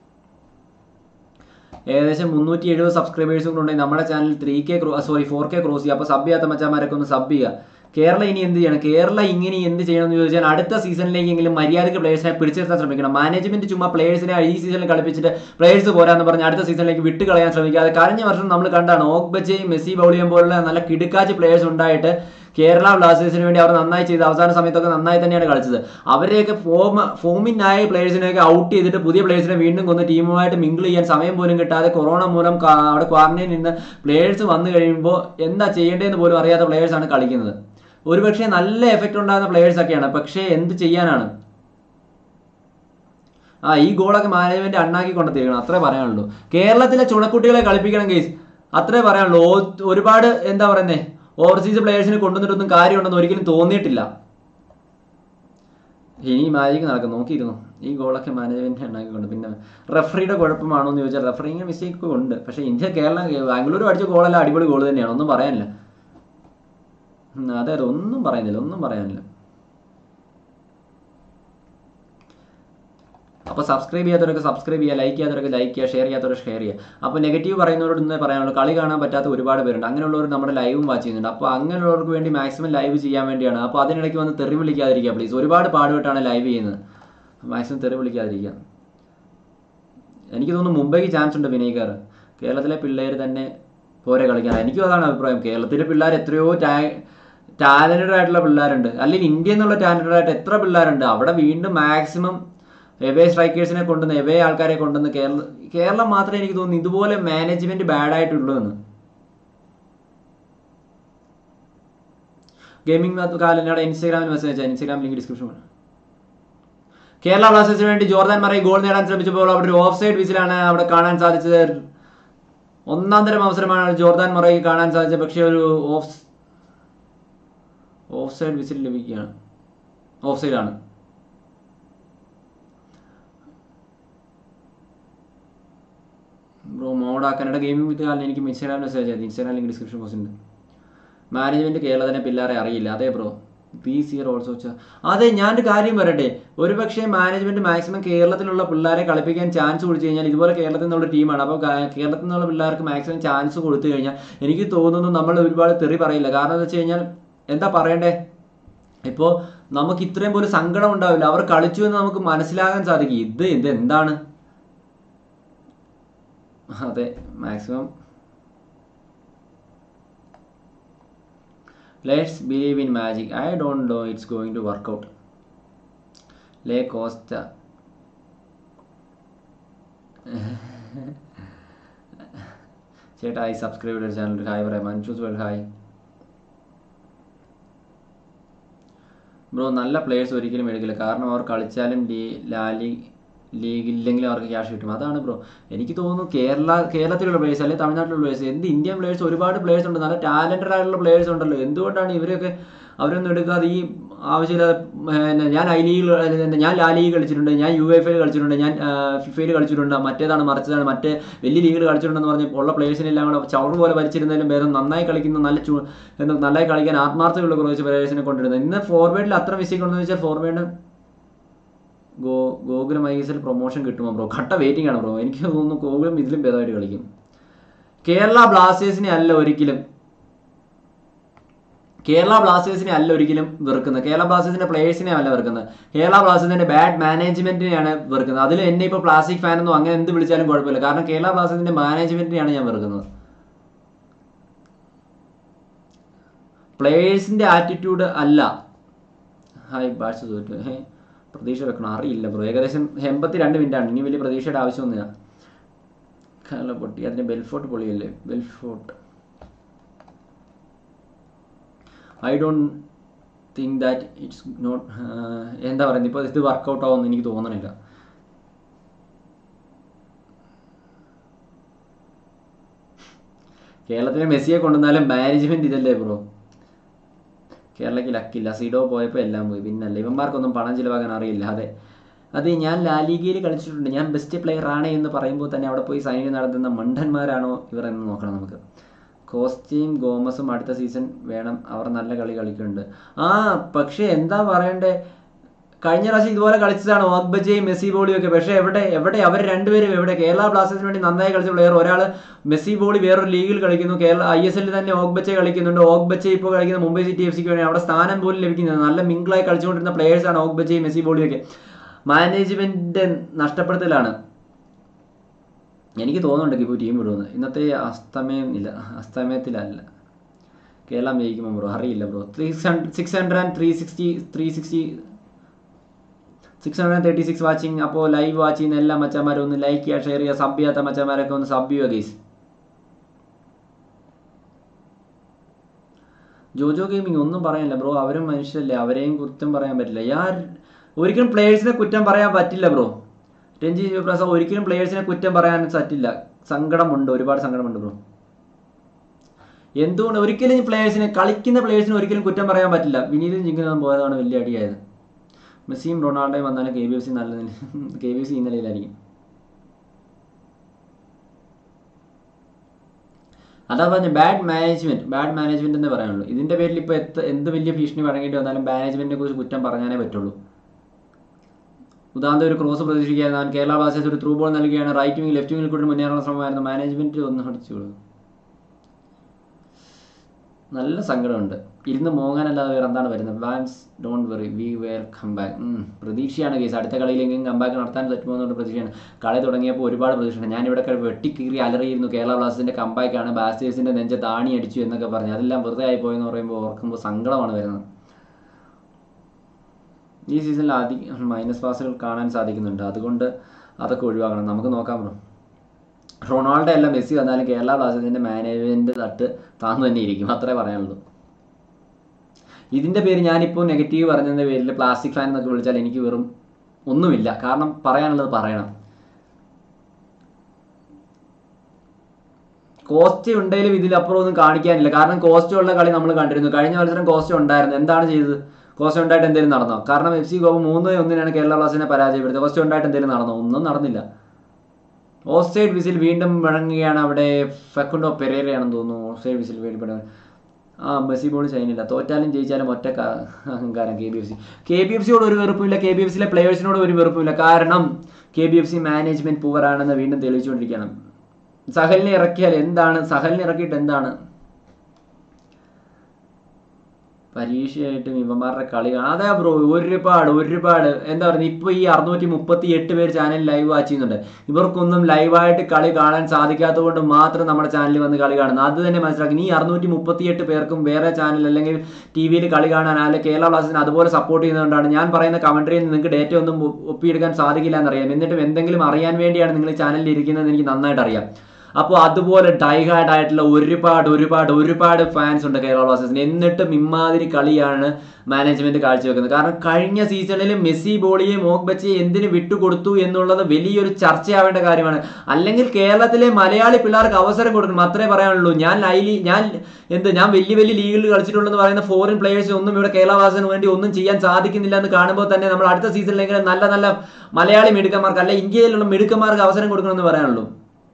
ഏകദേശം മുന്നൂറ്റി എഴുപത് സബ്സ്ക്രൈബേഴ്സും കൂടെ ഉണ്ടെങ്കിൽ നമ്മുടെ channel three K sorry four K cross ചെയ്യുക അപ്പോൾ സബ് ചെയ്യാത്ത മച്ചാമാരൊക്കെ ഒന്ന് സബ് ചെയ്യുക കേരള ഇനി എന്ത് ചെയ്യണം കേരള ഇങ്ങനെ എന്ത് ചെയ്യണം എന്ന് ചോദിച്ചാൽ അടുത്ത സീസണിലേക്കെങ്കിലും മര്യാദയ്ക്ക് പ്ലേയേഴ്സിനെ പിടിച്ചെടുത്താൻ ശ്രമിക്കണം മാനേജ്മെന്റ് ചുമ്മാ പ്ലേയേഴ്സിനെ ഈ സീസണിൽ കളിപ്പിച്ചിട്ട് പ്ലേയേഴ്സ് പോരാന്ന് പറഞ്ഞ് അടുത്ത സീസണിലേക്ക് വിട്ട് കളയാൻ ശ്രമിക്കാതെ കഴിഞ്ഞ വർഷം നമ്മൾ കണ്ടാണ് ഓക് ബച്ചയും മെസ്സി ബൗളിയം പോലുള്ള നല്ല കിടുക്കാച്ച് പ്ലേയേഴ്സ് ഉണ്ടായിട്ട് കേരള ബ്ലാസ്റ്റേഴ്സിന് വേണ്ടി അവർ നന്നായി ചെയ്ത് അവസാന സമയത്തൊക്കെ നന്നായി തന്നെയാണ് കളിച്ചത് അവരെയൊക്കെ ഫോം ഫോമിനായ പ്ലേയേഴ്സിനെയൊക്കെ ഔട്ട് ചെയ്തിട്ട് പുതിയ പ്ലേയേഴ്സിനെ വീണ്ടും കൊന്ന് ടീമുമായിട്ട് മിങ്കിൾ ചെയ്യാൻ സമയം പോലും കിട്ടാതെ കൊറോണ മൂലം കാ- അവിടെ ക്വാറന്റൈനിൽ നിന്ന് പ്ലേയേഴ്സ് വന്നു കഴിയുമ്പോൾ എന്താ ചെയ്യേണ്ടതെന്ന് പോലും അറിയാത്ത പ്ലേയേഴ്സാണ് കളിക്കുന്നത് ഒരുപക്ഷെ നല്ല എഫക്റ്റ് ഉണ്ടാകുന്ന പ്ലേയേഴ്സ് ഒക്കെയാണ് പക്ഷേ എന്ത് ചെയ്യാനാണ് ആ ഈ ഗോളൊക്കെ മാനേജ്മെന്റ് അണ്ണാക്കി കൊണ്ടെത്തിക്കണം അത്രേ പറയാനുള്ളൂ കേരളത്തിലെ ചുണക്കുട്ടികളെ കളിപ്പിക്കണം കേസ് അത്രേ പറയാനുള്ളൂ ഓ- ഒരുപാട് എന്താ പറയുന്നേ ഓവർസീസ് പ്ലേയേഴ്സിനെ കൊണ്ടുവന്നിട്ടൊന്നും കാര്യമുണ്ടെന്ന് ഒരിക്കലും തോന്നിയിട്ടില്ല ഇനി മാജിക്ക് നടക്കും നോക്കിയിരുന്നു ഈ ഗോളൊക്കെ മാനേജ്മെന്റ് ഉണ്ടാക്കിക്കൊണ്ട് പിന്നെ റഫറിയുടെ കുഴപ്പമാണോ എന്ന് ചോദിച്ചാൽ റഫറിങ് മിസ്റ്റേക്ക് ഉണ്ട് പക്ഷേ ഇന്ത്യ കേരളം ബാംഗ്ലൂർ അടിച്ച ഗോളെല്ലാം അടിപൊളി ഗോൾ തന്നെയാണ് ഒന്നും പറയാനില്ല ഉം, അതെ അതെ ഒന്നും പറയുന്നില്ല ഒന്നും പറയാനില്ല അപ്പോൾ സബ്സ്ക്രൈബ് ചെയ്യാത്തവരൊക്കെ സബ്സ്ക്രൈബ് ചെയ്യുക ലൈക്ക് ചെയ്യാത്തവരൊക്കെ ലൈക്ക് ചെയ്യുക ഷെയർ ചെയ്യാത്തവർ ഷെയർ ചെയ്യുക അപ്പോൾ നെഗറ്റീവ് പറയുന്നവരോട് ഇന്നേ പറയാനുള്ളൂ കളി കാണാൻ പറ്റാത്ത ഒരുപാട് പേരുണ്ട് അങ്ങനെയുള്ളവർ നമ്മുടെ ലൈവും വാച്ച് ചെയ്യുന്നുണ്ട് അപ്പോൾ അങ്ങനെയുള്ളവർക്ക് വേണ്ടി മാക്സിമം ലൈവ് ചെയ്യാൻ വേണ്ടിയാണ് അപ്പോൾ അതിനിടയ്ക്ക് വന്ന് തെറി വിളിക്കാതിരിക്കുക പ്ലീസ് ഒരുപാട് പാടുപെട്ടാണ് ലൈവ് ചെയ്യുന്നത് മാക്സിമം തെറി വിളിക്കാതിരിക്കുക എനിക്ക് തോന്നുന്നു മുംബൈക്ക് ചാൻസ് ഉണ്ട് വിനയ്ക്കാർ കേരളത്തിലെ പിള്ളേർ തന്നെ പോരെ കളിക്കാൻ എനിക്കും അതാണ് അഭിപ്രായം കേരളത്തിലെ പിള്ളേർ എത്രയോ ടാലന്റഡ് ആയിട്ടുള്ള പിള്ളേരുണ്ട് അല്ലെങ്കിൽ ഇന്ത്യ എന്നുള്ള ടാലന്റഡ് ആയിട്ട് എത്ര പിള്ളേരുണ്ട് അവിടെ വീണ്ടും മാക്സിമം എവേ സ്ട്രൈക്കേഴ്സിനെ കൊണ്ടുവന്ന് എവേ ആൾക്കാരെ കൊണ്ടുവന്ന് കേരള കേരളം മാത്രമേ എനിക്ക് തോന്നുന്നു ഇതുപോലെ മാനേജ്മെന്റ് ബാഡ് ആയിട്ടുള്ളൂ എന്ന് ഗെയിമിംഗ് കാലിനോട് ഇൻസ്റ്റാഗ്രാമിൽ മെസ്സേജ് അയച്ചാൽ ഇൻസ്റ്റാഗ്രാം ലിങ്ക് ഡിസ്ക്രിപ്ഷൻ കേരള ബ്ലാസ്റ്റേഴ്സിന് വേണ്ടി ജോർദാൻ മറൈ ഗോൾ നേടാൻ ശ്രമിച്ചപ്പോൾ അവിടെ ഒരു ഓഫ് സൈഡ് വിസിലാണ് അവിടെ കാണാൻ സാധിച്ചത് ഒന്നാം തരം അവസരമാണ് ജോർദാൻ മറൈക്ക് കാണാൻ സാധിച്ചത് പക്ഷേ ഒരു ഓഫ് ഓഫ് സൈഡ് വിസിൽ ലഭിക്കുകയാണ് ഓഫ് സൈഡാണ് ബ്രോ മോഡാക്കാനിടെ ഗെയിമിംഗ് വിത്ത് കാലിന് എനിക്ക് ഇൻസ്റ്റാഗ്രാം മെസ്സേജ് ചെയ്തു ഇൻസ്റ്റാഗ്രാം ലിങ്ക് ഡിസ്ക്രിപ്ഷൻ ബോക്സ് ഉണ്ട് മാനേജ്മെന്റ് കേരളത്തിനെ പിള്ളേരെ അറിയില്ല അതെ ബ്രോ പി സി ഓൾസോ അതെ ഞാനൊരു കാര്യം പറയട്ടെ ഒരുപക്ഷെ മാനേജ്മെന്റ് മാക്സിമം കേരളത്തിലുള്ള പിള്ളേരെ കളിപ്പിക്കാൻ ചാൻസ് കൊടുത്തു കഴിഞ്ഞാൽ ഇതുപോലെ കേരളത്തിൽ നിന്നുള്ള ടീമാണ് അപ്പോൾ കേരളത്തിൽ നിന്നുള്ള പിള്ളേർക്ക് മാക്സിമം ചാൻസ് കൊടുത്തു കഴിഞ്ഞാൽ എനിക്ക് തോന്നുന്നു നമ്മൾ ഒരുപാട് തെറി പറയില്ല കാരണം എന്താ വെച്ച് കഴിഞ്ഞാൽ എന്താ പറയണ്ടേ ഇപ്പോൾ നമുക്ക് ഇത്രയും പോലും സങ്കടം ഉണ്ടാവില്ല അവർ കളിച്ചു എന്ന് നമുക്ക് മനസ്സിലാകാൻ സാധിക്കും ഇത് ഇത് എന്താണ് അതെ maximum let's believe in magic I don't know it's going to work out ലേ കോസ്റ്റ ചേട്ടാ ഹായ് സബ്സ്ക്രൈബ് ചെയ്ത ചാനൽ ഹായ് പറയാം മഞ്ജൂസ് വെൽ ഹായ് ബ്രോ നല്ല പ്ലേയേഴ്സ് ഒരിക്കലും എടുക്കില്ല കാരണം അവർ കളിച്ചാലും ലീ ലാലി ലീഗ് ഇല്ലെങ്കിലും അവർക്ക് ക്യാഷ് കിട്ടും അതാണ് ബ്രോ എനിക്ക് തോന്നുന്നു കേരള കേരളത്തിലുള്ള പ്ലേയേഴ്സ് അല്ലെങ്കിൽ തമിഴ്നാട്ടിലുള്ള പ്ലേയേഴ്സ് എന്ത് ഇന്ത്യൻ പ്ലേയേഴ്സ് ഒരുപാട് പ്ലേയേഴ്സ് ഉണ്ട് നല്ല ടാലന്റഡ് ആയിട്ടുള്ള പ്ലേയേഴ്സ് ഉണ്ടല്ലോ എന്തുകൊണ്ടാണ് ഇവരൊക്കെ അവരൊന്നും എടുക്കാതെ ഈ ആവശ്യമില്ലാതെ പിന്നെ ഞാൻ ഐ ലീഗ് ഞാൻ ലാ ലീഗ് കളിച്ചിട്ടുണ്ട് ഞാൻ യു എഫ് എൽ കളിച്ചിട്ടുണ്ട് ഞാൻ ഫിഫയിൽ കളിച്ചിട്ടുണ്ട് മറ്റേതാണ് മറിച്ചതാണ് മറ്റേ വലിയ ലീഗിൽ കളിച്ചിട്ടുണ്ടെന്ന് പറഞ്ഞ് ഉള്ള പ്ലേയേഴ്സിനെല്ലാം കൂടെ ചവറ് പോലെ ഭരിച്ചിരുന്നതിലും ഭേദം നന്നായി കളിക്കുന്ന നല്ല ചു എന്താ നന്നായി കളിക്കാൻ ആത്മാർത്ഥതയുള്ള കുറച്ച് പ്ലേയേഴ്സിനെ കൊണ്ടിരുന്നത് ഇന്ന് ഫോർവേഡിൽ അത്ര മിസ്റ്റേക്ക് ഉണ്ടെന്ന് വെച്ചാൽ ഫോർവേഡ് ഗോ Gokulam I S L promotion കിട്ടുമോ ബ്രോ കട്ട വെയിറ്റിംഗ് ആണ് ബ്രോ എനിക്ക് തോന്നുന്നു ഗോകുലം ഇതിലും ഭേദമായിട്ട് കളിക്കും കേരള ബ്ലാസ്റ്റേഴ്സിനെ അല്ല ഒരിക്കലും കേരള ബ്ലാസ്റ്റേഴ്സിനെ അല്ല ഒരിക്കലും വെറുക്കുന്നത് കേരള ബ്ലാസ്റ്റേഴ്സിന്റെ പ്ലേയേഴ്സിനെ അല്ല വെറുക്കുന്നത് കേരള ബ്ലാസ്റ്റേഴ്സിന്റെ ബാഡ് മാനേജ്മെന്റിനെയാണ് വെറുക്കുന്നത് അതിൽ എന്നെ ഇപ്പോൾ പ്ലാസ്റ്റിക് ഫാൻ എന്നോ അങ്ങനെ എന്ത് വിളിച്ചാലും കുഴപ്പമില്ല കാരണം കേരള ബ്ലാസ്റ്റേഴ്സിന്റെ മാനേജ്മെന്റിനെയാണ് ഞാൻ വെറുക്കുന്നത് പ്ലേയേഴ്സിന്റെ ആറ്റിറ്റ്യൂഡ് അല്ല ഹായ് ബാഷ് തോറ്റു ഹേ പ്രതീക്ഷ വെക്കണം അറിയില്ല ബ്രോ ഏകദേശം എൺപത്തി രണ്ട് മിനിറ്റ് ആണ് ഇനി വലിയ പ്രതീക്ഷയുടെ ആവശ്യമൊന്നുമില്ല കാരണം പൊട്ടി അതിന്റെ ബെൽഫോർട്ട് പൊളിയല്ലേ Belfort I don't think that it's not എന്താ പറയുന്നത് ഇപ്പോൾ ഇത് വർക്കൗട്ട് ആവുമെന്ന് എനിക്ക് തോന്നണില്ല കേരളത്തിലെ മെസ്സിയെ കൊണ്ടുവന്നാലും മാനേജ്മെന്റ് ഇതല്ലേ ബ്രോ കേരളയ്ക്ക് ലക്കില്ല സിഡോ പോയപ്പോൾ എല്ലാം പോയി പിന്നല്ല ഇവന്മാർക്കൊന്നും പണം ചിലവാക്കാൻ അറിയില്ല അതെ അത് ഞാൻ ലാലിഗയിൽ കളിച്ചിട്ടുണ്ട് ഞാൻ ബെസ്റ്റ് പ്ലെയർ ആണ് എന്ന് പറയുമ്പോൾ തന്നെ അവിടെ പോയി സൈനിക നടത്തുന്ന മണ്ടന്മാരാണോ ഇവർ എന്ന് നോക്കണം നമുക്ക് കോസ്റ്റീം ഗോമസും അടുത്ത സീസൺ വേണം അവർ നല്ല കളി കളിക്കുന്നുണ്ട് ആ പക്ഷേ എന്താ പറയണ്ടേ കഴിഞ്ഞ പ്രാവശ്യം ഇതുപോലെ കളിച്ചതാണ് ഓഗ്ബജയും മെസ്സി ബോളിയും ഒക്കെ പക്ഷേ എവിടെ എവിടെ അവർ രണ്ടുപേരും എവിടെ കേരള ബ്ലാസ്റ്റേഴ്സിന് വേണ്ടി നന്നായി കളിച്ച പ്ലെയർ ഒരാൾ മെസ്സി ബോളി വേറൊരു ലീഗിൽ കളിക്കുന്നു കേരള ഐ എസ് എല്ലിൽ തന്നെ ഓഗ്ബച്ചെ കളിക്കുന്നുണ്ട് ഓഗ്ബച്ചെ ഇപ്പോൾ കളിക്കുന്ന മുംബൈ സിറ്റി എഫ് സിക്ക് വേണ്ടി അവിടെ സ്ഥാനം പോലും ലഭിക്കുന്നത് നല്ല മിങ്കിളായി കളിച്ചുകൊണ്ടിരുന്ന പ്ലേയേഴ്സാണ് ഓഗ്ബച്ചയും മെസ്സി ബോളിയും ഒക്കെ മാനേജ്മെന്റ് നഷ്ടപ്പെടുത്തലാണ് എനിക്ക് തോന്നുന്നുണ്ട് ഇപ്പോൾ ടീം വിടുമെന്ന് ഇന്നത്തെ അസ്തമയം ഇല്ല അസ്തമയത്തിലല്ല കേരളം ജയിക്കുമ്പോൾ ബ്രോ അറിയില്ല bro three six hundred and three sixty three sixty six hundred thirty six watching അപ്പോൾ ലൈവ് വാച്ച് ചെയ്യുന്ന എല്ലാ മച്ചന്മാരും ഒന്ന് ലൈക്ക് ചെയ്യുക ഷെയർ ചെയ്യുക സബ് ചെയ്യാത്ത മച്ചന്മാരൊക്കെ ഒന്ന് സബ് ചെയ്യുക ഗെയ്സ് ജോജോ ഗെയിമിംഗ് ഒന്നും പറയാനില്ല ബ്രോ അവരും മനുഷ്യരല്ലേ അവരെയും കുറ്റം പറയാൻ പറ്റില്ല യാർ ഒരിക്കലും പ്ലേയേഴ്സിനെ കുറ്റം പറയാൻ പറ്റില്ല ബ്രോ രഞ്ജി പ്രസാദ് ഒരിക്കലും പ്ലേയേഴ്സിനെ കുറ്റം പറയാൻ പറ്റില്ല സങ്കടമുണ്ട് ഒരുപാട് സങ്കടമുണ്ട് ബ്രോ എന്തുകൊണ്ട് ഒരിക്കലും പ്ലേയേഴ്സിനെ കളിക്കുന്ന പ്ലേയേഴ്സിനെ ഒരിക്കലും കുറ്റം പറയാൻ പറ്റില്ല വിനീതും ജിങ്കനും പോയതാണ് വലിയ അടിയായത് മെസ്സിയും റൊണാൾഡോയും വന്നാലും കെ ബി എഫ് സി നല്ല കെ ബി എഫ് സി ഈ നിലയിലായിരിക്കും അതാ പറഞ്ഞ ബാഡ് മാനേജ്മെന്റ് ബാഡ് മാനേജ്മെന്റ് എന്നേ പറയാനുള്ളൂ ഇതിന്റെ പേരിൽ ഇപ്പോൾ എത്ര എന്ത് വലിയ ഭീഷണി വഴങ്ങിയിട്ട് വന്നാലും മാനേജ്മെന്റിനെ കുറിച്ച് കുറ്റം പറഞ്ഞാലേ പറ്റുള്ളൂ ഉദാഹരണം ഒരു ക്രോസ് പ്രതീക്ഷിക്കുകയായിരുന്നു കേരള ബ്ലാസ്റ്റേഴ്സ് ഒരു ത്രൂ ബോൾ നൽകുകയാണ് റൈറ്റ് വിംഗ് ലെഫ്റ്റ് വിംഗിൽ കൂടി മുന്നേറാനുള്ള ശ്രമമായിരുന്നു മാനേജ്മെന്റ് ഒന്ന് അടിച്ചോളൂ നല്ല സങ്കടമുണ്ട് ഇരുന്ന് മോങ്ങാനല്ലാതെ വേറെ എന്താണ് വരുന്നത് fans don't worry we were come back പ്രതീക്ഷയാണ് കേസ് അടുത്ത കളിയിലെങ്കിലും കമ്പാക്ക് നടത്താൻ പറ്റുമോ എന്നുള്ള പ്രതീക്ഷയാണ് കളി തുടങ്ങിയപ്പോൾ ഒരുപാട് പ്രതീക്ഷയാണ് ഞാനിവിടെ വെട്ടിക്കീറി അലറിയിരുന്നു കേരള ബ്ലാസ്റ്റേഴ്സിന്റെ കമ്പാക്കാണ് ബ്ലാസ്റ്റേഴ്സിന്റെ നെഞ്ച താണി അടിച്ചു എന്നൊക്കെ പറഞ്ഞു അതെല്ലാം വെറുതെ ആയി പോയെന്ന് പറയുമ്പോൾ ഓർക്കുമ്പോൾ സങ്കടമാണ് വരുന്നത് ഈ സീസണിൽ അധികം മൈനസ് പാസുകൾ കാണാൻ സാധിക്കുന്നുണ്ട് അതുകൊണ്ട് അതൊക്കെ ഒഴിവാക്കണം നമുക്ക് നോക്കാം ബ്രോ റൊണാൾഡോ അല്ല മെസ്സി വന്നാലും കേരള ബ്ലാസ്റ്റേഴ്സിന്റെ മാനേജ്മെന്റ് തട്ട് താന്നു തന്നെ ഇരിക്കും അത്രേ പറയാനുള്ളൂ ഇതിന്റെ പേര് ഞാനിപ്പോൾ നെഗറ്റീവ് പറഞ്ഞതിന്റെ പേരിൽ പ്ലാസ്റ്റിക് ഫാൻ എന്നൊക്കെ വിളിച്ചാൽ എനിക്ക് വെറും ഒന്നുമില്ല കാരണം പറയാനുള്ളത് പറയണം കോസ്റ്റ് ഉണ്ടെങ്കിലും ഇതിലപ്പുറം ഒന്നും കാണിക്കാനില്ല കാരണം കോസ്റ്റ് ഉള്ള കളി നമ്മൾ കണ്ടിരുന്നു കഴിഞ്ഞ മത്സരം കോസ്റ്റ് ഉണ്ടായിരുന്നു എന്താണ് ചെയ്തത് കോസ്റ്റ് ഉണ്ടായിട്ട് എന്തെങ്കിലും നടന്നോ കാരണം എഫ് സി ഗോവ മൂന്ന് ഒന്നിനാണ് കേരള ബ്ലാസ്റ്റിനെ പരാജയപ്പെടുത്തിയത് കോസ്റ്റ് ഉണ്ടായിട്ട് എന്തെങ്കിലും നടന്നോ ഒന്നും നടന്നില്ല ഓഫ്സൈഡ് വിസിൽ വീണ്ടും വഴങ്ങുകയാണ് അവിടെ ഫെക്കുണ്ടോ പെരേരയാണെന്ന് തോന്നുന്നു ഓഫ്സൈഡ് വിസിൽ വേണ്ടിപ്പെടുന്നത് ആ മെസ്സി ബോൾ ചെയ്യുന്നില്ല തോറ്റാലും ജയിച്ചാലും ഒറ്റ ക- അഹങ്കാരം K B F C K B F സിയോട് ഒരു വെറുപ്പില്ല കെ ബി എഫ് സിയിലെ പ്ലേയേഴ്സിനോട് ഒരു വെറുപ്പില്ല കാരണം K B F C management പൂവറാണെന്ന് വീണ്ടും തെളിയിച്ചുകൊണ്ടിരിക്കുകയാണ് സഹലിനെ ഇറക്കിയാൽ എന്താണ് സഹലിനെ ഇറക്കിയിട്ട് എന്താണ് പരീക്ഷയായിട്ടും ഇവന്മാരുടെ കളി കാണാം അതെ ബ്രോ ഒരുപാട് ഒരുപാട് എന്താ പറയുക ഇപ്പൊ ഈ അറുന്നൂറ്റി മുപ്പത്തി എട്ട് പേര് ചാനൽ ലൈവ് വാച്ച് ചെയ്യുന്നുണ്ട് ഇവർക്കൊന്നും ലൈവായിട്ട് കളി കാണാൻ സാധിക്കാത്തത് കൊണ്ട് മാത്രം നമ്മുടെ ചാനലിൽ വന്ന് കളി കാണുന്നത് അത് തന്നെ മനസ്സിലാക്കി ഈ അറുന്നൂറ്റി മുപ്പത്തി എട്ട് പേർക്കും വേറെ ചാനൽ അല്ലെങ്കിൽ ടി വിയിൽ കളി കാണാൻ അല്ലെങ്കിൽ കേരള ബ്ലാസ്റ്റേഴ്സിന് അതുപോലെ സപ്പോർട്ട് ചെയ്യുന്നതുകൊണ്ടാണ് ഞാൻ പറയുന്ന കമന്ററിയിൽ നിങ്ങൾക്ക് ഡേറ്റ ഒന്നും ഒ- ഒപ്പിയെടുക്കാൻ സാധിക്കില്ല എന്നറിയാം എന്നിട്ടും എന്തെങ്കിലും അറിയാൻ വേണ്ടിയാണ് നിങ്ങൾ ഈ ചാനലിൽ ഇരിക്കുന്നത് എനിക്ക് നന്നായിട്ട് അറിയാം അപ്പോൾ അതുപോലെ ഡൈഹാർഡ് ആയിട്ടുള്ള ഒരുപാട് ഒരുപാട് ഒരുപാട് ഫാൻസ് ഉണ്ട് കേരള ബ്ലാസ്റ്റേഴ്സിന് എന്നിട്ടും ഇമാതിരി കളിയാണ് മാനേജ്മെന്റ് കാഴ്ചവെക്കുന്നത് കാരണം കഴിഞ്ഞ സീസണിൽ മെസ്സി ബോളിയെ മോഗ്ബച്ചയെ എന്തിന് വിട്ടുകൊടുത്തു എന്നുള്ളത് വലിയൊരു ചർച്ചയാവേണ്ട കാര്യമാണ് അല്ലെങ്കിൽ കേരളത്തിലെ മലയാളി പിള്ളേർക്ക് അവസരം കൊടുക്കണം അത്രേ പറയാനുള്ളൂ ഞാൻ ലൈലി ഞാൻ എന്ത് ഞാൻ വലിയ വലിയ ലീഗിൽ കളിച്ചിട്ടുണ്ടെന്ന് പറയുന്ന ഫോറിൻ പ്ലേയേഴ്സ് ഒന്നും ഇവിടെ കേരള ബ്ലാസ്റ്റേഴ്സിന് വേണ്ടി ഒന്നും ചെയ്യാൻ സാധിക്കുന്നില്ല എന്ന് കാണുമ്പോൾ തന്നെ നമ്മൾ അടുത്ത സീസണിലെങ്കിലും നല്ല നല്ല മലയാളി മിടുക്കന്മാർക്ക് അല്ല ഇന്ത്യയിലുള്ള മിടുക്കന്മാർക്ക് അവസരം കൊടുക്കണമെന്ന് പറയാനുള്ളൂ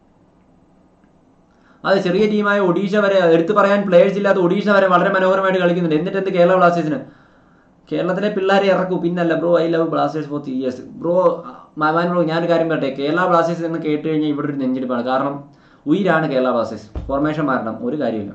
അത് ചെറിയ ടീമായ ഒഡീഷ വരെ എടുത്തു പറയാൻ പ്ലേയേഴ്സ് ഇല്ലാത്ത ഒഡീഷ വരെ വളരെ മനോഹരമായിട്ട് കളിക്കുന്നുണ്ട് എന്നിട്ട് എന്ത് കേരള ബ്ലാസ്റ്റേഴ്സിന് കേരളത്തിലെ പിള്ളേരെ ഇറക്കൂ പിന്നല്ല bro I love Blasters for three years bro man bro ഞാനൊരു കാര്യം പറയട്ടെ കേരള ബ്ലാസ്റ്റേഴ്സ് എന്ന് കേട്ട് കഴിഞ്ഞാൽ ഇവിടെ ഒരു നെഞ്ചെടുപ്പാണ് കാരണം ഉയിരാണ് കേരള ബ്ലാസ്റ്റേഴ്സ് ഫോർമേഷൻ മാറണം ഒരു കാര്യമില്ല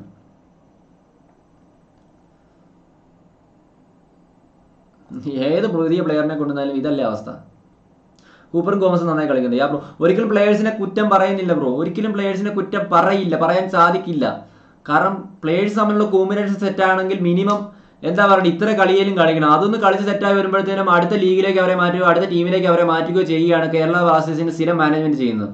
ഏത് പുതിയ പ്ലെയറിനെ കൊണ്ടുവന്നാലും ഇതല്ലേ അവസ്ഥ കൂപ്പറും ഗോമസും നന്നായി കളിക്കുന്നത് യാ ബ്രോ ഒരിക്കലും പ്ലേയേഴ്സിനെ കുറ്റം പറയുന്നില്ല ബ്രോ ഒരിക്കലും പ്ലേയേഴ്സിനെ കുറ്റം പറയില്ല പറയാൻ സാധിക്കില്ല കാരണം പ്ലേയേഴ്സ് തമ്മിലുള്ള കോമ്പിനേഷൻ സെറ്റ് ആണെങ്കിൽ മിനിമം എന്താ പറയുക ഇത്ര കളിയിലും കളിക്കണം അതൊന്ന് കളിച്ച് സെറ്റായി വരുമ്പോഴത്തേനും അടുത്ത ലീഗിലേക്ക് അവരെ മാറ്റുകയോ അടുത്ത ടീമിലേക്ക് അവരെ മാറ്റുകയോ ചെയ്യുകയാണ് കേരള ബ്ലാസ്റ്റേഴ്സിന്റെ സ്ഥിരം മാനേജ്മെന്റ് ചെയ്യുന്നത്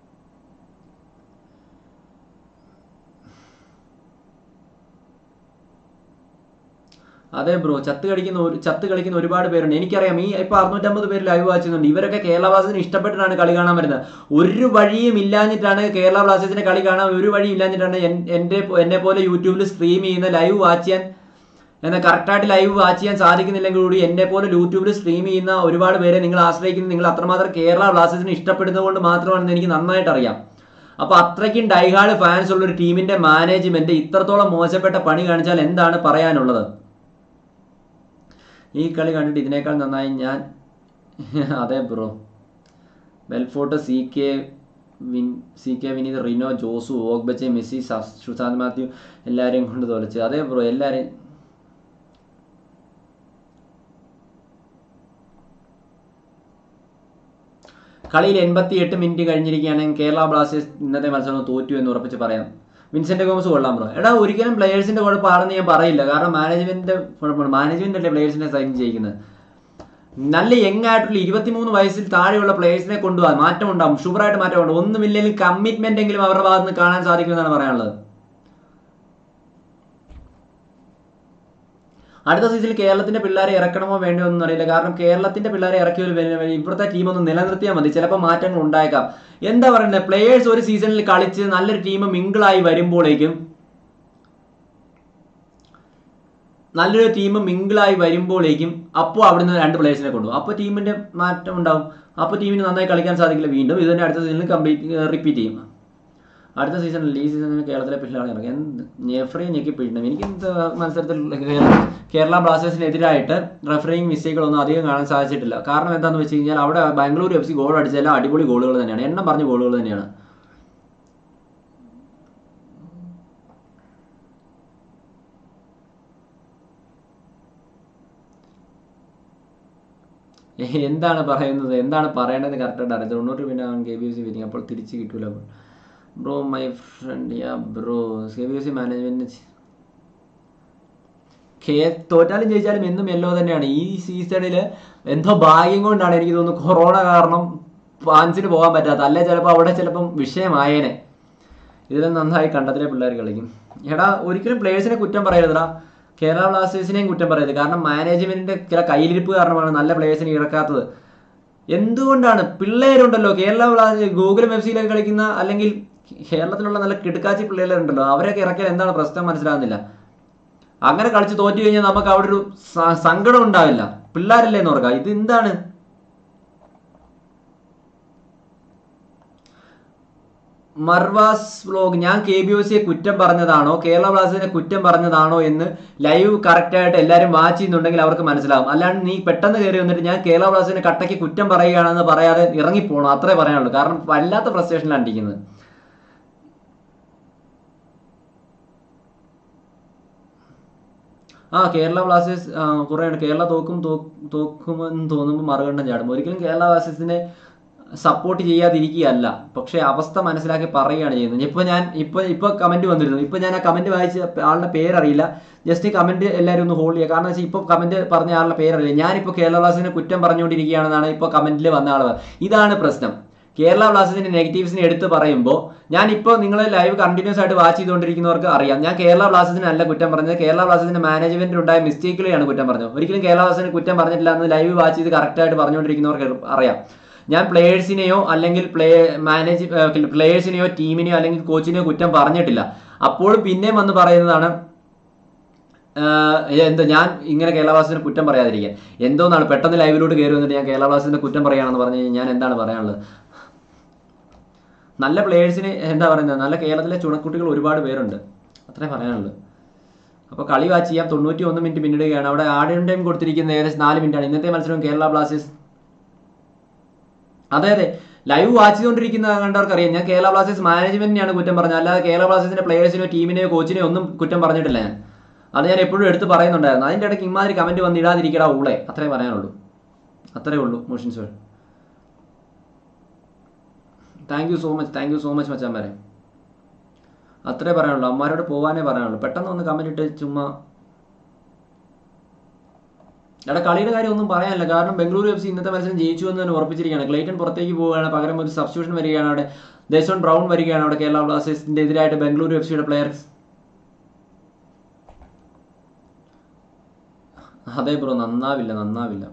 അതെ ബ്രോ ചത്ത് കളിക്കുന്ന ഒരു ചത്ത് കളിക്കുന്ന ഒരുപാട് പേരുണ്ട് എനിക്കറിയാം ഈ ഇപ്പൊ അറുന്നൂറ്റമ്പത് പേര് ലൈവ് വാച്ച് ചെയ്യുന്നുണ്ട് ഇവരൊക്കെ കേരള ബ്ലാസ്റ്റേഴ്സിന് ഇഷ്ടപ്പെട്ടിട്ടാണ് കളി കാണാൻ വരുന്നത് ഒരു വഴിയും ഇല്ലാഞ്ഞിട്ടാണ് കേരള ബ്ലാസ്റ്റേഴ്സിന്റെ കളി കാണാൻ ഒരു വഴിയും ഇല്ലാഞ്ഞിട്ടാണ് എൻ- എന്റെ എന്നെ പോലെ യൂട്യൂബിൽ സ്ട്രീം ചെയ്യുന്ന ലൈവ് വാച്ച് ചെയ്യാൻ എന്നാൽ കറക്റ്റായിട്ട് ലൈവ് വാച്ച് ചെയ്യാൻ സാധിക്കുന്നില്ലെങ്കിൽ കൂടി എന്നെ പോലെ യൂട്യൂബിൽ സ്ട്രീം ചെയ്യുന്ന ഒരുപാട് പേരെ നിങ്ങൾ ആശ്രയിക്കുന്നത് നിങ്ങൾ അത്രമാത്രം കേരള ബ്ലാസ്റ്റേഴ്സിനെ ഇഷ്ടപ്പെടുന്നത് കൊണ്ട് മാത്രമാണെന്ന് എനിക്ക് നന്നായിട്ട് അറിയാം അപ്പൊ അത്രയ്ക്കും ഡൈഹാർഡ് ഫാൻസ് ഉള്ള ഒരു ടീമിന്റെ മാനേജ്മെന്റ് ഇത്രത്തോളം മോശപ്പെട്ട പണി കാണിച്ചാൽ എന്താണ് പറയാനുള്ളത് ഈ കളി കണ്ടിട്ട് ഇതിനേക്കാൾ നന്നായി ഞാൻ അതെ ബ്രോ ബെൽഫോർട്ട് സി കെ വിൻ C K Vineeth Rino Josu Ogbeche Messi സസ്- സുശാന്ത് മാത്യു എല്ലാവരെയും കൊണ്ട് തോലച്ച് അതെ ബ്രോ എല്ലാവരെയും കളിയിൽ എൺപത്തി എട്ട് മിനിറ്റ് കഴിഞ്ഞിരിക്കുകയാണെങ്കിൽ കേരള ബ്ലാസ്റ്റേഴ്സ് ഇന്നത്തെ മത്സരം തോറ്റു എന്ന് ഉറപ്പിച്ച് പറയാം വിൻസെന്റ് ഗോമസ് കൊള്ളാം ബ്രോ എടാ ഒരിക്കലും പ്ലേയേഴ്സിന്റെ കുഴപ്പമാണെന്ന് ഞാൻ പറയില്ല കാരണം മാനേജ്മെന്റിന്റെ കുഴപ്പമാണ് മാനേജ്മെന്റ് അല്ലേ പ്ലേയേഴ്സിനെ സൈൻ ചെയ്യിക്കുന്നത് നല്ല യങ് ആയിട്ടുള്ള ഇരുപത്തിമൂന്ന് വയസ്സിൽ താഴെയുള്ള പ്ലേയേഴ്സിനെ കൊണ്ടുപോകാൻ മാറ്റം ഉണ്ടാവും ഷുവറായിട്ട് മാറ്റം ഉണ്ടാവും ഒന്നുമില്ലെങ്കിലും കമ്മിറ്റ്മെന്റ് എങ്കിലും അവരുടെ ഭാഗത്ത് നിന്ന് കാണാൻ സാധിക്കുമെന്നാണ് പറയാനുള്ളത് അടുത്ത സീസണിൽ കേരളത്തിന്റെ പിള്ളേരെ ഇറക്കണമോ വേണ്ടോ എന്ന് അറിയില്ല കാരണം കേരളത്തിന്റെ പിള്ളേരെ ഇറക്കിയ ഒരു വെ- വെ- ഇവിടുത്തെ ടീം ഒന്ന് നിലനിർത്തിയാൽ മതി ചിലപ്പോൾ മാറ്റങ്ങൾ ഉണ്ടായേക്കാം എന്താ പറയുന്നത് പ്ലേയേഴ്സ് ഒരു സീസണിൽ കളിച്ച് നല്ലൊരു ടീം മിങ്കിളായി വരുമ്പോഴേക്കും നല്ലൊരു ടീം മിങ്കിളായി വരുമ്പോഴേക്കും അപ്പോൾ അവിടുന്ന് രണ്ട് പ്ലേയേഴ്സിനെ കൊണ്ടുപോകും അപ്പോൾ ടീമിന്റെ മാറ്റം ഉണ്ടാവും അപ്പോൾ ടീമിന് നന്നായി കളിക്കാൻ സാധിക്കില്ല വീണ്ടും ഇത് തന്നെ അടുത്ത സീസണിൽ കംപ്ലീറ്റ് റിപ്പീറ്റ് ചെയ്യും അടുത്ത സീസണിൽ ഈ സീസണിൽ കേരളത്തിലെ പിള്ളേരാണ് ഇറങ്ങി എന്ത് ജെഫ്രി ഞെക്കി പിടിക്കണം എനിക്ക് ഇന്നത്തെ മത്സരത്തിൽ കേരള- കേരള ബ്ലാസ്റ്റേഴ്സിനെതിരായിട്ട് റെഫറിങ് മിസ്റ്റേക്കുകളൊന്നും അധികം കാണാൻ സാധിച്ചിട്ടില്ല കാരണം എന്താണെന്ന് വെച്ച് കഴിഞ്ഞാൽ അവിടെ ബാംഗ്ലൂർ എഫ് സി ഗോൾ അടിച്ചെല്ലാം അടിപൊളി ഗോളുകൾ തന്നെയാണ് എണ്ണം പറഞ്ഞ ഗോളുകൾ തന്നെയാണ് എന്താണ് പറയുന്നത് എന്താണ് പറയേണ്ടത് കറക്റ്റായിട്ട് അറിയാം തൊണ്ണൂറ് പിന്നെ അവൻ കെ ബി എഫ് സി വിരിക്കും അപ്പോൾ തിരിച്ച് കിട്ടൂല bro my friend yeah bro K B F C management കേ തോറ്റാലും ജയിച്ചാലും എന്നും യെല്ലോ തന്നെയാണ് ഈ സീസണിൽ എന്തോ ഭാഗ്യം കൊണ്ടാണ് എനിക്ക് തോന്നുന്നു കൊറോണ കാരണം ഫാൻസിന് പോകാൻ പറ്റാത്ത അല്ലെ ചിലപ്പോൾ അവിടെ ചിലപ്പം വിഷയമായേനെ ഇതിൽ നന്നായി കണ്ടത്തിലെ പിള്ളേർ കളിക്കും എടാ ഒരിക്കലും പ്ലേയേഴ്സിനെ കുറ്റം പറയരുതെടാ കേരള ബ്ലാസ്റ്റേഴ്സിനെയും കുറ്റം പറയരുത് കാരണം മാനേജ്മെന്റിന്റെ ചില കയ്യിലിരിപ്പ് കാരണമാണ് നല്ല പ്ലേയേഴ്സിനെ ഇറക്കാത്തത് എന്തുകൊണ്ടാണ് പിള്ളേരുണ്ടല്ലോ കേരള ബ്ലാ- ഗോകുലം എഫ് സിയിലൊക്കെ കളിക്കുന്ന അല്ലെങ്കിൽ കേരളത്തിലുള്ള നല്ല കിടുക്കാച്ചി പിള്ളേരുണ്ടല്ലോ അവരൊക്കെ ഇറക്കിയാൽ എന്താണ് പ്രശ്നം മനസ്സിലാകുന്നില്ല അങ്ങനെ കളിച്ച് തോറ്റു കഴിഞ്ഞാൽ നമുക്ക് അവിടെ ഒരു സ- സങ്കടം ഉണ്ടാവില്ല പിള്ളേരല്ലേ എന്ന് ഓർക്കാം ഇത് എന്താണ് മർവാസ് വ്ലോഗ് ഞാൻ കെ ബി ഒ സിയെ കുറ്റം പറഞ്ഞതാണോ കേരള ബ്ലാസ്റ്റേഴ്സിനെ കുറ്റം പറഞ്ഞതാണോ എന്ന് ലൈവ് കറക്റ്റ് ആയിട്ട് എല്ലാവരും വാച്ച് ചെയ്യുന്നുണ്ടെങ്കിൽ അവർക്ക് മനസ്സിലാവും അല്ലാണ്ട് നീ പെട്ടെന്ന് കയറി വന്നിട്ട് ഞാൻ കേരള ബ്ലാസ്റ്റേഴ്സിനെ കട്ടയ്ക്ക് കുറ്റം പറയുകയാണെന്ന് പറയാതെ ഇറങ്ങിപ്പോകണം അത്രേ പറയാനുള്ളൂ കാരണം വല്ലാത്ത ഫ്രസ്ട്രേഷനിലാണ് ഇരിക്കുന്നത് ആ കേരള ബ്ലാസ്റ്റേഴ്സ് കുറേ ഉണ്ട് കേരള തോക്കും തോക്ക് തോക്കുമെന്ന് തോന്നുമ്പോൾ മറുകണ്ഠം ചാടും ഒരിക്കലും കേരള ബ്ലാസ്റ്റേഴ്സിനെ സപ്പോർട്ട് ചെയ്യാതിരിക്കുകയല്ല പക്ഷേ അവസ്ഥ മനസ്സിലാക്കി പറയുകയാണ് ചെയ്യുന്നത് ഇപ്പൊ ഞാൻ ഇപ്പൊ ഇപ്പൊ കമന്റ് വന്നിരുന്നു ഇപ്പൊ ഞാൻ ആ കമന്റ് വായിച്ച ആളുടെ പേരറിയില്ല ജസ്റ്റ് കമന്റ് എല്ലാവരും ഒന്ന് ഹോൾഡ് ചെയ്യുക കാരണം വെച്ചാൽ ഇപ്പൊ കമന്റ് പറഞ്ഞ ആളുടെ പേരറിയില്ല ഞാനിപ്പോ കേരള ബ്ലാസ്റ്റേഴ്സിനെ കുറ്റം പറഞ്ഞുകൊണ്ടിരിക്കുകയാണെന്നാണ് ഇപ്പൊ കമന്റിൽ വന്ന ആൾ ഇതാണ് പ്രശ്നം കേരള ബ്ലാസ്റ്റേഴ്സിന്റെ നെഗറ്റീവ്സിനെ എടുത്ത് പറയുമ്പോൾ ഞാൻ ഇപ്പോൾ നിങ്ങൾ ലൈവ് കണ്ടിന്യൂസ് ആയിട്ട് വാച്ച് ചെയ്തുകൊണ്ടിരിക്കുന്നവർക്ക് അറിയാം ഞാൻ കേരള ബ്ലാസ്റ്റേഴ്സിനെ അല്ല കുറ്റം പറഞ്ഞത് കേരള ബ്ലാസ്റ്റേഴ്സിന്റെ മാനേജ്മെന്റിൽ ഉണ്ടായ മിസ്റ്റേക്കുകളെയാണ് കുറ്റം പറഞ്ഞത് ഒരിക്കലും കേരള ബ്ലാസ്റ്റേഴ്സിനെ കുറ്റം പറഞ്ഞിട്ടില്ല എന്ന് ലൈവ് വാച്ച് ചെയ്ത് കറക്റ്റ് ആയിട്ട് പറഞ്ഞുകൊണ്ടിരിക്കുന്നവർക്ക് അറിയാം ഞാൻ പ്ലേയേഴ്സിനെയോ അല്ലെങ്കിൽ പ്ലേ മാനേജ് പ്ലേയേഴ്സിനെയോ ടീമിനെയോ അല്ലെങ്കിൽ കോച്ചിനെയോ കുറ്റം പറഞ്ഞിട്ടില്ല അപ്പോഴും പിന്നെയും വന്ന് പറയുന്നതാണ് ആഹ് എന്താ ഞാൻ ഇങ്ങനെ കേരള ബ്ലാസ്റ്റേഴ്സിനെ കുറ്റം പറയാതിരിക്കാൻ എന്തോന്നാണ് പെട്ടെന്ന് ലൈവിലോട്ട് കയറി വന്നിട്ട് ഞാൻ കേരള ബ്ലാസ്റ്റേഴ്സിനെ കുറ്റം പറയുകയാണെന്ന് പറഞ്ഞു കഴിഞ്ഞാൽ ഞാൻ എന്താണ് പറയാനുള്ളത് നല്ല പ്ലേയേഴ്സിന് എന്താ പറയുന്നത് നല്ല കേരളത്തിലെ ചുണക്കുട്ടികൾ ഒരുപാട് പേരുണ്ട് അത്രേ പറയാനുള്ളൂ അപ്പോൾ കളി വാച്ച് ചെയ്യാം തൊണ്ണൂറ്റി ഒന്ന് മിനിറ്റ് പിന്നിടുകയാണ് അവിടെ ആഡിയൻ ടൈം കൊടുത്തിരിക്കുന്നത് ഏകദേശം നാല് മിനിറ്റാണ് ഇന്നത്തെ മത്സരം കേരള ബ്ലാസ്റ്റേഴ്സ് അതെ അതെ ലൈവ് വാച്ച് ചെയ്തുകൊണ്ടിരിക്കുന്ന കണ്ടവർക്ക് അറിയാം ഞാൻ കേരള ബ്ലാസ്റ്റേഴ്സ് മാനേജ്മെന്റിനെയാണ് കുറ്റം പറഞ്ഞത് അല്ലാതെ കേരള ബ്ലാസ്റ്റേഴ്സിന്റെ പ്ലേയേഴ്സിനെയോ ടീമിനെയോ കോച്ചിനെയോ ഒന്നും കുറ്റം പറഞ്ഞിട്ടില്ല ഞാൻ അത് ഞാൻ എപ്പോഴും എടുത്ത് പറയുന്നുണ്ടായിരുന്നു അതിന്റെ ഇടയ്ക്ക് ഇമാതിരി കമന്റ് വന്ന് ഇടാതിരിക്കടാ ഊളെ അത്രേ പറയാനുള്ളൂ അത്രേ ഉള്ളൂ motion soul thank you so much thank you so much മച്ചാൻ വരെ അത്രേ പറയാനുള്ളൂ അമ്മമാരോട് പോകാനേ പറയാനുള്ളൂ പെട്ടെന്ന് ഒന്ന് കമന്റ് ഇട്ട് ചുമ്മാ എടാ കളിയുടെ കാര്യം ഒന്നും പറയാനില്ല കാരണം ബംഗളൂരു എഫ് സി ഇന്നത്തെ മത്സരം ജയിച്ചു എന്ന് തന്നെ ഉറപ്പിച്ചിരിക്കുകയാണ് ക്ലേറ്റൺ പുറത്തേക്ക് പോവുകയാണ് പകരം ഒരു സബ്സ്റ്റിറ്റ്യൂഷൻ വരികയാണ് അവിടെ ദേശോൺ ബ്രൗൺ വരികയാണ് അവിടെ കേരള ബ്ലാസ്റ്റേഴ്സിന്റെ എതിരായിട്ട് ബംഗളൂരു എഫ് സിയുടെ പ്ലെയർസ് അതെ ബ്രോ നന്നാവില്ല നന്നാവില്ല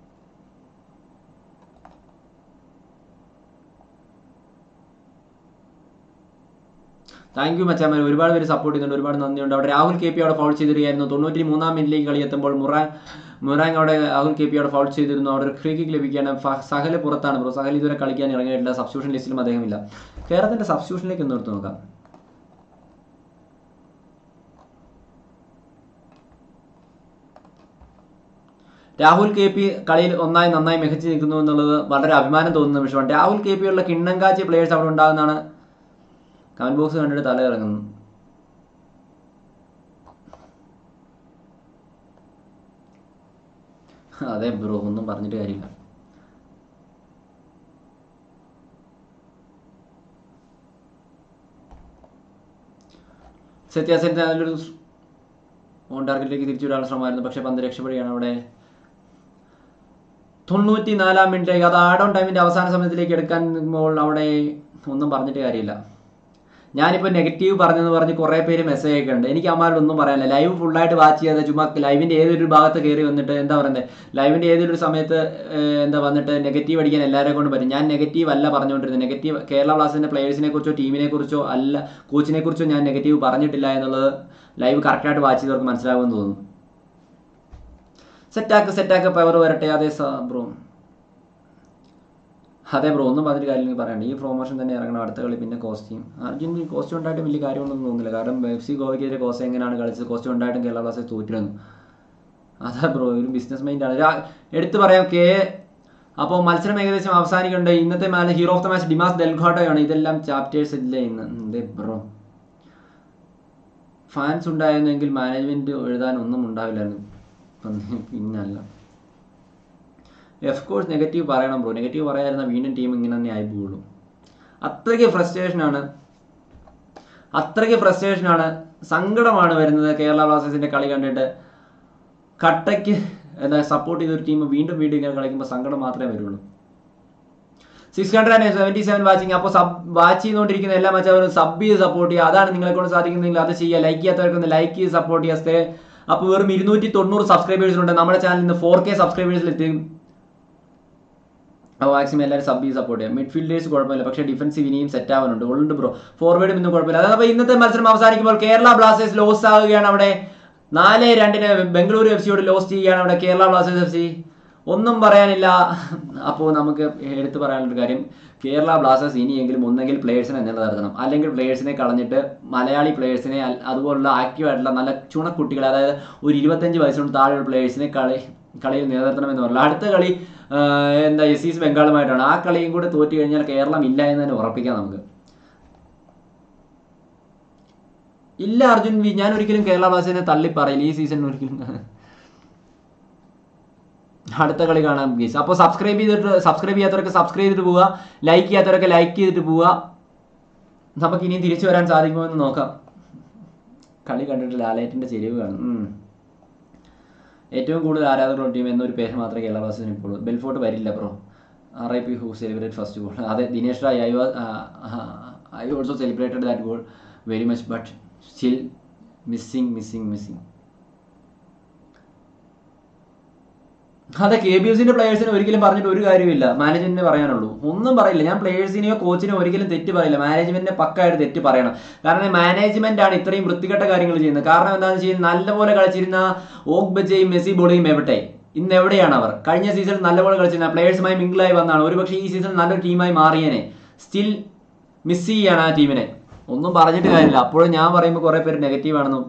താങ്ക് യു മച്ചാമാർ ഒരുപാട് പേര് സപ്പോർട്ട് ചെയ്യുന്നുണ്ട് ഒരുപാട് നന്ദിയുണ്ട് അവിടെ രാഹുൽ കെ പി അവിടെ ഫൗൾ ചെയ്തിരിക്കുകയായിരുന്നു തൊണ്ണൂറ്റി മൂന്നാം മിനിറ്റിലേക്ക് കളി എത്തുമ്പോൾ മുറാൻ മുറാങ് അവിടെ രാഹുൽ കെ പി അവിടെ ഫൗൾ ചെയ്തിരുന്നു അവിടെ ഒരു ഫ്രീ കിക്ക് ലഭിക്കുകയാണ് ഫ- സഹല് പുറത്താണ് ബ്രോ സഹൽ ഇതുവരെ കളിക്കാൻ ഇറങ്ങിയിട്ടില്ല സബ്സ്റ്റിറ്റ്യൂഷൻ ലിസ്റ്റിലും അദ്ദേഹമില്ല കേരളത്തിന്റെ സബ്സ്റ്റിറ്റ്യൂഷനിലേക്ക് ഒന്ന് എടുത്ത് നോക്കാം രാഹുൽ കെ പി കളിയിൽ ഒന്നായി നന്നായി മികച്ചു നിൽക്കുന്നു എന്നുള്ളത് വളരെ അഭിമാനം തോന്നുന്ന നിമിഷമാണ് രാഹുൽ കെ പി ഉള്ള കിണ്ണങ്കാച്ചി പ്ലേയേഴ്സ് അവിടെ ഉണ്ടാകുന്നതാണ് കമന്റ് ബോക്സ് കണ്ടിട്ട് തല ഇറങ്ങുന്നു അതെ ബ്രോ ഒന്നും പറഞ്ഞിട്ട് കാര്യമില്ല സത്യാസൻ നല്ലൊരു ഓൺ ടാർഗറ്റിലേക്ക് തിരിച്ചുവിടാനുള്ള ശ്രമമായിരുന്നു പക്ഷെ പന്ത് രക്ഷപ്പെടുകയാണ് അവിടെ തൊണ്ണൂറ്റി നാലാം മിനിറ്റിലേക്ക് അത് ആഡ് ഓൺ ടൈമിന്റെ അവസാന സമയത്തിലേക്ക് എടുക്കാൻ നിൽക്കുമ്പോൾ അവിടെ ഒന്നും പറഞ്ഞിട്ട് കാര്യമില്ല ഞാനിപ്പോൾ നെഗറ്റീവ് പറഞ്ഞെന്ന് പറഞ്ഞ് കുറേ പേര് മെസ്സേജ് അയക്കുന്നുണ്ട് എനിക്ക് അമ്മാരോട് ഒന്നും പറയാനില്ല ലൈവ് ഫുള്ളായിട്ട് വാച്ച് ചെയ്യാതെ ചുമ്മാ ലൈവിന്റെ ഏതൊരു ഭാഗത്ത് കയറി വന്നിട്ട് എന്താ പറയുന്നത് ലൈവിന്റെ ഏതൊരു സമയത്ത് ഏഹ്, എന്താ വന്നിട്ട് നെഗറ്റീവ് അടിക്കാൻ എല്ലാവരെ കൊണ്ട് പറ്റും ഞാൻ നെഗറ്റീവ് അല്ല പറഞ്ഞുകൊണ്ടിരുന്നത് നെഗറ്റീവ് കേരള ബ്ലാസ്റ്റേഴ്സിന്റെ പ്ലേയേഴ്സിനെ കുറിച്ചോ ടീമിനെ കുറിച്ചോ അല്ല കോച്ചിനെ കുറിച്ചോ ഞാൻ നെഗറ്റീവ് പറഞ്ഞിട്ടില്ല എന്നുള്ളത് ലൈവ് കറക്റ്റായിട്ട് വാച്ച് ചെയ്തവർക്ക് മനസ്സിലാകുമെന്ന് തോന്നുന്നു സെറ്റാക്ക് സെറ്റാക്ക് പവർ വരട്ടെ അതെ ബ്രോ അതെ ബ്രോ ഒന്നും പറഞ്ഞിട്ട് കാര്യമില്ലെങ്കിൽ പറയണ്ട ഈ പ്രൊമോഷൻ തന്നെ ഇറങ്ങണം അടുത്ത കളി പിന്നെ കോസ്റ്റ്യൂം അർജുൻ ഈ കോസ്റ്റ്യൂം ഉണ്ടായിട്ട് വലിയ കാര്യമൊന്നും തോന്നുന്നില്ല കാരണം എഫ് സി ഗോവയ്ക്കെതിരെ കോസ്റ്റ എങ്ങനെയാണ് കളിച്ചത് കോസ്റ്റ്യൂം ഉണ്ടായിട്ടും കേരള ബ്ലാസ്റ്റേഴ്സ് തോറ്റിരുന്നു അതാ ബ്രോ ഒരു ബിസിനസ് മൈൻഡാണ് രാ- എടുത്തു പറയാം കെ അപ്പോൾ മത്സരം ഏകദേശം അവസാനിക്കുന്നുണ്ട് ഇന്നത്തെ match hero of the match Dimas ഡെൽഘോട്ടയാണ് ഇതെല്ലാം ചാപ്റ്റേഴ്സ് ഇല്ലേ ഇന്ന് എന്തേ ബ്രോ ഫാൻസ് ഉണ്ടായിരുന്നെങ്കിൽ മാനേജ്മെന്റ് എഴുതാൻ ഒന്നും ഉണ്ടാവില്ലായിരുന്നു ഇപ്പം പിന്നല്ല എഫ് കോഴ്സ് നെഗറ്റീവ് പറയണം ബ്രോ നെഗറ്റീവ് പറയാതിരുന്ന വീണ്ടും ടീം ഇങ്ങനെ തന്നെ ആയി പോവുള്ളൂ അത്രയ്ക്ക് ഫ്രസ്ട്രേഷനാണ് അത്രയ്ക്ക് ഫ്രസ്ട്രേഷനാണ് സങ്കടമാണ് വരുന്നത് കേരള ബ്ലാസ്റ്റേഴ്സിന്റെ കളി കണ്ടിട്ട് കട്ടയ്ക്ക് എന്താ സപ്പോർട്ട് ചെയ്ത ഒരു ടീം വീണ്ടും വീണ്ടും ഇങ്ങനെ കളിക്കുമ്പോൾ സങ്കടം മാത്രമേ വരുള്ളൂ six hundred and seventy seven watching അപ്പോൾ സബ് വാച്ച് ചെയ്തുകൊണ്ടിരിക്കുന്ന എല്ലാ മച്ചവരും സബ് ചെയ്ത് സപ്പോർട്ട് ചെയ്യുക അതാണ് നിങ്ങളെ കൊണ്ട് സാധിക്കുന്നെങ്കിൽ അത് ചെയ്യുക ലൈക്ക് ചെയ്യാത്തവർക്കൊന്ന് ലൈക്ക് ചെയ്ത് സപ്പോർട്ട് ചെയ്യുക സ്റ്റേ അപ്പോൾ വെറും ഇരുന്നൂറ്റി തൊണ്ണൂറ് സബ്സ്ക്രൈബേഴ്സ് ഉണ്ട് നമ്മുടെ ചാനലിൽ നിന്ന് ഫോർ കെ സബ്സ്ക്രൈബേഴ്സിലെത്തി അപ്പോൾ മാക്സിമം എല്ലാവരും സബ് ചെയ്ത് സപ്പോർട്ട് ചെയ്യാം മിഡ്ഫീൽഡേഴ്സ് കുഴപ്പമില്ല പക്ഷേ ഡിഫൻസീവ് ഇനിയും സെറ്റ് ആവാനുണ്ട് ഉണ്ട് ബ്രോ ഫോർവേഡും ഇന്നും കുഴപ്പമില്ല അതായത് അപ്പോൾ ഇന്നത്തെ മത്സരം അവസാനിക്കുമ്പോൾ കേരള ബ്ലാസ്റ്റേഴ്സ് ലോസ് ആവുകയാണ് അവിടെ നാല് രണ്ടിന് ബംഗളൂരു എഫ് സിയോട് ലോസ് ചെയ്യുകയാണ് അവിടെ കേരള ബ്ലാസ്റ്റേഴ്സ് എഫ് സി ഒന്നും പറയാനില്ല അപ്പോൾ നമുക്ക് എടുത്തു പറയാനുള്ള കാര്യം കേരള ബ്ലാസ്റ്റേഴ്സ് ഇനിയെങ്കിലും ഒന്നെങ്കിൽ പ്ലേയേഴ്സിനെ നിലനിർത്തണം അല്ലെങ്കിൽ പ്ലേയേഴ്സിനെ കളഞ്ഞിട്ട് മലയാളി പ്ലേയേഴ്സിനെ അൽ- അതുപോലുള്ള ആക്റ്റീവ് ആയിട്ടുള്ള നല്ല ചുണക്കുട്ടികളെ അതായത് ഒരു ഇരുപത്തഞ്ച് വയസ്സിനോട് താഴെയുള്ള പ്ലേയേഴ്സിനെ കളി കളിയിൽ നിലനിർത്തണമെന്ന് പറഞ്ഞു അടുത്ത കളി ആ, എന്താ എസ് ഈസ് ബംഗാളുമായിട്ടാണ് ആ കളിയും കൂടെ തോറ്റു കഴിഞ്ഞാൽ കേരളം ഇല്ല എന്ന് തന്നെ ഉറപ്പിക്കാം നമുക്ക് ഇല്ല അർജുൻ വി ഞാൻ ഒരിക്കലും കേരള ബ്ലാസ്റ്റേഴ്സിനെ തള്ളി പറയില്ല ഈ സീസണിൽ ഒരിക്കലും അടുത്ത കളി കാണാം പ്ലീസ് അപ്പോൾ സബ്സ്ക്രൈബ് ചെയ്തിട്ട് സബ്സ്ക്രൈബ് ചെയ്യാത്തവരൊക്കെ സബ്സ്ക്രൈബ് ചെയ്തിട്ട് പോവുക ലൈക്ക് ചെയ്യാത്തവരൊക്കെ ലൈക്ക് ചെയ്തിട്ട് പോവുക നമുക്ക് ഇനിയും തിരിച്ചു വരാൻ സാധിക്കുമോ എന്ന് നോക്കാം കളി കണ്ടിട്ട് ലാലേറ്റിന്റെ ചെരിവ് കാണും ഉം. ഏറ്റവും കൂടുതൽ ആരാധകരുള്ള ടീം എന്നൊരു പേര് മാത്രമേ കേരള ബ്ലാസ്റ്റേഴ്സിന് ഇപ്പോൾ ഉള്ളൂ. ബെൽഫോർട്ട് വരില്ല bro R I P who celebrate first goal അതെ Dinesh Rai I was I also celebrated that goal very much but still missing missing missing അതെ കെ ബി എസിന്റെ പ്ലേയേഴ്സിനെ ഒരിക്കലും പറഞ്ഞിട്ട് ഒരു കാര്യമില്ല മാനേജ്മെന്റിന് പറയാനുള്ളൂ ഒന്നും പറയില്ല ഞാൻ പ്ലേയേഴ്സിനെയോ കോച്ചിനെയോ ഒരിക്കലും തെറ്റ് പറയില്ല മാനേജ്മെന്റിനെ പക്കായിട്ട് തെറ്റ് പറയണം കാരണം മാനേജ്മെന്റ് ആണ് ഇത്രയും വൃത്തികെട്ട കാര്യങ്ങൾ ചെയ്യുന്നത് കാരണം എന്താണെന്ന് വെച്ചാൽ നല്ലപോലെ കളിച്ചിരുന്ന ഓഗ് ബജയും മെസ്സി ബോളിയും എവിടെ ഇന്ന് എവിടെയാണ് അവർ കഴിഞ്ഞ സീസണിൽ നല്ലപോലെ കളിച്ചിരുന്ന പ്ലേയേഴ്സുമായി മിങ്കിളായി വന്നാണ് ഒരുപക്ഷെ ഈ സീസൺ നല്ലൊരു ടീമായി മാറിയേനെ സ്റ്റിൽ മിസ് ചെയ്യാണ് ആ ടീമിനെ ഒന്നും പറഞ്ഞിട്ട് കാര്യമില്ല അപ്പോഴും ഞാൻ പറയുമ്പോൾ കുറേ പേര് നെഗറ്റീവ് ആണെന്ന്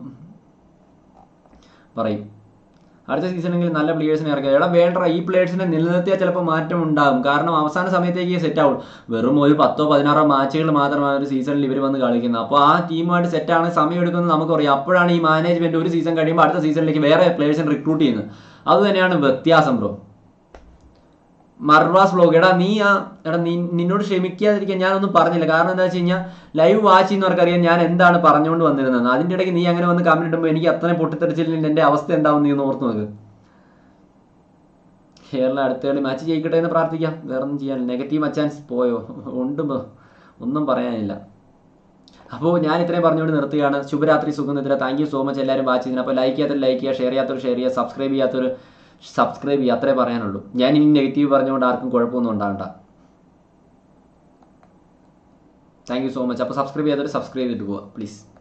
പറയും അടുത്ത സീസണെങ്കിൽ നല്ല പ്ലേയേഴ്സിനെ ഇറക്കുക എടാ വേണ്ട ഈ പ്ലേയേഴ്സിനെ നിലനിർത്തിയാൽ ചിലപ്പോൾ മാറ്റം ഉണ്ടാകും കാരണം അവസാന സമയത്തേക്ക് സെറ്റ് ആവും വെറും ഒരു പത്തോ പതിനാറോ മാച്ചുകൾ മാത്രമാണ് ഒരു സീസണിൽ ഇവർ വന്ന് കളിക്കുന്നത് അപ്പോൾ ആ ടീമുമായിട്ട് സെറ്റാണ് സമയം എടുക്കുന്നത് നമുക്കറിയാം അപ്പോഴാണ് ഈ മാനേജ്മെന്റ് ഒരു സീസൺ കഴിയുമ്പോൾ അടുത്ത സീസണിലേക്ക് വേറെ പ്ലേയേഴ്സിനെ റിക്രൂട്ട് ചെയ്യുന്നത് അത് തന്നെയാണ് വ്യത്യാസം ബ്രോ മർവാസ് വ്ലോഗ് എടാ നീ ആ എടാ നീ നിന്നോട് ക്ഷമിക്കാതിരിക്കാൻ ഞാനൊന്നും പറഞ്ഞില്ല കാരണം എന്താ വെച്ച് കഴിഞ്ഞാൽ ലൈവ് വാച്ച് ചെയ്യുന്നവർക്കറിയാം ഞാൻ എന്താണ് പറഞ്ഞുകൊണ്ട് വന്നിരുന്നത് അതിൻ്റെ ഇടയ്ക്ക് നീ അങ്ങനെ വന്ന് കമന്റ് ഇടുമ്പോൾ എനിക്ക് അത്രയും പൊട്ടിത്തെറിച്ചില്ലെങ്കിൽ എൻ്റെ അവസ്ഥ എന്താവും നീ ഒന്ന് ഓർത്ത് നോക്ക് കേരള അടുത്ത കളി മാച്ച് ജയിക്കട്ടെ എന്ന് പ്രാർത്ഥിക്കാം വേറെ ഒന്നും ചെയ്യാൻ നെഗറ്റീവ് അച്ചാൻസ് പോയോ ഉണ്ട് bro. ഒന്നും പറയാനില്ല അപ്പോൾ ഞാൻ ഇത്രയും പറഞ്ഞുകൊണ്ട് നിർത്തുകയാണ് ശുഭരാത്രി സുഖനിദ്ര താങ്ക് യു സോ മച്ച് എല്ലാവരും വാച്ച് ചെയ്തിന് അപ്പോൾ ലൈക്ക് ചെയ്യാത്തൊരു ലൈക്ക് ചെയ്യുക ഷെയർ ചെയ്യാത്തൊരു ഷെയർ ചെയ്യുക സബ്സ്ക്രൈബ് ചെയ്യാത്തൊരു സബ്സ്ക്രൈബ് ചെയ്യുക അത്രേ പറയാനുള്ളൂ ഞാൻ ഇനി നെഗറ്റീവ് പറഞ്ഞുകൊണ്ട് ആർക്കും കുഴപ്പമൊന്നും ഉണ്ടാകണ്ട താങ്ക് യു സോ മച്ച് അപ്പോൾ സബ്സ്ക്രൈബ് ചെയ്യാത്തൊരു സബ്സ്ക്രൈബ് ചെയ്തിട്ട് പോവുക പ്ലീസ്